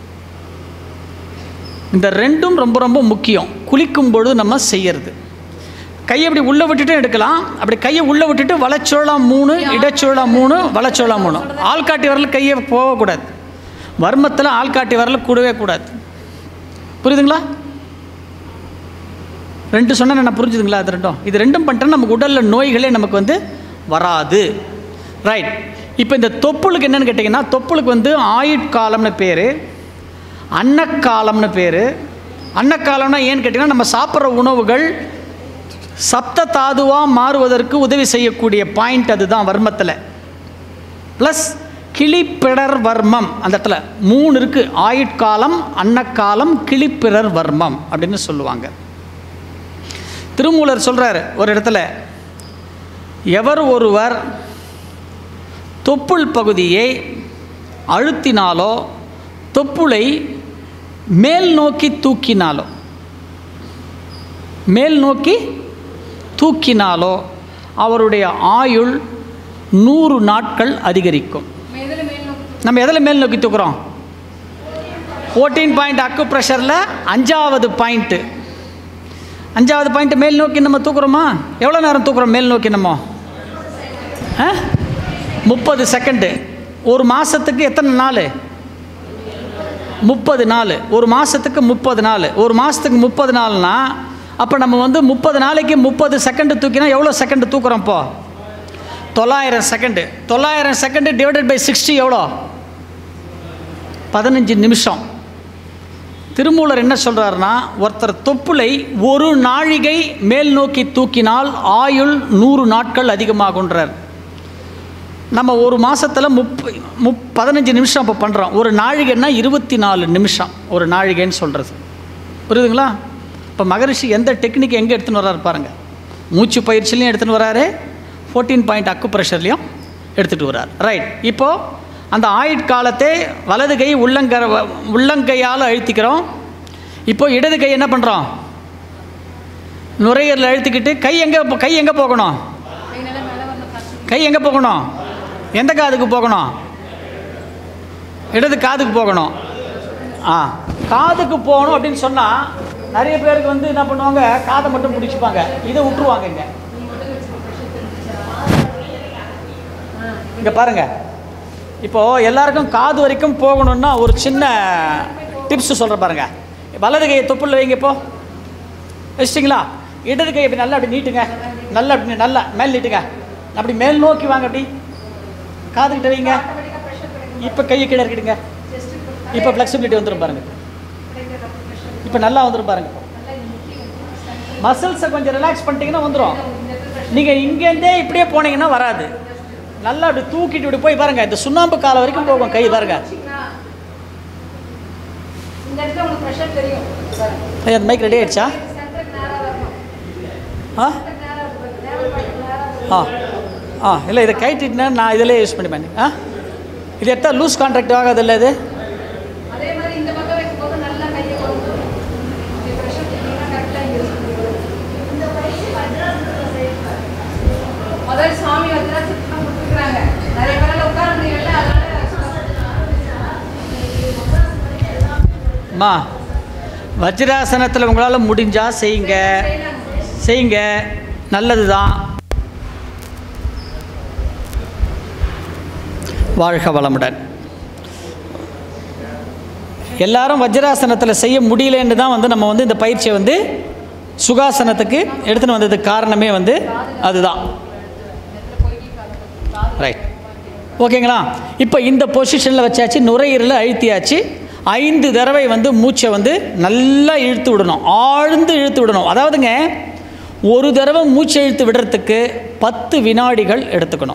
இந்த ரெண்டும் ரொம்ப ரொம்ப முக்கியம் குளிக்கும் பொழுது நம்ம செய்யறது கையை அப்படி உள்ளே விட்டுட்டு எடுக்கலாம் அப்படி கையை உள்ளே விட்டுட்டு வலச்சோளம் மூணு இடச்சோளம் மூணு வலச்சோளம் மூணு ஆள்காட்டி வரல கையை போகக்கூடாது வர்மத்தில் ஆள்காட்டி வரல கூடவே கூடாது புரியுதுங்களா ரெண்டு சொன்னால் என்ன புரிஞ்சுதுங்களா அது ரெண்டும் இது ரெண்டும் பண்ணிட்டோன்னா நமக்கு உடலில் நோய்களே நமக்கு வந்து வராது ரைட் இப்போ இந்த தொப்புளுக்கு என்னன்னு கேட்டிங்கன்னா தொப்புளுக்கு வந்து ஆயுட்காலம்னு பேர் அன்னக்காலம்னு பேர் அன்னக்காலம்னா ஏன்னு கேட்டிங்கன்னா நம்ம சாப்பிட்ற உணவுகள் சப்த தாதுவாக மாறுவதற்கு உதவி செய்யக்கூடிய பாயிண்ட் அதுதான் வர்மத்தில் ப்ளஸ் கிளிப்பிடர் வர்மம் அந்த இடத்துல மூணு இருக்குது ஆயுட்காலம் அன்னக்காலம் கிளிப்பிடர் வர்மம் அப்படின்னு சொல்லுவாங்க திருமூலர் சொல்கிறார் ஒரு இடத்துல எவர் ஒருவர் தொப்புள் பகுதியை அழுத்தினாலோ தொப்புளை மேல் நோக்கி தூக்கினாலோ மேல் நோக்கி தூக்கினாலோ அவருடைய ஆயுள் நூறு நாட்கள் அதிகரிக்கும் நம்ம எதில் மேல் நோக்கி தூக்குறோம் ஃபோர்டீன் பாயிண்ட் அக்கு ப்ரெஷரில் அஞ்சாவது பாயிண்ட்டு அஞ்சாவது பாயிண்ட் மேல் நோக்கி நம்ம தூக்குறோமா எவ்வளோ நேரம் தூக்குறோம் மேல் நோக்கி நம்ம ஆ முப்பது செகண்டு ஒரு மாதத்துக்கு எத்தனை நாள் முப்பது நாள் ஒரு மாதத்துக்கு முப்பது நாள் ஒரு மாதத்துக்கு முப்பது நாள்னா அப்போ நம்ம வந்து முப்பது நாளைக்கு முப்பது செகண்டு தூக்கினா எவ்வளோ செகண்டு தூக்குறோம் இப்போ தொள்ளாயிரம் செகண்டு தொள்ளாயிரம் செகண்டு டிவைடட் பை சிக்ஸ்டி எவ்வளோ பதினஞ்சு நிமிஷம் திருமூலர் என்ன சொல்கிறாருன்னா ஒருத்தர் தொப்புளை ஒரு நாழிகை மேல் நோக்கி தூக்கினால் ஆயுள் நூறு நாட்கள் அதிகமாகுன்றார் நம்ம ஒரு மாதத்தில் முப் முப் பதினஞ்சு நிமிஷம் இப்போ பண்ணுறோம் ஒரு நாழிகைன்னா இருபத்தி நாலு நிமிஷம் ஒரு நாழிகைன்னு சொல்கிறது புரியுதுங்களா இப்போ மகரிஷி எந்த டெக்னிக் எங்கே எடுத்துன்னு வர்றாரு பாருங்கள் மூச்சு பயிற்சிலையும் எடுத்துன்னு வராரு ஃபோர்டீன் பாயிண்ட் அக்கு ப்ரெஷர்லையும் எடுத்துகிட்டு வர்றார் ரைட் இப்போது அந்த ஆயுட்காலத்தை வலது கை உள்ளங்க உள்ளங்கையால் அழுத்திக்கிறோம் இப்போ இடது கை என்ன பண்ணுறோம் நுரையீரல் அழுத்திக்கிட்டு கை எங்கே கை எங்கே போகணும் கை எங்கே போகணும் எந்த காதுக்கு போகணும் இடது காதுக்கு போகணும் ஆ காதுக்கு போகணும் அப்படின்னு சொன்னால் நிறைய பேருக்கு வந்து என்ன பண்ணுவாங்க காதை மட்டும் பிடிச்சிப்பாங்க இதை விட்டுருவாங்க இங்கே இங்கே பாருங்க இப்போது எல்லாருக்கும் காது வரைக்கும் போகணுன்னா ஒரு சின்ன டிப்ஸ் சொல்கிறேன் பாருங்க வலது கையை தொப்புள்ள வைங்க இப்போ வச்சிட்டிங்களா இடது கையை இப்படி நல்லா அப்படி நீட்டுங்க நல்லா அப்படி நல்லா மேல் நீட்டுங்க அப்படி மேல் நோக்கி வாங்க அப்படி காதுகிட்ட வைங்க இப்போ கையை கீழே இருக்கிடுங்க இப்போ ஃப்ளெக்சிபிலிட்டி வந்துடும் பாருங்க இப்போ நல்லா வந்துடும் பாருங்க மசில்ஸை கொஞ்சம் ரிலாக்ஸ் பண்ணிட்டீங்கன்னா வந்துடும் நீங்கள் இங்கேருந்தே இப்படியே போனீங்கன்னா வராது நல்லா அப்படி தூக்கிட்டு இப்படி போய் பாருங்க இந்த சுண்ணாம்பு காலம் வரைக்கும் போகும் கை பாருங்க இந்த இடத்துல உங்களுக்கு ப்ரெஷர் தெரியும் ஐயா அந்த மைக் ரெடி ஆயிடுச்சா சென்டருக்கு நேராக வரணும் ஆ நேராக நேராக ஆ ஆ இல்லை இதை கைட்டிட்டுனா நான் இதிலே யூஸ் பண்ணிப்பேன் ஆ இது எடுத்தால் லூஸ் கான்ட்ராக்ட் ஆகாது இல்லை இது அதே மாதிரி இந்த பக்கம் வைக்கும்போது நல்லா கையை கொண்டு இப்படி ப்ரெஷர் கொடுத்தீங்கன்னா கரெக்டாக யூஸ் இந்த பயிற்சி வஜ்ராசனத்தில் செய்யக்கூடாது முதல் சாமி வஜ்ராசனத்தில் கொடுத்துருக்குறாங்க நிறைய பேரால் உட்கார முடியல அதனால அம்மா வஜ்ராசனத்தில் உங்களால் முடிஞ்சால் செய்யுங்க செய்யுங்க நல்லது தான் வாழ்க வளமுடன் எல்லாரும் வஜ்ராசனத்தில் செய்ய முடியலன்னு தான் வந்து நம்ம வந்து இந்த பயிற்சியை வந்து சுகாசனத்துக்கு எடுத்துன்னு வந்ததுக்கு காரணமே வந்து அதுதான் ரைட் ஓகேங்களா இப்போ இந்த பொசிஷனில் வச்சாச்சு நுரையீரலை அழுத்தியாச்சு ஐந்து தடவை வந்து மூச்சை வந்து நல்லா இழுத்து விடணும் ஆழ்ந்து இழுத்து விடணும் அதாவதுங்க ஒரு தடவை மூச்சை இழுத்து விடுறதுக்கு பத்து வினாடிகள் எடுத்துக்கணும்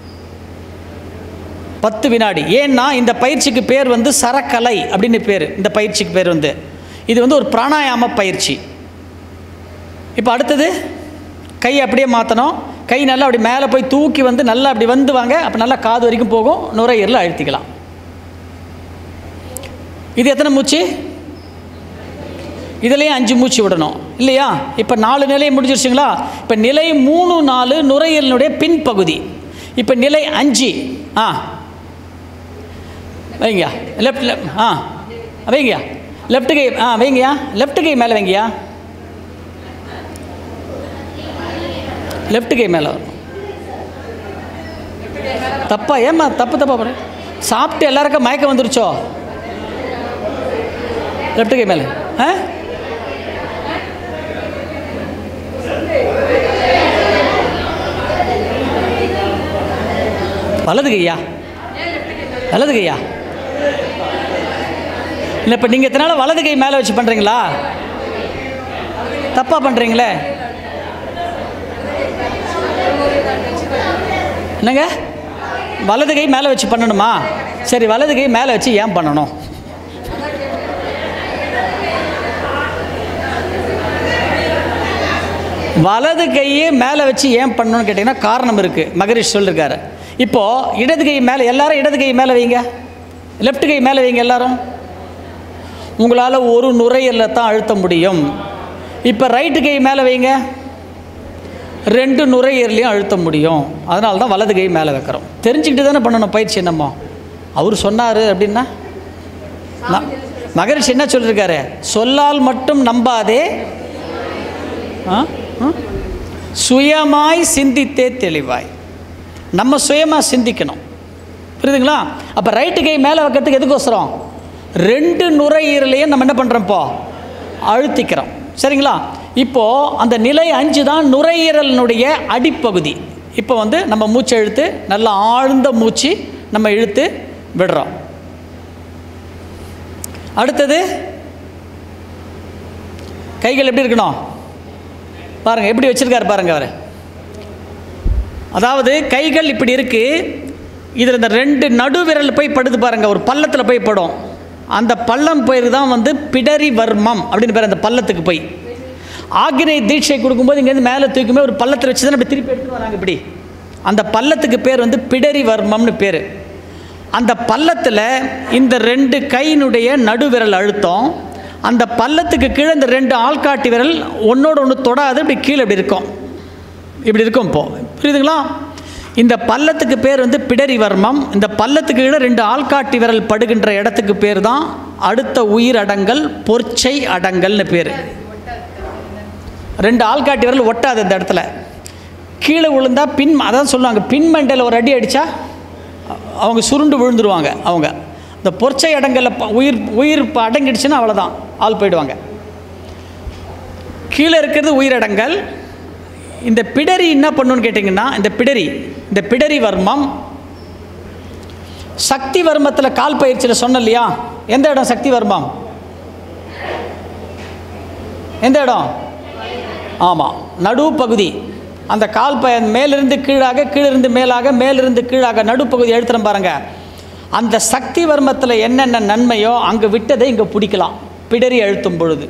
பத்து வினாடி ஏன்னா இந்த பயிற்சிக்கு பேர் வந்து சரக்கலை அப்படின்னு பேர் இந்த பயிற்சிக்கு பேர் வந்து இது வந்து ஒரு பிராணாயாம பயிற்சி இப்போ அடுத்தது கை அப்படியே மாற்றணும் கை நல்லா அப்படி மேலே போய் தூக்கி வந்து நல்லா அப்படி வந்து வாங்க அப்போ நல்லா காது வரைக்கும் போகும் நுரையீரலில் அழுத்திக்கலாம் இது எத்தனை மூச்சு இதுலேயும் அஞ்சு மூச்சு விடணும் இல்லையா இப்போ நாலு நிலை முடிஞ்சிருச்சுங்களா இப்போ நிலை மூணு நாலு நுரையீரலினுடைய பின்பகுதி இப்போ நிலை அஞ்சு ஆ வைங்கயா லெஃப்ட் லெஃப்ட் ஆ வைங்கயா லெஃப்ட் கை ஆ வைங்கயா லெஃப்ட் கை மேலே வைங்கயா லெஃப்ட் கை மேலே வரும் தப்பா ஏம்மா தப்பு தப்பா போகிறேன் சாப்பிட்டு எல்லாருக்கும் மயக்கம் வந்துருச்சோ லெஃப்ட் கை மேலே ஆ வலது கையா வலது கையா இல்லை இப்போ நீங்கள் இத்தனை நாள் வலது கை மேலே வச்சு பண்ணுறீங்களா தப்பாக பண்ணுறீங்களே என்னங்க வலது கை மேலே வச்சு பண்ணணுமா சரி வலது கை மேலே வச்சு ஏன் பண்ணணும் வலது கையே மேலே வச்சு ஏன் பண்ணணும்னு கேட்டிங்கன்னா காரணம் இருக்குது மகரிஷ் சொல்லியிருக்காரு இப்போது இடது கை மேலே எல்லாரும் இடது கை மேலே வைங்க லெஃப்ட் கை மேலே வைங்க எல்லாரும் உங்களால் ஒரு நுரையீரலில் தான் அழுத்த முடியும் இப்போ ரைட்டு கை மேலே வைங்க ரெண்டு நுரையீரலையும் அழுத்த முடியும் அதனால தான் வலது கை மேலே வைக்கிறோம் தெரிஞ்சுக்கிட்டு தானே பண்ணணும் பயிற்சி என்னமோ அவர் சொன்னார் அப்படின்னா ம- மகரிஷி என்ன சொல்லியிருக்காரு சொல்லால் மட்டும் நம்பாதே ஆ? ஆ? சுயமாய் சிந்தித்தே தெளிவாய் நம்ம சுயமாக சிந்திக்கணும் புரியுதுங்களா அப்போ ரைட்டு கை மேலே வைக்கிறதுக்கு எதுக்கோசரம் ரெண்டு நுரையீரலையும் நம்ம என்ன பண்ணுறோம் இப்போ அழுத்திக்கிறோம் சரிங்களா இப்போது அந்த நிலை அஞ்சு தான் நுரையீரலினுடைய அடிப்பகுதி இப்போ வந்து நம்ம மூச்சை இழுத்து நல்லா ஆழ்ந்த மூச்சு நம்ம இழுத்து விடுறோம் அடுத்தது கைகள் எப்படி இருக்கணும் பாருங்க எப்படி வச்சிருக்காரு பாருங்க அவர் அதாவது கைகள் இப்படி இருக்கு இதில் இந்த ரெண்டு நடுவிரல் போய் படுது பாருங்க ஒரு பள்ளத்தில் போய் படும் அந்த பள்ளம் பேர் தான் வந்து பிடரி வர்மம் அப்படின்னு பேர் அந்த பள்ளத்துக்கு போய் ஆக்னை தீட்சை கொடுக்கும்போது இங்கேருந்து மேலே தூக்குமே ஒரு பள்ளத்தில் வச்சு தான் இப்படி திருப்பி எடுத்துட்டு வராங்க இப்படி அந்த பள்ளத்துக்கு பேர் வந்து பிடரி வர்மம்னு பேர் அந்த பள்ளத்தில் இந்த ரெண்டு கையினுடைய நடுவிரல் அழுத்தம் அந்த பள்ளத்துக்கு கீழே இந்த ரெண்டு ஆள்காட்டி விரல் ஒன்றோட ஒன்று தொடாது இப்படி கீழே இப்படி இருக்கும் இப்படி இருக்கும் இப்போ புரியுதுங்களா இந்த பள்ளத்துக்கு பேர் வந்து பிடரி வர்மம் இந்த பள்ளத்துக்கு கீழே ரெண்டு ஆள்காட்டி விரல் படுகின்ற இடத்துக்கு பேர் தான் அடுத்த உயிர் அடங்கல் பொற்சை அடங்கல்னு பேர் ரெண்டு ஆள்காட்டி விரல் ஒட்டாது இந்த இடத்துல கீழே விழுந்தா பின் அதான் சொல்லுவாங்க பின் மண்டையில் ஒரு அடி அடித்தா அவங்க சுருண்டு விழுந்துருவாங்க அவங்க இந்த பொற்சை அடங்கலில் ப- உயிர் உயிர் இப்போ அடங்கிடுச்சுன்னா அவ்வளோதான் ஆள் போயிடுவாங்க கீழே இருக்கிறது உயிரடங்கல் இந்த பிடரி என்ன பண்ணுன்னு கேட்டிங்கன்னா இந்த பிடரி இந்த பிடரி வர்மம் சக்தி வர்மத்தில் கால் பயிற்சியில் சொன்ன இல்லையா எந்த இடம் சக்தி வர்மம் எந்த இடம் ஆமாம் நடு பகுதி அந்த கால் ப மேலிருந்து கீழாக கீழிருந்து மேலாக மேலிருந்து கீழாக நடுப்பகுதி எழுத்துறோம் பாருங்க அந்த சக்தி வர்மத்தில் என்னென்ன நன்மையோ அங்கே விட்டதை இங்கே பிடிக்கலாம் பிடரி அழுத்தும் பொழுது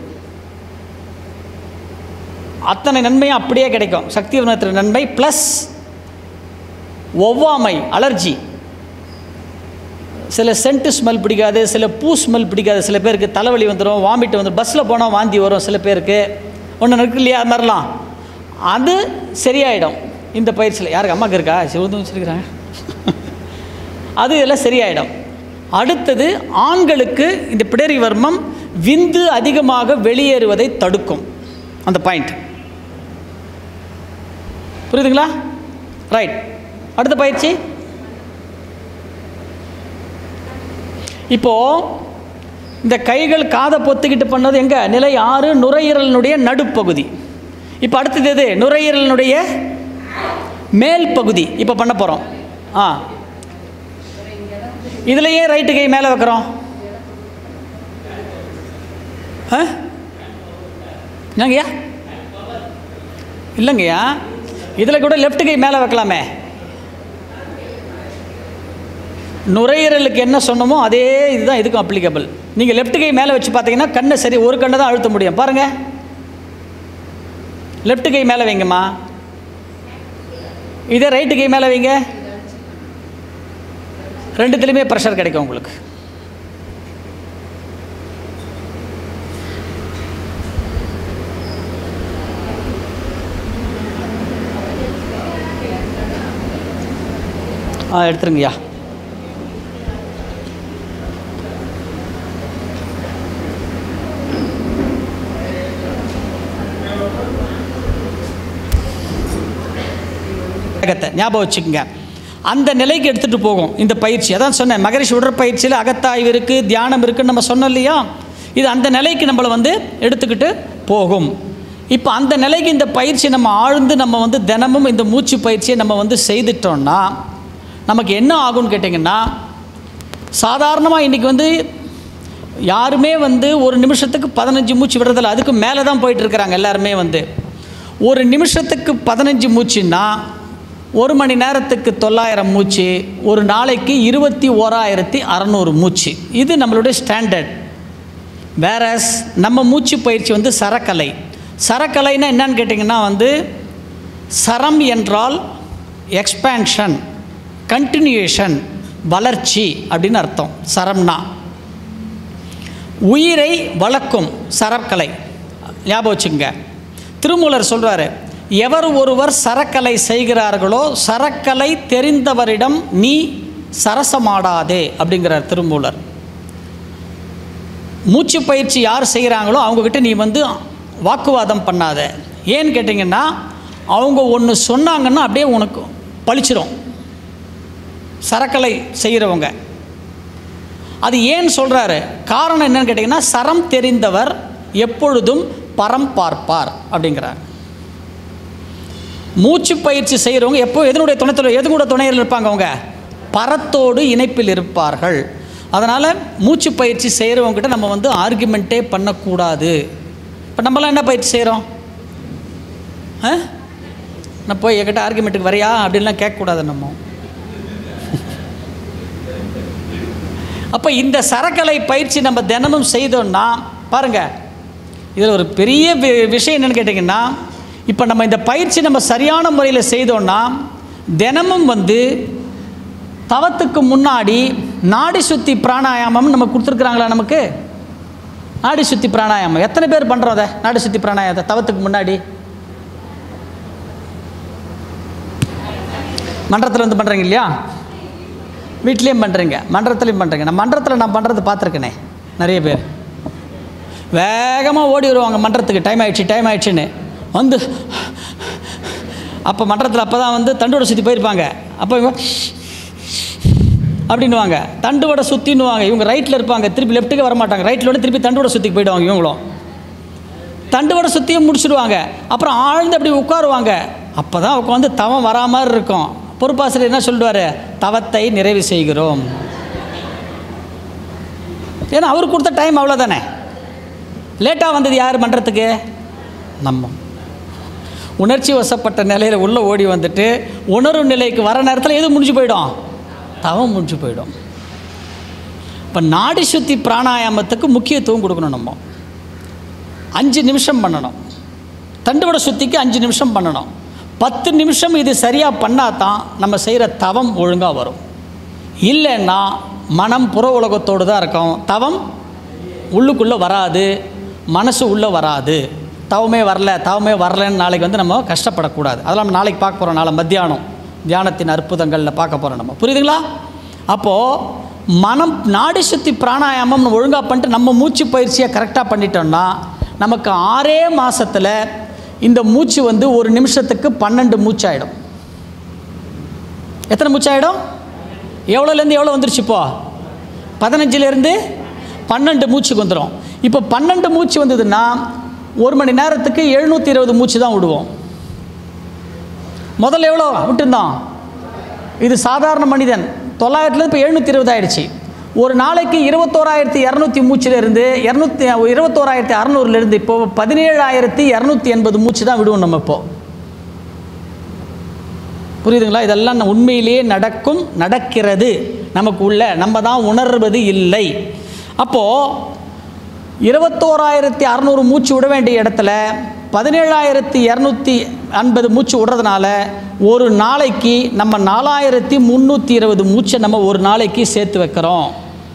அத்தனை நன்மையும் அப்படியே கிடைக்கும் சக்தி வர்மத்தில் நன்மை ப்ளஸ் ஒவ்வாமை அலர்ஜி சில சென்ட் ஸ்மெல் பிடிக்காது சில பூ ஸ்மெல் பிடிக்காது சில பேருக்கு தலைவலி வந்துடும் வாமிட் வந்துடும் பஸ்ஸில் போனால் வாந்தி வரும் சில பேருக்கு ஒன்று இருக்கு இல்லையா அது மாதிரிலாம் அது சரியாயிடும் இந்த பயிற்சியில் யாருக்கு அம்மாக்கு இருக்கா சிவந்து வச்சுருக்கிறாங்க அது எல்லாம் சரியாயிடும் அடுத்தது ஆண்களுக்கு இந்த பிடரி வர்மம் விந்து அதிகமாக வெளியேறுவதை தடுக்கும் அந்த பாயிண்ட் புரியுதுங்களா ரைட் அடுத்த பயிற்சி இப்போ இந்த கைகள் காதை பொத்துக்கிட்டு பண்ணது எங்க நிலை ஆறு நுரையீரலினுடைய நடுப்பகுதி இப்போ அடுத்தது எது நுரையீரலினுடைய மேல் பகுதி இப்போ பண்ண போகிறோம் ஆ இதுலயே ரைட்டு கை மேலே வைக்கிறோம் ஆ என்னங்கய்யா இல்லைங்கய்யா இதில் கூட லெஃப்ட் கை மேலே வைக்கலாமே நுரையீரலுக்கு என்ன சொன்னமோ அதே இதுதான் இதுக்கும் அப்ளிகபிள் நீங்கள் லெஃப்ட் கை மேலே வச்சு பார்த்தீங்கன்னா கண்ணை சரி ஒரு கண்ணை தான் அழுத்த முடியும் பாருங்கள் லெஃப்ட் கை மேலே வைங்கம்மா இதே ரைட்டு கை மேலே வைங்க ரெண்டுத்துலேயுமே ப்ரெஷர் கிடைக்கும் உங்களுக்கு ஆ எடுத்துருங்கய்யா வேகத்தை ஞாபகம் வச்சுக்கோங்க அந்த நிலைக்கு எடுத்துகிட்டு போகும் இந்த பயிற்சி அதான் சொன்னேன் மகரிஷி உடற்பயிற்சியில் அகத்தாய்வு இருக்குது தியானம் இருக்குன்னு நம்ம சொன்னோம் இல்லையா இது அந்த நிலைக்கு நம்மளை வந்து எடுத்துக்கிட்டு போகும் இப்போ அந்த நிலைக்கு இந்த பயிற்சி நம்ம ஆழ்ந்து நம்ம வந்து தினமும் இந்த மூச்சு பயிற்சியை நம்ம வந்து செய்துட்டோம்னா நமக்கு என்ன ஆகும்னு கேட்டிங்கன்னா சாதாரணமாக இன்றைக்கி வந்து யாருமே வந்து ஒரு நிமிஷத்துக்கு பதினஞ்சு மூச்சு விடுறதில்ல அதுக்கு மேலே தான் போயிட்டு இருக்கிறாங்க எல்லாருமே வந்து ஒரு நிமிஷத்துக்கு பதினஞ்சு மூச்சுன்னா ஒரு மணி நேரத்துக்கு தொள்ளாயிரம் மூச்சு ஒரு நாளைக்கு இருபத்தி ஓராயிரத்தி அறநூறு மூச்சு இது நம்மளுடைய ஸ்டாண்டர்ட் வேறஸ் நம்ம மூச்சு பயிற்சி வந்து சரக்கலை சரக்கலைன்னா என்னன்னு கேட்டிங்கன்னா வந்து சரம் என்றால் எக்ஸ்பேன்ஷன் கண்டினியூஷன் வளர்ச்சி அப்படின்னு அர்த்தம் சரம்னா உயிரை வளர்க்கும் சரக்கலை ஞாபகம் வச்சுங்க திருமூலர் சொல்றாரு எவர் ஒருவர் சரக்கலை செய்கிறார்களோ சரக்கலை தெரிந்தவரிடம் நீ சரசமாடாதே அப்படிங்கிறார் திருமூலர் மூச்சு பயிற்சி யார் செய்கிறாங்களோ அவங்கக்கிட்ட நீ வந்து வாக்குவாதம் பண்ணாத ஏன்னு கேட்டிங்கன்னா அவங்க ஒன்று சொன்னாங்கன்னா அப்படியே உனக்கு பளிச்சிரும் சரக்கலை செய்கிறவங்க அது ஏன் சொல்கிறாரு காரணம் என்னன்னு கேட்டிங்கன்னா சரம் தெரிந்தவர் எப்பொழுதும் பரம் பார்ப்பார் அப்படிங்கிறார் மூச்சு பயிற்சி செய்கிறவங்க எப்போ எதனுடைய துணைத்தில் எது கூட துணையில் இருப்பாங்க அவங்க பரத்தோடு இணைப்பில் இருப்பார்கள் அதனால் மூச்சு பயிற்சி செய்கிறவங்ககிட்ட நம்ம வந்து ஆர்குமெண்ட்டே பண்ணக்கூடாது இப்போ நம்மளாம் என்ன பயிற்சி செய்கிறோம் ஆ நான் போய் என்கிட்ட ஆர்குமெண்ட்டுக்கு வரையா அப்படின்லாம் கேட்கக்கூடாது நம்ம அப்போ இந்த சரக்கலை பயிற்சி நம்ம தினமும் செய்தோம்னா பாருங்கள் இதில் ஒரு பெரிய வி- விஷயம் என்னென்னு கேட்டிங்கன்னா இப்போ நம்ம இந்த பயிற்சி நம்ம சரியான முறையில் செய்தோம்னா தினமும் வந்து தவத்துக்கு முன்னாடி நாடி சுத்தி பிராணாயாமம் நம்ம கொடுத்துருக்குறாங்களா நமக்கு நாடி சுத்தி பிராணாயாமம் எத்தனை பேர் பண்ணுறோம் அதை நாடி சுத்தி பிராணாயாமத்தை தவத்துக்கு முன்னாடி மன்றத்தில் வந்து பண்ணுறீங்க இல்லையா வீட்லேயும் பண்ணுறீங்க மன்றத்துலேயும் பண்ணுறீங்க நான் மன்றத்தில் நான் பண்ணுறது பார்த்துருக்கேனே நிறைய பேர் வேகமாக ஓடி வருவாங்க மன்றத்துக்கு டைம் ஆயிடுச்சு டைம் ஆயிடுச்சுன்னு வந்து அப்போ மன்றத்தில் அப்போ தான் வந்து தண்டோட சுற்றி போயிருப்பாங்க அப்போ இவங்க அப்படின்னுவாங்க தண்டுவடை சுற்றின்னுவாங்க இவங்க ரைட்டில் இருப்பாங்க திருப்பி லெஃப்ட்டுக்கு வர மாட்டாங்க ரைட்டில் திருப்பி தண்டுவடை சுற்றிக்கு போயிடுவாங்க இவங்களும் தண்டுவடை சுற்றியும் முடிச்சிடுவாங்க அப்புறம் ஆழ்ந்து அப்படி உட்காருவாங்க அப்போ தான் உட்காந்து தவம் வரா மாதிரி இருக்கும் பொறுப்பாசிரியர் என்ன சொல்லுவார் தவத்தை நிறைவு செய்கிறோம் ஏன்னா அவர் கொடுத்த டைம் அவ்வளோதானே லேட்டாக வந்தது யார் பண்ணுறதுக்கு நம்ம உணர்ச்சி வசப்பட்ட நிலையில் உள்ளே ஓடி வந்துட்டு உணர்வு நிலைக்கு வர நேரத்தில் எது முடிஞ்சு போயிடும் தவம் முடிஞ்சு போயிடும் இப்போ நாடி சுத்தி பிராணாயாமத்துக்கு முக்கியத்துவம் கொடுக்கணும் நம்ம அஞ்சு நிமிஷம் பண்ணணும் தண்டுவடை சுத்திக்கு அஞ்சு நிமிஷம் பண்ணணும் பத்து நிமிஷம் இது சரியாக பண்ணால் தான் நம்ம செய்கிற தவம் ஒழுங்காக வரும் இல்லைன்னா மனம் புற உலகத்தோடு தான் இருக்கும் தவம் உள்ளுக்குள்ளே வராது மனசு உள்ளே வராது தவமே வரல தவமே வரலன்னு நாளைக்கு வந்து நம்ம கஷ்டப்படக்கூடாது அதெல்லாம் நம்ம நாளைக்கு பார்க்க போகிறோம் நாளை மத்தியானம் தியானத்தின் அற்புதங்களில் பார்க்க போகிறோம் நம்ம புரியுதுங்களா அப்போது மனம் நாடி சுத்தி பிராணாயாமம் ஒழுங்காக பண்ணிட்டு நம்ம மூச்சு பயிற்சியை கரெக்டாக பண்ணிட்டோம்னா நமக்கு ஆறே மாசத்துல இந்த மூச்சு வந்து ஒரு நிமிஷத்துக்கு பன்னெண்டு மூச்சாயிடும் எத்தனை மூச்சாயிடும் எவ்வளோலேருந்து எவ்வளோ வந்துருச்சு இப்போ பதினஞ்சுலேருந்து பன்னெண்டு மூச்சுக்கு வந்துடும் இப்போ பன்னெண்டு மூச்சு வந்ததுன்னா ஒரு மணி நேரத்துக்கு எழுநூற்றி இருபது மூச்சு தான் விடுவோம் முதல்ல எவ்வளோ விட்டுருந்தோம் இது சாதாரண மனிதன் தொள்ளாயிரத்துலேருந்து இப்போ எழுநூற்றி இருபது ஆயிடுச்சு ஒரு நாளைக்கு இருபத்தோராயிரத்தி இரநூத்தி மூச்சிலிருந்து இரநூத்தி இருபத்தோராயிரத்தி அறநூறுலேருந்து இப்போ பதினேழாயிரத்தி இரநூத்தி எண்பது மூச்சு தான் விடுவோம் நம்ம இப்போ புரியுதுங்களா இதெல்லாம் ந- உண்மையிலேயே நடக்கும் நடக்கிறது நமக்கு உள்ள நம்ம தான் உணர்வது இல்லை அப்போது இருபத்தோராயிரத்தி அறநூறு மூச்சு விட வேண்டிய இடத்துல பதினேழாயிரத்தி இரநூத்தி ஐம்பது மூச்சு விடுறதுனால ஒரு நாளைக்கு நம்ம நாலாயிரத்தி முந்நூற்றி இருபது மூச்சை நம்ம ஒரு நாளைக்கு சேர்த்து வைக்கிறோம்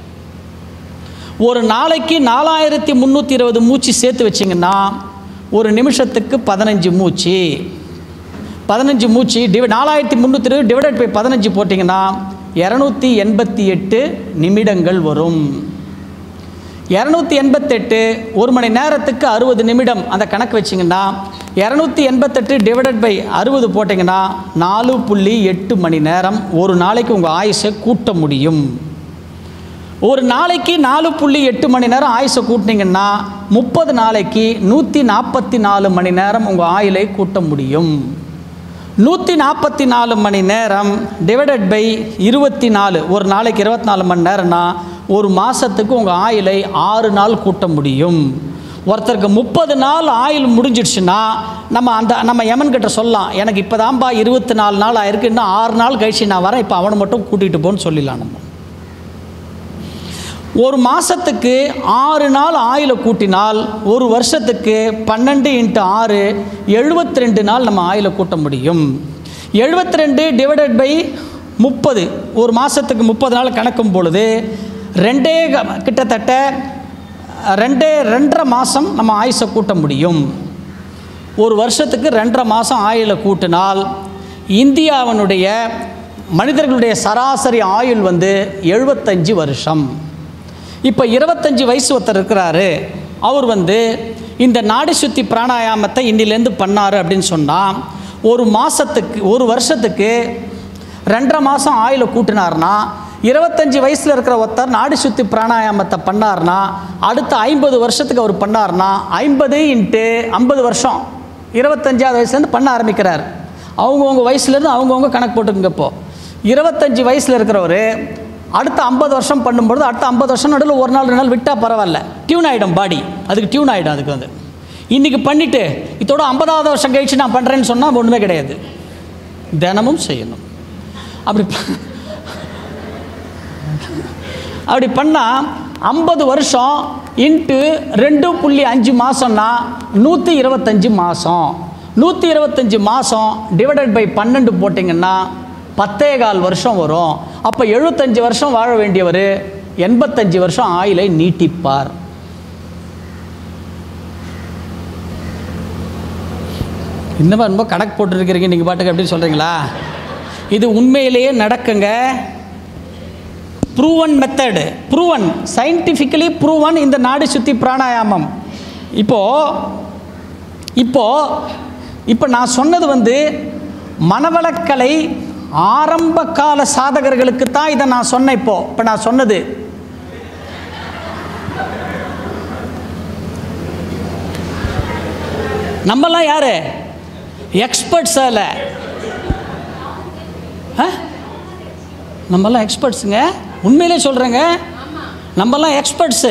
ஒரு நாளைக்கு நாலாயிரத்தி முந்நூற்றி இருபது மூச்சு சேர்த்து வச்சிங்கன்னா ஒரு நிமிஷத்துக்கு பதினஞ்சு மூச்சு பதினஞ்சு மூச்சு டிவ நாலாயிரத்தி முந்நூற்றி இருபது டிவைடட் பை பதினஞ்சு போட்டிங்கன்னா இரநூத்தி எண்பத்தி எட்டு நிமிடங்கள் வரும் இரநூத்தி எண்பத்தெட்டு ஒரு மணி நேரத்துக்கு அறுபது நிமிடம் அந்த கணக்கு வச்சிங்கன்னா இரநூத்தி எண்பத்தெட்டு டிவைடட் பை அறுபது போட்டிங்கன்னா நாலு புள்ளி எட்டு மணி நேரம் ஒரு நாளைக்கு உங்கள் ஆயுஷை கூட்ட முடியும் ஒரு நாளைக்கு நாலு புள்ளி எட்டு மணி நேரம் ஆயுஷை கூட்டினீங்கன்னா முப்பது நாளைக்கு நூற்றி நாற்பத்தி நாலு மணி நேரம் உங்கள் ஆயுளை கூட்ட முடியும் நூற்றி நாற்பத்தி நாலு மணி நேரம் டிவைடட் பை இருபத்தி நாலு ஒரு நாளைக்கு இருபத்தி நாலு மணி நேரம்னா ஒரு மாதத்துக்கு உங்கள் ஆயுளை ஆறு நாள் கூட்ட முடியும் ஒருத்தருக்கு முப்பது நாள் ஆயுள் முடிஞ்சிடுச்சுன்னா நம்ம அந்த நம்ம யமன் கிட்ட சொல்லலாம் எனக்கு இப்போ தான்ப்பா இருபத்தி நாலு நாள் ஆயிருக்கு இன்னும் ஆறு நாள் கழிச்சு நான் வரேன் இப்போ அவனை மட்டும் கூட்டிகிட்டு போன்னு சொல்லிடலாம் நம்ம ஒரு மாதத்துக்கு ஆறு நாள் ஆயில கூட்டினால் ஒரு வருஷத்துக்கு பன்னெண்டு இன்ட்டு ஆறு எழுபத்தி ரெண்டு நாள் நம்ம ஆயில கூட்ட முடியும் எழுபத்தி ரெண்டு டிவைடட் பை முப்பது ஒரு மாதத்துக்கு முப்பது நாள் கணக்கும் பொழுது ரெண்டே க- கிட்டத்தட்ட ரெண்டே ரெண்டரை மாதம் நம்ம ஆயுசை கூட்ட முடியும் ஒரு வருஷத்துக்கு ரெண்டரை மாதம் ஆயுளை கூட்டினால் இந்தியாவினுடைய மனிதர்களுடைய சராசரி ஆயுள் வந்து எழுபத்தஞ்சு வருஷம் இப்போ இருபத்தஞ்சி வயசு ஒருத்தர் இருக்கிறாரு அவர் வந்து இந்த நாடி சுத்தி பிராணாயாமத்தை இன்னிலேருந்து பண்ணார் அப்படின்னு சொன்னால் ஒரு மாதத்துக்கு ஒரு வருஷத்துக்கு ரெண்டரை மாதம் ஆயுளை கூட்டினார்னா இருபத்தஞ்சி வயசில் இருக்கிற ஒருத்தர் நாடி சுத்தி பிராணாயாமத்தை பண்ணார்னா அடுத்த ஐம்பது வருஷத்துக்கு அவர் பண்ணார்னா ஐம்பது இன்ட்டு ஐம்பது வருஷம் இருபத்தஞ்சாவது வயசுலேருந்து பண்ண ஆரம்பிக்கிறார் அவங்கவுங்க வயசுலேருந்து அவங்கவுங்க கணக்கு போட்டுக்குங்க இப்போ இருபத்தஞ்சி வயசில் இருக்கிறவர் அடுத்த ஐம்பது வருஷம் பண்ணும்பொழுது அடுத்த ஐம்பது வருஷம் நடுவில் ஒரு நாள் ரெண்டு நாள் விட்டால் பரவாயில்ல டியூன் ஆகிடும் பாடி அதுக்கு டியூன் ஆகிடும் அதுக்கு வந்து இன்றைக்கி பண்ணிவிட்டு இதோட ஐம்பதாவது வருஷம் கழிச்சு நான் பண்ணுறேன்னு சொன்னால் ஒன்றுமே கிடையாது தினமும் செய்யணும் அப்படி ப- அப்படி பண்ணால் ஐம்பது வருஷம் இன்ட்டு ரெண்டு புள்ளி அஞ்சு மாதம்னா நூற்றி இருபத்தஞ்சி மாதம் நூற்றி இருபத்தஞ்சி மாதம் டிவைடட் பை பன்னெண்டு போட்டிங்கன்னா பத்தே கால் வருஷம் வரும் அப்போ எழுபத்தஞ்சு வருஷம் வாழ வேண்டியவர் எண்பத்தஞ்சு வருஷம் ஆயுளை நீட்டிப்பார் இன்னும் ரொம்ப கணக்கு போட்டுருக்கிறீங்க நீங்கள் பாட்டுக்கு அப்படின்னு சொல்கிறீங்களா இது உண்மையிலேயே நடக்குங்க proven method proven scientifically proven இந்த நாடி சுத்தி பிராணாயாமம் இப்போ இப்போ இப்போ நான் சொன்னது வந்து மனவளக்கலை ஆரம்ப கால சாதகர்களுக்கு தான் இதை நான் சொன்னேன் இப்போ இப்போ நான் சொன்னது நம்மலாம் யாரு எக்ஸ்பர்ட்ஸ் அதில் ஆ நம்மலாம் எக்ஸ்பர்ட்ஸுங்க உண்மையிலே சொல்கிறேங்க நம்மலாம் எக்ஸ்பர்ட்ஸு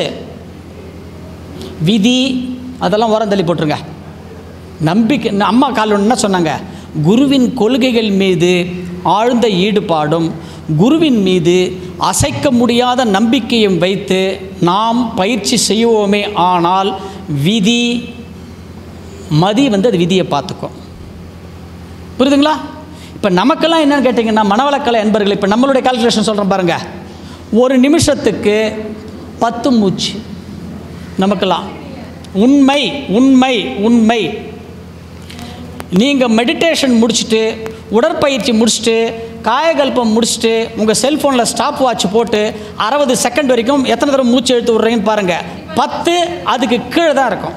விதி அதெல்லாம் உரம் தள்ளி போட்டுருங்க நம்பிக்கை இந்த அம்மா கால் என்ன சொன்னாங்க குருவின் கொள்கைகள் மீது ஆழ்ந்த ஈடுபாடும் குருவின் மீது அசைக்க முடியாத நம்பிக்கையும் வைத்து நாம் பயிற்சி செய்வோமே ஆனால் விதி மதி வந்து அது விதியை பார்த்துக்கும் புரியுதுங்களா இப்போ நமக்கெல்லாம் என்னன்னு கேட்டிங்கன்னா மனவளக்கலை என்பர்கள் இப்போ நம்மளுடைய கால்குலேஷன் சொல்கிறேன் பாருங்கள் ஒரு நிமிஷத்துக்கு பத்து மூச்சு நமக்கெல்லாம் உண்மை உண்மை உண்மை நீங்கள் மெடிடேஷன் முடிச்சுட்டு உடற்பயிற்சி முடிச்சுட்டு காயகல்பம் முடிச்சுட்டு உங்கள் செல்ஃபோனில் ஸ்டாப் வாட்ச் போட்டு அறுபது செகண்ட் வரைக்கும் எத்தனை தடவை மூச்சு எடுத்து விட்றீங்கன்னு பாருங்கள் பத்து அதுக்கு கீழே தான் இருக்கும்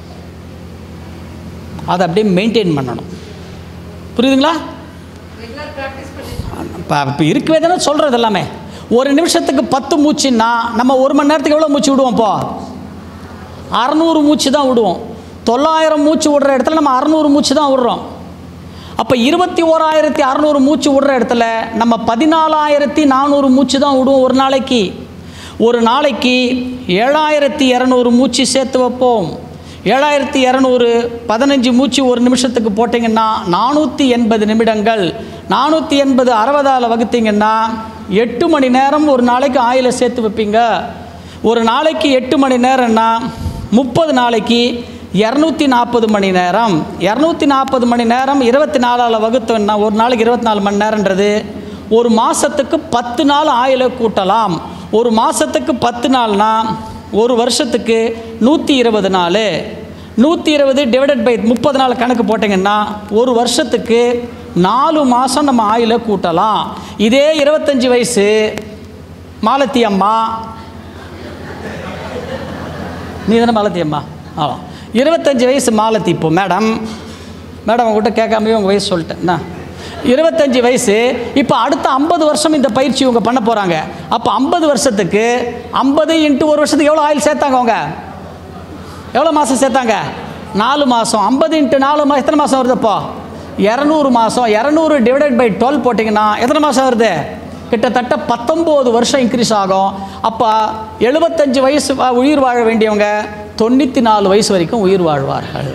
அதை அப்படியே மெயின்டைன் பண்ணணும் புரியுதுங்களா இப்போ இப்போ இருக்கவே தானே சொல்கிறது எல்லாமே ஒரு நிமிஷத்துக்கு பத்து மூச்சுன்னா நம்ம ஒரு மணி நேரத்துக்கு எவ்வளோ மூச்சு விடுவோம் இப்போ அறநூறு மூச்சு தான் விடுவோம் தொள்ளாயிரம் மூச்சு விடுற இடத்துல நம்ம அறநூறு மூச்சு தான் விடுறோம் அப்போ இருபத்தி ஓராயிரத்தி அறநூறு மூச்சு விடுற இடத்துல நம்ம பதினாலாயிரத்தி நானூறு மூச்சு தான் விடுவோம் ஒரு நாளைக்கு ஒரு நாளைக்கு ஏழாயிரத்தி இரநூறு மூச்சு சேர்த்து வைப்போம் ஏழாயிரத்தி இரநூறு பதினஞ்சு மூச்சு ஒரு நிமிஷத்துக்கு போட்டிங்கன்னா நானூற்றி எண்பது நிமிடங்கள் நானூற்றி எண்பது அறுபதால் வகுத்தீங்கன்னா எட்டு மணி நேரம் ஒரு நாளைக்கு ஆயில சேர்த்து வைப்பீங்க ஒரு நாளைக்கு எட்டு மணி நேரம்னா முப்பது நாளைக்கு இரநூத்தி நாற்பது மணி நேரம் இரநூத்தி நாற்பது மணி நேரம் இருபத்தி நாலால் வகுத்தோன்னா ஒரு நாளைக்கு இருபத்தி நாலு மணி நேரன்றது ஒரு மாதத்துக்கு பத்து நாள் ஆயில கூட்டலாம் ஒரு மாதத்துக்கு பத்து நாள்னா ஒரு வருஷத்துக்கு நூற்றி இருபது நாள் நூற்றி இருபது டிவைடட் பை முப்பது நாள் கணக்கு போட்டிங்கன்னா ஒரு வருஷத்துக்கு நாலு மாதம் நம்ம ஆயில கூட்டலாம் இதே இருபத்தஞ்சி வயசு மாலத்தி அம்மா நீ தானே மாலத்தி அம்மா ஆ இருபத்தஞ்சி வயசு மாலத்தி இப்போ மேடம் மேடம் உங்கள்கிட்ட கேட்காமவே உங்கள் வயசு சொல்லிட்டேன் என்ன இருபத்தஞ்சி வயசு இப்போ அடுத்த ஐம்பது வருஷம் இந்த பயிற்சி இவங்க பண்ண போகிறாங்க அப்போ ஐம்பது வருஷத்துக்கு ஐம்பது இன்ட்டு ஒரு வருஷத்துக்கு எவ்வளோ ஆயில் சேர்த்தாங்க அவங்க எவ்வளோ மாதம் சேர்த்தாங்க நாலு மாதம் ஐம்பது இன்ட்டு நாலு மாதம் எத்தனை மாதம் வருது இப்போ இரநூறு மாதம் இரநூறு டிவைடட் பை டுவெல் போட்டிங்கன்னா எத்தனை மாதம் வருது கிட்டத்தட்ட பத்தொம்போது வருஷம் இன்க்ரீஸ் ஆகும் அப்போ எழுபத்தஞ்சு வயசு வா- உயிர் வாழ வேண்டியவங்க தொண்ணூற்றி நாலு வயசு வரைக்கும் உயிர் வாழ்வார்கள்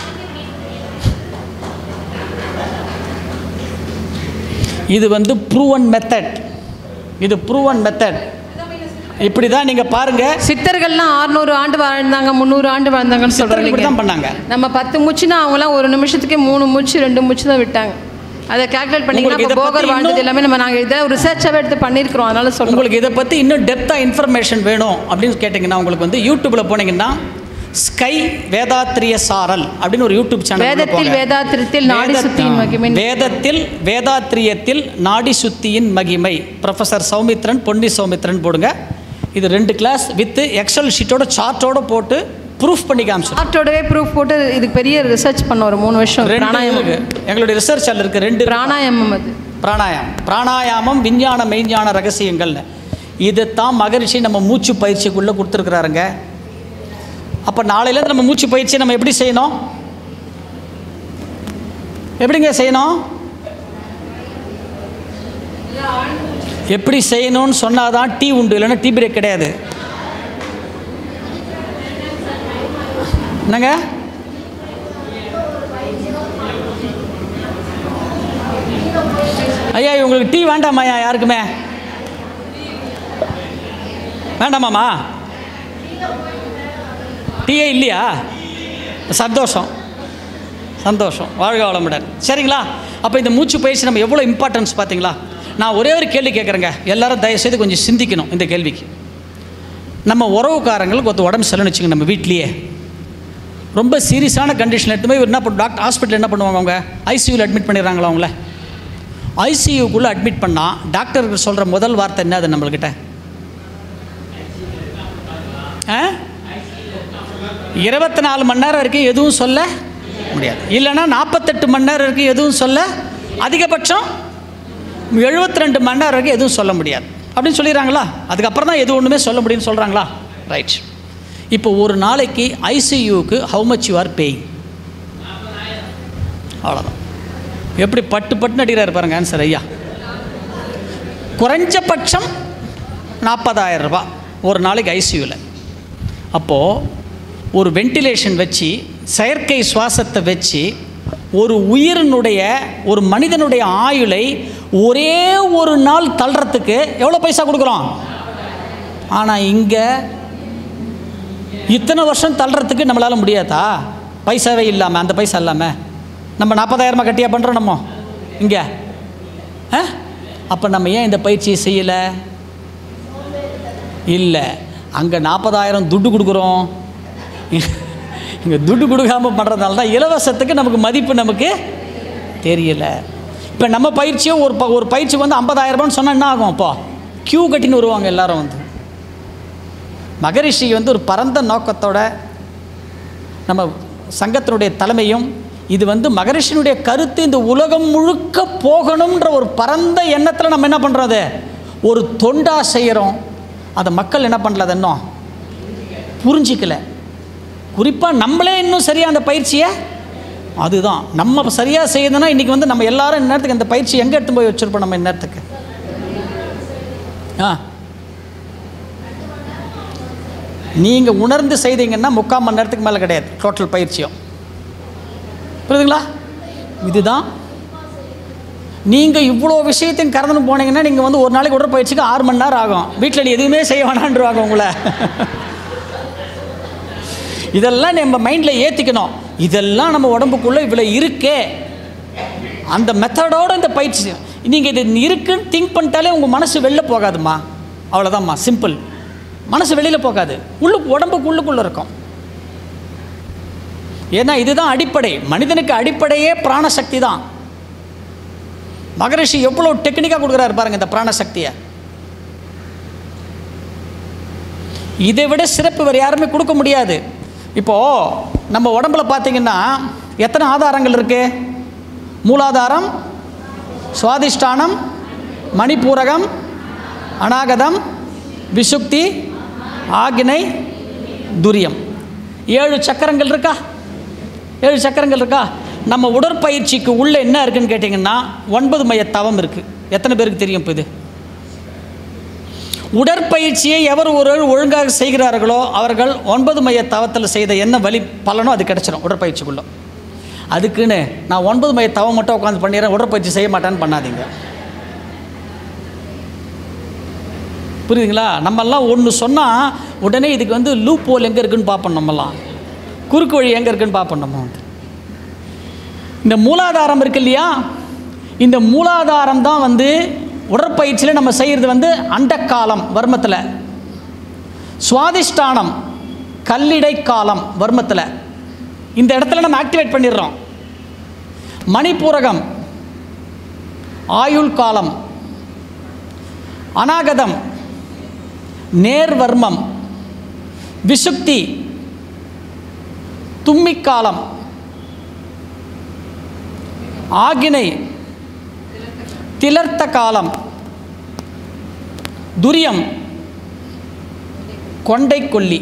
இது வந்து ப்ரூவன் மெத்தட் இது ப்ரூவன் மெத்தட் இப்படி தான் நீங்கள் பாருங்கள் சித்தர்கள்லாம் 600 ஆண்டு வாழ்ந்தாங்க முந்நூறு ஆண்டு வாழ்ந்தாங்கன்னு இப்படி சொல்கிறீங்க தான் பண்ணாங்க நம்ம பத்து மூச்சுனா அவங்களாம் ஒரு நிமிஷத்துக்கு மூணு மூச்சு ரெண்டு மூச்சு தான் விட்டாங்க அதை கால்குலேட் பண்ணிங்கன்னா உங்களுக்கு இப்போ இதை போகர் பத்தி வாழ்ந்தது இன்னும் எல்லாமே நம்ம நாங்கள் இதை ரிசர்ச்சாகவே எடுத்து பண்ணியிருக்கிறோம் அதனால சொல்கிறோம் உங்களுக்கு இதை பற்றி இன்னும் டெப்த்தாக இன்ஃபர்மேஷன் வேணும் அப்படின்னு கேட்டிங்கன்னா உங்களுக்கு வந்து யூடியூப்பில் போனீங்கன்னா ஸ்கை வேதாத்திரிய சாரல் அப்படின்னு ஒரு யூடியூப் சேனல் வேதத்தில் வேதாத்திரத்தில் நாடி சுத்தியின் மகிமை வேதத்தில் வேதாத்திரியத்தில் நாடி சுத்தியின் மகிமை ப்ரொஃபசர் சௌமித்ரன் பொன்னி சௌமித்ரன் போடுங்க இது ரெண்டு கிளாஸ் வித் எக்ஸல் ஷீட்டோட சார்ட்டோட போட்டு ப்ரூஃப் பண்ணி காமிச்சிடும் ஆர்ட்டோடவே ப்ரூஃப் போட்டு இதுக்கு பெரிய ரிசர்ச் பண்ண ஒரு மூணு வருஷம் ரெண்டு பிராணாயாமம் இருக்கு எங்களுடைய ரிசர்ச் அதில் இருக்கு ரெண்டு பிராணாயாமம் அது பிராணாயாமம் பிராணாயாமம் விஞ்ஞான மெய்ஞான ரகசியங்கள்னு இதைத்தான் மகரிஷி நம்ம மூச்சு பயிற்சிக்குள்ளே கொடுத்துருக்குறாருங்க அப்போ நாளையிலேருந்து நம்ம மூச்சு பயிற்சி நம்ம எப்படி செய்யணும் எப்படிங்க செய்யணும் எப்படி செய்யணும்னு சொன்னாதான் டீ உண்டு இல்லைன்னா டீ பிரேக் கிடையாது என்னங்க ஐயா உங்களுக்கு டீ வேண்டாமாய்யா யாருக்குமே வேண்டாமாம்மா டீயே இல்லையா சந்தோஷம் சந்தோஷம் வாழ்க வளமுடன் சரிங்களா அப்போ இந்த மூச்சு பயிற்சி நம்ம எவ்வளோ இம்பார்ட்டன்ஸ் பார்த்தீங்களா நான் ஒரே ஒரு கேள்வி கேட்குறேங்க எல்லாரும் தயவுசெய்து கொஞ்சம் சிந்திக்கணும் இந்த கேள்விக்கு நம்ம உறவுக்காரங்களுக்கு ஒருத்தர் உடம்பு சரியில்லைன்னு வச்சுங்க நம்ம வீட்லேயே ரொம்ப சீரியஸான கண்டிஷன் எடுத்து போய் என்ன பண்ண டாக்டர் ஹாஸ்பிட்டல் என்ன பண்ணுவாங்க அவங்க ஐசியூவில் அட்மிட் பண்ணிடுறாங்களா அவங்கள ஐசியூக்குள்ளே அட்மிட் பண்ணால் டாக்டருக்கு சொல்கிற முதல் வார்த்தை என்ன அது நம்மள்கிட்ட ஆ இருபத்தி நாலு மணி நேரம் வரைக்கும் எதுவும் சொல்ல முடியாது இல்லைன்னா நாற்பத்தெட்டு மணி நேரம் வரைக்கும் எதுவும் சொல்ல அதிகபட்சம் எழுபத்தி ரெண்டு மணி நேரம் வரைக்கும் எதுவும் சொல்ல முடியாது அப்படின்னு சொல்லிடுறாங்களா அதுக்கப்புறம் தான் எது ஒன்றுமே சொல்ல முடியும்னு சொல்கிறாங்களா ரைட் இப்போ ஒரு நாளைக்கு ஐசியூக்கு how much you are paying அவ்வளோதான் எப்படி பட்டு பட்டு நடிக்கிறாரு பாருங்க ஆன்சர் ஐயா குறைஞ்சபட்சம் நாற்பதாயிரம் ரூபாய் ஒரு நாளைக்கு ஐசியூவில் அப்போது ஒரு வென்டிலேஷன் வச்சு செயற்கை சுவாசத்தை வச்சு ஒரு உயிரினுடைய ஒரு மனிதனுடைய ஆயுளை ஒரே ஒரு நாள் தள்ளுறதுக்கு எவ்வளோ பைசா கொடுக்குறோம் ஆனால் இங்கே இத்தனை வருஷம் தள்ளுறதுக்கு நம்மளால் முடியாதா பைசாவே இல்லாமல் அந்த பைசா இல்லாமல் நம்ம நாற்பதாயிரமா கட்டியா பண்ணுறோம் நம்ம இங்கே ஆ அப்போ நம்ம ஏன் இந்த பயிற்சியை செய்யலை இல்லை அங்கே நாற்பதாயிரம் துட்டு கொடுக்குறோம் இங்கே துட்டு கொடுக்காம பண்ணுறதுனால தான் இலவசத்துக்கு நமக்கு மதிப்பு நமக்கு தெரியல இப்போ நம்ம பயிற்சியும் ஒரு ப ஒரு பயிற்சி வந்து 50000 ரூபான்னு சொன்னால் என்ன ஆகும் அப்போ க்யூ கட்டின்னு வருவாங்க எல்லாரும் வந்து மகரிஷி வந்து ஒரு பரந்த நோக்கத்தோட நம்ம சங்கத்தினுடைய தலைமையும் இது வந்து மகரிஷினுடைய கருத்து இந்த உலகம் முழுக்க போகணுன்ற ஒரு பரந்த எண்ணத்தில் நம்ம என்ன பண்ணுறோம் அது ஒரு தொண்டா செய்கிறோம் அதை மக்கள் என்ன பண்ணல அது இன்னும் புரிஞ்சிக்கல குறிப்பாக நம்மளே இன்னும் சரியாக அந்த பயிற்சியை அதுதான் நம்ம சரியாக செய்யணும்னா இன்றைக்கி வந்து நம்ம எல்லாரும் இந்நேரத்துக்கு இந்த பயிற்சி எங்கே எடுத்து போய் வச்சுருப்போம் நம்ம இந்நேரத்துக்கு ஆ நீங்கள் உணர்ந்து செய்தீங்கன்னா முக்கால் மணி நேரத்துக்கு மேலே கிடையாது டோட்டல் பயிற்சியும் புரியுதுங்களா இதுதான் நீங்கள் இவ்வளோ விஷயத்தையும் கறந்துன்னு போனீங்கன்னா நீங்கள் வந்து ஒரு நாளைக்கு உடற்பயிற்சிக்கு ஆறு மணி நேரம் ஆகும் வீட்டில் நீ எதுவுமே செய்ய வேணான்றுவாங்க உங்களை இதெல்லாம் நம்ம மைண்டில் ஏற்றிக்கணும் இதெல்லாம் நம்ம உடம்புக்குள்ளே இவ்வளோ இருக்கே அந்த மெத்தடோட இந்த பயிற்சி நீங்கள் இது இருக்குன்னு திங்க் பண்ணிட்டாலே உங்கள் மனசு வெளில போகாதுமா அவ்வளோதாம்மா சிம்பிள் மனசு வெளியில் போகாது உள்ளு உடம்புக்கு உள்ளுக்குள்ளே இருக்கும் ஏன்னா இதுதான் அடிப்படை மனிதனுக்கு அடிப்படையே பிராணசக்தி தான் மகரிஷி எவ்வளோ டெக்னிக்காக கொடுக்குறாரு பாருங்க இந்த பிராணசக்தியை இதை விட சிறப்பு வேறு யாருமே கொடுக்க முடியாது இப்போது நம்ம உடம்புல பார்த்தீங்கன்னா எத்தனை ஆதாரங்கள் இருக்கு மூலாதாரம் சுவாதிஷ்டானம் மணிப்பூரகம் அநாகதம் விசுக்தி ஆகினை துரியம் ஏழு சக்கரங்கள் இருக்கா ஏழு சக்கரங்கள் இருக்கா நம்ம உடற்பயிற்சிக்கு உள்ளே என்ன இருக்குன்னு கேட்டிங்கன்னா ஒன்பது மைய தவம் இருக்குது எத்தனை பேருக்கு தெரியும் இப்போ இது உடற்பயிற்சியை எவர் ஒருவர் ஒழுங்காக செய்கிறார்களோ அவர்கள் ஒன்பது மைய தவத்தில் செய்த என்ன வழி பலனோ அது கிடைச்சிடும் உடற்பயிற்சிக்குள்ளே அதுக்குன்னு நான் ஒன்பது மைய தவம் மட்டும் உட்காந்து பண்ணிடுறேன் உடற்பயிற்சி செய்ய மாட்டேன்னு பண்ணாதீங்க புரியுதுங்களா நம்மெல்லாம் ஒன்று சொன்னால் உடனே இதுக்கு வந்து லூப் ஹோல் எங்கே இருக்குன்னு பார்ப்போம் நம்மலாம் குறுக்கு வழி எங்கே இருக்குன்னு பார்ப்போம் நம்ம வந்து இந்த மூலாதாரம் இருக்கு இல்லையா இந்த மூலாதாரம் தான் வந்து உடற்பயிற்சியில் நம்ம செய்கிறது வந்து அண்டக்காலம் வர்மத்தில் சுவாதிஷ்டானம் கல்லிடை காலம் வர்மத்தில் இந்த இடத்துல நம்ம ஆக்டிவேட் பண்ணிடுறோம் மணிப்பூரகம் ஆயுள் காலம் அநாகதம் நேர்வர்மம் விசுக்தி தும்மிக்காலம் ஆகினை திலர்த்த காலம் துரியம் கொண்டை கொல்லி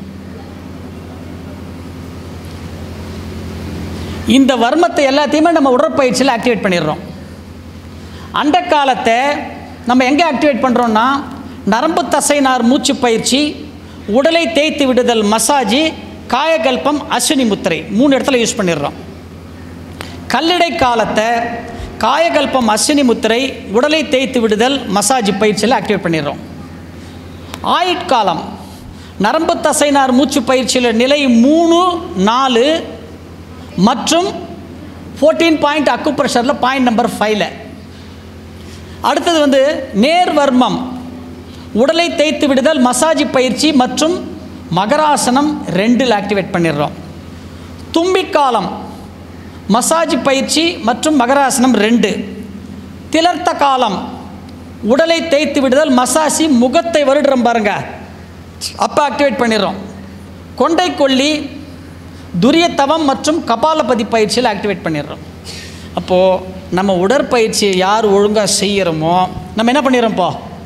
இந்த வர்மத்தை எல்லாத்தையுமே நம்ம உடற்பயிற்சியில் ஆக்டிவேட் பண்ணிடுறோம் அண்ட காலத்தை நம்ம எங்கே ஆக்டிவேட் பண்ணுறோம்னா நரம்பு தசைநார் மூச்சு பயிற்சி உடலை தேய்த்து விடுதல் மசாஜி காயகல்பம் அஸ்வினி முத்திரை மூணு இடத்துல யூஸ் பண்ணிடுறோம் கல்லிடை காலத்தை காயகல்பம் அஸ்வினி முத்திரை உடலை தேய்த்து விடுதல் மசாஜ் பயிற்சியில் ஆக்டிவேட் பண்ணிடுறோம் ஆயுட்காலம் நரம்பு தசைநார் மூச்சு பயிற்சியில் நிலை மூணு நாலு மற்றும் ஃபோர்டீன் பாயிண்ட் அக்கு ப்ரெஷரில் பாயிண்ட் நம்பர் ஃபைவ்ல அடுத்தது வந்து நேர்வர்மம் உடலை தேய்த்து விடுதல் மசாஜ் பயிற்சி மற்றும் மகராசனம் ரெண்டில் ஆக்டிவேட் பண்ணிடுறோம் தும்பிக்காலம் மசாஜ் பயிற்சி மற்றும் மகராசனம் ரெண்டு திலர்த்த காலம் உடலை தேய்த்து விடுதல் மசாஜி முகத்தை வருடுறோம் பாருங்க அப்போ ஆக்டிவேட் பண்ணிடுறோம் கொண்டை கொல்லி துரியத்தவம் மற்றும் கபாலபதி பயிற்சியில் ஆக்டிவேட் பண்ணிடுறோம் அப்போது நம்ம உடற்பயிற்சியை யார் ஒழுங்காக செய்கிறோமோ நம்ம என்ன பண்ணிடுறோம்ப்போ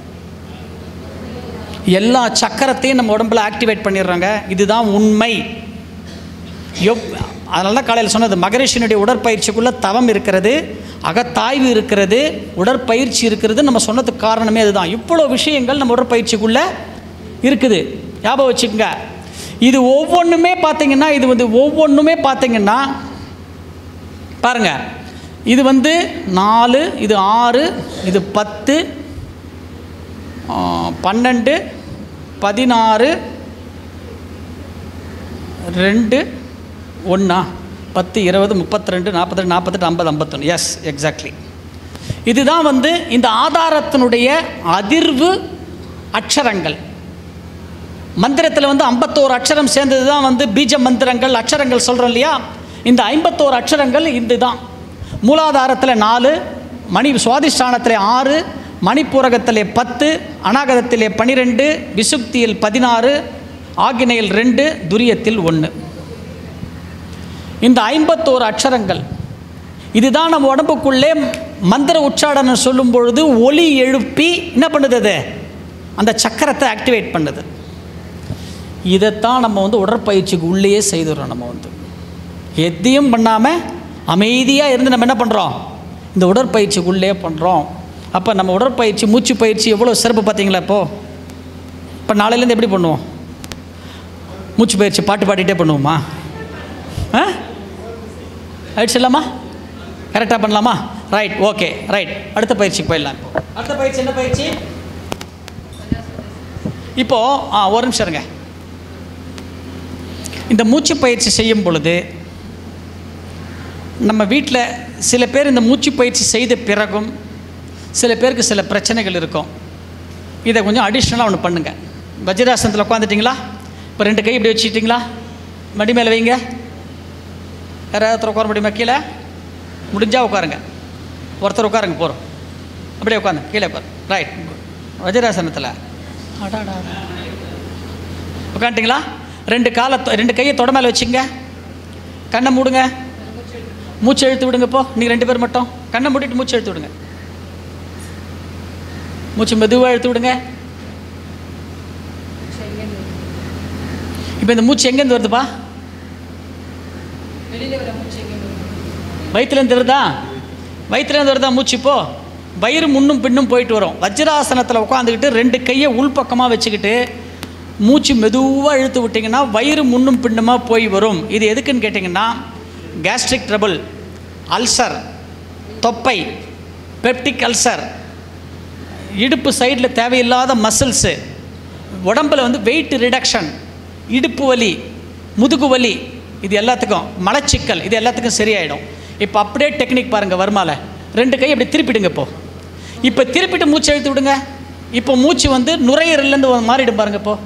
எல்லா சக்கரத்தையும் நம்ம உடம்புல ஆக்டிவேட் பண்ணிடுறோங்க இதுதான் உண்மை எவ் அதனால தான் காலையில் சொன்னது மகரிஷினுடைய உடற்பயிற்சிக்குள்ளே தவம் இருக்கிறது அகத்தாய்வு இருக்கிறது உடற்பயிற்சி இருக்கிறது நம்ம சொன்னதுக்கு காரணமே அதுதான் இவ்வளோ விஷயங்கள் நம்ம உடற்பயிற்சிக்குள்ளே இருக்குது ஞாபகம் வச்சுக்கோங்க இது ஒவ்வொன்றுமே பார்த்தீங்கன்னா இது வந்து ஒவ்வொன்றுமே பார்த்தீங்கன்னா பாருங்க இது வந்து நாலு இது ஆறு இது பத்து ஆ, பன்னெண்டு பதினாறு ரெண்டு ஒன்றா பத்து இருபது முப்பத்தி ரெண்டு நாற்பத்தி நாற்பத்தெட்டு ஐம்பது ஐம்பத்தொன்று எஸ் எக்ஸாக்ட்லி இதுதான் வந்து இந்த ஆதாரத்தினுடைய அதிர்வு அக்ஷரங்கள் மந்திரத்தில் வந்து ஐம்பத்தோரு அக்ஷரம் சேர்ந்தது தான் வந்து பீஜ மந்திரங்கள் அக்ஷரங்கள் சொல்கிறோம் இல்லையா இந்த ஐம்பத்தோரு அக்ஷரங்கள் இதுதான் மூலாதாரத்தில் நாலு மணி சுவாதிஷ்டானத்தில் ஆறு மணிப்பூரகத்திலே பத்து அநாகதத்திலே பனிரெண்டு விசுக்தியில் பதினாறு ஆகினையில் ரெண்டு துரியத்தில் ஒன்று இந்த ஐம்பத்தோரு அக்ஷரங்கள் இதுதான் நம்ம உடம்புக்குள்ளே மந்திர உச்சாடனம் சொல்லும் பொழுது ஒலி எழுப்பி என்ன பண்ணுது அது அந்த சக்கரத்தை ஆக்டிவேட் பண்ணுது இதைத்தான் நம்ம வந்து உடற்பயிற்சிக்கு உள்ளேயே செய்துடுறோம் நம்ம வந்து எதையும் பண்ணாமல் அமைதியாக இருந்து நம்ம என்ன பண்ணுறோம் இந்த உடற்பயிற்சிக்குள்ளே பண்ணுறோம் அப்போ நம்ம உடற்பயிற்சி மூச்சு பயிற்சி எவ்வளோ சிறப்பு பார்த்தீங்களா இப்போது இப்போ நாளையிலேருந்து எப்படி பண்ணுவோம் மூச்சு பயிற்சி பாட்டு பாடிட்டே பண்ணுவோமா ஆ ஆயிடுச்சு இல்லாமா கரெக்டாக பண்ணலாமா ரைட் ஓகே ரைட் அடுத்த பயிற்சிக்கு போயிடலாம் இப்போ அடுத்த பயிற்சி என்ன பயிற்சி இப்போது ஆ ஒரு நிமிஷம் இருங்க இந்த மூச்சு பயிற்சி செய்யும் பொழுது நம்ம வீட்டில் சில பேர் இந்த மூச்சு பயிற்சி செய்த பிறகும் சில பேருக்கு சில பிரச்சனைகள் இருக்கும் இதை கொஞ்சம் அடிஷ்னலாக ஒன்று பண்ணுங்கள் வஜ்ராசனத்தில் உட்காந்துட்டிங்களா இப்போ ரெண்டு கை இப்படி வச்சுக்கிட்டிங்களா மடி மேலே வைங்க யாராவது ஒருத்தர் உட்கார முடியுமா கீழே முடிஞ்சால் உட்காருங்க ஒருத்தர் உட்காருங்க போகிறோம் அப்படியே உட்காந்து கீழே உட்காரு ரைட் வஜ்ராசனத்தில் அடாடா உட்காந்துட்டிங்களா ரெண்டு காலை தொ- ரெண்டு கையை தொட மேலே வச்சுங்க கண்ணை மூடுங்க மூச்சு இழுத்து விடுங்க இப்போ நீங்கள் ரெண்டு பேர் மட்டும் கண்ணை மூடிட்டு மூச்சு இழுத்து விடுங்க மூச்சு மெதுவாக இழுத்து விடுங்க இப்போ இந்த மூச்சு எங்கேருந்து வருதுப்பா வயிற்றுலேருந்து வருதா வயிற்றுலேருந்து வருதா மூச்சு இப்போ வயிறு முன்னும் பின்னும் போயிட்டு வரும் வஜ்ராசனத்தில் உட்காந்துக்கிட்டு ரெண்டு கையை உள்பக்கமாக வச்சுக்கிட்டு மூச்சு மெதுவாக இழுத்து விட்டிங்கன்னா வயிறு முன்னும் பின்னுமாக போய் வரும் இது எதுக்குன்னு கேட்டிங்கன்னா கேஸ்ட்ரிக் ட்ரபிள் அல்சர் தொப்பை பெப்டிக் அல்சர் இடுப்பு சைடில் தேவையில்லாத மசில்ஸு உடம்புல வந்து வெயிட் ரிடக்ஷன் இடுப்பு வலி முதுகு வலி இது எல்லாத்துக்கும் மலச்சிக்கல் இது எல்லாத்துக்கும் சரியாயிடும் இப்போ அப்படியே டெக்னிக் பாருங்கள் வருமால ரெண்டு கை இப்படி திருப்பிடுங்க இப்போ இப்போ திருப்பிட்டு மூச்சு இழுத்து விடுங்க இப்போ மூச்சு வந்து நுரையீரல்லேருந்து ஒரு மாறிடும் பாருங்க இப்போ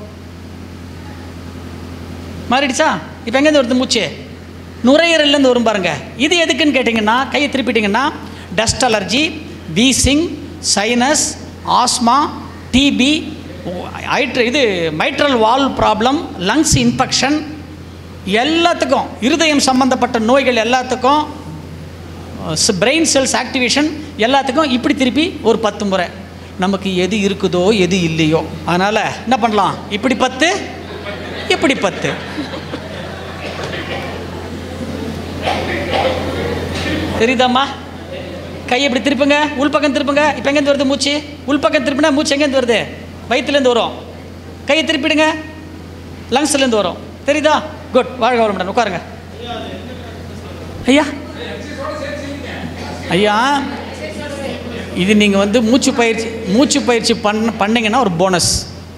மாறிடுச்சா இப்போ எங்கேருந்து வருது மூச்சு நுரையீரல்லேருந்து வரும் பாருங்க இது எதுக்குன்னு கேட்டிங்கன்னா கையை திருப்பிட்டிங்கன்னா dust allergy wheezing sinus asthma TB ஐட்ர இது mitral valve problem lungs infection எல்லாத்துக்கும் இருதயம் சம்பந்தப்பட்ட நோய்கள் எல்லாத்துக்கும் பிரெயின் செல்ஸ் ஆக்டிவேஷன் எல்லாத்துக்கும் இப்படி திருப்பி ஒரு பத்து முறை நமக்கு எது இருக்குதோ எது இல்லையோ அதனால் என்ன பண்ணலாம் இப்படி பத்து இப்படி பத்து தெரியுதாம்மா கை இப்படி திருப்புங்க உள்பக்கம் திருப்புங்க இப்போ எங்கேருந்து வருது மூச்சு உள்பக்கம் திருப்பினா மூச்சு எங்கேருந்து வருது வயிற்றுலேருந்து வரும் கையை திருப்பிடுங்க லங்ஸ்லேருந்து வரும் தெரியுதா குட் வாழ்க வர மேடம் உட்காருங்க ஐயா ஐயா இது நீங்கள் வந்து மூச்சு பயிற்சி மூச்சு பயிற்சி பண்ண பண்ணீங்கன்னா ஒரு போனஸ்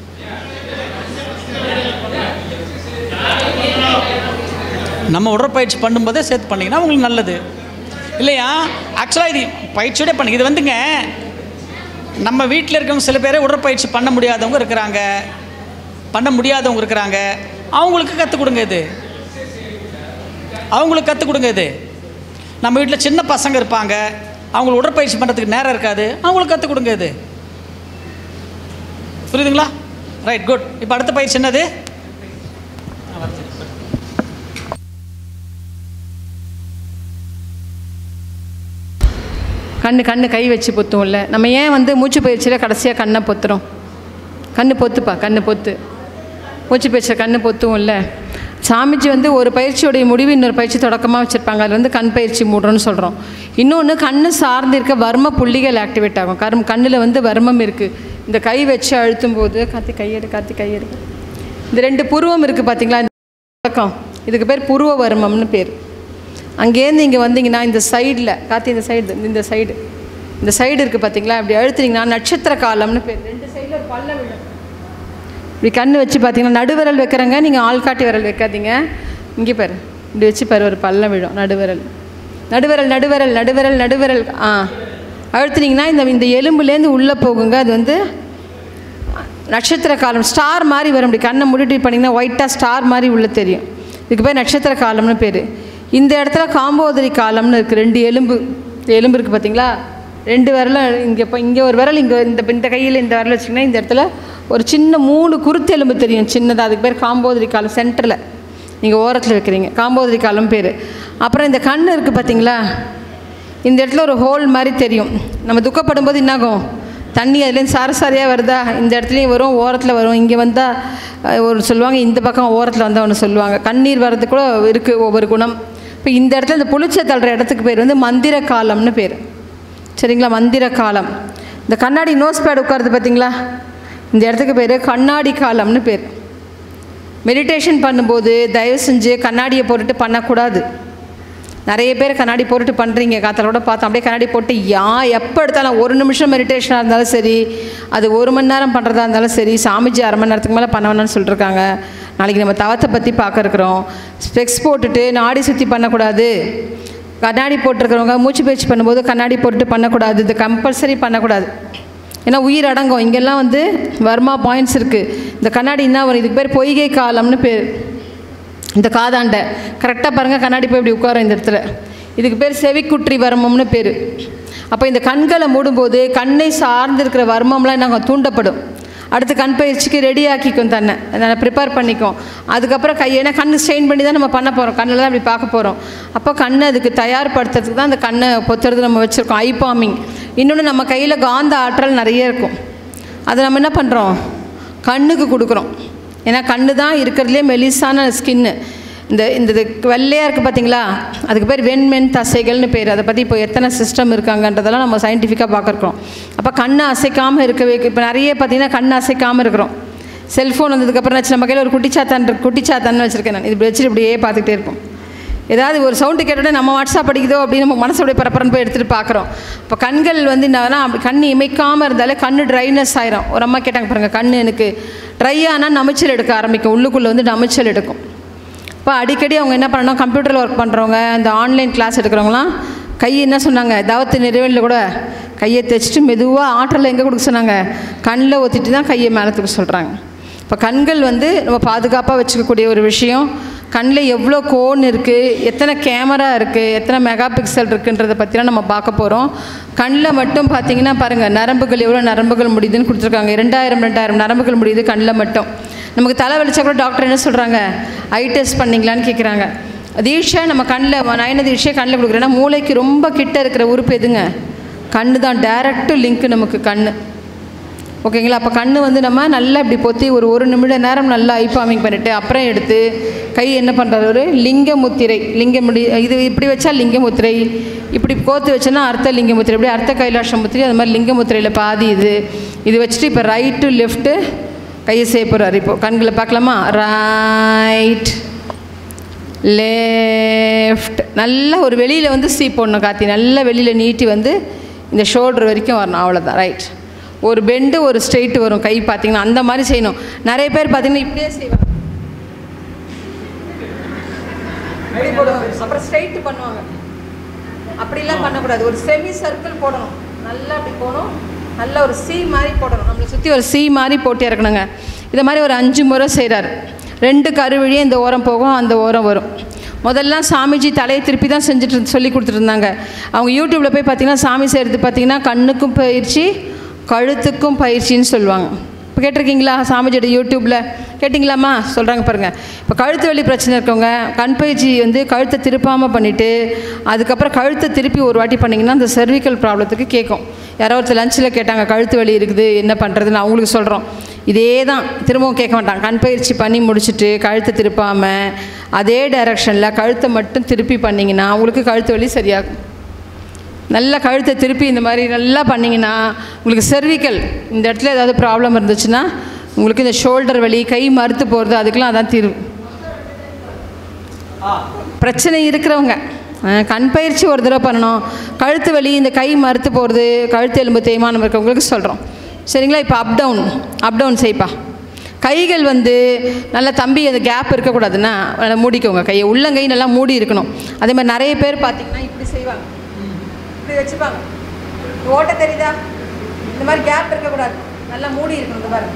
நம்ம உடற்பயிற்சி பண்ணும்போதே சேர்த்து பண்ணீங்கன்னா உங்களுக்கு நல்லது இல்லையா ஆக்சுவலாக இது பயிற்சியோட பண்ணி இது வந்துங்க நம்ம வீட்டில் இருக்கவங்க சில பேர் உடற்பயிற்சி பண்ண முடியாதவங்க இருக்கிறாங்க பண்ண முடியாதவங்க இருக்கிறாங்க அவங்களுக்கு கற்றுக் கொடுங்க இது அவங்களுக்கு கற்றுக் கொடுங்க இது நம்ம வீட்டில் சின்ன பசங்க இருப்பாங்க அவங்களுக்கு உடற்பயிற்சி பண்ணுறதுக்கு நேரம் இருக்காது அவங்களுக்கு கற்றுக் கொடுங்க இது புரியுதுங்களா ரைட் குட் இப்போ அடுத்த பயிற்சி என்னது கண்ணு கண்ணு கை வச்சு பொத்துவோம்ல நம்ம ஏன் வந்து மூச்சு பயிற்சியில் கடைசியாக கண்ணை பொத்துறோம் கண்ணு பொத்துப்பா கண்ணு பொத்து மூச்சு பயிற்சியில் கண்ணு பொத்துவோம்ல சாமிஜி வந்து ஒரு பயிற்சியோடைய முடிவு இன்னொரு பயிற்சி தொடக்கமாக வச்சுருப்பாங்க அதில் வந்து கண் பயிற்சி மூடுறோன்னு சொல்கிறோம் இன்னொன்று கண்ணு சார்ந்து இருக்க வர்ம புள்ளிகள் ஆக்டிவேட் ஆகும் கரும் கண்ணில் வந்து வர்மம் இருக்குது இந்த கை வச்சு அழுத்தும் போது காத்தி கையெடு காத்தி கையெடு இந்த ரெண்டு புருவம் இருக்குது பார்த்தீங்களா இந்த பக்கம் இதுக்கு பேர் புருவ வர்மம்னு பேர் அங்கேருந்து இங்கே வந்தீங்கன்னா இந்த சைடில் காத்தி இந்த சைடு இந்த சைடு இந்த சைடு இருக்குது பார்த்தீங்களா இப்படி அழுத்துனீங்கன்னா நட்சத்திர காலம்னு பேர் ரெண்டு சைடில் ஒரு பல்ல விழும் இப்படி கண் வச்சு பார்த்தீங்கன்னா நடுவிரல் வைக்கிறங்க நீங்கள் ஆள்காட்டி விரல் வைக்காதீங்க இங்கே பாரு இப்படி வச்சு பாரு ஒரு பல்லம் விழும் நடுவிரல் நடுவிரல் நடுவிரல் நடுவிரல் நடுவிரல் ஆ அழுத்துனீங்கன்னா இந்த இந்த எலும்புலேருந்து உள்ளே போகுங்க அது வந்து நட்சத்திர காலம் ஸ்டார் மாதிரி வரும் இப்படி கண்ணை மூடிட்டு பண்ணிங்கன்னா ஒயிட்டாக ஸ்டார் மாதிரி உள்ள தெரியும் இதுக்கு பேர் நட்சத்திர காலம்னு பேர் இந்த இடத்துல காம்போதரி காலம்னு இருக்குது ரெண்டு எலும்பு இந்த எலும்பு இருக்குது பார்த்தீங்களா ரெண்டு விரலும் இங்கே இப்போ இங்கே ஒரு விரல் இங்கே இந்த இந்த கையில் இந்த விரல் வச்சிங்கன்னா இந்த இடத்துல ஒரு சின்ன மூணு குருத்தெலும்பு தெரியும் சின்னதாக அதுக்கு பேர் காம்போதரி காலம் சென்டரில் நீங்கள் ஓரத்தில் வைக்கிறீங்க காம்போதரி காலம் பேர் அப்புறம் இந்த கண் இருக்குது பார்த்தீங்களா இந்த இடத்துல ஒரு ஹோல் மாதிரி தெரியும் நம்ம துக்கப்படும் போது என்னாகும் தண்ணி அதுலேருந்து சாரசாரியாக வருதா இந்த இடத்துலையும் வரும் ஓரத்தில் வரும் இங்கே வந்தால் ஒரு சொல்லுவாங்க இந்த பக்கம் ஓரத்தில் வந்தால் ஒன்று சொல்லுவாங்க கண்ணீர் வர்றது கூட இருக்குது ஒவ்வொரு குணம் இப்போ இந்த இடத்துல இந்த புளிச்ச தள்ளுற இடத்துக்கு பேர் வந்து மந்திர காலம்னு பேர் சரிங்களா மந்திர காலம் இந்த கண்ணாடி நோஸ் பேட் உட்காருது பார்த்தீங்களா இந்த இடத்துக்கு பேர் கண்ணாடி காலம்னு பேர் மெடிடேஷன் பண்ணும்போது தயவு செஞ்சு கண்ணாடியை போட்டுட்டு பண்ணக்கூடாது நிறைய பேர் கண்ணாடி போட்டுட்டு பண்ணுறீங்க காத்தலோட பார்த்தோம் அப்படியே கண்ணாடி போட்டு யா எப்போ எடுத்தாலும் ஒரு நிமிஷம் மெடிடேஷனாக இருந்தாலும் சரி அது ஒரு மணி நேரம் பண்ணுறதா இருந்தாலும் சரி சாமிஜி அரை மணி நேரத்துக்கு மேலே பண்ண வேணாம்னு சொல்லிருக்காங்க நாளைக்கு நம்ம தவத்தை பற்றி பார்க்க இருக்கிறோம் ஸ்பெக்ஸ் போட்டுட்டு நாடி சுற்றி பண்ணக்கூடாது கண்ணாடி போட்டிருக்கிறவங்க மூச்சு பயிற்சி பண்ணும்போது கண்ணாடி போட்டுட்டு பண்ணக்கூடாது இது கம்பல்சரி பண்ணக்கூடாது ஏன்னா உயிர் அடங்கும் இங்கெல்லாம் வந்து வர்மா பாயிண்ட்ஸ் இருக்குது இந்த கண்ணாடி என்ன வரும் இதுக்கு பேர் பொய்கை காலம்னு பேர் இந்த காதாண்டை கரெக்டாக பாருங்கள் கண்ணாடி போய் இப்படி உட்காரும் இந்த இடத்துல இதுக்கு பேர் செவிக்குற்றி வர்மம்னு பேர் அப்போ இந்த கண்களை மூடும்போது கண்ணை சார்ந்து இருக்கிற வர்மம்லாம் என்ன தூண்டப்படும் அடுத்து கண் பயிற்சிக்கு ரெடி ஆக்கிக்கும் தன்னை நான் ப்ரிப்பேர் பண்ணிக்கும் அதுக்கப்புறம் கை ஏன்னா கண் ஸ்ட்ரெயின் பண்ணி தான் நம்ம பண்ண போகிறோம் கண்ணில் தான் இப்படி பார்க்க போகிறோம் அப்போ கண்ணை அதுக்கு தயார்படுத்துறதுக்கு தான் அந்த கண்ணை பொத்துறது நம்ம வச்சுருக்கோம் ஐ பாமிங் இன்னொன்று நம்ம கையில் காந்த ஆற்றல் நிறைய இருக்கும் அதை நம்ம என்ன பண்ணுறோம் கண்ணுக்கு கொடுக்குறோம் ஏன்னா கண்ணு தான் இருக்கிறதுலே மெலிசான ஸ்கின்னு இந்த இந்த இது வெள்ளையாக இருக்குது பார்த்தீங்களா அதுக்கு பேர் வெண்மென் தசைகள்னு பேர் அதை பற்றி இப்போ எத்தனை சிஸ்டம் இருக்காங்கன்றதெல்லாம் நம்ம சயின்டிஃபிக்காக பார்க்குறோம் அப்போ கண்ணை அசைக்காமல் இருக்கவே இப்போ நிறைய பார்த்தீங்கன்னா கண்ணை அசைக்காமல் இருக்கிறோம் செல்ஃபோன் வந்ததுக்கப்புறம் ஆச்சு நம்ம கையில் ஒரு குட்டிச்சாத்தான் இருக்கு குட்டிச்சாத்தான்னு வச்சுருக்கேன் நான் இது இப்படி வச்சுட்டு இப்படியே பார்த்துக்கிட்டே இருப்போம் ஏதாவது ஒரு சவுண்டு கேட்டோடனே நம்ம வாட்ஸ்அப் படிக்குதோ அப்படின்னு நம்ம மனசு அப்படியே பரப்பரன்னு போய் எடுத்துகிட்டு பார்க்குறோம் இப்போ கண்கள் வந்து என்னன்னா அப்படி கண் இமைக்காமல் இருந்தாலே கண் ட்ரைனஸ் ஆயிரும் ஒரு அம்மா கேட்டாங்க பாருங்கள் கண் எனக்கு ட்ரை ஆனால் நமைச்சல் எடுக்க ஆரம்பிக்கும் உள்ளுக்குள்ளே வந்து நமைச்சல் எடுக்கும் இப்போ அடிக்கடி அவங்க என்ன பண்ணணும் கம்ப்யூட்டரில் ஒர்க் பண்ணுறவங்க இந்த ஆன்லைன் கிளாஸ் எடுக்கிறவங்களாம் கை என்ன சொன்னாங்க தாவத்து நிறைவேனில் கூட கையை தைச்சிட்டு மெதுவாக ஆற்றலை எங்கே கொடுக்க சொன்னாங்க கண்ணில் ஒத்திட்டு தான் கையை மேலே தூக்க சொல்கிறாங்க இப்போ கண்கள் வந்து நம்ம பாதுகாப்பாக வச்சுக்கக்கூடிய ஒரு விஷயம் கண்ணில் எவ்வளோ கோன் இருக்குது எத்தனை கேமரா இருக்குது எத்தனை மெகா பிக்சல் இருக்குன்றதை பற்றிலாம் நம்ம பார்க்க போகிறோம் கண்ணில் மட்டும் பார்த்தீங்கன்னா பாருங்கள் நரம்புகள் எவ்வளோ நரம்புகள் முடியுதுன்னு கொடுத்துருக்காங்க ரெண்டாயிரம் ரெண்டாயிரம் நரம்புகள் முடியுது கண்ணில் மட்டும் நமக்கு தலை வலிச்சா கூட டாக்டர் என்ன சொல்கிறாங்க ஐ டெஸ்ட் பண்ணிங்களான்னு கேட்குறாங்க தீட்சை நம்ம கண்ணில் நயன தீட்சை கண்ணில் கொடுக்குறேன் ஏன்னா மூளைக்கு ரொம்ப கிட்ட இருக்கிற உறுப்பு எதுங்க கண்ணு தான் டேரக்ட் லிங்க் நமக்கு கண்ணு ஓகேங்களா அப்போ கண்ணு வந்து நம்ம நல்லா இப்படி பொத்தி ஒரு ஒரு நிமிட நேரம் நல்லா ஐ ஃபார்மிங் பண்ணிவிட்டு அப்புறம் எடுத்து கை என்ன பண்ணுறாரு ஒரு லிங்க முத்திரை லிங்க முடி இது இப்படி வச்சா லிங்க முத்திரை இப்படி கோத்து வச்சோன்னா அர்த்த லிங்க முத்திரை இப்படி அர்த்த கைலாச முத்திரை அது மாதிரி லிங்க முத்திரையில் பாதி இது இது வச்சுட்டு இப்போ ரைட்டு லெஃப்ட்டு கையை செய்ய போகிறாரு இப்போ கண்களை பார்க்கலாமா ரைட் லெஃப்ட் நல்லா ஒரு வெளியில் வந்து சீ போடணும் காத்தி நல்லா வெளியில் நீட்டி வந்து இந்த ஷோல்டர் வரைக்கும் வரணும் அவ்வளோதான் ரைட் ஒரு பெண்டு ஒரு ஸ்ட்ரெயிட் வரும் கை பார்த்தீங்கன்னா அந்த மாதிரி செய்யணும் நிறைய பேர் பார்த்தீங்கன்னா இப்படியே செய்வாங்க இப்படி போடுவாங்க அப்புறம் ஸ்ட்ரெயிட் பண்ணுவாங்க அப்படிலாம் பண்ணக்கூடாது ஒரு செமி சர்க்கிள் போடணும் நல்லா அப்படி போகணும் நல்ல ஒரு சி மாதிரி போடணும் நம்மளை சுற்றி ஒரு சி மாதிரி போட்டு இறக்கணுங்க இதை மாதிரி ஒரு அஞ்சு முறை செய்கிறார் ரெண்டு கருவழியே இந்த ஓரம் போகும் அந்த ஓரம் வரும் முதல்ல சாமிஜி தலையை திருப்பி தான் செஞ்சுட்டு இருந்து- சொல்லி கொடுத்துட்டு இருந்தாங்க அவங்க யூடியூப்பில் போய் பார்த்தீங்கன்னா சாமி செய்கிறது பார்த்தீங்கன்னா கண்ணுக்கும் பயிற்சி கழுத்துக்கும் பயிற்சின்னு சொல்லுவாங்க இப்போ கேட்டிருக்கீங்களா சாமிஜியோட யூடியூப்பில் கேட்டிங்களாம்மா சொல்கிறாங்க பாருங்கள் இப்போ கழுத்து வலி பிரச்சனை இருக்கவங்க கண் பயிற்சி வந்து கழுத்தை திருப்பாமல் பண்ணிவிட்டு அதுக்கப்புறம் கழுத்தை திருப்பி ஒரு வாட்டி பண்ணிங்கன்னா அந்த cervical ப்ராப்ளத்துக்கு கேட்கும் யாரோ ஒருத்தர் லஞ்சில் கேட்டாங்க கழுத்து வலி இருக்குது என்ன பண்ணுறதுன்னு அவங்களுக்கு சொல்கிறோம் இதே தான் திரும்பவும் கேட்க மாட்டாங்க கண் பயிற்சி பண்ணி முடிச்சுட்டு கழுத்தை திருப்பாமல் அதே டைரக்ஷனில் கழுத்தை மட்டும் திருப்பி பண்ணிங்கன்னா உங்களுக்கு கழுத்து வலி சரியாகும் நல்லா கழுத்தை திருப்பி இந்த மாதிரி நல்லா பண்ணிங்கன்னா உங்களுக்கு cervical இந்த இடத்துல ஏதாவது ப்ராப்ளம் இருந்துச்சுன்னா உங்களுக்கு இந்த ஷோல்டர் வலி கை மறுத்து போகிறது அதுக்கெலாம் அதான் தீர்வு பிரச்சனை இருக்கிறவங்க அஹ், கண் பயிற்சி ஒரு தடவை பண்ணணும் கழுத்து வலி இந்த கை மறுத்து போகிறது கழுத்து எலும்பு தேய்மானம் இருக்கவங்களுக்கு சொல்கிறோம் சரிங்களா இப்போ அப் டவுன் அப் டவுன் செய்ப்பா கைகள் வந்து நல்லா தம்பி அந்த கேப் இருக்கக்கூடாதுன்னா நல்லா மூடிக்கோங்க கையை உள்ளங்கை நல்லா மூடி இருக்கணும் அதே மாதிரி நிறைய பேர் பார்த்தீங்கன்னா இப்படி செய்வாங்க இப்படி வச்சுப்பாங்க ஓட்ட தெரியுதா இந்த மாதிரி கேப் இருக்கக்கூடாது நல்லா மூடி இருக்கணும் இந்த மாதிரி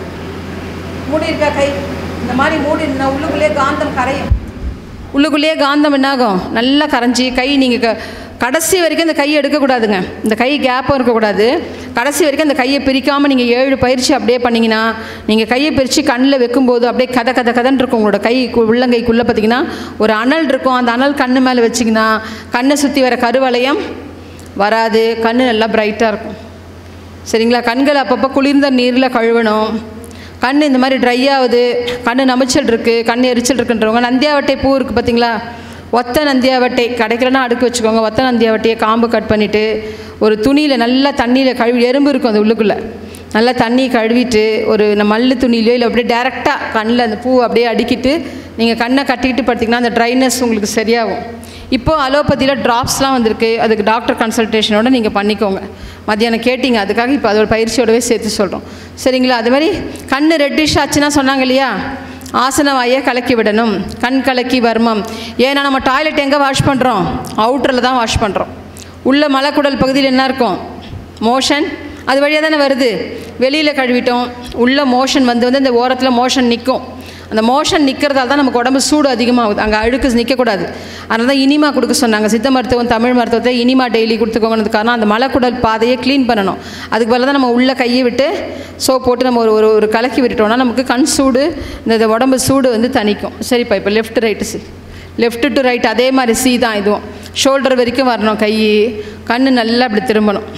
மூடி இருக்கா கை இந்த மாதிரி மூடி இருந்தால் உள்ளுக்குள்ளேயே காந்தம் கரையும் உள்ளுக்குள்ளேயே காந்தம் என்னாகும் நல்லா கரைஞ்சி கை நீங்கள் க கடைசி வரைக்கும் இந்த கையை எடுக்கக்கூடாதுங்க இந்த கை கேப்பும் இருக்கக்கூடாது கடைசி வரைக்கும் அந்த கையை பிரிக்காமல் நீங்கள் ஏழு பயிற்சி அப்படியே பண்ணிங்கன்னா நீங்கள் கையை பிரித்து கண்ணில் வைக்கும்போது அப்படியே கதை கதை கதன்னு இருக்கும் உங்களோட கை கு- உள்ளங்கைக்குள்ளே பார்த்தீங்கன்னா ஒரு அனல் இருக்கும் அந்த அனல் கண்ணு மேலே வச்சிங்கன்னா கண்ணை சுற்றி வர கருவளையம் வராது கண்ணு நல்லா பிரைட்டாக இருக்கும் சரிங்களா கண்கள் அப்பப்போ குளிர்ந்த நீரில் கழுவணும் கண் இந்த மாதிரி ட்ரை ஆகுது கண் நமைச்சல் இருக்குது கண் எரிச்சல் இருக்குன்றவங்க நந்தியாவட்டை பூ இருக்குது பார்த்தீங்களா ஒத்த நந்தியாவட்டை கிடைக்கலன்னா அடுக்கு வச்சுக்கோங்க ஒத்த நந்தியாவட்டையை காம்பு கட் பண்ணிவிட்டு ஒரு துணியில் நல்லா தண்ணியில் கழுவி எறும்பு இருக்கும் அந்த உள்ளுக்குள்ளே நல்லா தண்ணி கழுவிட்டு ஒரு நம்ம மல்லு துணியிலையோ இல்லை அப்படியே டேரெக்டாக கண்ணில் அந்த பூ அப்படியே அடிக்கிட்டு நீங்கள் கண்ணை கட்டிக்கிட்டு பார்த்தீங்கன்னா அந்த ட்ரைனஸ் உங்களுக்கு சரியாகும் இப்போது அலோபதியில் ட்ராப்ஸ்லாம் வந்திருக்கு அதுக்கு டாக்டர் கன்சல்டேஷனோட நீங்கள் பண்ணிக்கோங்க மத்தியானம் கேட்டிங்க அதுக்காக இப்போ அதோட பயிற்சியோடவே சேர்த்து சொல்கிறோம் சரிங்களா அது மாதிரி கண் ரெட்டிஷ் ஆச்சுன்னா சொன்னாங்க இல்லையா ஆசன வாயை கலக்கி விடணும் கண் கலக்கி வர்மம் ஏன்னா நம்ம டாய்லெட் எங்கே வாஷ் பண்ணுறோம் அவுட்டரில் தான் வாஷ் பண்ணுறோம் உள்ள மலக்குடல் பகுதியில் என்ன இருக்கும் மோஷன் அது வழியாக தானே வருது வெளியில் கழுவிட்டோம் உள்ள மோஷன் வந்து வந்து இந்த ஓரத்தில் மோஷன் நிற்கும் அந்த மோஷன் நிற்கிறதால தான் நமக்கு உடம்பு சூடு அதிகமாகுது அங்கே அழுக்கு நிற்கக்கூடாது அதனால தான் இனிமா கொடுக்க சொன்னாங்க சித்த மருத்துவம் தமிழ் மருத்துவத்தை இனிமா டெய்லி கொடுத்துக்கோங்கிறது காரணம் அந்த மலக்குடல் பாதையை க்ளீன் பண்ணணும் அதுக்கு பதிலாக தான் நம்ம உள்ளே கையை விட்டு சோப் போட்டு நம்ம ஒரு ஒரு ஒரு கலக்கி விட்டுட்டோம்னா நமக்கு கண் சூடு இந்த இந்த உடம்பு சூடு வந்து தணிக்கும் சரிப்பா இப்போ left right C left to right அதே மாதிரி சி தான் இதுவும் ஷோல்டர் வரைக்கும் வரணும் கை கண் நல்லா அப்படி திரும்பணும்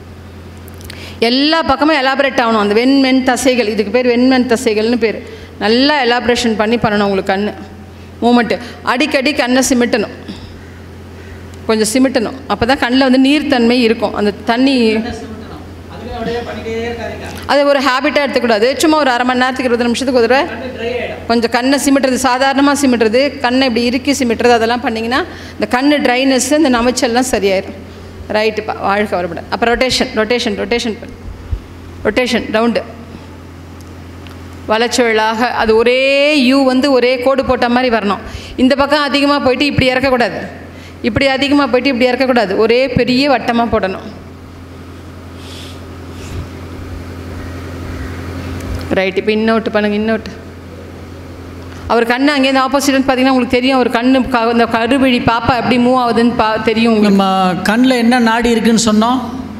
எல்லா பக்கமும் எலாபரேட் ஆகணும் அந்த வெண்மென் தசைகள் இதுக்கு பேர் வெண்மென் தசைகள்னு பேர் நல்லா எலாபரேஷன் பண்ணி பண்ணணும் உங்களுக்கு கண் மூமெண்ட்டு அடிக்கடி கண்ணை சிமிட்டணும் கொஞ்சம் சிமிட்டணும் அப்போ தான் கண்ணில் வந்து நீர்த்தன்மை இருக்கும் அந்த தண்ணி அதுவே அப்படியே பண்ணிட்டே இருக்காதீங்க அது ஒரு ஹேபிட்டாக எடுத்துக்கூடாது சும்மா ஒரு அரை மணி நேரத்துக்கு இருபது நிமிஷத்துக்கு ஒரு தடவை ட்ரை ஆகிடும் கொஞ்சம் கண்ணை சிமிட்டுறது சாதாரணமாக சிமிட்டுறது கண்ணை இப்படி இறுக்கி சிமிட்டுறது அதெல்லாம் பண்ணிங்கன்னா இந்த கண் ட்ரைனஸ் இந்த நமைச்சல்லாம் சரியாயிடும் ரைட்டுப்பா வாழ்க வரப்பட அப்போ ரொட்டேஷன் ரொட்டேஷன் ரொட்டேஷன் பண்ணு ரொட்டேஷன் ரவுண்டு வலச்சுழலாக அது ஒரே யூ வந்து ஒரே கோடு போட்ட மாதிரி வரணும் இந்த பக்கம் அதிகமாக போயிட்டு இப்படி இறக்கக்கூடாது இப்படி அதிகமாக போயிட்டு இப்படி இறக்கக்கூடாது ஒரே பெரிய வட்டமாக போடணும் ரைட் இப்போ இன்னொட்டு பண்ணுங்க இன்னொட்டு அவர் கண்ணு அங்கேருந்து ஆப்போசிட்னு பார்த்தீங்கன்னா உங்களுக்கு தெரியும் அவர் கண்ணு க- இந்த கருவிழி பாப்பா எப்படி மூவ் ஆகுதுன்னு பா தெரியும் உங்களுக்கு நம்ம கண்ணில் என்ன நாடி இருக்குன்னு சொன்னோம்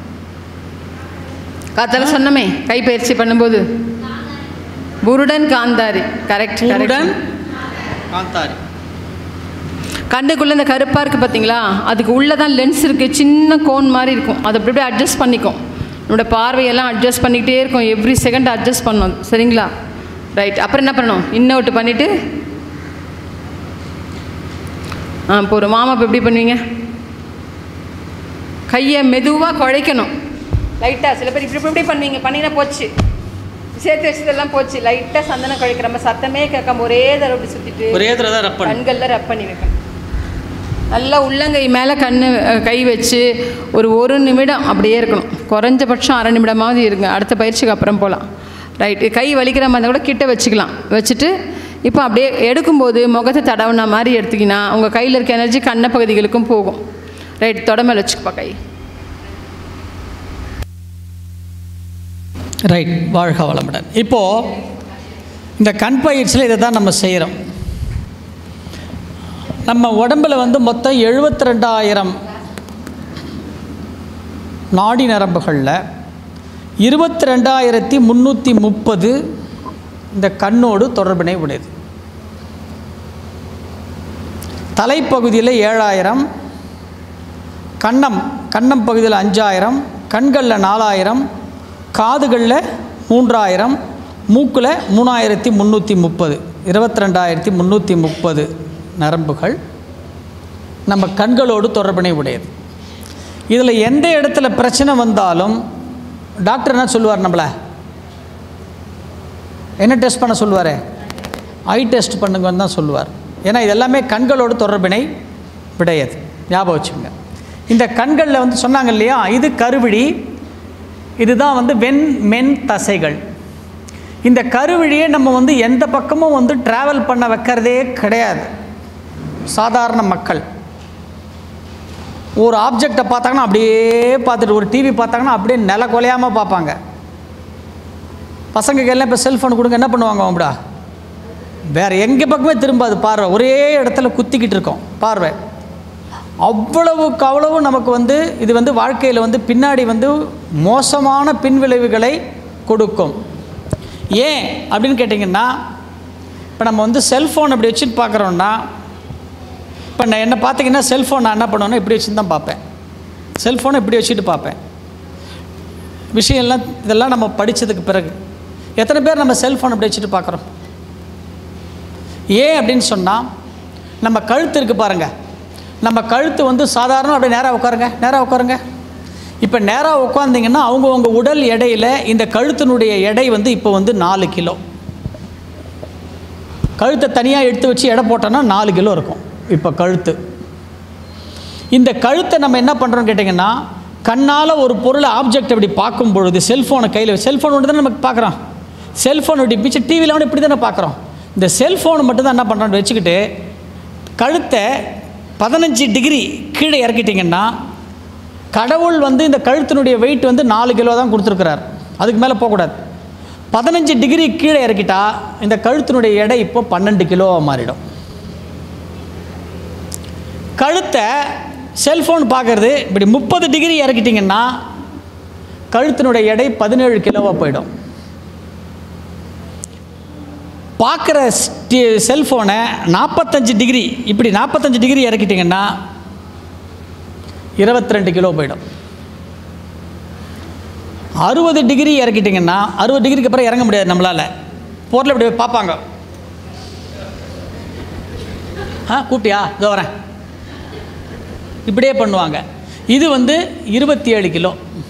காத்தால சொன்னமே கைப்பயிற்சி பண்ணும்போது புருடன் காந்தாரி கரெக்ட் உடன் கரெக்ட் காந்தாரி கண்ணுக்குள்ளே இந்த கருப்பாக இருக்குது பார்த்தீங்களா அதுக்கு உள்ளே தான் லென்ஸ் இருக்குது சின்ன கோன் மாதிரி இருக்கும் அதை அப்படி அப்படியே அட்ஜஸ்ட் பண்ணிக்கும் நம்மளோட பார்வையெல்லாம் அட்ஜஸ்ட் பண்ணிக்கிட்டே இருக்கும் எவ்ரி செகண்ட் அட்ஜஸ்ட் பண்ணணும் சரிங்களா ரைட் அப்புறம் என்ன பண்ணணும் இன்னொட்டு பண்ணிவிட்டு ஆ போகிறோம் மாமா இப்போ எப்படி பண்ணுவீங்க கையை மெதுவாக குழைக்கணும் லைட்டாக சில பேர் இப்படி இப்படி இப்படி பண்ணுவீங்க பண்ணிங்கன்னா போச்சு சேர்த்து வச்சதெல்லாம் போச்சு லைட்டாக சந்தனம் குழைக்கிற நம்ம சத்தமே கேட்காம ஒரே தடவை இப்படி சுற்றிட்டு ஒரே தடவை தான் ரப்பன் கண்களில் ரப் பண்ணி வைக்கணும் நல்லா உள்ளங்கை மேலே கண் கை வச்சு ஒரு ஒரு நிமிடம் அப்படியே இருக்கணும் குறைஞ்சபட்சம் அரை நிமிடமாவது இருங்க அடுத்த பயிற்சிக்கு அப்புறம் போகலாம் ரைட்டு கை வலிக்கிற மாதிரி இருந்தா கூட கிட்ட வச்சுக்கலாம் வச்சுட்டு இப்போ அப்படியே எடுக்கும்போது முகத்தை தடவுன மாதிரி எடுத்திங்கன்னா உங்கள் கையில் இருக்க எனர்ஜி கண்ண பகுதிகளுக்கும் போகும் ரைட் தொடமையில் வச்சுக்கப்பா கை ரைட் வாழ்க வளமுடன் இப்போது இந்த கண் பயிற்சியில் இதை தான் நம்ம செய்கிறோம் நம்ம உடம்பில் வந்து மொத்தம் எழுபத்தி ரெண்டாயிரம் நாடி நரம்புகளில் இருபத்தி ரெண்டாயிரத்தி முந்நூற்றி முப்பது இந்த கண்ணோடு தொடர்பினை உடையது தலைப்பகுதியில் ஏழாயிரம் கன்னம் கன்னம் பகுதியில் அஞ்சாயிரம் கண்களில் நாலாயிரம் காதுகளில் மூன்றாயிரம் மூக்கில் மூணாயிரத்தி முந்நூற்றி முப்பது இருபத்தி ரெண்டாயிரத்தி முந்நூற்றி முப்பது நரம்புகள் நம்ம கண்களோடு தொடர்பினை உடையது இதில் எந்த இடத்துல பிரச்சனை வந்தாலும் டாக்டர் என்ன சொல்லுவார் நம்மளை என்ன டெஸ்ட் பண்ண சொல்லுவார் ஐ டெஸ்ட் பண்ணுங்கன்னு தான் சொல்லுவார் ஏன்னா இது எல்லாமே கண்களோடு தொடர்பினை விடையது ஞாபகம் வச்சுங்க இந்த கண்களில் வந்து சொன்னாங்க இல்லையா இது கருவிழி இதுதான் வந்து வெண் மென் தசைகள் இந்த கருவிழியை நம்ம வந்து எந்த பக்கமும் வந்து ட்ராவல் பண்ண வைக்கிறதே கிடையாது சாதாரண மக்கள் ஒரு ஆப்ஜெக்டை பார்த்தாங்கன்னா அப்படியே பார்த்துட்டு ஒரு டிவி பார்த்தாங்கன்னா அப்படியே நில கொலையாமல் பார்ப்பாங்க பசங்களுக்கு எல்லாம் இப்போ செல்ஃபோன் கொடுங்க என்ன பண்ணுவாங்க அவங்கடா வேறு எங்கே பக்கமே திரும்பாது பார்வை ஒரே இடத்துல குத்திக்கிட்டு இருக்கோம் பார்வை அவ்வளவுக்கு அவ்வளவு நமக்கு வந்து இது வந்து வாழ்க்கையில் வந்து பின்னாடி வந்து மோசமான பின்விளைவுகளை கொடுக்கும் ஏன் அப்படின்னு கேட்டிங்கன்னா இப்போ நம்ம வந்து செல்ஃபோன் அப்படி வச்சுட்டு பார்க்குறோன்னா இப்போ நான் என்ன பார்த்தீங்கன்னா செல்ஃபோன் நான் என்ன பண்ணுவேன்னா இப்படி வச்சுட்டு தான் பார்ப்பேன் செல்ஃபோனை இப்படி வச்சுட்டு பார்ப்பேன் விஷயம்லாம் இதெல்லாம் நம்ம படித்ததுக்கு பிறகு எத்தனை பேர் நம்ம செல்ஃபோன் அப்படி வச்சுட்டு பார்க்குறோம் ஏன் அப்படின்னு சொன்னால் நம்ம கழுத்து இருக்குது பாருங்கள் நம்ம கழுத்து வந்து சாதாரண அப்படியே நேராக உட்காருங்க நேராக உட்காருங்க இப்போ நேராக உட்காந்திங்கன்னா அவங்கவுங்க உடல் எடையில் இந்த கழுத்தினுடைய எடை வந்து இப்போ வந்து நாலு கிலோ கழுத்தை தனியாக எடுத்து வச்சு எடை போட்டோன்னா நாலு கிலோ இருக்கும் இப்போ கழுத்து இந்த கழுத்தை நம்ம என்ன பண்ணுறோம்னு கேட்டிங்கன்னா கண்ணால் ஒரு பொருளை ஆப்ஜெக்ட் அப்படி பார்க்கும் பொழுது செல்ஃபோனை கையில் செல்ஃபோன் ஒன்று தானே நமக்கு பார்க்குறோம் செல்ஃபோன் இப்படி பிச்சு டிவியில் வந்து இப்படி தானே பார்க்குறோம் இந்த செல்ஃபோன் மட்டும் தான் என்ன பண்ணுறோன்னு வச்சுக்கிட்டு கழுத்தை பதினஞ்சு டிகிரி கீழே இறக்கிட்டிங்கன்னா கடவுள் வந்து இந்த கழுத்தினுடைய வெயிட் வந்து நாலு கிலோ தான் கொடுத்துருக்கிறார் அதுக்கு மேலே போகக்கூடாது பதினஞ்சு டிகிரி கீழே இறக்கிட்டா இந்த கழுத்தினுடைய எடை இப்போ பன்னெண்டு கிலோவாக மாறிடும் கழுத்தை செல்ஃபோன் பார்க்குறது இப்படி முப்பது டிகிரி இறக்கிட்டிங்கன்னா கழுத்தினுடைய எடை பதினேழு கிலோவாக போயிடும் பார்க்குற செல்ஃபோனை நாற்பத்தஞ்சு டிகிரி இப்படி நாற்பத்தஞ்சு டிகிரி இறக்கிட்டிங்கன்னா இருபத்தி ரெண்டு கிலோ போயிடும் அறுபது டிகிரி இறக்கிட்டிங்கன்னா அறுபது டிகிரிக்கு அப்புறம் இறங்க முடியாது நம்மளால் பொருளை இப்படி பார்ப்பாங்க ஆ கூப்பிட்டியா இதோ வரேன் இப்படியே பண்ணுவாங்க இது வந்து இருபத்தி ஏழு கிலோ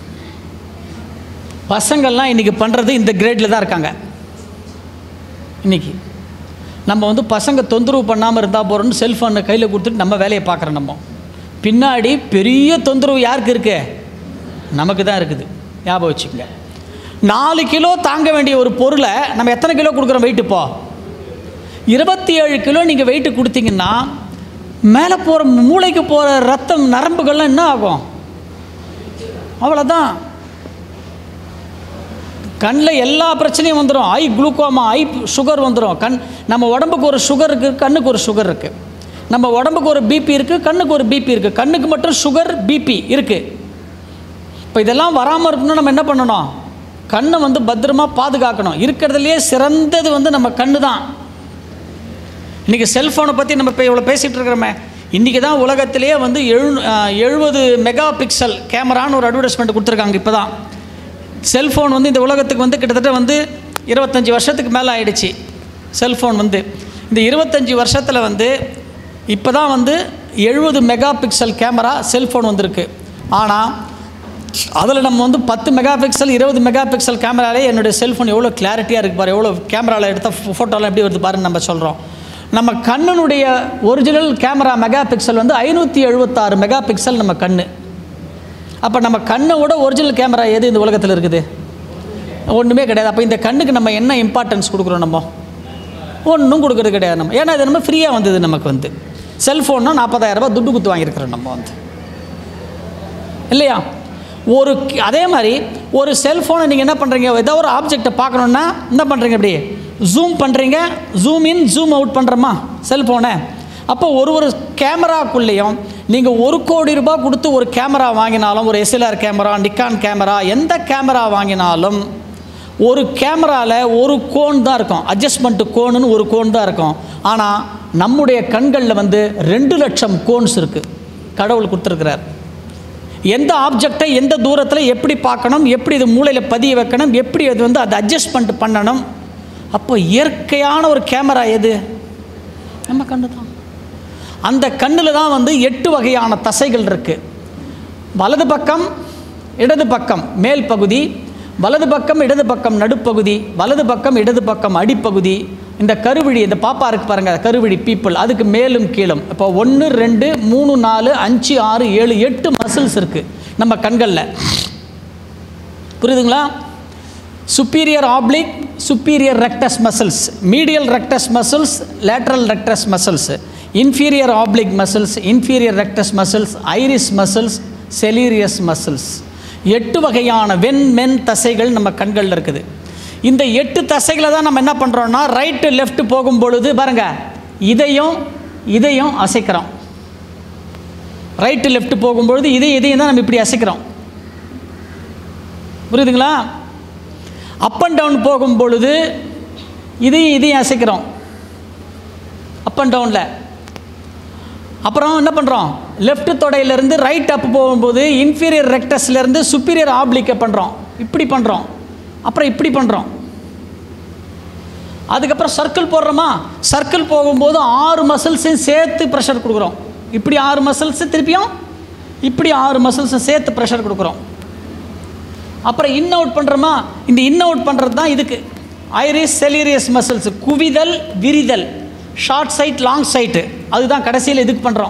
பசங்கள்லாம் இன்றைக்கி பண்ணுறது இந்த கிரேடில் தான் இருக்காங்க இன்றைக்கி நம்ம வந்து பசங்க தொந்தரவு பண்ணாமல் இருந்தால் போகிறோம்னு செல்ஃபோனை கையில் கொடுத்துட்டு நம்ம வேலையை பார்க்குறோம் நம்ம பின்னாடி பெரிய தொந்தரவு யாருக்கு இருக்கு நமக்கு தான் இருக்குது ஞாபகம் வச்சுக்கோங்க நாலு கிலோ தாங்க வேண்டிய ஒரு பொருளை நம்ம எத்தனை கிலோ கொடுக்குறோம் வெயிட் இப்போ இருபத்தி ஏழு கிலோ நீங்கள் வெயிட்டு கொடுத்தீங்கன்னா மேலே போகிற மூளைக்கு போகிற ரத்தம் நரம்புகள்லாம் என்ன ஆகும் அவ்வளோதான் கண்ணில் எல்லா பிரச்சனையும் வந்துடும் ஐ குளுக்கோமா ஐ சுகர் வந்துடும் கண் நம்ம உடம்புக்கு ஒரு சுகர் இருக்குது கண்ணுக்கு ஒரு சுகர் இருக்குது நம்ம உடம்புக்கு ஒரு பிபி இருக்குது கண்ணுக்கு ஒரு பிபி இருக்குது கண்ணுக்கு மட்டும் சுகர் பிபி இருக்குது இப்போ இதெல்லாம் வராமல் இருக்கணும்னா நம்ம என்ன பண்ணணும் கண்ணை வந்து பத்திரமா பாதுகாக்கணும் இருக்கிறதுலையே சிறந்தது வந்து நம்ம கண்ணு தான் இன்றைக்கி செல்ஃபோனை பற்றி நம்ம இப்போ இவ்வளோ பேசிகிட்டு இருக்கிறோமே இன்றைக்கி தான் உலகத்திலேயே வந்து எழு எழுபது மெகா பிக்சல் கேமரான்னு ஒரு அட்வர்டைஸ்மெண்ட் கொடுத்துருக்காங்க இப்போ தான் செல்ஃபோன் வந்து இந்த உலகத்துக்கு வந்து கிட்டத்தட்ட வந்து இருபத்தஞ்சி வருஷத்துக்கு மேலே ஆயிடுச்சு செல்ஃபோன் வந்து இந்த இருபத்தஞ்சி வருஷத்தில் வந்து இப்போ தான் வந்து எழுபது மெகா பிக்சல் கேமரா செல்ஃபோன் வந்திருக்கு ஆனால் அதில் நம்ம வந்து பத்து மெகா பிக்சல் இருபது மெகா பிக்சல் கேமராலே என்னுடைய செல்ஃபோன் எவ்வளோ கிளாரிட்டியாக இருக்குது பாரு எவ்வளோ கேமராவில் எடுத்த ஃபோட்டோலாம் எப்படி வருது பாருன்னு நம்ம சொல்கிறோம் நம்ம கண்ணனுடைய ஒரிஜினல் கேமரா மெகா பிக்சல் வந்து ஐநூற்றி எழுபத்தாறு மெகா பிக்சல் நம்ம கண்ணு அப்போ நம்ம கண்ணோட ஒரிஜினல் கேமரா எது இந்த உலகத்தில் இருக்குது ஒன்றுமே கிடையாது அப்போ இந்த கண்ணுக்கு நம்ம என்ன இம்பார்ட்டன்ஸ் கொடுக்குறோம் நம்ம ஒன்றும் கொடுக்குறது கிடையாது நம்ம ஏன்னா இது நம்ம ஃப்ரீயாக வந்தது நமக்கு வந்து செல்ஃபோன்னா நாற்பதாயிரரூபா துட்டு குத்து வாங்கியிருக்கிறோம் நம்ம வந்து இல்லையா ஒரு கி- அதே மாதிரி ஒரு செல்ஃபோனை நீங்கள் என்ன பண்ணுறீங்க ஏதோ ஒரு ஆப்ஜெக்டை பார்க்கணுன்னா என்ன பண்ணுறீங்க இப்படி ஜூம் பண்ணுறீங்க ஜூம் இன் ஜூம் அவுட் பண்ணுறோமா செல்ஃபோனை அப்போ ஒரு ஒரு கேமராக்குள்ளேயும் நீங்கள் ஒரு கோடி ரூபாய் கொடுத்து ஒரு கேமரா வாங்கினாலும் ஒரு எஸ்எல்ஆர் கேமரா நிக்கான் கேமரா எந்த கேமரா வாங்கினாலும் ஒரு கேமராவில் ஒரு கோன் தான் இருக்கும் அட்ஜஸ்ட்மெண்ட்டு கோனுன்னு ஒரு கோன் தான் இருக்கும் ஆனால் நம்முடைய கண்களில் வந்து ரெண்டு லட்சம் கோன்ஸ் இருக்குது கடவுள் கொடுத்துருக்கிறார் எந்த ஆப்ஜெக்டை எந்த தூரத்தில் எப்படி பார்க்கணும் எப்படி இது மூளையில் பதிய வைக்கணும் எப்படி அது வந்து அதை அட்ஜஸ்ட்மெண்ட் பண்ணணும் அப்போ இயற்கையான ஒரு கேமரா எது நம்ம கண்ணு தான் அந்த கண்ணில் தான் வந்து எட்டு வகையான தசைகள் இருக்குது வலது பக்கம் இடது பக்கம் மேல் பகுதி வலது பக்கம் இடது பக்கம் நடுப்பகுதி வலது பக்கம் இடது பக்கம் அடிப்பகுதி இந்த கருவிழி இந்த பாப்பா இருக்கு பாருங்க கருவிழி பீப்புள் அதுக்கு மேலும் கீழும் இப்போ ஒன்று ரெண்டு மூணு நாலு அஞ்சு ஆறு ஏழு எட்டு மசில்ஸ் இருக்குது நம்ம கண்களில் புரியுதுங்களா superior oblique superior rectus muscles medial rectus muscles lateral rectus muscles inferior oblique muscles inferior rectus muscles iris muscles ciliary muscles எட்டு வகையான வெண் மென் தசைகள் நம்ம கண்களில் இருக்குது இந்த எட்டு தசைகளை தான் நம்ம என்ன பண்ணுறோம்னா ரைட்டு லெஃப்ட் போகும் பொழுது பாருங்க இதையும் இதையும் அசைக்கிறோம் ரைட்டு லெஃப்ட் போகும்பொழுது இதையும் இதையும் தான் நம்ம இப்படி அசைக்கிறோம் புரியுதுங்களா அப் அண்ட் டவுன் போகும் பொழுது இதையும் இதையும் அசைக்கிறோம் அப் அண்ட் டவுனில் அப்புறம் என்ன பண்ணுறோம் லெஃப்ட் தொடையிலேருந்து ரைட் அப் போகும்போது இன்ஃபீரியர் ரெக்டஸ்லேருந்து சுப்பீரியர் ஆப்ளிக்கை பண்ணுறோம் இப்படி பண்ணுறோம் அப்புறம் இப்படி பண்ணுறோம் அதுக்கப்புறம் சர்க்கிள் போடுறோமா சர்க்கிள் போகும்போது ஆறு மசில்ஸையும் சேர்த்து ப்ரெஷர் கொடுக்குறோம் இப்படி ஆறு மசில்ஸ் திருப்பியும் இப்படி ஆறு மசில்ஸும் சேர்த்து ப்ரெஷர் கொடுக்குறோம் அப்புறம் இன் அவுட் பண்ணுறோமா இந்த இன் அவுட் பண்ணுறது தான் இதுக்கு ஐரிஸ் செலீரியஸ் மசில்ஸ் குவிதல் விரிதல் ஷார்ட் சைட் லாங் சைட்டு அதுதான் கடைசியில் இதுக்கு பண்ணுறோம்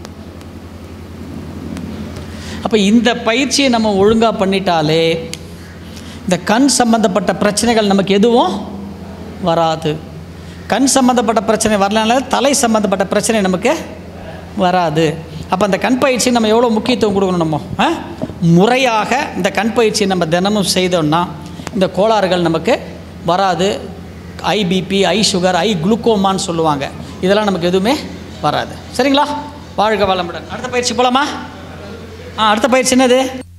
அப்போ இந்த பயிற்சியை நம்ம ஒழுங்காக பண்ணிட்டாலே இந்த கண் சம்பந்தப்பட்ட பிரச்சனைகள் நமக்கு எதுவும் வராது கண் சம்பந்தப்பட்ட பிரச்சனை வரலனால தலை சம்பந்தப்பட்ட பிரச்சனை நமக்கு வராது அப்போ அந்த கண் பயிற்சி நம்ம எவ்வளோ முக்கியத்துவம் கொடுக்கணும் நம்ம ஆ? முறையாக இந்த கண் பயிற்சி நம்ம தினமும் செய்தோம்னா இந்த கோளாறுகள் நமக்கு வராது ஐ பிபி ஐ சுகர் ஐ குளுக்கோமான்னு சொல்லுவாங்க இதெல்லாம் நமக்கு எதுவுமே வராது சரிங்களா வாழ்க வளமுடன் அடுத்த பயிற்சி போலாமா ஆ அடுத்த பயிற்சி என்னது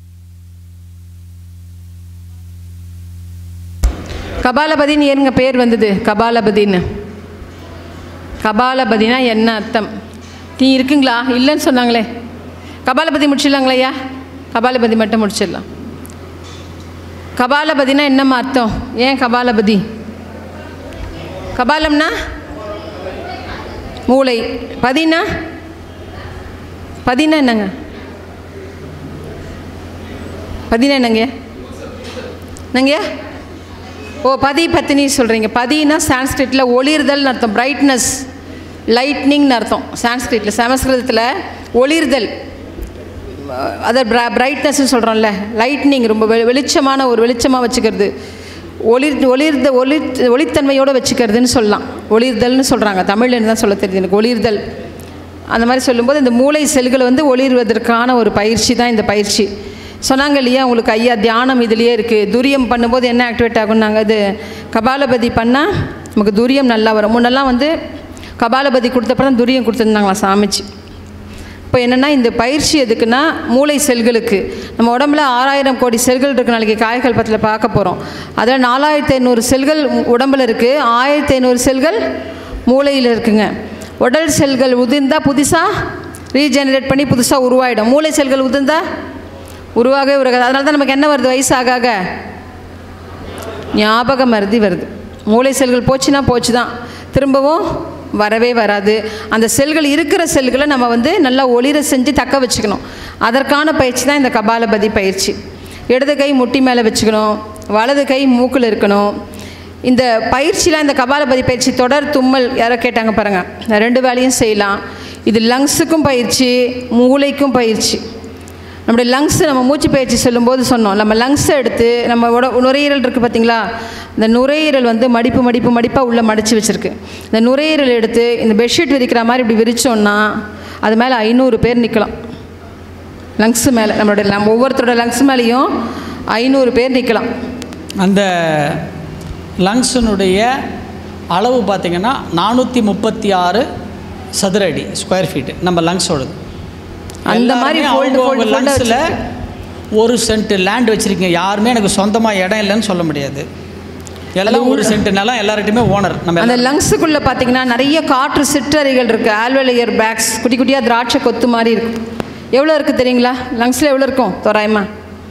கபாலபதின்னு ஏனுங்க பேர் வந்தது கபாலபதின்னு கபாலபதினா என்ன அர்த்தம் நீ இருக்குங்களா இல்லைன்னு சொன்னாங்களே கபாலபதி முடிச்சிடலாங்களா ஐயா கபாலபதி மட்டும் முடிச்சிடலாம் கபாலபதினா என்னம்மா அர்த்தம் ஏன் கபாலபதி கபாலம்னா மூளை பதினா பதினா என்னங்க பதினா என்னங்க என்னங்க ஓ பதி பத்தினி சொல்கிறீங்க பதினா சான்ஸ்கிரிட்டில் ஒளிர்தல்னு அர்த்தம் பிரைட்னஸ் லைட்னிங்னு அர்த்தம் சான்ஸ்கிரிட்டில் சமஸ்கிருதத்தில் ஒளிர்தல் அதை பிரைட்னஸ்னு சொல்கிறோம்ல லைட்னிங் ரொம்ப வெ வெளிச்சமான ஒரு வெளிச்சமாக வச்சுக்கிறது ஒளிர் ஒளிர்த ஒளி ஒளித்தன்மையோடு வச்சுக்கிறதுன்னு சொல்லலாம் ஒளிர்தல்னு சொல்கிறாங்க தமிழ்லன்னு தான் சொல்ல தெரியுது எனக்கு ஒளிர்தல் அந்த மாதிரி சொல்லும்போது இந்த மூளை செல்கள் வந்து ஒளிர்வதற்கான ஒரு பயிற்சி தான் இந்த பயிற்சி சொன்னாங்க இல்லையா உங்களுக்கு ஐயா தியானம் இதுலேயே இருக்குது துரியம் பண்ணும்போது என்ன ஆக்டிவேட் ஆகும்னாங்க இது கபாலபதி பண்ணால் நமக்கு துரியம் நல்லா வரும் முன்னெல்லாம் வந்து கபாலபதி கொடுத்தப்பறம் தான் துரியம் கொடுத்துருந்தாங்களா சாமிச்சு இப்போ என்னென்னா இந்த பயிற்சி எதுக்குன்னா மூளை செல்களுக்கு நம்ம உடம்புல ஆறாயிரம் கோடி செல்கள் இருக்குது நாளைக்கு காய்கள் பத்தில் பார்க்க போகிறோம் அதில் நாலாயிரத்தி ஐநூறு செல்கள் உடம்புல இருக்குது ஆயிரத்தி ஐநூறு செல்கள் மூளையில் இருக்குங்க உடல் செல்கள் உதிர்ந்தால் புதுசாக ரீஜெனரேட் பண்ணி புதுசாக உருவாயிடும் மூளை செல்கள் உதிர்ந்தா உருவாகவே உருவாகாது அதனால தான் நமக்கு என்ன வருது வயசாக ஆக ஞாபக மருதி வருது மூளை செல்கள் போச்சுன்னா போச்சு தான் திரும்பவும் வரவே வராது அந்த செல்கள் இருக்கிற செல்களை நம்ம வந்து நல்லா ஒளிர செஞ்சு தக்க வச்சுக்கணும் அதற்கான பயிற்சி தான் இந்த கபாலபதி பயிற்சி இடது கை முட்டி மேலே வச்சுக்கணும் வலது கை மூக்கில் இருக்கணும் இந்த பயிற்சிலாம் இந்த கபாலபதி பயிற்சி தொடர் தும்மல் யாரோ கேட்டாங்க பாருங்கள் இந்த ரெண்டு வேலையும் செய்யலாம் இது லங்ஸுக்கும் பயிற்சி மூளைக்கும் பயிற்சி நம்முடைய லங்ஸ் நம்ம மூச்சு பயிற்சி சொல்லும்போது சொன்னோம் நம்ம லங்ஸை எடுத்து நம்ம உட நுரையீரல் இருக்குது பார்த்தீங்களா இந்த நுரையீரல் வந்து மடிப்பு மடிப்பு மடிப்பாக உள்ளே மடித்து வச்சுருக்கு இந்த நுரையீரல் எடுத்து இந்த பெட்ஷீட் விரிக்கிற மாதிரி இப்படி விரிச்சோன்னா அது மேலே ஐநூறு பேர் நிற்கலாம் லங்ஸ் மேலே நம்மளுடைய நம்ம ஒவ்வொருத்தரோட லங்ஸ் மேலேயும் ஐநூறு பேர் நிற்கலாம் அந்த லங்ஸினுடைய அளவு பார்த்திங்கன்னா நானூற்றி முப்பத்தி ஆறு சதுர அடி ஸ்கொயர் ஃபீட்டு நம்ம லங்ஸோடது அந்த மாதிரி fold, fold, fold ஆ லங்ஸில் ஒரு சென்ட் லேண்ட் வச்சுருக்கீங்க யாருமே எனக்கு சொந்தமாக இடம் இல்லைன்னு சொல்ல முடியாது எல்லாம் ஒரு சென்ட் நிலம் எல்லார்ட்டையுமே ஓனர் நம்ம அந்த எல்லாம் லங்ஸுக்குள்ளே பார்த்தீங்கன்னா நிறைய காற்று சிற்றறைகள் இருக்குது ஆல்வெலையர் பேக்ஸ் குட்டி குட்டியாக திராட்சை கொத்து மாதிரி இருக்கும் எவ்வளோ இருக்குது தெரியுங்களா லங்ஸில் எவ்வளோ இருக்கும் தோராயமா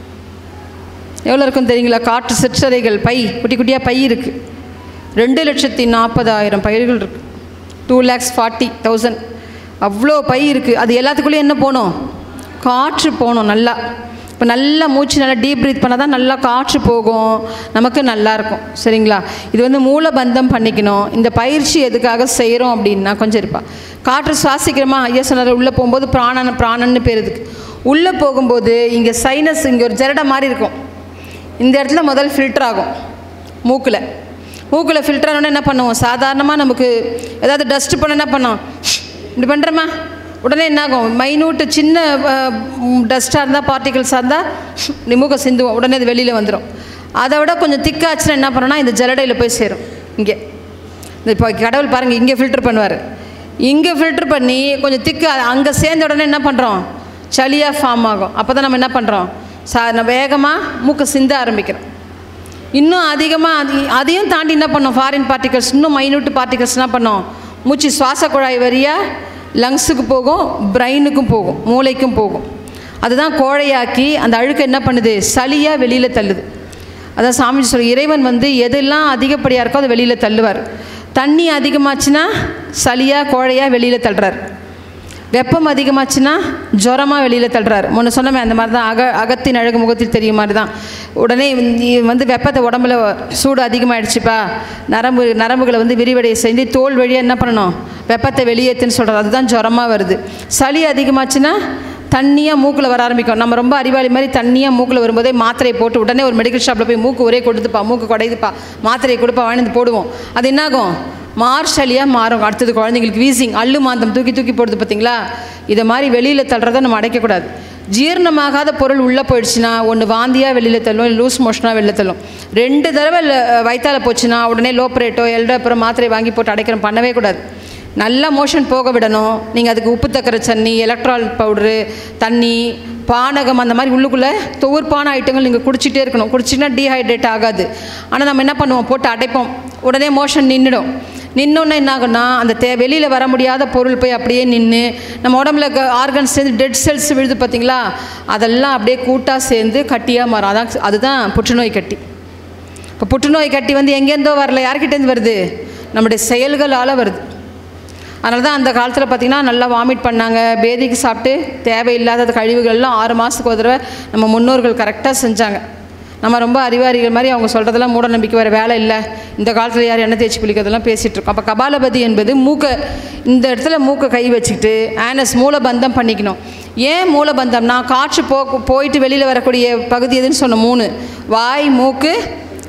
எவ்வளோ இருக்கும் தெரியுங்களா காற்று சிற்றறைகள் பை குட்டி குட்டியாக பை இருக்குது ரெண்டு லட்சத்தி நாற்பதாயிரம் பயிர்கள் இருக்குது டூ லேக்ஸ் ஃபார்ட்டி தௌசண்ட் அவ்வளோ பை இருக்குது அது எல்லாத்துக்குள்ளேயும் என்ன போகணும் காற்று போகணும் நல்லா இப்போ நல்லா மூச்சு நல்லா டீப் ப்ரீத் பண்ணால் தான் நல்லா காற்று போகும் நமக்கு நல்லா இருக்கும் சரிங்களா இது வந்து மூலபந்தம் பண்ணிக்கணும் இந்த பயிற்சி எதுக்காக செய்கிறோம் அப்படின்னா கொஞ்சம் இருப்பா காற்று சுவாசிக்கிறோமா ஐயா சொன்னார் உள்ளே போகும்போது பிராணன் பிராணன்னு பேர் இதுக்கு உள்ளே போகும்போது இங்கே சைனஸ் இங்கே ஒரு ஜரடை மாதிரி இருக்கும் இந்த இடத்துல முதல் ஃபில்டர் ஆகும் மூக்கில் மூக்கில் ஃபில்டர் ஆனோடனே என்ன பண்ணுவோம் சாதாரணமாக நமக்கு ஏதாவது டஸ்ட் பண்ண என்ன பண்ணோம் இப்படி பண்ணுறோமா உடனே என்ன ஆகும் மைனூட்டு சின்ன டஸ்ட்டாக இருந்தால் பார்ட்டிகல்ஸாக இருந்தால் இப்படி மூக்கை சிந்துவோம் உடனே அது வெளியில் வந்துடும் அதை விட கொஞ்சம் திக்காச்சுன்னா என்ன பண்ணோன்னா இந்த ஜலடையில் போய் சேரும் இங்கே இந்த இப்போ கடவுள் பாருங்கள் இங்கே ஃபில்டர் பண்ணுவார் இங்கே ஃபில்டர் பண்ணி கொஞ்சம் திக்கு அங்கே சேர்ந்த உடனே என்ன பண்ணுறோம் சளியாக ஃபார்ம் ஆகும் அப்போ தான் நம்ம என்ன பண்ணுறோம் சா நம்ம வேகமாக மூக்கை சிந்த ஆரம்பிக்கிறோம் இன்னும் அதிகமாக அது அதையும் தாண்டி என்ன பண்ணோம் ஃபாரின் பார்ட்டிகல்ஸ் இன்னும் மைனூட் பார்ட்டிகல்ஸ் என்ன பண்ணோம் மூச்சு சுவாச குழாய் வழியாக லங்ஸுக்கு போகும் பிரெயினுக்கும் போகும் மூளைக்கும் போகும் அதுதான் கோழையாக்கி அந்த அழுக்கு என்ன பண்ணுது சளியாக வெளியில் தள்ளுது அதான் சாமி சொல்ற இறைவன் வந்து எதெல்லாம் அதிகப்படியாக இருக்கோ அதை வெளியில் தள்ளுவார் தண்ணி அதிகமாச்சுன்னா சளியாக கோழையாக வெளியில் தள்ளுறார் வெப்பம் அதிகமாச்சுன்னா ஜுரமாக வெளியில் தள்ளுறாரு முன்ன சொன்னமே அந்த மாதிரி தான் அக அகத்தின் அழகு முகத்தில் தெரியும் மாதிரி தான் உடனே நீ வந்து வெப்பத்தை உடம்புல சூடு அதிகமாகிடுச்சுப்பா நரம்பு நரம்புகளை வந்து விரிவடைய செஞ்சு தோல் வழியாக என்ன பண்ணணும் வெப்பத்தை வெளியேற்றுன்னு சொல்கிறது அதுதான் ஜுரமாக வருது சளி அதிகமாச்சுன்னா தண்ணியாக மூக்கில் வர ஆரம்பிக்கும் நம்ம ரொம்ப அறிவாளி மாதிரி தண்ணியாக மூக்கில் வரும்போதே மாத்திரையை போட்டு உடனே ஒரு மெடிக்கல் ஷாப்பில் போய் மூக்கு ஒரே கொடுத்துப்பா மூக்கு குடையுதுப்பா மாத்திரையை கொடுப்பா வாங்கி வந்து போடுவோம் அது என்னாகும் மார்ஷலியாக மாறும் அடுத்தது குழந்தைங்களுக்கு வீசிங் அள்ளு மாந்தம் தூக்கி தூக்கி போடுது பார்த்தீங்களா இதை மாதிரி வெளியில் தள்ளுறதை நம்ம அடைக்கக்கூடாது ஜீரணமாகாத பொருள் உள்ளே போயிடுச்சுன்னா ஒன்று வாந்தியாக வெளியில் தள்ளும் இல்லை லூஸ் மோஷனாக வெளியில் தள்ளும் ரெண்டு தடவை வயிற்றால போச்சுன்னா உடனே லோப்ரேட்டோ எல்டோப்புறம் மாத்திரை வாங்கி போட்டு அடைக்கிறோம் பண்ணவே கூடாது நல்லா மோஷன் போக விடணும் நீங்கள் அதுக்கு உப்பு தக்கரை சன்னி எலக்ட்ரால் பவுட்ரு தண்ணி பானகம் அந்த மாதிரி உள்ளுக்குள்ளே தொகுப்பான ஐட்டங்கள் நீங்கள் குடிச்சிட்டே இருக்கணும் குடிச்சிங்கன்னா டீஹைட்ரேட் ஆகாது ஆனால் நம்ம என்ன பண்ணுவோம் போட்டு அடைப்போம் உடனே மோஷன் நின்றுடும் நின்னோன்னே என்ன ஆகும்னா அந்த தே வெளியில் வர முடியாத பொருள் போய் அப்படியே நின்று நம்ம உடம்புல ஆர்கன்ஸ் சேர்ந்து டெட் செல்ஸ் விழுது பார்த்தீங்களா அதெல்லாம் அப்படியே கூட்டாக சேர்ந்து கட்டியாக மாறும் அதான் அதுதான் புற்றுநோய் கட்டி இப்போ புற்றுநோய் கட்டி வந்து எங்கேருந்தோ வரல யார்கிட்டேருந்து வருது நம்முடைய செயல்களால் வருது அதனால தான் அந்த காலத்தில் பார்த்திங்கன்னா நல்லா வாமிட் பண்ணாங்க பேதிக்கு சாப்பிட்டு தேவையில்லாத கழிவுகள்லாம் ஆறு மாதத்துக்கு ஒரு தடவை நம்ம முன்னோர்கள் கரெக்டாக செஞ்சாங்க நம்ம ரொம்ப அறிவாரிகள் மாதிரி அவங்க சொல்கிறதெல்லாம் மூட நம்பிக்கை வேறு வேலை இல்லை இந்த காலத்தில் யார் எண்ணெய் தேய்ச்சி குளிக்கிறதெல்லாம் பேசிகிட்டு இருக்கோம் அப்போ கபாலபதி என்பது மூக்கை இந்த இடத்துல மூக்கை கை வச்சுக்கிட்டு ஆனஸ் மூலபந்தம் பண்ணிக்கணும் ஏன் மூலபந்தம்னா காற்று போ போயிட்டு வெளியில் வரக்கூடிய பகுதி எதுன்னு சொன்ன மூணு வாய் மூக்கு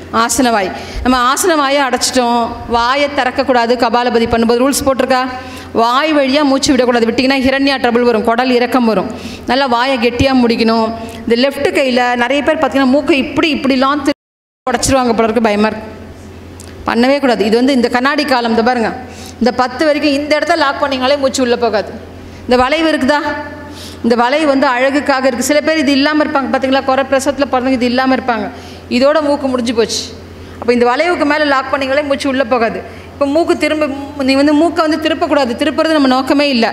ஆசனவாய் நம்ம ஆசனவாயை அடைச்சிட்டோம் வாயை திறக்கக்கூடாது கபாலபதி பண்ணும்போது ரூல்ஸ் போட்டிருக்கா வாய் வழியாக மூச்சு விடக்கூடாது விட்டிங்கன்னா ஹிரண்யா ட்ரபிள் வரும் குடல் இறக்கம் வரும் நல்லா வாயை கெட்டியாக முடிக்கணும் இந்த லெஃப்ட் கையில் நிறைய பேர் பார்த்தீங்கன்னா மூக்கை இப்படி இப்படிலாம் திரு உடச்சிருவாங்க போல இருக்கு பயமாக இருக்கு பண்ணவே கூடாது இது வந்து இந்த கண்ணாடி காலம் இந்த பாருங்க இந்த பத்து வரைக்கும் இந்த இடத்த லாக் பண்ணிங்களே மூச்சு உள்ளே போகாது இந்த வளைவு இருக்குதா இந்த வளைவு வந்து அழகுக்காக இருக்குது சில பேர் இது இல்லாமல் இருப்பாங்க பார்த்தீங்களா குறை பிரசவத்தில் பிறந்தவங்க இது இல்லாமல் இருப்பாங்க இதோட மூக்கு முடிஞ்சு போச்சு அப்போ இந்த வளைவுக்கு மேலே லாக் பண்ணிங்களே மூச்சு உள்ளே போகாது இப்போ மூக்கு திரும்ப நீ வந்து மூக்கை வந்து திருப்பக்கூடாது திருப்புறது நம்ம நோக்கமே இல்லை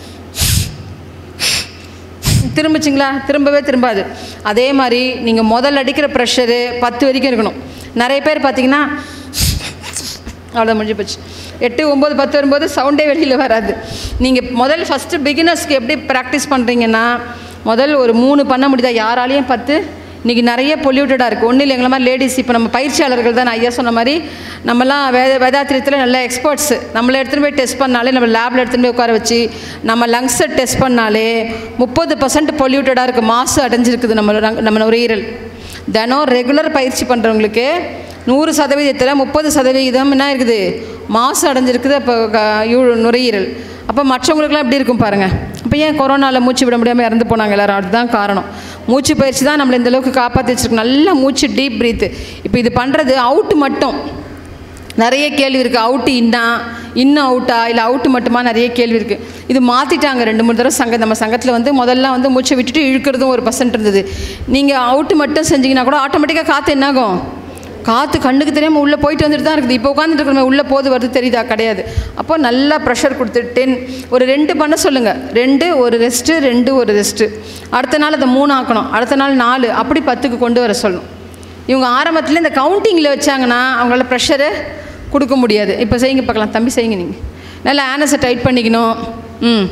திரும்பிச்சிங்களா திரும்பவே திரும்பாது அதே மாதிரி நீங்கள் முதல்ல அடிக்கிற ப்ரெஷரு பத்து வரைக்கும் இருக்கணும் நிறைய பேர் பார்த்தீங்கன்னா அவ்வளோ முடிஞ்சு போச்சு எட்டு ஒம்பது பத்து வரும்போது சவுண்டே வெளியில் வராது நீங்கள் முதல் ஃபஸ்ட்டு பிகினர்ஸ்க்கு எப்படி ப்ராக்டிஸ் பண்ணுறீங்கன்னா முதல் ஒரு மூணு பண்ண முடியுதா யாராலையும் பத்து இன்றைக்கி நிறைய பொல்யூட்டடாக இருக்குது ஒன்றும் இல்லை எங்களை மாதிரி லேடிஸ் இப்போ நம்ம பயிற்சியாளர்கள் தான் நான் ஐயா சொன்ன மாதிரி நம்மலாம் வேத வேதாத்திரியத்தில் நல்ல எக்ஸ்பர்ட்ஸு நம்மளை எடுத்துகிட்டு போய் டெஸ்ட் பண்ணாலே நம்ம லேபில் எடுத்துகிட்டு போய் உட்கார வச்சு நம்ம லங்ஸை டெஸ்ட் பண்ணாலே முப்பது பர்சன்ட் பொல்யூட்டடாக இருக்குது மாசு அடைஞ்சிருக்குது நம்ம ரங்- நம்ம நுரையீரல் தினம் ரெகுலர் பயிற்சி பண்ணுறவங்களுக்கு நூறு சதவீதத்தில் முப்பது சதவீதம் என்ன இருக்குது மாசு அடைஞ்சிருக்குது அப்போ க- யூ- நுரையீரல் அப்போ மற்றவங்களுக்குலாம் எப்படி இருக்கும் பாருங்கள் அப்போ ஏன் கொரோனாவில் மூச்சு விட முடியாமல் இறந்து போனாங்க எல்லாரும் அதுதான் காரணம் மூச்சு பயிற்சி தான் நம்மளை இந்த அளவுக்கு காப்பாற்றி வச்சிருக்கு நல்லா மூச்சு டீப் பிரீத்து இப்போ இது பண்ணுறது அவுட்டு மட்டும் நிறைய கேள்வி இருக்குது அவுட்டு இன்னா இன்னும் அவுட்டா இல்லை அவுட்டு மட்டுமா நிறைய கேள்வி இருக்குது இது மாற்றிட்டாங்க ரெண்டு மூணு தடவை சங்கம் நம்ம சங்கத்தில் வந்து முதல்ல வந்து மூச்சை விட்டுட்டு இழுக்கிறதும் ஒரு பர்சன்ட் இருந்தது நீங்கள் அவுட்டு மட்டும் செஞ்சீங்கன்னா கூட ஆட்டோமேட்டிக்காக காற்று என்னாகும் காற்று கண்ணுக்கு தெரியாமல் உள்ளே போயிட்டு வந்துட்டு தான் இருக்குது இப்போ உட்காந்துட்டு இருக்கிற உள்ளே போது வருது தெரியுதா கிடையாது அப்போ நல்லா ப்ரெஷர் கொடுத்து டென் ஒரு ரெண்டு பண்ண சொல்லுங்கள் ரெண்டு ஒரு ரெஸ்ட்டு ரெண்டு ஒரு ரெஸ்ட்டு அடுத்த நாள் அதை மூணு ஆக்கணும் அடுத்த நாள் நாலு அப்படி பத்துக்கு கொண்டு வர சொல்லணும் இவங்க ஆரம்பத்தில் இந்த கவுண்டிங்கில் வச்சாங்கன்னா அவங்களால ப்ரெஷரை கொடுக்க முடியாது இப்போ செய்யுங்க பார்க்கலாம் தம்பி செய்யுங்க நீங்கள் நல்லா ஆனஸை டைட் பண்ணிக்கணும் ம்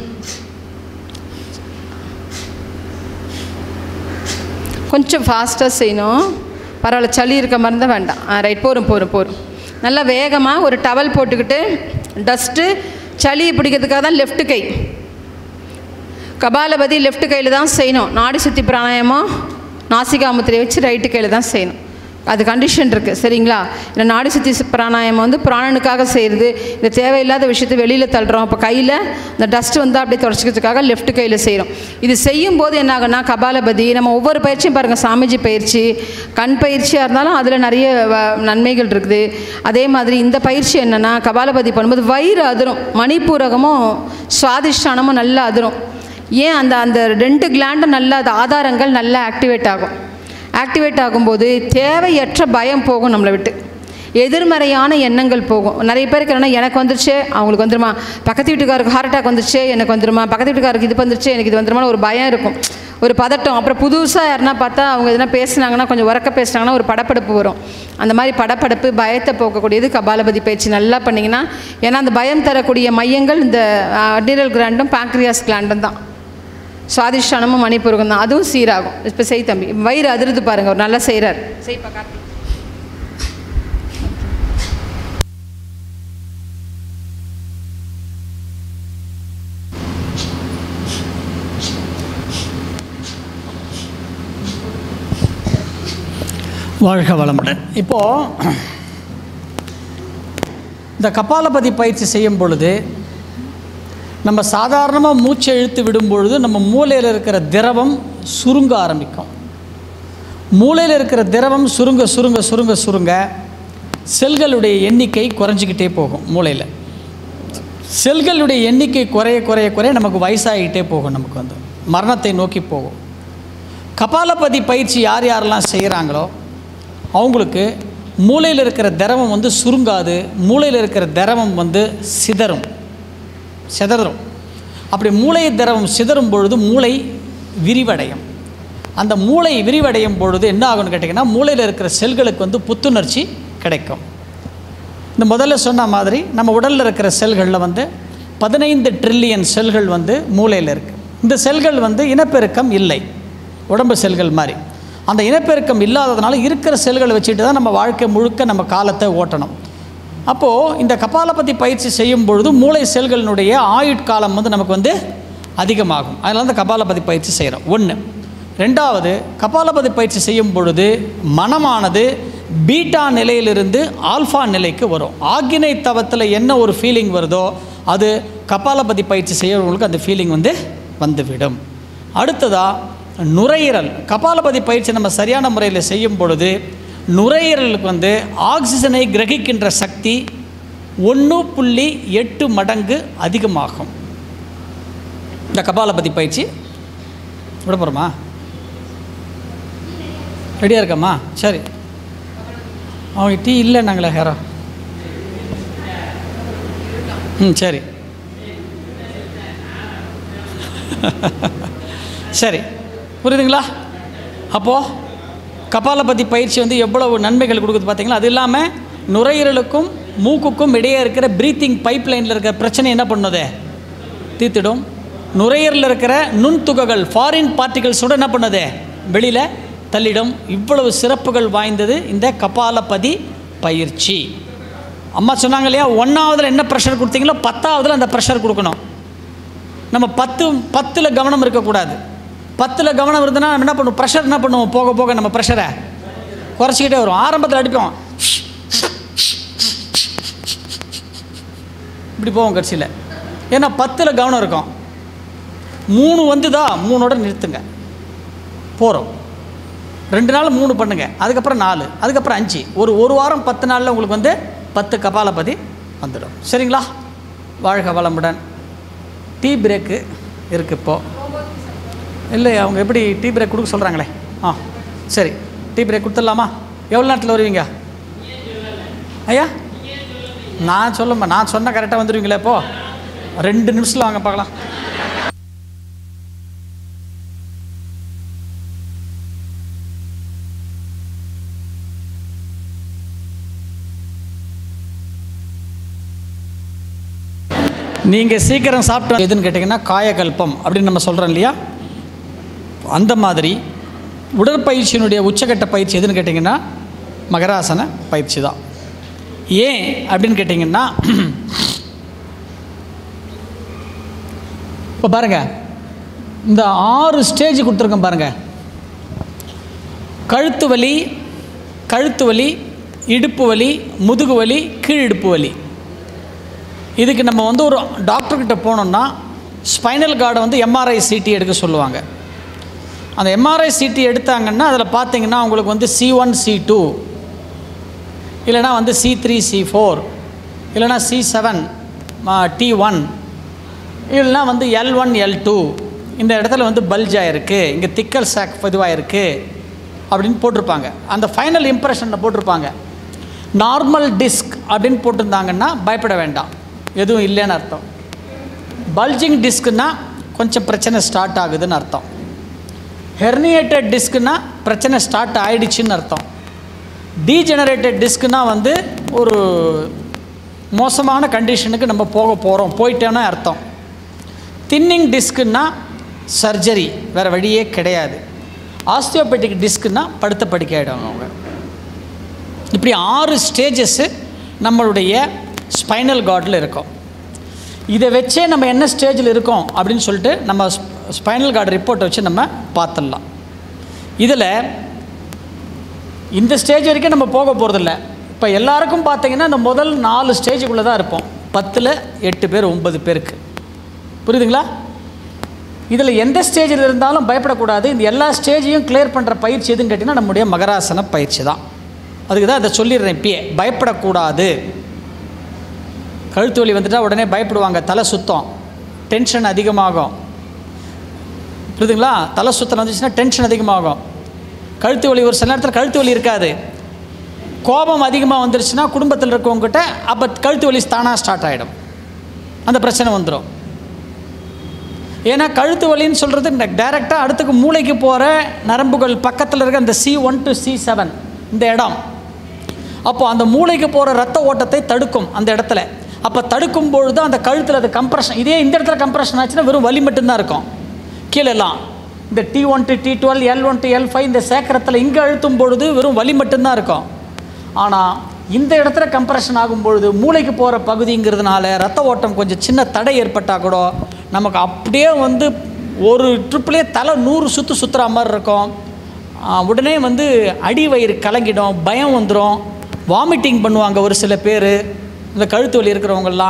கொஞ்சம் ஃபாஸ்ட்டாக செய்யணும் பரவாயில்ல சளி இருக்க மாதிரி தான் வேண்டாம் ஆ ரைட் போரும் போரும் போரும் நல்லா வேகமாக ஒரு டவல் போட்டுக்கிட்டு டஸ்ட்டு சளியை பிடிக்கிறதுக்காக தான் லெஃப்ட் கை கபாலபதி லெஃப்ட் கையில் தான் செய்யணும் நாடி சுத்தி பிராணாயாமம் நாசிகாமுத்திரை வச்சு ரைட்டு கையில் தான் செய்யணும் அது கண்டிஷன் இருக்குது சரிங்களா இந்த நாடி சுத்தி பிராணாயாமம் வந்து பிராணனுக்காக செய்கிறது இந்த தேவையில்லாத விஷயத்தை வெளியில் தள்ளுறோம் அப்போ கையில் இந்த டஸ்ட் வந்து அப்படியே தொடச்சிக்கிறதுக்காக லெஃப்ட் கையில் செய்கிறோம் இது செய்யும் போது என்ன ஆகும்னா கபாலபதி நம்ம ஒவ்வொரு பயிற்சியும் பாருங்கள் சாமிஜி பயிற்சி கண் பயிற்சியாக இருந்தாலும் அதில் நிறைய வ- நன்மைகள் இருக்குது அதே மாதிரி இந்த பயிற்சி என்னென்னா கபாலபதி பண்ணும்போது வயிறு அதிரும் மணிப்பூரகமும் சுவாதிஷ்டானமும் நல்லா அதிரும் ஏன் அந்த அந்த ரெண்டு கிளாண்டும் நல்லா அது ஆதாரங்கள் நல்லா ஆக்டிவேட் ஆகும் ஆக்டிவேட் ஆகும்போது தேவையற்ற பயம் போகும் நம்மளை விட்டு எதிர்மறையான எண்ணங்கள் போகும் நிறைய பேருக்கு என்னன்னா எனக்கு வந்துருச்சு அவங்களுக்கு வந்துருமா பக்கத்து வீட்டுக்காருக்கு ஹார்ட் அட்டாக் வந்துருச்சு எனக்கு வந்துருமா பக்கத்து வீட்டுக்காருக்கு இது வந்துருச்சு எனக்கு இது வந்துருமா ஒரு பயம் இருக்கும் ஒரு பதட்டம் அப்புறம் புதுசாக யாருன்னா பார்த்தா அவங்க எதனா பேசுனாங்கன்னா கொஞ்சம் உறக்க பேசுனாங்கன்னா ஒரு படப்படப்பு வரும் அந்த மாதிரி படப்படப்பு பயத்தை போக்கக்கூடியது கபாலபதி பயிற்சி நல்லா பண்ணிங்கன்னா ஏன்னா அந்த பயம் தரக்கூடிய மையங்கள் இந்த அட்னிரல் கிளாண்டும் பாங்க்ரியாஸ் கிளாண்டும் தான் சுவாதிஷ்டானமும் மணிப்பூருக்கும் தான் அதுவும் சீராகும் இப்போ செய் தம்பி வயிறு அதிருது பாருங்க ஒரு நல்லா செய்கிறார் செய்ப்பா கார்த்திக் வாழ்க வளமுடன் இப்போது இந்த கபாலபதி பயிற்சி செய்யும் பொழுது நம்ம சாதாரணமாக மூச்சை இழுத்து விடும் பொழுது நம்ம மூளையில் இருக்கிற திரவம் சுருங்க ஆரம்பிக்கும் மூளையில் இருக்கிற திரவம் சுருங்க சுருங்க சுருங்க சுருங்க செல்களுடைய எண்ணிக்கை குறைஞ்சிக்கிட்டே போகும் மூளையில் செல்களுடைய எண்ணிக்கை குறைய குறைய குறைய நமக்கு வயசாகிக்கிட்டே போகும் நமக்கு வந்து மரணத்தை நோக்கி போகும் கபாலபதி பயிற்சி யார் யாரெல்லாம் செய்கிறாங்களோ அவங்களுக்கு மூளையில் இருக்கிற திரவம் வந்து சுருங்காது மூளையில் இருக்கிற திரவம் வந்து சிதறும் சிதறும் அப்படி மூளை திரவம் சிதறும் பொழுது மூளை விரிவடையும் அந்த மூளை விரிவடையும் பொழுது என்ன ஆகும்னு கேட்டிங்கன்னா மூளையில் இருக்கிற செல்களுக்கு வந்து புத்துணர்ச்சி கிடைக்கும் இந்த முதல்ல சொன்ன மாதிரி நம்ம உடலில் இருக்கிற செல்களில் வந்து பதினைந்து ட்ரில்லியன் செல்கள் வந்து மூளையில் இருக்குது இந்த செல்கள் வந்து இனப்பெருக்கம் இல்லை உடம்பு செல்கள் மாதிரி அந்த இனப்பெருக்கம் இல்லாததுனால இருக்கிற செல்களை வச்சுட்டு தான் நம்ம வாழ்க்கை முழுக்க நம்ம காலத்தை ஓட்டணும் அப்போது இந்த கபாலபதி பயிற்சி செய்யும் பொழுது மூளை செல்களினுடைய ஆயுட்காலம் வந்து நமக்கு வந்து அதிகமாகும் அதனால தான் கபாலபதி பயிற்சி செய்கிறோம் ஒன்று ரெண்டாவது கபாலபதி பயிற்சி செய்யும் பொழுது மனமானது பீட்டா நிலையிலிருந்து ஆல்ஃபா நிலைக்கு வரும் ஆக்கினை தவத்தில் என்ன ஒரு ஃபீலிங் வருதோ அது கபாலபதி பயிற்சி செய்கிறவங்களுக்கு அந்த ஃபீலிங் வந்து வந்துவிடும் அடுத்ததாக நுரையீரல் கபாலபதி பயிற்சி நம்ம சரியான முறையில் செய்யும் பொழுது நுரையீரலுக்கு வந்து ஆக்சிஜனை கிரகிக்கின்ற சக்தி ஒன்று புள்ளி எட்டு மடங்கு அதிகமாகும் இந்த கபாலபதி பயிற்சி விட போகிறோமா ரெடியாக இருக்கம்மா சரி அவங்க டீ இல்லை நாங்களே ஹேரோ ம் சரி சரி புரியுதுங்களா அப்போது கபாலபதி பயிற்சி வந்து எவ்வளவு நன்மைகள் கொடுக்குது பார்த்தீங்களா அது இல்லாமல் நுரையீரலுக்கும் மூக்குக்கும் இடையே இருக்கிற ப்ரீத்திங் பைப் லைனில் இருக்கிற பிரச்சனை என்ன பண்ணுது தீர்த்திடும் நுரையீரலில் இருக்கிற நுண்துகள்கள் ஃபாரின் பார்ட்டிகல்ஸோட என்ன பண்ணுது வெளியில் தள்ளிடும் இவ்வளவு சிறப்புகள் வாய்ந்தது இந்த கபாலபதி பயிற்சி அம்மா சொன்னாங்க இல்லையா ஒன்றாவதுல என்ன ப்ரெஷர் கொடுத்தீங்களோ பத்தாவதுல அந்த ப்ரெஷர் கொடுக்கணும் நம்ம பத்து பத்தில் கவனம் இருக்கக்கூடாது பத்தில் கவனம் இருந்ததுன்னா நம்ம என்ன பண்ணுவோம் ப்ரெஷர் என்ன பண்ணுவோம் போக போக நம்ம ப்ரெஷரை குறைச்சிக்கிட்டே வரும் ஆரம்பத்தில் அடிப்போம் இப்படி போவோம் கடைசியில் ஏன்னா பத்தில் கவனம் இருக்கும் மூணு வந்துதா மூணோட நிறுத்துங்க போகிறோம் ரெண்டு நாள் மூணு பண்ணுங்க அதுக்கப்புறம் நாலு அதுக்கப்புறம் அஞ்சு ஒரு ஒரு வாரம் பத்து நாளில் உங்களுக்கு வந்து பத்து கபாலபதி வந்துடும் சரிங்களா வாழ்க வளமுடன் டீ பிரேக்கு இருக்குது இப்போது இல்லை அவங்க எப்படி டீ பிரேக் கொடுக்க சொல்கிறாங்களே ஆ சரி டீ பிரேக் கொடுத்துடலாமா எவ்வளோ நேரத்தில் வருவீங்க ஐயா நான் சொல்லுமா நான் சொன்ன கரெக்டாக வந்துடுவீங்களே இப்போ ரெண்டு நிமிஷத்தில் வாங்க பார்க்கலாம் நீங்கள் சீக்கிரம் சாப்பிட்டு எதுன்னு கேட்டிங்கன்னா காயகல்பம் அப்படின்னு நம்ம சொல்கிறோம் இல்லையா அந்த மாதிரி உடற்பயிற்சியினுடைய உச்சக்கட்ட பயிற்சி எதுன்னு கேட்டிங்கன்னா மகராசன பயிற்சி தான் ஏன் அப்படின்னு கேட்டிங்கன்னா இப்போ பாருங்கள் இந்த ஆறு ஸ்டேஜ் கொடுத்துருக்கோம் பாருங்கள் கழுத்து வலி கழுத்து வலி இடுப்பு வலி முதுகு வலி கீழ் இடுப்பு வலி இதுக்கு நம்ம வந்து ஒரு டாக்டர்கிட்ட போனோம்னா ஸ்பைனல் கார்டை வந்து எம்ஆர்ஐ சிடி எடுக்க சொல்லுவாங்க அந்த எம்ஆர்ஐ சிடி எடுத்தாங்கன்னா அதில் பார்த்தீங்கன்னா உங்களுக்கு வந்து சி ஒன் சி டூ இல்லைனா வந்து சி த்ரீ சி ஃபோர் இல்லைனா சி செவன் டி ஒன் இல்லைனா வந்து எல் ஒன் எல் டூ இந்த இடத்துல வந்து பல்ஜாக இருக்குது இங்கே திக்கல் சாக் இதுவாக இருக்குது அப்படின்னு போட்டிருப்பாங்க அந்த ஃபைனல் இம்ப்ரெஷனில் போட்டிருப்பாங்க நார்மல் டிஸ்க் அப்படின்னு போட்டிருந்தாங்கன்னா பயப்பட வேண்டாம் எதுவும் இல்லைன்னு அர்த்தம் பல்ஜிங் டிஸ்க்குன்னா கொஞ்சம் பிரச்சனை ஸ்டார்ட் ஆகுதுன்னு அர்த்தம் ஹெர்னியேட்டட் டிஸ்க்குன்னா பிரச்சனை ஸ்டார்ட் ஆயிடுச்சுன்னு அர்த்தம் டீஜெனரேட்டட் டிஸ்க்குனா வந்து ஒரு மோசமான கண்டிஷனுக்கு நம்ம போக போகிறோம் போயிட்டோன்னா அர்த்தம் தின்னிங் டிஸ்க்குன்னா சர்ஜரி வேறு வழியே கிடையாது ஆஸ்தியோபேட்டிக் டிஸ்க்குன்னா படுத்த படுக்கை ஆகிடுவாங்க அவங்க இப்படி ஆறு ஸ்டேஜஸ்ஸு நம்மளுடைய ஸ்பைனல் கார்டில் இருக்கும் இதை வச்சே நம்ம என்ன ஸ்டேஜில் இருக்கோம் அப்படின்னு சொல்லிட்டு நம்ம ஸ்பைனல் கார்டு ரிப்போர்ட்டை வச்சு நம்ம பார்த்துடலாம் இதில் இந்த ஸ்டேஜ் வரைக்கும் நம்ம போக போகிறதில்ல இப்போ எல்லாருக்கும் பார்த்தீங்கன்னா இந்த முதல் நாலு ஸ்டேஜுக்குள்ளே தான் இருப்போம் பத்தில் எட்டு பேர் ஒன்பது பேருக்கு புரியுதுங்களா இதில் எந்த ஸ்டேஜில் இருந்தாலும் பயப்படக்கூடாது இந்த எல்லா ஸ்டேஜையும் கிளியர் பண்ணுற பயிற்சி எதுன்னு கேட்டிங்கன்னா நம்முடைய மகராசன பயிற்சி தான் அதுக்கு தான் அதை சொல்லிடுறேன் இப்பயே பயப்படக்கூடாது கழுத்து வலி வந்துட்டால் உடனே பயப்படுவாங்க தலை சுத்தம் டென்ஷன் அதிகமாகும் புரியுதுங்களா தலை சுத்தம் வந்துச்சுன்னா டென்ஷன் அதிகமாகும் கழுத்து வலி ஒரு சில நேரத்தில் கழுத்து வலி இருக்காது கோபம் அதிகமாக வந்துருச்சுன்னா குடும்பத்தில் இருக்கவங்ககிட்ட அப்போ கழுத்து வலி தானாக ஸ்டார்ட் ஆகிடும் அந்த பிரச்சனை வந்துடும் ஏன்னா கழுத்து வலின்னு சொல்கிறது டைரெக்டாக அடுத்துக்கு மூளைக்கு போகிற நரம்புகள் பக்கத்தில் இருக்க அந்த C one to C seven இந்த இடம் அப்போது அந்த மூளைக்கு போகிற ரத்த ஓட்டத்தை தடுக்கும் அந்த இடத்துல அப்போ தடுக்கும் பொழுது அந்த கழுத்தில் அது கம்ப்ரெஷன் இதே இந்த இடத்துல கம்ப்ரெஷன் ஆச்சுன்னா வெறும் வலி மட்டும்தான் இருக்கும் கீழெல்லாம் இந்த T one two T twelve L one two L five இந்த சேக்கரத்தில் இங்கே அழுத்தும் பொழுது வெறும் வலி மட்டும்தான் இருக்கும் ஆனால் இந்த இடத்துல கம்ப்ரெஷன் ஆகும் பொழுது மூளைக்கு போகிற பகுதிங்கிறதுனால ரத்த ஓட்டம் கொஞ்சம் சின்ன தடை ஏற்பட்டால் கூட நமக்கு அப்படியே வந்து ஒரு ட்ரிப்லேயே தலை நூறு சுற்று சுற்றுற மாதிரி இருக்கும் ஆ, உடனே வந்து அடி வயிறு கலங்கிடும் பயம் வந்துடும் வாமிட்டிங் பண்ணுவாங்க ஒரு சில பேர் இந்த கழுத்து வலி இருக்கிறவங்கெல்லாம்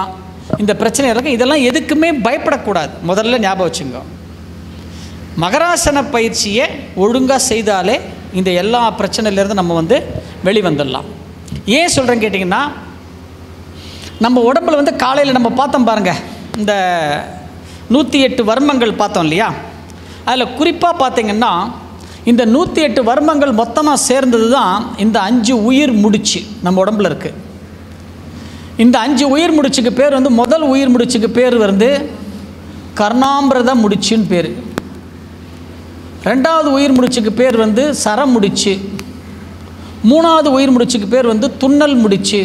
இந்த பிரச்சனை இருக்கும் இதெல்லாம் எதுக்குமே பயப்படக்கூடாது முதல்ல ஞாபகம் வச்சுங்க மகராசன பயிற்சியை ஒழுங்காக செய்தாலே இந்த எல்லா பிரச்சனையிலேருந்து நம்ம வந்து வெளிவந்துடலாம் ஏன் சொல்கிறேன்னு கேட்டிங்கன்னா நம்ம உடம்புல வந்து காலையில் நம்ம பார்த்தோம் பாருங்கள் இந்த நூற்றி எட்டு வர்மங்கள் பார்த்தோம் இல்லையா அதில் குறிப்பாக பார்த்தீங்கன்னா இந்த நூற்றி எட்டு வர்மங்கள் மொத்தமாக சேர்ந்தது தான் இந்த அஞ்சு உயிர் முடிச்சு நம்ம உடம்புல இருக்குது இந்த அஞ்சு உயிர் முடிச்சுக்கு பேர் வந்து முதல் உயிர் முடிச்சுக்கு பேர் வந்து கர்ணாமிரத முடிச்சுன்னு பேர் ரெண்டாவது உயிர் முடிச்சுக்கு பேர் வந்து சரம் முடிச்சு மூணாவது உயிர் முடிச்சுக்கு பேர் வந்து துன்னல் முடிச்சு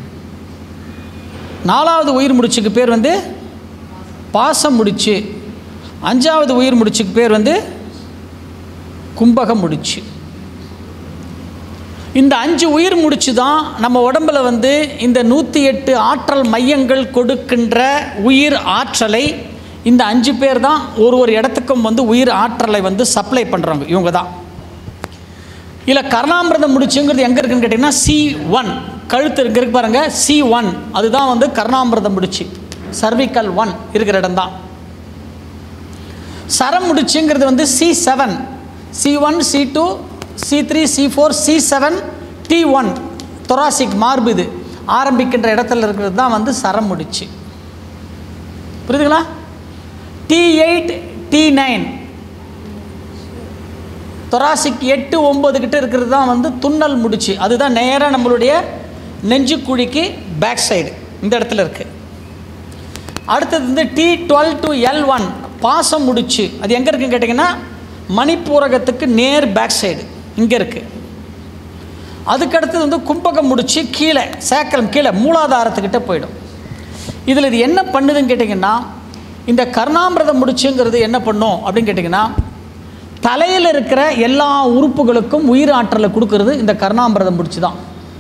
நாலாவது உயிர் முடிச்சுக்கு பேர் வந்து பாசம் முடிச்சு அஞ்சாவது உயிர் முடிச்சுக்கு பேர் வந்து கும்பகம் முடிச்சு இந்த அஞ்சு உயிர் முடிச்சு தான் நம்ம உடம்புல வந்து இந்த நூற்றி எட்டு ஆற்றல் மையங்கள் கொடுக்கின்ற உயிர் ஆற்றலை இந்த அஞ்சு பேர் தான் ஒரு ஒரு இடத்துக்கும் வந்து உயிர் ஆற்றலை வந்து சப்ளை பண்ணுறவங்க இவங்க தான் இல்லை கர்ணாமிரதம் முடிச்சுங்கிறது எங்கே இருக்குன்னு கேட்டிங்கன்னா சி ஒன் கழுத்து இருக்கு இருக்கு பாருங்க சி ஒன் அதுதான் வந்து கர்ணாமிரதம் முடிச்சு சர்விக்கல் ஒன் இருக்கிற இடம் தான் சரம் முடிச்சுங்கிறது வந்து C seven C one C two C three C four C seven T one thoracic மார்பு இது ஆரம்பிக்கின்ற இடத்துல இருக்கிறது தான் வந்து சரம் முடிச்சு புரியுதுங்களா T eight T nine thoracic எட்டு ஒம்பது கிட்ட இருக்கிறது தான் வந்து துன்னல் முடிச்சு அதுதான் நேராக நம்மளுடைய நெஞ்சு குழிக்கு பேக் சைடு இந்த இடத்துல இருக்குது அடுத்தது வந்து T twelve to L one பாசம் முடிச்சு அது எங்கே இருக்குன்னு கேட்டிங்கன்னா மணிப்பூரகத்துக்கு நேர் பேக் சைடு இங்கே இருக்குது அதுக்கடுத்தது வந்து கும்பகம் முடிச்சு கீழே சேக்கலம் கீழே மூலாதாரத்துக்கிட்ட போயிடும் இதில் இது என்ன பண்ணுதுன்னு கேட்டிங்கன்னா இந்த கர்ணாமிரதம் முடிச்சுங்கிறது என்ன பண்ணும் அப்படின்னு கேட்டிங்கன்னா தலையில் இருக்கிற எல்லா உறுப்புகளுக்கும் உயிர் ஆற்றலை கொடுக்கறது இந்த கர்ணாமிரதம் முடிச்சு தான்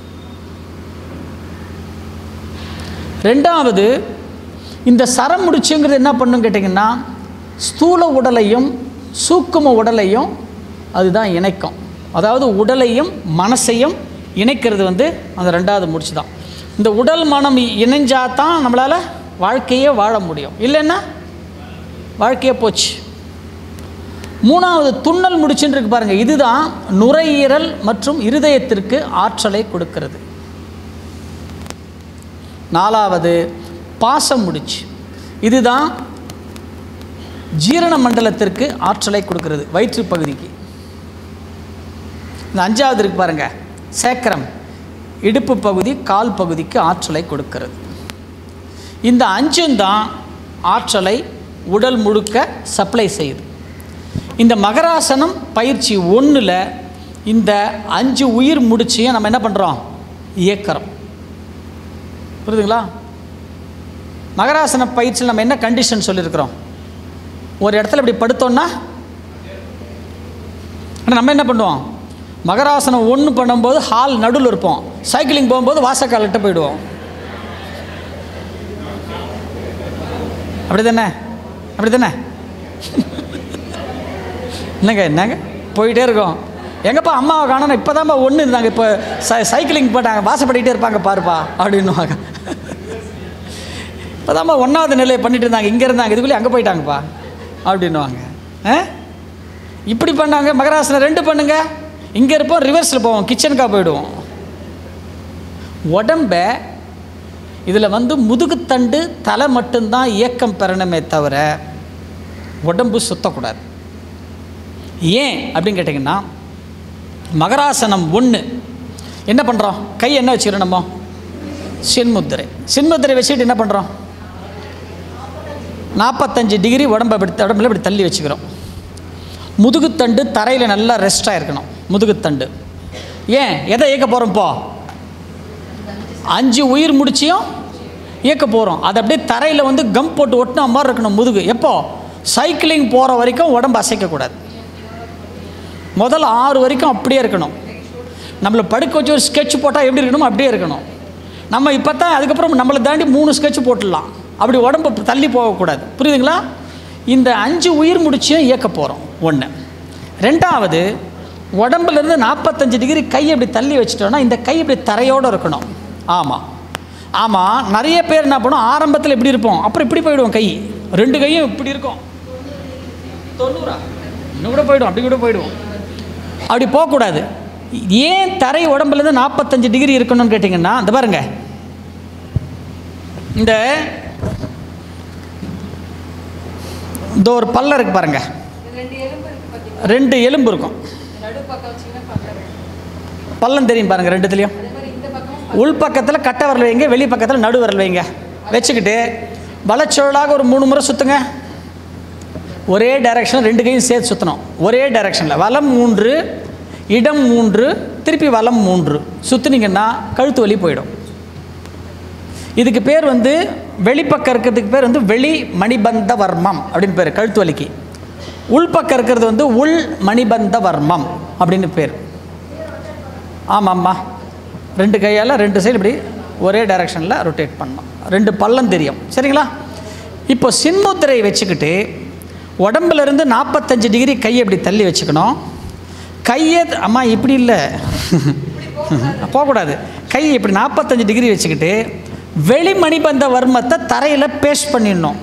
ரெண்டாவது இந்த சரம் முடிச்சுங்கிறது என்ன பண்ணும் கேட்டிங்கன்னா ஸ்தூல உடலையும் சூக்கும உடலையும் அதுதான் இணைக்கும் அதாவது உடலையும் மனசையும் இணைக்கிறது வந்து அந்த ரெண்டாவது முடிச்சு தான் இந்த உடல் மனம் இணைஞ்சா தான் நம்மளால் வாழ்க்கையே வாழ முடியும் இல்லைன்னா வாழ்க்கையே போச்சு மூணாவது துண்ணல் முடிச்சுன்னு இருக்கு பாருங்கள் இதுதான் நுரையீரல் மற்றும் இருதயத்திற்கு ஆற்றலை கொடுக்கிறது நாலாவது பாசம் முடிச்சு இதுதான் ஜீரண மண்டலத்திற்கு ஆற்றலை கொடுக்கிறது வயிற்று பகுதிக்கு இந்த அஞ்சாவது இருக்கு பாருங்க சேக்கரம் இடுப்பு பகுதி கால் பகுதிக்கு ஆற்றலை கொடுக்கிறது இந்த அஞ்சும் தான் ஆற்றலை உடல் முழுக்க சப்ளை செய்யுது இந்த மகராசனம் பயிற்சி ஒன்றில் இந்த அஞ்சு உயிர் முடிச்சியும் நம்ம என்ன பண்ணுறோம் இயக்கிறோம் புரியுதுங்களா மகராசன பயிற்சியில் நம்ம என்ன கண்டிஷன் சொல்லியிருக்கிறோம் ஒரு இடத்துல இப்படி படுத்தோன்னா ஆனா நம்ம என்ன பண்ணுவோம் மகராசனம் ஒன்று பண்ணும்போது ஹால் நடுவில் இருப்போம் சைக்கிளிங் போகும்போது வாசக்காலிட்ட போயிடுவோம் அப்படி தானே அப்படி தானே என்னங்க என்னங்க போயிட்டே இருக்கோம் எங்கப்பா அம்மாவை காணணும் இப்போ தான்ப்பா ஒன்று இருந்தாங்க இப்போ சை சைக்கிளிங் போட்டாங்க வாசப்படிக்கிட்டே இருப்பாங்க பாருப்பா அப்படின்னுவாங்க இப்போ தான்ப்பா ஒன்றாவது நிலையை பண்ணிட்டு இருந்தாங்க இங்கே இருந்தாங்க இதுக்குள்ளே அங்கே போயிட்டாங்கப்பா அப்படின்னுவாங்க ஆ இப்படி பண்ணாங்க மகராசனம் ரெண்டு பண்ணுங்க இங்கே இருப்போம் ரிவர்ஸில் போவோம் கிச்சனுக்காக போயிடுவோம் உடம்ப இதில் வந்து முதுகுத்தண்டு தலை மட்டும்தான் இயக்கம் பெறணுமே தவிர உடம்பு சுத்தக்கூடாது ஏன் அப்படின்னு கேட்டிங்கன்னா மகராசனம் ஒன்று என்ன பண்ணுறோம் கை என்ன வச்சுக்கிறோம் நம்ம சின்முத்திரை சின்முத்திரை வச்சுக்கிட்டு என்ன பண்ணுறோம் நாற்பத்தஞ்சு டிகிரி உடம்பை இப்படி உடம்புல இப்படி தள்ளி வச்சுக்கிறோம் முதுகுத்தண்டு தரையில் நல்லா ரெஸ்டாக இருக்கணும் முதுகுத்தண்டு ஏன் எதை இயக்க போகிறோம் இப்போ அஞ்சு உயிர் முடிச்சியும் இயக்க போகிறோம் அது அப்படியே தரையில் வந்து கம் போட்டு ஒட்டின மாதிரி இருக்கணும் முதுகு எப்போ சைக்கிளிங் போகிற வரைக்கும் உடம்பு அசைக்கக்கூடாது முதல்ல ஆறு வரைக்கும் அப்படியே இருக்கணும் நம்மளை படுக்க வச்சு ஒரு ஸ்கெட்ச் போட்டால் எப்படி இருக்கணுமோ அப்படியே இருக்கணும் நம்ம இப்போ தான் அதுக்கப்புறம் நம்மளை தாண்டி மூணு ஸ்கெட்ச் போட்டுடலாம் அப்படி உடம்பு தள்ளி போகக்கூடாது புரியுதுங்களா இந்த அஞ்சு உயிர் முடிச்சியும் இயக்க போகிறோம் ஒன்று ரெண்டாவது உடம்புலேருந்து நாற்பத்தஞ்சு டிகிரி கை இப்படி தள்ளி வச்சிட்டோன்னா இந்த கை இப்படி தரையோடு இருக்கணும் ஆமாம் ஆமாம் நிறைய பேர் என்ன பண்ணுவோம் ஆரம்பத்தில் இப்படி இருப்போம் அப்புறம் இப்படி போயிடுவோம் கை ரெண்டு கையும் இப்படி இருக்கும் தொண்ணூறா இன்னும் கூட போயிடும் அப்படி கூட போயிடுவோம் அப்படி போகக்கூடாது ஏன் தரை உடம்புலேருந்து நாற்பத்தஞ்சு டிகிரி இருக்கணும்னு கேட்டிங்கன்னா இந்த பாருங்க இந்த இந்த ஒரு பல்ல இருக்கு பாருங்க ரெண்டு எலும்பு இருக்கும் பள்ளம் தெரியும் பாருங்க ரெண்டுத்துலேயும் உள் பக்கத்தில் கட்டை விரல் வைங்க வெளி பக்கத்தில் நடு விரல் வைங்க வச்சுக்கிட்டு வலச்சுழலாக ஒரு மூணு முறை சுற்றுங்க ஒரே டைரக்ஷன் ரெண்டு கையும் சேர்த்து சுற்றணும் ஒரே டைரக்ஷனில் வலம் மூன்று இடம் மூன்று திருப்பி வலம் மூன்று சுற்றுனீங்கன்னா கழுத்து வலி போயிடும் இதுக்கு பேர் வந்து வெளிப்பக்கம் இருக்கிறதுக்கு பேர் வந்து வெளி மணிபந்த வர்மம் அப்படின்னு பேர் கழுத்து வலிக்கு உள்பக்கம் இருக்கிறது வந்து உள் மணிபந்த வர்மம் அப்படின்னு பேர் ஆமாம்மா ரெண்டு கையால் ரெண்டு சைடு இப்படி ஒரே டைரக்ஷனில் ரொட்டேட் பண்ணணும் ரெண்டு பள்ளம் தெரியும் சரிங்களா இப்போ சின்முத்திரை வச்சுக்கிட்டு உடம்புல இருந்து நாற்பத்தஞ்சு டிகிரி கையை இப்படி தள்ளி வச்சுக்கணும் கையை அம்மா இப்படி இல்லை போகக்கூடாது கையை இப்படி நாற்பத்தஞ்சு டிகிரி வச்சுக்கிட்டு வெளி மணிபந்த வர்மத்தை தரையில் பேஸ்ட் பண்ணிடணும்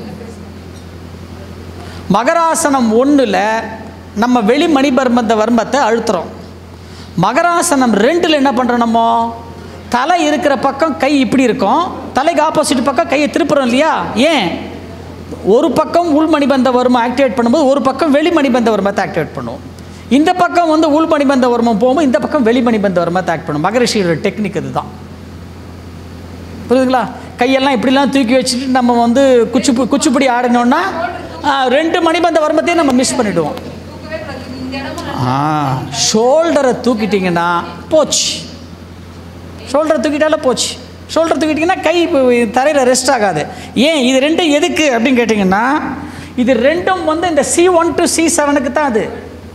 மகராசனம் ஒன்றில் நம்ம வெளி மணிபர்மந்த வர்மத்தை அழுத்துறோம் மகராசனம் ரெண்டில் என்ன பண்ணுறோம் நம்ம தலை இருக்கிற பக்கம் கை இப்படி இருக்கும் தலைக்கு ஆப்போசிட் பக்கம் கையை திருப்புறோம் இல்லையா ஏன் ஒரு பக்கம் உள் மணிபந்த வர்மம் ஆக்டிவேட் பண்ணும்போது ஒரு பக்கம் வெளி மணிபந்த வர்மத்தை ஆக்டிவேட் பண்ணுவோம் இந்த பக்கம் வந்து உள் மணிபந்த வர்மம் போகும்போது இந்த பக்கம் வெளி மணிபந்த வர்மத்தை ஆக்ட் பண்ணும் மகரிஷியோட டெக்னிக் இதுதான் புரியுதுங்களா கையெல்லாம் இப்படிலாம் தூக்கி வச்சுட்டு நம்ம வந்து குச்சி குச்சிப்புடி ஆடினோன்னா ஆ, ரெண்டு மணிபந்த வர்மத்தையும் நம்ம மிஸ் பண்ணிவிடுவோம் ஆ ஷோல்டரை தூக்கிட்டிங்கன்னா போச்சு ஷோல்டரை தூக்கிட்டாலே போச்சு ஷோல்டர் தூக்கிட்டிங்கன்னா கை தரையில் ரெஸ்ட் ஆகாது ஏன் இது ரெண்டும் எதுக்கு அப்படின்னு கேட்டிங்கன்னா இது ரெண்டும் வந்து இந்த சி ஒன் டு சி செவனுக்கு தான் அது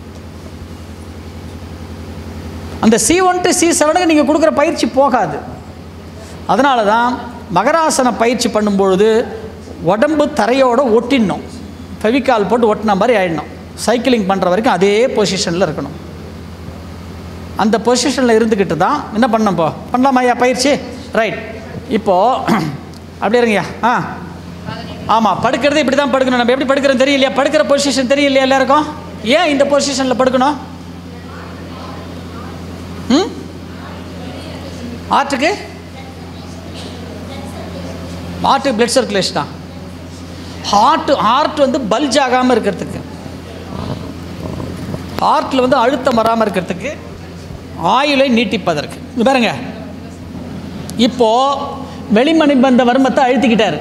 அந்த சி ஒன் டு சி செவனுக்கு நீங்கள் கொடுக்குற பயிற்சி போகாது அதனால தான் மகராசன பயிற்சி பண்ணும்பொழுது உடம்பு தரையோட ஒட்டிடணும் ஃபெவிகால் போட்டு ஒட்டின மாதிரி ஆயிடணும் சைக்கிளிங் பண்ணுற வரைக்கும் அதே பொசிஷனில் இருக்கணும் அந்த பொசிஷனில் இருந்துக்கிட்டு தான் என்ன பண்ணணும் இப்போ பண்ணலாமா ஐயா பயிற்சி ரைட் இப்போது அப்படியே இருங்கய்யா ஆ ஆமாம் படுக்கிறது இப்படி தான் படுக்கணும் நம்ம எப்படி படுக்கிறோம் தெரியலையா படுக்கிற பொசிஷன் தெரியலையா எல்லாருக்கும் ஏன் இந்த பொசிஷனில் படுக்கணும் ம் ஆற்றுக்கு ஹார்ட்டு பிளட் சர்க்குலேஷனா ஹார்ட் ஹார்ட் வந்து பல்ஜ் ஆகாமல் இருக்கிறதுக்கு ஹார்ட்டில் வந்து அழுத்தம் வராமல் இருக்கிறதுக்கு ஆயுளை நீட்டிப்பதற்கு இது பாருங்க இப்போ வெளிமணிபந்த வர்மத்தை அழுத்திக்கிட்டார்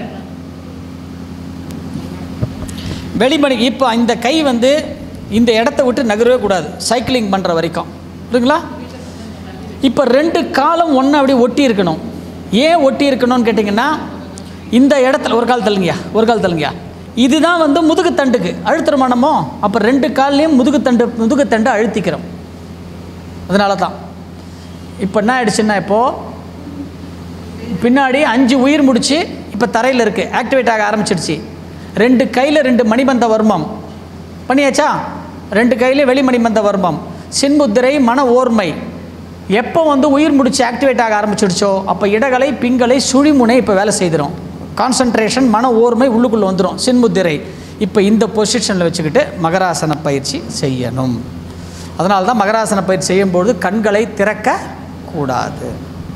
வெளிமணி இப்போ இந்த கை வந்து இந்த இடத்த விட்டு நகரவே கூடாது சைக்கிளிங் பண்ணுற வரைக்கும் புரியுங்களா இப்போ ரெண்டு காலம் ஒன்று அப்படியே ஒட்டி இருக்கணும் ஏன் ஒட்டி இருக்கணும்னு கேட்டிங்கன்னா இந்த இடத்துல ஒரு கால் தள்ளுங்கய்யா ஒரு கால் தள்ளுங்கய்யா இதுதான் வந்து முதுகுத்தண்டுக்கு அழுத்துறோமா நம்ம அப்போ ரெண்டு கால்லையும் முதுகுத்தண்டு முதுகுத்தண்டை அழுத்திக்கிறோம் அதனால தான் இப்போ என்ன ஆயிடுச்சுன்னா இப்போது பின்னாடி அஞ்சு உயிர் முடிச்சு இப்போ தரையில் இருக்குது ஆக்டிவேட் ஆக ஆரம்பிச்சிடுச்சு ரெண்டு கையில் ரெண்டு மணிபந்த வர்மம் பண்ணியாச்சா ரெண்டு கையில் வெளி மணிபந்த வர்மம் சின்முத்திரை மன ஓர்மை எப்போ வந்து உயிர் முடிச்சு ஆக்டிவேட் ஆக ஆரம்பிச்சிடுச்சோ அப்போ இடகலை பிங்கலை சுழிமுனை இப்போ வேலை செய்திடும் கான்சன்ட்ரேஷன் மன ஓர்மை உள்ளுக்குள்ளே வந்துடும் சின்முத்திரை இப்போ இந்த பொசிஷனில் வச்சுக்கிட்டு மகராசன பயிற்சி செய்யணும் அதனால தான் மகராசன பயிற்சி செய்யும்போது கண்களை திறக்க கூடாது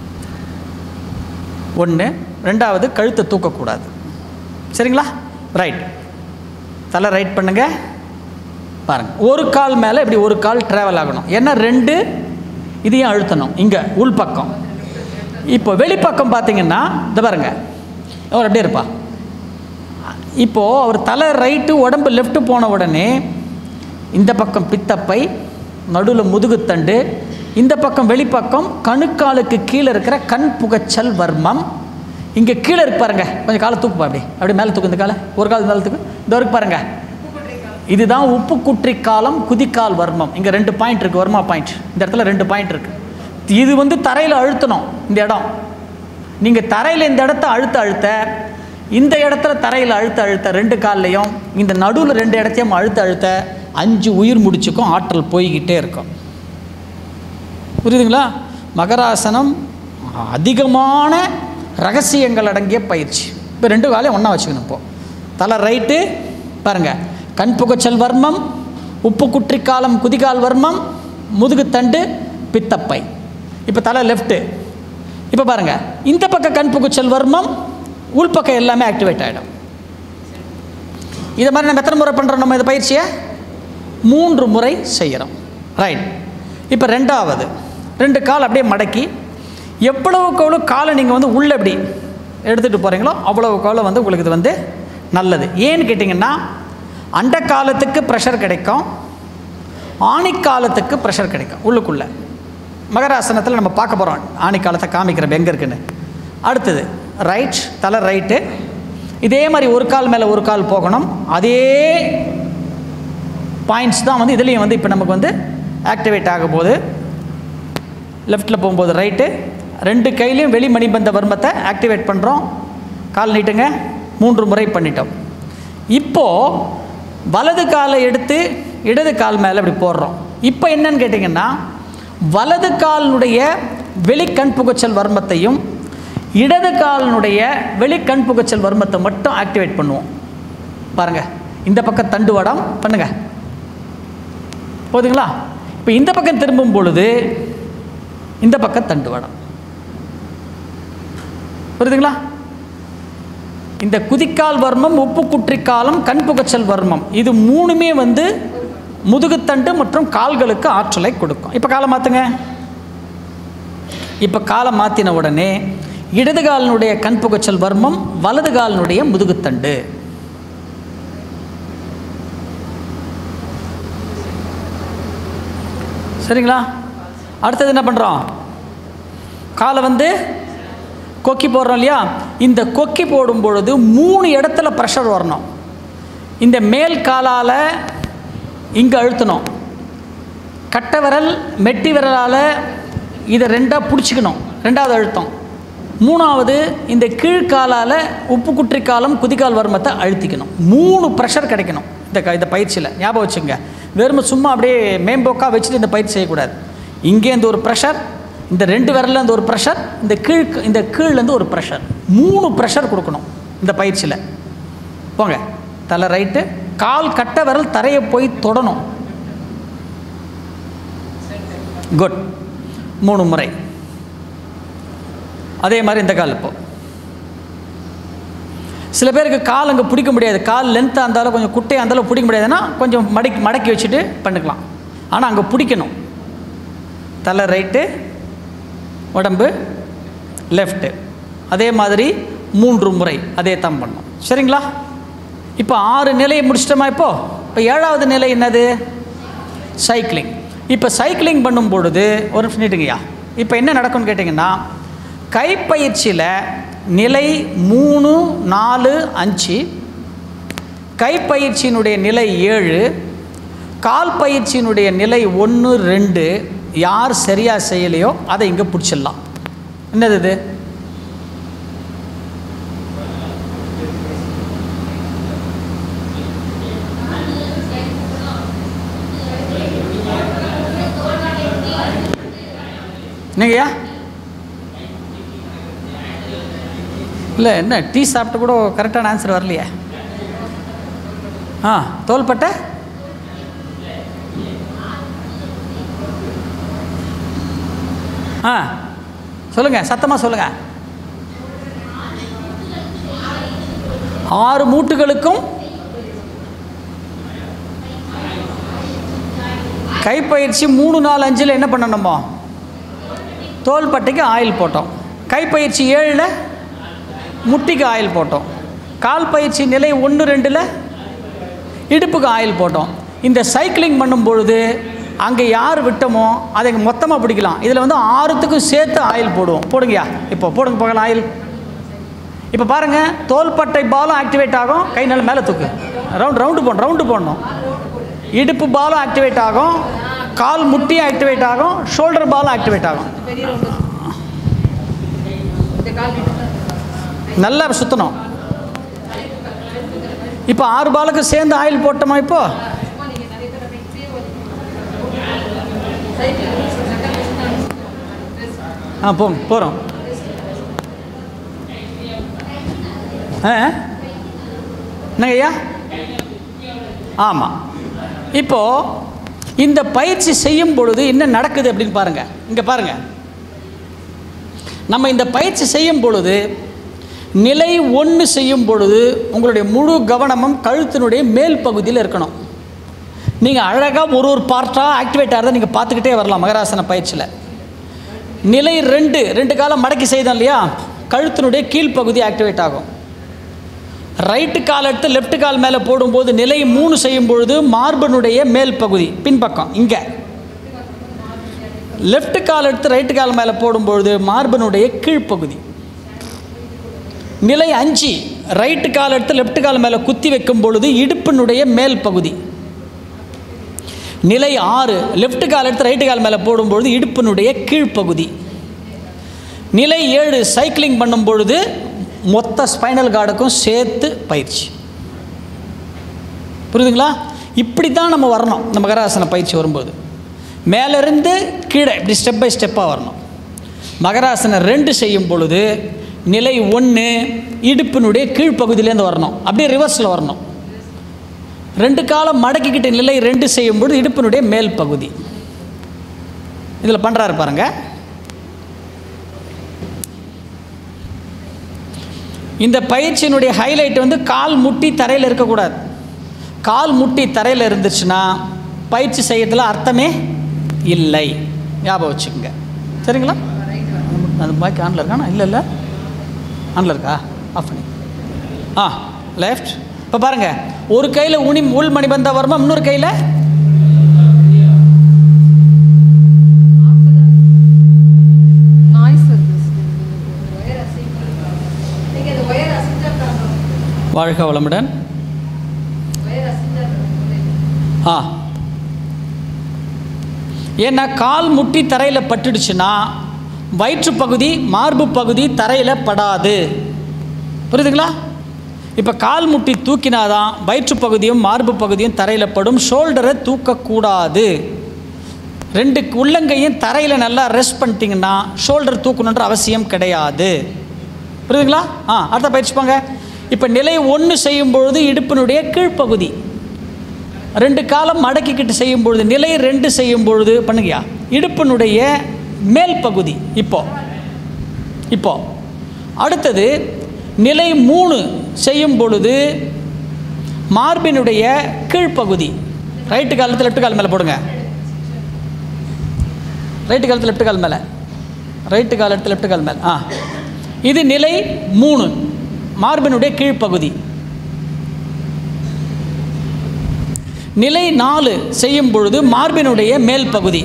ஒன்று ரெண்டாவது கழுத்தை தூக்கக்கூடாது சரிங்களா ரைட் தலை ரைட் பண்ணுங்க பாருங்க ஒரு கால் மேலே இப்படி ஒரு கால் ட்ராவல் ஆகணும் ஏன்னா ரெண்டு இதையும் அழுத்தணும் இங்கே உள்பக்கம் இப்போ வெளிப்பக்கம் பார்த்தீங்கன்னா இந்த பாருங்க அவர் அப்படியே இருப்பா இப்போது அவர் தலை ரைட்டு உடம்பு லெஃப்ட்டு போன உடனே இந்த பக்கம் பித்தப்பை நடுவில் முதுகுத்தண்டு இந்த பக்கம் வெளிப்பக்கம் கணுக்காலுக்கு கீழே இருக்கிற கண் புகைச்சல் வர்மம் இங்கே கீழே இருக்கு பாருங்க கொஞ்சம் காலை தூக்குப்பா அப்படி அப்படி மேலே தூக்கு இந்த காலை ஒரு கால் மேலே தூக்கு இந்த இருக்கு பாருங்க இதுதான் உப்பு குற்றி காலம் குதிக்கால் வர்மம் இங்கே ரெண்டு பாயிண்ட் இருக்குது வர்மா பாயிண்ட் இந்த இடத்துல ரெண்டு பாயிண்ட் இருக்குது இது வந்து தரையில் அழுத்தணும் இந்த இடம் நீங்கள் தரையில் இந்த இடத்த அழுத்த அழுத்த இந்த இடத்துல தரையில் அழுத்த அழுத்த ரெண்டு கால்லையும் இந்த நடுவில் ரெண்டு இடத்தையும் அழுத்த அழுத்த அஞ்சு உயிர் முடிச்சுக்கும் ஆற்றல் போய்கிட்டே இருக்கும் புரியுதுங்களா மகராசனம் அதிகமான ரகசியங்கள் அடங்கிய பயிற்சி இப்போ ரெண்டு காலையும் ஒன்றா வச்சுக்கணும் இப்போ தலை ரைட்டு பாருங்கள் கண் புகச்சல் வர்மம் உப்பு குற்றிக்காலம் குதிகால் வர்மம் முதுகுத்தண்டு பித்தப்பை இப்போ தலை லெஃப்ட்டு இப்போ பாருங்கள் இந்த பக்கம் கண் புகுச்சல் வர்மம் உள்பக்கம் எல்லாமே ஆக்டிவேட் ஆகிடும் இதை மாதிரி நம்ம எத்தனை முறை பண்ணுறோம் நம்ம இந்த பயிற்சியை மூன்று முறை செய்கிறோம் ரைட் இப்போ ரெண்டாவது ரெண்டு கால் அப்படியே மடக்கி எவ்வளவுக்கு எவ்வளோ காலை நீங்கள் வந்து உள்ளே இப்படி எடுத்துகிட்டு போகிறீங்களோ அவ்வளவுக்கு எவ்வளோ வந்து உங்களுக்கு இது வந்து நல்லது ஏன்னு கேட்டிங்கன்னா அண்ட காலத்துக்கு ப்ரெஷர் கிடைக்கும் ஆணிக்காலத்துக்கு ப்ரெஷர் கிடைக்கும் உள்ளுக்குள்ளே மகராசனத்தில் நம்ம பார்க்க போகிறோம் ஆணிக்காலத்தை காமிக்கிறோம் எங்கே இருக்குன்னு அடுத்தது ரைட் தலை ரைட்டு இதே மாதிரி ஒரு கால் மேலே ஒரு கால் போகணும் அதே பாயிண்ட்ஸ் தான் வந்து இதுலேயும் வந்து இப்போ நமக்கு வந்து ஆக்டிவேட் ஆக போகுது லெஃப்ட்டில் போகும்போது ரைட்டு ரெண்டு கையிலையும் வெளி மணிபந்த வர்மத்தை ஆக்டிவேட் பண்ணுறோம் கால் நீட்டுங்க மூன்று முறை பண்ணிட்டோம் இப்போது வலது காலை எடுத்து இடது கால் மேலே இப்படி போடுறோம் இப்போ என்னன்னு கேட்டிங்கன்னா வலது காலினுடைய வெளிக்கண் புகச்சல் வர்மத்தையும் இடது காலினுடைய வெளிக்கண் புகச்சல் வர்மத்தை மட்டும் ஆக்டிவேட் பண்ணுவோம் பாருங்கள் இந்த பக்கம் தண்டு வடம் பண்ணுங்க போதுங்களா இப்போ இந்த பக்கம் திரும்பும் பொழுது இந்த பக்கம் தண்டு வடம் புரியுதுங்களா இந்த குதிக்கால் வர்மம் உப்பு குற்றிக்காலம் கண் புகச்சல் வர்மம் இது மூணுமே வந்து முதுகுத்தண்டு மற்றும் கால்களுக்கு ஆற்றலை கொடுக்கும் இப்போ காலை மாற்றுங்க இப்போ காலை மாற்றின உடனே இடது காலினுடைய கண் புகச்சல் வர்மம் வலது காலினுடைய முதுகுத்தண்டு சரிங்களா அடுத்தது என்ன பண்ணுறோம் காலை வந்து கொக்கி போடுறோம் இல்லையா இந்த கொக்கி போடும் பொழுது மூணு இடத்துல ப்ரெஷர் வரணும் இந்த மேல் காலால் இங்கே அழுத்தணும் கட்டை விரல் மெட்டி விரலால் இதை ரெண்டாக பிடிச்சிக்கணும் ரெண்டாவது அழுத்தம் மூணாவது இந்த கீழ்காலால் உப்பு குற்றிக்காலம் குதிகால் வர்மத்தை அழுத்திக்கணும் மூணு ப்ரெஷர் கிடைக்கணும் இந்த க இந்த பயிற்சியில் ஞாபகம் வச்சுங்க வெறும் சும்மா அப்படியே மேம்போக்காக வச்சுட்டு இந்த பயிற்சி செய்யக்கூடாது இங்கேருந்து ஒரு ப்ரெஷர் இந்த ரெண்டு விரல்லேருந்து ஒரு ப்ரெஷர் இந்த கீழ் இந்த கீழ்லேருந்து ஒரு ப்ரெஷர் மூணு ப்ரெஷர் கொடுக்கணும் இந்த பயிற்சியில் போங்க தலை ரைட்டு கால் கட்ட விரல் தரையை போய் தொடணும் குட் மூணு முறை அதே மாதிரி இந்த கால் இப்போ சில பேருக்கு கால் அங்கே பிடிக்க முடியாது கால் லென்த்தாக இருந்தாலும் கொஞ்சம் குட்டையாக இருந்தாலும் பிடிக்க முடியாதுன்னா கொஞ்சம் மடக்கி மடக்கி வச்சுட்டு பண்ணிக்கலாம் ஆனால் அங்கே பிடிக்கணும் தலை ரைட்டு உடம்பு லெஃப்ட்டு அதே மாதிரி மூன்று முறை அதே தான் பண்ணணும் சரிங்களா இப்போ ஆறு நிலையை முடிச்சிட்டோமா இப்போ இப்போ ஏழாவது நிலை என்னது சைக்கிளிங் இப்போ சைக்கிளிங் பண்ணும் பொழுது ஒரு நிமிஷம் நீட்டுங்கய்யா இப்போ என்ன நடக்கும்னு கேட்டிங்கன்னா கைப்பயிற்சியில் நிலை மூணு நாலு அஞ்சு கைப்பயிற்சியினுடைய நிலை ஏழு கால் பயிற்சியினுடைய நிலை ஒன்று ரெண்டு யார் சரியாக செய்யலையோ அதை இங்கே பிடிச்சிடலாம் என்னது இது என்னங்கய்யா இல்லை என்ன டீ சாப்பிட்டு கூட கரெக்டான ஆன்சர் வரலையே ஆ தோள்பட்டை ஆ சொல்லுங்கள் சத்தமாக சொல்லுங்கள் ஆறு மூட்டுகளுக்கும் கைப்பயிற்சி மூணு நாலு அஞ்சில் என்ன பண்ணணுமோ தோள்பட்டைக்கு ஆயில் போட்டோம் கைப்பயிற்சி ஏழில் முட்டிக்கு ஆயில் போட்டோம் கால் பயிற்சி நிலை ஒன்று ரெண்டில் இடுப்புக்கு ஆயில் போட்டோம் இந்த சைக்கிளிங் பண்ணும் பொழுது அங்கே யார் விட்டோமோ அதை மொத்தமாக பிடிக்கலாம் இதில் வந்து ஆறுத்துக்கும் சேர்த்து ஆயில் போடுவோம் போடுங்கய்யா இப்போ போடுங்க போகலாம் ஆயில் இப்போ பாருங்கள் தோள்பட்டை பாலும் ஆக்டிவேட் ஆகும் கை நல்ல மேலே தூக்கு ரவுண்ட் ரவுண்டு போடணும் ரவுண்டு போடணும் இடுப்பு பாலும் ஆக்டிவேட் ஆகும் கால் முட்டியும் ஆக்டிவேட் ஆகும் ஷோல்டர் பாலும் ஆக்டிவேட் ஆகும் நல்லா சுற்றணும் இப்போ ஆறு பாலுக்கு சேர்ந்து ஆயில் போட்டோமா இப்போ ஆ போங்க போகிறோம் ஆ என்னங்க ஐயா ஆமாம் இப்போது இந்த பயிற்சி செய்யும் பொழுது என்ன நடக்குது அப்படின்னு பாருங்கள் இங்கே பாருங்கள் நம்ம இந்த பயிற்சி செய்யும் பொழுது நிலை ஒன்று செய்யும் பொழுது உங்களுடைய முழு கவனமும் கழுத்தினுடைய மேல் பகுதியில் இருக்கணும் நீங்கள் அழகாக ஒரு ஒரு பார்ட்டாக ஆக்டிவேட் ஆகிறத நீங்கள் பார்த்துக்கிட்டே வரலாம் மகராசன பயிற்சியில் நிலை ரெண்டு ரெண்டு காலம் மடக்கி செய்தோம் இல்லையா கழுத்தினுடைய கீழ்ப்பகுதி ஆக்டிவேட் ஆகும் ரைட்டு கால் எடுத்து லெஃப்ட் கால் மேலே போடும்போது நிலை மூணு செய்யும் பொழுது மார்பனுடைய மேல் பகுதி பின்பக்கம் இங்கே லெஃப்ட் கால் எடுத்து ரைட்டு கால் மேலே போடும்பொழுது மார்பனுடைய கீழ்ப்பகுதி நிலை அஞ்சு ரைட்டு கால் எடுத்து லெஃப்ட் கால் மேலே குத்தி வைக்கும் பொழுது இடுப்பினுடைய மேல் பகுதி நிலை ஆறு லெஃப்ட் கால் எடுத்து ரைட்டு கால் மேலே போடும்பொழுது இடுப்பினுடைய கீழ்ப்பகுதி நிலை ஏழு சைக்கிளிங் பண்ணும் பொழுது மொத்த ஸ்பைனல் கார்டுக்கும் சேர்த்து பயிற்சி புரியுதுங்களா இப்படி தான் நம்ம வரணும் நம்ம மகராசன பயிற்சி வரும்போது மேலேருந்து கீழே இப்படி ஸ்டெப் பை ஸ்டெப்பாக வரணும் மகராசனம் ரெண்டு செய்யும் பொழுது நிலை ஒன்று இடுப்பினுடைய கீழ்ப்பகுதியிலேருந்து வரணும் அப்படியே ரிவர்ஸில் வரணும் ரெண்டு காலம் மடக்கிக்கிட்ட நிலை ரெண்டு செய்யும்போது இடுப்பினுடைய மேல் பகுதி இதில் பண்ணுறாரு பாருங்க இந்த பயிற்சியினுடைய ஹைலைட் வந்து கால் முட்டி தரையில் இருக்கக்கூடாது கால் முட்டி தரையில் இருந்துச்சுன்னா பயிற்சி செய்யறதுல அர்த்தமே இல்லை ஞாபகம் வச்சுக்கோங்க சரிங்களா அந்த பாக்கி ஆனில் இருக்கானா இல்லை இல்லை ஆனில் இருக்கா ஆஃப் பண்ணி ஆ லெஃப்ட் இப்போ பாருங்கள் ஒரு கையில் உனி உள் மணிபந்த வர்மா இன்னொரு கையில் நாய்ஸ் வருது வாழ்க வளமுடன் ஆ ஏன்னா கால் முட்டி தரையில் பட்டுடுச்சுன்னா வயிற்று பகுதி மார்பு பகுதி தரையில் படாது புரியுதுங்களா இப்போ கால் முட்டி தூக்கினாதான் வயிற்று பகுதியும் மார்பு பகுதியும் தரையில் படும் ஷோல்டரை தூக்கக்கூடாது ரெண்டு உள்ளங்கையும் தரையில் நல்லா ரெஸ்ட் பண்ணிட்டீங்கன்னா ஷோல்டர் தூக்கணுன்ற அவசியம் கிடையாது புரியுதுங்களா ஆ அடுத்த பயிற்சிப்பாங்க இப்போ நிலை ஒன்று செய்யும் பொழுது இடுப்பினுடைய கீழ்ப்பகுதி ரெண்டு காலம் மடக்கிக்கிட்டு செய்யும் பொழுது நிலை ரெண்டு செய்யும் பொழுது பண்ணுங்கயா இடுப்பினுடைய மேல் பகுதி இப்போ இப்போ அடுத்தது நிலை மூணு செய்யும் பொழுது மார்பினுடைய கீழ்ப்பகுதி ரைட்டு காலத்தில் லெஃப்ட் கால் மேலே போடுங்க ரைட்டு காலத்தில் லெஃப்ட் கால் மேலே ரைட்டு கால் எடுத்து லெஃப்ட் கால் மேலே ஆ இது நிலை மூணு மார்பினுடைய கீழ்ப்பகுதி நிலை நாலு செய்யும் பொழுது மார்பினுடைய மேல் பகுதி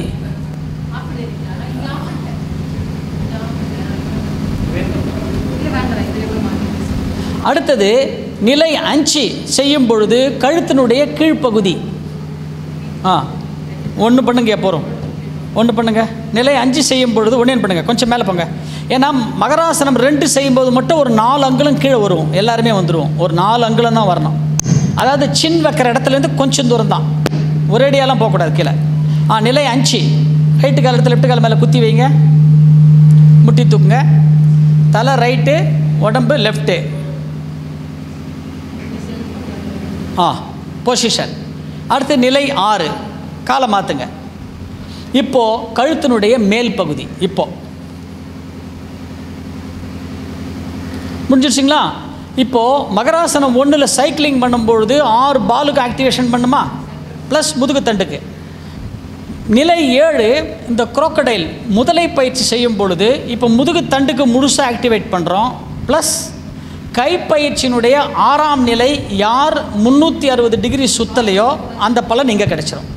அடுத்தது நிலை அஞ்சு செய்யும் பொழுது கழுத்தினுடைய கீழ்ப்பகுதி ஆ ஒன்று பண்ணுங்க போகிறோம் ஒன்று பண்ணுங்க நிலை அஞ்சு செய்யும் பொழுது ஒன்று பண்ணுங்க கொஞ்சம் மேலே போங்க ஏன்னா மகராசனம் ரெண்டு செய்யும்போது மட்டும் ஒரு நாலு அங்குலம் கீழே வருவோம் எல்லாருமே வந்துடுவோம் ஒரு நாலு அங்குலம் தான் வரணும் அதாவது சின் வைக்கிற இடத்துலேருந்து கொஞ்சம் தூரம் தான் ஒரேடியாலாம் போகக்கூடாது கீழே ஆ நிலை அஞ்சு ரைட்டு காலத்தில் லெஃப்ட் கால் மேலே குத்தி வைங்க முட்டி தூக்குங்க தலை ரைட்டு உடம்பு லெஃப்ட்டு ஆ பொசிஷன் அடுத்து நிலை ஆறு காலை மாற்றுங்க இப்போது கழுத்தினுடைய மேல் பகுதி இப்போ முடிஞ்சிருச்சிங்களா இப்போது மகராசனம் ஒன்றில் சைக்கிளிங் பண்ணும்பொழுது ஆறு பாலுக்கு ஆக்டிவேஷன் பண்ணுமா ப்ளஸ் முதுகுத்தண்டுக்கு நிலை ஏழு இந்த குரோக்கடைல் முதலை பயிற்சி செய்யும் பொழுது இப்போ முதுகுத்தண்டுக்கு முழுசாக ஆக்டிவேட் பண்ணுறோம் ப்ளஸ் கைப்பயிற்சியினுடைய ஆறாம் நிலை யார் முந்நூற்றி அறுபது டிகிரி சுத்தலையோ அந்த பலன் இங்கே கிடைச்சிரும்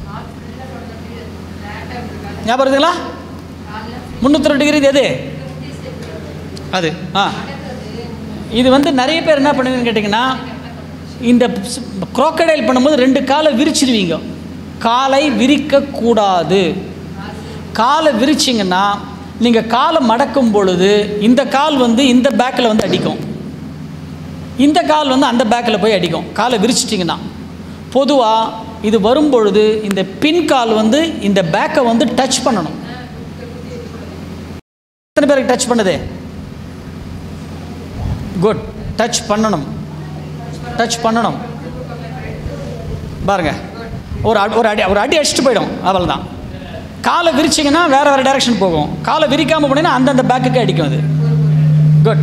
ஞாபகம் இருக்குங்களா முந்நூற்றி டிகிரி இது எது அது ஆ இது வந்து நிறைய பேர் என்ன பண்ணுவீங்கன்னு கேட்டிங்கன்னா இந்த குரோக்கடைல் பண்ணும்போது ரெண்டு காலை விரிச்சிருவீங்க காலை விரிக்கக்கூடாது காலை விரிச்சிங்கன்னா நீங்கள் காலை மடக்கும் பொழுது இந்த கால் வந்து இந்த பேக்கில் வந்து அடிக்கும் இந்த கால் வந்து அந்த பேக்கில் போய் அடிக்கும் காலை விரிச்சிட்டிங்கன்னா பொதுவாக இது வரும்பொழுது இந்த பின் கால் வந்து இந்த பேக்கை வந்து டச் பண்ணணும் எத்தனை பேருக்கு டச் பண்ணுது குட் டச் பண்ணணும் டச் பண்ணணும் பாருங்க ஒரு அடி ஒரு அடி ஒரு அடி அடிச்சுட்டு போயிடும் அவ்வளோதான் காலை விரிச்சிங்கன்னா வேறு வேறு டைரக்ஷன் போகும் காலை விரிக்காமல் போனீங்கன்னா அந்தந்த பேக்குக்கு அடிக்கும் அது குட்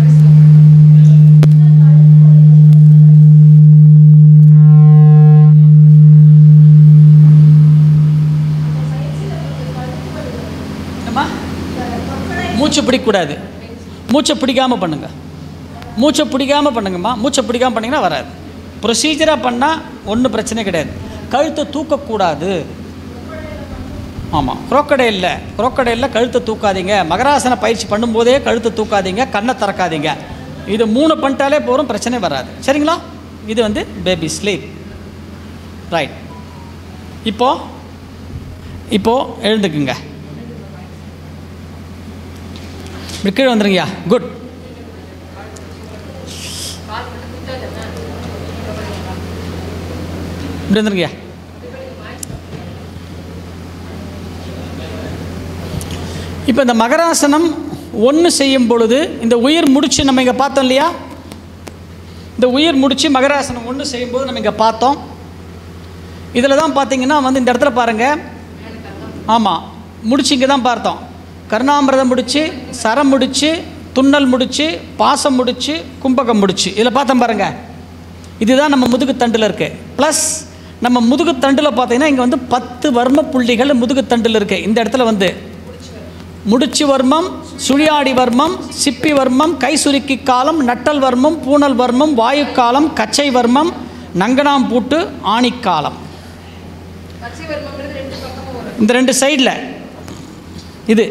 அம்மா மூச்சு பிடிக்கக்கூடாது மூச்சை பிடிக்காமல் பண்ணுங்க மூச்சை பிடிக்காமல் பண்ணுங்கம்மா மூச்சை பிடிக்காமல் பண்ணிங்கன்னா வராது ப்ரொசீஜராக பண்ணால் ஒன்றும் பிரச்சனை கிடையாது கழுத்தை தூக்கக்கூடாது ஆமாம் குரோக்கடையில் குரோக்கடையில் கழுத்தை தூக்காதீங்க மகராசன பயிற்சி பண்ணும்போதே கழுத்தை தூக்காதீங்க கண்ணை திறக்காதீங்க இது மூணு பண்ணிட்டாலே போகிறோம் பிரச்சனை வராது சரிங்களா இது வந்து பேபி ஸ்லீப் ரைட் இப்போ இப்போ எழுந்துக்குங்க இப்படி கீழே வந்துருங்கய்யா குட் இப்படி வந்துருங்கய்யா இப்போ இந்த மகராசனம் ஒன்று செய்யும் பொழுது இந்த உயிர் முடிச்சு நம்ம இங்கே பார்த்தோம் இல்லையா இந்த உயிர் முடிச்சு மகராசனம் ஒன்று செய்யும்போது நம்ம இங்கே பார்த்தோம் இதில் தான் பார்த்தீங்கன்னா வந்து இந்த இடத்துல பாருங்கள் ஆமாம் முடிச்சு இங்கே தான் பார்த்தோம் கருணாமிரதம் முடிச்சு சரம் முடிச்சு துண்ணல் முடிச்சு பாசம் முடிச்சு கும்பகம் முடிச்சு இதில் பார்த்தோம் பாருங்க இதுதான் நம்ம முதுகு தண்டில் இருக்குது ப்ளஸ் நம்ம முதுகு தண்டில் பார்த்தீங்கன்னா இங்கே வந்து பத்து வர்ம புள்ளிகள் முதுகு தண்டில் இருக்குது இந்த இடத்துல வந்து முடிச்சு வர்மம் சுழியாடி வர்மம் சிப்பி வர்மம் கைசுருக்கி காலம் நட்டல் வர்மம் பூனல் வர்மம் வாயு காலம் கச்சை வர்மம் நங்கனாம் பூட்டு ஆணிக்காலம் இந்த ரெண்டு சைடில் இது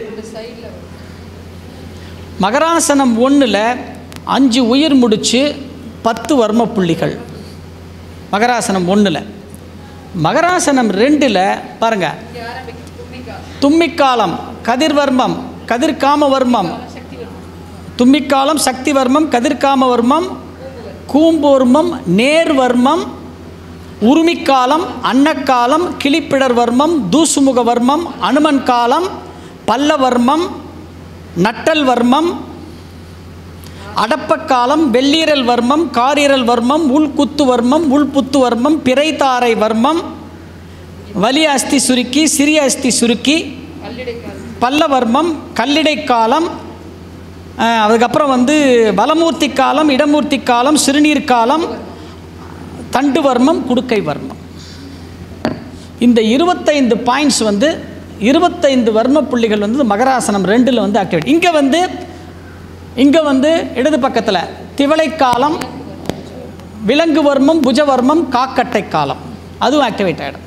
மகராசனம் ஒன்றில் அஞ்சு உயிர் முடிச்சு பத்து வர்ம புள்ளிகள் மகராசனம் ஒன்றில் மகராசனம் ரெண்டில் பாருங்கள் தும்மிக்காலம் கதிர்வர்மம் கதிர்காம வர்மம் தும்மிக்காலம் சக்தி வர்மம் கதிர்காம வர்மம் கூம்பூர்மம் நேர்வர்மம் உருமிக்காலம் அன்னக்காலம் கிளிப்பிடர் வர்மம் தூசுமுக வர்மம் அனுமன் காலம் பல்லவர்மம் நட்டல் வர்மம் அடப்பக்காலம் வெள்ளீரல் வர்மம் காரீரல் வர்மம் உள்குத்து வர்மம் உள்புத்து வர்மம் பிறைத்தாரை வர்மம் வலி அஸ்தி சுருக்கி சிறிய அஸ்தி சுருக்கி பல்லவர்மம் கல்லிடை காலம் அஹ், அதுக்கப்புறம் வந்து வலமூர்த்தி காலம் இடமூர்த்தி காலம் சிறுநீர் காலம் தண்டு வர்மம் குடுக்கை வர்மம் இந்த இருபத்தைந்து பாயிண்ட்ஸ் வந்து இருபத்தைந்து வர்ம புள்ளிகள் வந்து மகராசனம் ரெண்டில் வந்து ஆக்டிவேட் இங்கே வந்து இங்கே வந்து இடது பக்கத்தில் திவளை காலம் விலங்கு வர்மம் புஜவர்மம் காக்கட்டை காலம் அதுவும் ஆக்டிவேட் ஆகிடும்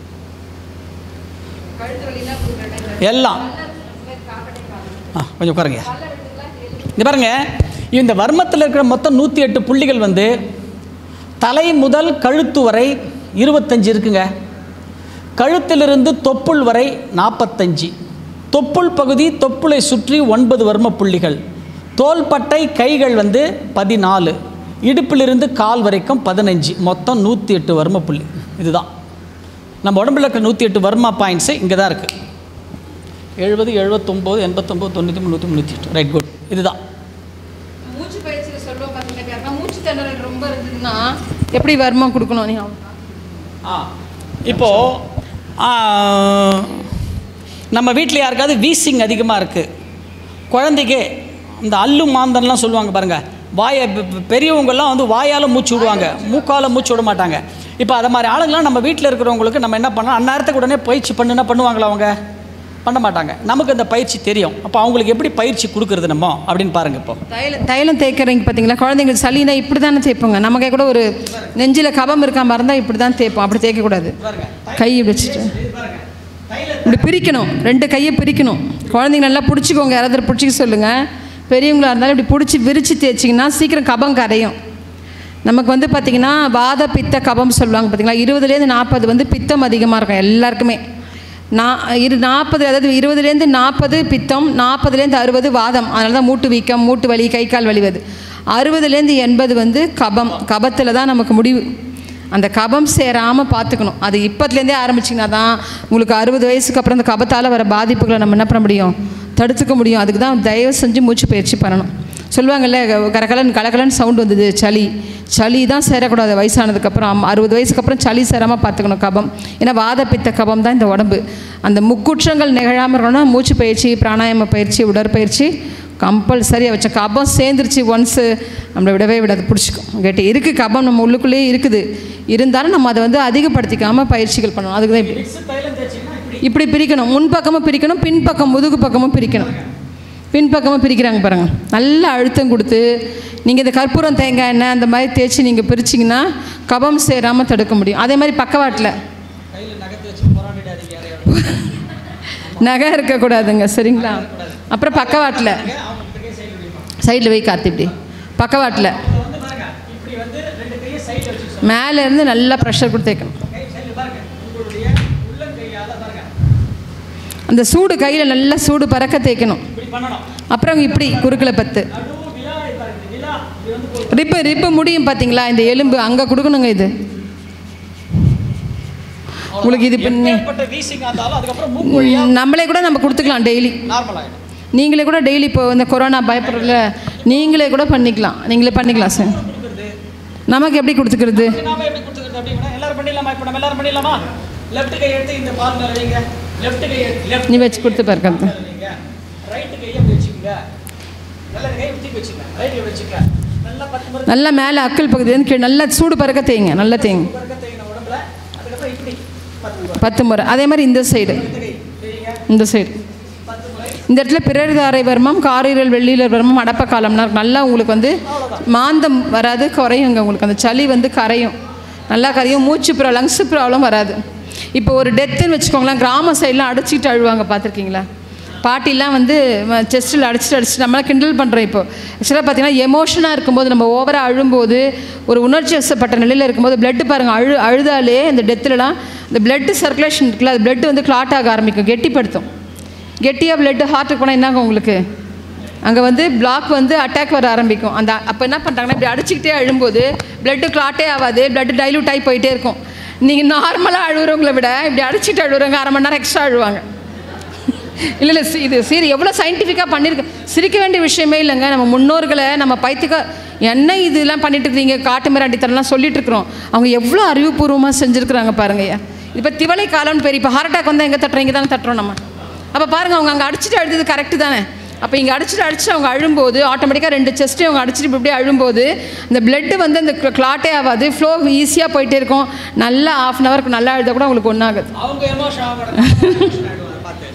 எல்லாம் ஆ கொஞ்சம் உட்காருங்க இந்த பாருங்க இந்த வர்மத்தில் இருக்கிற மொத்தம் நூற்றி எட்டு புள்ளிகள் வந்து தலை முதல் கழுத்து வரை இருபத்தஞ்சு இருக்குங்க கழுத்திலிருந்து தொப்புள் வரை நாற்பத்தஞ்சு தொப்புள் பகுதி தொப்புளை சுற்றி ஒன்பது வர்ம புள்ளிகள் தோள்பட்டை கைகள் வந்து பதினாலு இடுப்பிலிருந்து கால் வரைக்கும் பதினஞ்சு மொத்தம் நூற்றி எட்டு வர்ம புள்ளி இதுதான் நம்ம உடம்புல இருக்கிற நூற்றி எட்டு வர்மா பாயிண்ட்ஸு இங்கே தான் இருக்குது எழுபது எழுபத்தொம்போது எண்பத்தொம்போது தொண்ணூற்றி முந்நூற்றி முந்நூற்றி எட்டு ரைட் குட் இதுதான் மூச்சு பயிற்சியில் சொல்லுவோம் பார்த்தீங்கன்னா யாருன்னா மூச்சு திணறல் ரொம்ப இருந்ததுன்னா எப்படி வர்மம் கொடுக்கணும் நீங்கள் ஆ இப்போது நம்ம வீட்டில் யாருக்காவது வீசிங் அதிகமாக இருக்குது குழந்தைக்கு இந்த அல்லு மாந்தன்லாம் சொல்லுவாங்க பாருங்கள் வாயை பெ- பெ- பெரியவங்கெல்லாம் வந்து வாயால் மூச்சு விடுவாங்க மூக்கால் மூச்சு விட மாட்டாங்க இப்போ அது மாதிரி ஆளுங்களாம் நம்ம வீட்டில் இருக்கிறவங்களுக்கு நம்ம என்ன பண்ணோம் அந்நேரத்துக்கு உடனே பயிற்சி பண்ணுன்னா பண்ணுவாங்களா அவங்க பண்ண மாட்டாங்க நமக்கு அந்த பயிற்சி தெரியும் அப்போ அவங்களுக்கு எப்படி பயிற்சி கொடுக்குறது நம்ம அப்படின்னு பாருங்கள் இப்போ தைலம் தைலம் தேய்க்கிறீங்க பார்த்தீங்களா குழந்தைங்களுக்கு சளினா இப்படி தானே தேய்ப்போங்க நமக்கே கூட ஒரு நெஞ்சில் கபம் இருக்காம இருந்தால் இப்படி தான் தேய்ப்போம் அப்படி தேய்க்கக்கூடாது கை வச்சுட்டு இப்படி பிரிக்கணும் ரெண்டு கையை பிரிக்கணும் குழந்தைங்க நல்லா பிடிச்சிக்கோங்க யாராவது பிடிச்சிக்க சொல்லுங்கள் பெரியவங்களா இருந்தாலும் இப்படி பிடிச்சி விரித்து தேய்ச்சிங்கன்னா சீக்கிரம் கபம் கரையும் நமக்கு வந்து பார்த்திங்கன்னா வாத பித்த கபம் சொல்லுவாங்க பார்த்தீங்களா இருபதுலேருந்து நாற்பது வந்து பித்தம் அதிகமாக இருக்கும் எல்லாருக்குமே நான் இரு நாற்பது அதாவது இருபதுலேருந்து நாற்பது பித்தம் நாற்பதுலேருந்து அறுபது வாதம் அதனால தான் மூட்டு வீக்கம் மூட்டு வலி கை கால் வலிவது அறுபதுலேருந்து எண்பது வந்து கபம் கபத்தில் தான் நமக்கு முடிவு அந்த கபம் சேராமல் பார்த்துக்கணும் அது இப்போத்துலேருந்தே ஆரம்பிச்சிங்கன்னா தான் உங்களுக்கு அறுபது வயசுக்கு அப்புறம் அந்த கபத்தால் வர பாதிப்புகளை நம்ம என்ன பண்ண முடியும் தடுத்துக்க முடியும் அதுக்கு தான் தயவு செஞ்சு மூச்சு பயிற்சி பண்ணணும் சொல்லுவாங்கல்ல கரகலன் கலகலன்னு சவுண்ட் வந்தது சளி சளி தான் சேரக்கூடாது வயசானதுக்கப்புறம் அம் அறுபது வயசுக்கு அப்புறம் சளி சேராமல் பார்த்துக்கணும் கபம் ஏன்னா வாத பித்த கபம் தான் இந்த உடம்பு அந்த முக்குற்றங்கள் நிகழாமல் இருக்கணும்னா மூச்சு பயிற்சி பிராணாயாம பயிற்சி உடற்பயிற்சி கம்பல்சரியாக வச்ச கபம் சேர்ந்துருச்சு ஒன்ஸு நம்மளை விடவே விடாது பிடிச்சிக்கும் கேட்டு இருக்குது கபம் நம்ம உள்ளுக்குள்ளேயே இருக்குது இருந்தாலும் நம்ம அதை வந்து அதிகப்படுத்திக்காமல் பயிற்சிகள் பண்ணணும் அதுக்கு தான் இப்படி இப்படி பிரிக்கணும் முன்பக்கமும் பிரிக்கணும் பின்பக்கம் முதுகு பக்கமும் பிரிக்கணும் பின்பக்கமும் பிரிக்கிறாங்க பாருங்கள் நல்ல அழுத்தம் கொடுத்து நீங்கள் இந்த கற்பூரம் தேங்காய் எண்ணெய் அந்த மாதிரி தேய்ச்சி நீங்கள் பிரிச்சிங்கன்னா கபம் சேராமல் தடுக்க முடியும் அதே மாதிரி பக்கவாட்டில் நகை இருக்கக்கூடாதுங்க சரிங்களா அப்புறம் பக்கவாட்டில் சைடில் வை கார்த்தி இப்படி பக்கவாட்டில் மேலேருந்து நல்லா ப்ரெஷர் கொடுத்து வைக்கணும் அந்த சூடு கையில் நல்லா சூடு பறக்க தேய்க்கணும் அப்புறம் இப்படி குறுக்கில் பத்து ரிப்பு ரிப்பு முடியும் பார்த்தீங்களா இந்த எலும்பு அங்கே கொடுக்கணுங்க இது உங்களுக்கு இது பண்ணி ஏற்பட்ட வீசிங் இருந்தாலும் அதுக்கப்புறம் மூக்கு ம், நம்மளே கூட நம்ம கொடுத்துக்கலாம் டெய்லி நார்மல் ஆகிடும் நீங்களே கூட டெய்லி இப்போ இந்த கொரோனா பயப்படுறதுல நீங்களே கூட பண்ணிக்கலாம் நீங்களே பண்ணிக்கலாம் சார் நமக்கு எப்படி கொடுத்துக்கிறது நாம எப்படி கொடுத்துக்கிறது அப்படின்னா எல்லாரும் பண்ணிடலாமா இப்போ நம்ம எல்லாரும் பண்ணிடலாமா லெஃப்ட் கை எடுத்து இந்த பால் மேல வைங்க லெஃப்ட் கை லெஃப்ட் நீ வச்சு கொடுத்து பாருங்க வைங்க ரைட் கையை அப்படி வச்சுக்கோங்க நல்ல கை தூக்கி வச்சுக்கங்க ரைட் கை வச்சுக்க நல்லா பத்து முறை நல்லா மேலே அக்கல் பகுதி வந்து கீழே நல்லா சூடு பறக்க தேய்ங்க நல்லா தேய்ங்க பறக்க தேங்கின உடம்புல அதுக்கப்புறம் இப்படி பத்து முறை பத்து முறை அதே மாதிரி இந்த சைடு இந்த கை சரிங்க இந்த சைடு பத்து முறை இந்த இடத்துல பிறர்தாரை வர்மம் காரீரல் வெள்ளியில வர்மம் அடப்ப காலம்னா நல்லா உங்களுக்கு வந்து மாந்தம் வராது குறையுங்க உங்களுக்கு அந்த சளி வந்து கரையும் நல்லா கரையும் மூச்சு ப்ரா லங்ஸ் ப்ராப்ளம் வராது இப்போ ஒரு டெத்துன்னு வச்சுக்கோங்களேன் கிராம சைட்லாம் அடிச்சிட்டு அழுவாங்க பார்த்துருக்கீங்களா பாட்டிலாம் வந்து செஸ்ட்டில் அடிச்சுட்டு அடிச்சுட்டு நம்மளாம் கிண்டல் பண்ணுறோம் இப்போ ஆக்சுவலாக பார்த்தீங்கன்னா எமோஷனாக இருக்கும்போது நம்ம ஓவராக அழும்போது ஒரு உணர்ச்சி வசப்பட்ட நிலையில் இருக்கும்போது பிளட்டு பாருங்கள் அழு அழுதாலே இந்த டெத்துலலாம் இந்த பிளட் சர்க்குலேஷன் இருக்குல்ல அது பிளட் வந்து கிளாட் ஆக ஆரம்பிக்கும் கெட்டிப்படுத்தும் கெட்டியாக பிளட்டு ஹார்ட்டுக்கு போனால் என்னங்க உங்களுக்கு அங்கே வந்து பிளாக் வந்து அட்டாக் வர ஆரம்பிக்கும் அந்த அப்போ என்ன பண்ணுறாங்கன்னா இப்படி அடிச்சுக்கிட்டே அழும்போது பிளட்டு கிளாட்டே ஆகாது பிளட்டு டைலூட் ஆகி போயிட்டே இருக்கும் நீங்கள் நார்மலாக அழுகுறவங்கள விட இப்படி அடிச்சுட்டு அழுகுறவங்க அரை மணி நேரம் எக்ஸ்ட்ரா அழுவாங்க இல்லை இல்லை சி- இது சரி எவ்வளோ சயின்டிஃபிக்காக பண்ணியிருக்கு சிரிக்க வேண்டிய விஷயமே இல்லைங்க நம்ம முன்னோர்களை நம்ம பைத்தியக்க என்ன இதெல்லாம் பண்ணிட்டு இருக்கீங்க காட்டு மிராண்டித்தனம்லாம் சொல்லிட்டு இருக்கிறோம் அவங்க எவ்வளோ அறிவுபூர்வமாக செஞ்சுருக்குறாங்க பாருங்க ஐயா இப்போ திவலை காலம்னு பேர் இப்போ ஹார்ட் அட்டாக் வந்தால் எங்கே தட்டுறோம் இங்கே தானே தட்டுறோம் நம்ம அப்போ பாருங்கள் அவங்க அங்கே அடிச்சுட்டு அழுது கரெக்டு தானே அப்போ இங்கே அடிச்சுட்டு அடிச்சுட்டு அவங்க அழும்போது ஆட்டோமேட்டிக்காக ரெண்டு செஸ்ட்டையும் அவங்க அடிச்சுட்டு இப்படி இப்படியே அழும்போது அந்த பிளட்டு வந்து அந்த கிளாட்டே ஆகாது ஃப்ளோ ஈஸியாக போயிட்டே இருக்கும் நல்லா ஆஃப் அன் ஹவருக்கு நல்லா அழுத கூட உங்களுக்கு ஒன்றாகுது அவங்க எமோஷன் ஆகணும் பார்த்து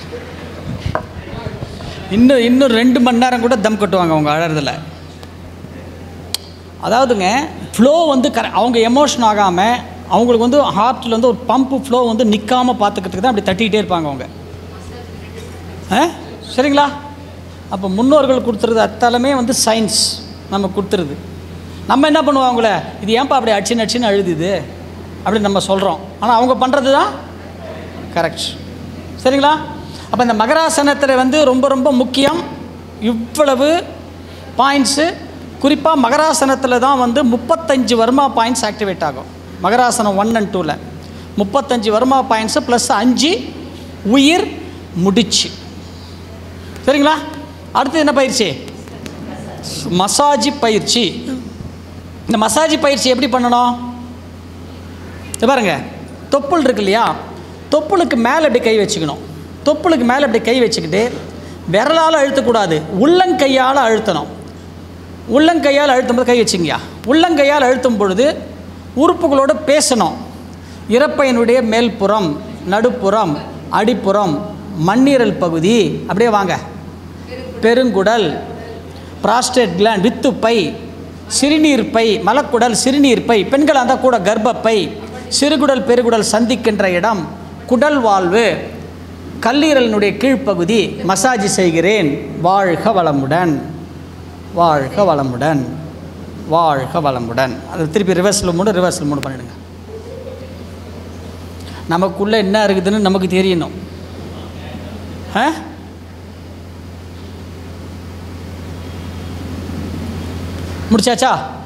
இன்னும் இன்னும் ரெண்டு மணி நேரம் கூட தம் கட்டுவாங்க அவங்க அழறதில் அதாவதுங்க ஃப்ளோ வந்து கர அவங்க எமோஷன் ஆகாமல் அவங்களுக்கு வந்து ஹார்ட்டில் வந்து ஒரு பம்பு ஃப்ளோ வந்து நிற்காமல் பார்த்துக்கிறதுக்கு தான் அப்படி தட்டிக்கிட்டே இருப்பாங்க அவங்க ஆ சரிங்களா அப்போ முன்னோர்கள் கொடுத்துருது அத்தாலுமே வந்து சயின்ஸ் நம்ம கொடுத்துருது நம்ம என்ன பண்ணுவோம் அவங்கள இது ஏன்பா அப்படி அடிச்சு அடிச்சுன்னு அழுதுது அப்படின்னு நம்ம சொல்கிறோம் ஆனால் அவங்க பண்ணுறது தான் கரெக்ட் சரிங்களா அப்போ இந்த மகராசனத்தில் வந்து ரொம்ப ரொம்ப முக்கியம் இவ்வளவு பாயிண்ட்ஸு குறிப்பாக மகராசனத்தில் தான் வந்து முப்பத்தஞ்சு வர்மா பாயிண்ட்ஸ் ஆக்டிவேட் ஆகும் மகராசனம் ஒன் அண்ட் டூவில் முப்பத்தஞ்சு வர்மா பாயிண்ட்ஸு ப்ளஸ் அஞ்சு உயிர் முடிச்சு சரிங்களா அடுத்து என்ன பயிற்சி மசாஜி பயிற்சி இந்த மசாஜ் பயிற்சி எப்படி பண்ணணும் இது பாருங்க தொப்புள் இருக்கு இல்லையா தொப்புளுக்கு மேலே இப்படி கை வச்சுக்கணும் தொப்புளுக்கு மேலே இப்படி கை வச்சுக்கிட்டு விரலால் அழுத்தக்கூடாது உள்ளங்கையால் அழுத்தணும் உள்ளங்கையால் அழுத்தும் போது கை வச்சுங்கயா உள்ளங்கையால் அழுத்தும் பொழுது உறுப்புகளோடு பேசணும் இறப்பையினுடைய மேல்புறம் நடுப்புறம் அடிப்புறம் மண்ணீரல் பகுதி அப்படியே வாங்க பெருங்குடல் பிராஸ்டேட் கிளாண்ட் வித்துப்பை சிறுநீர் பை மலக்குடல் சிறுநீர் பை பெண்களாக இருந்தால் கூட கர்ப்பப்பை சிறுகுடல் பெருகுடல் சந்திக்கின்ற இடம் குடல் வாழ்வு கல்லீரலினுடைய கீழ்ப்பகுதி மசாஜ் செய்கிறேன் வாழ்க வளமுடன் வாழ்க வளமுடன் வாழ்க வளமுடன் அது திருப்பி ரிவர்ஸில் மூணு ரிவர்ஸில் மூணு பண்ணிடுங்க நமக்குள்ளே என்ன இருக்குதுன்னு நமக்கு தெரியணும் ஆ முடிச்சாச்சா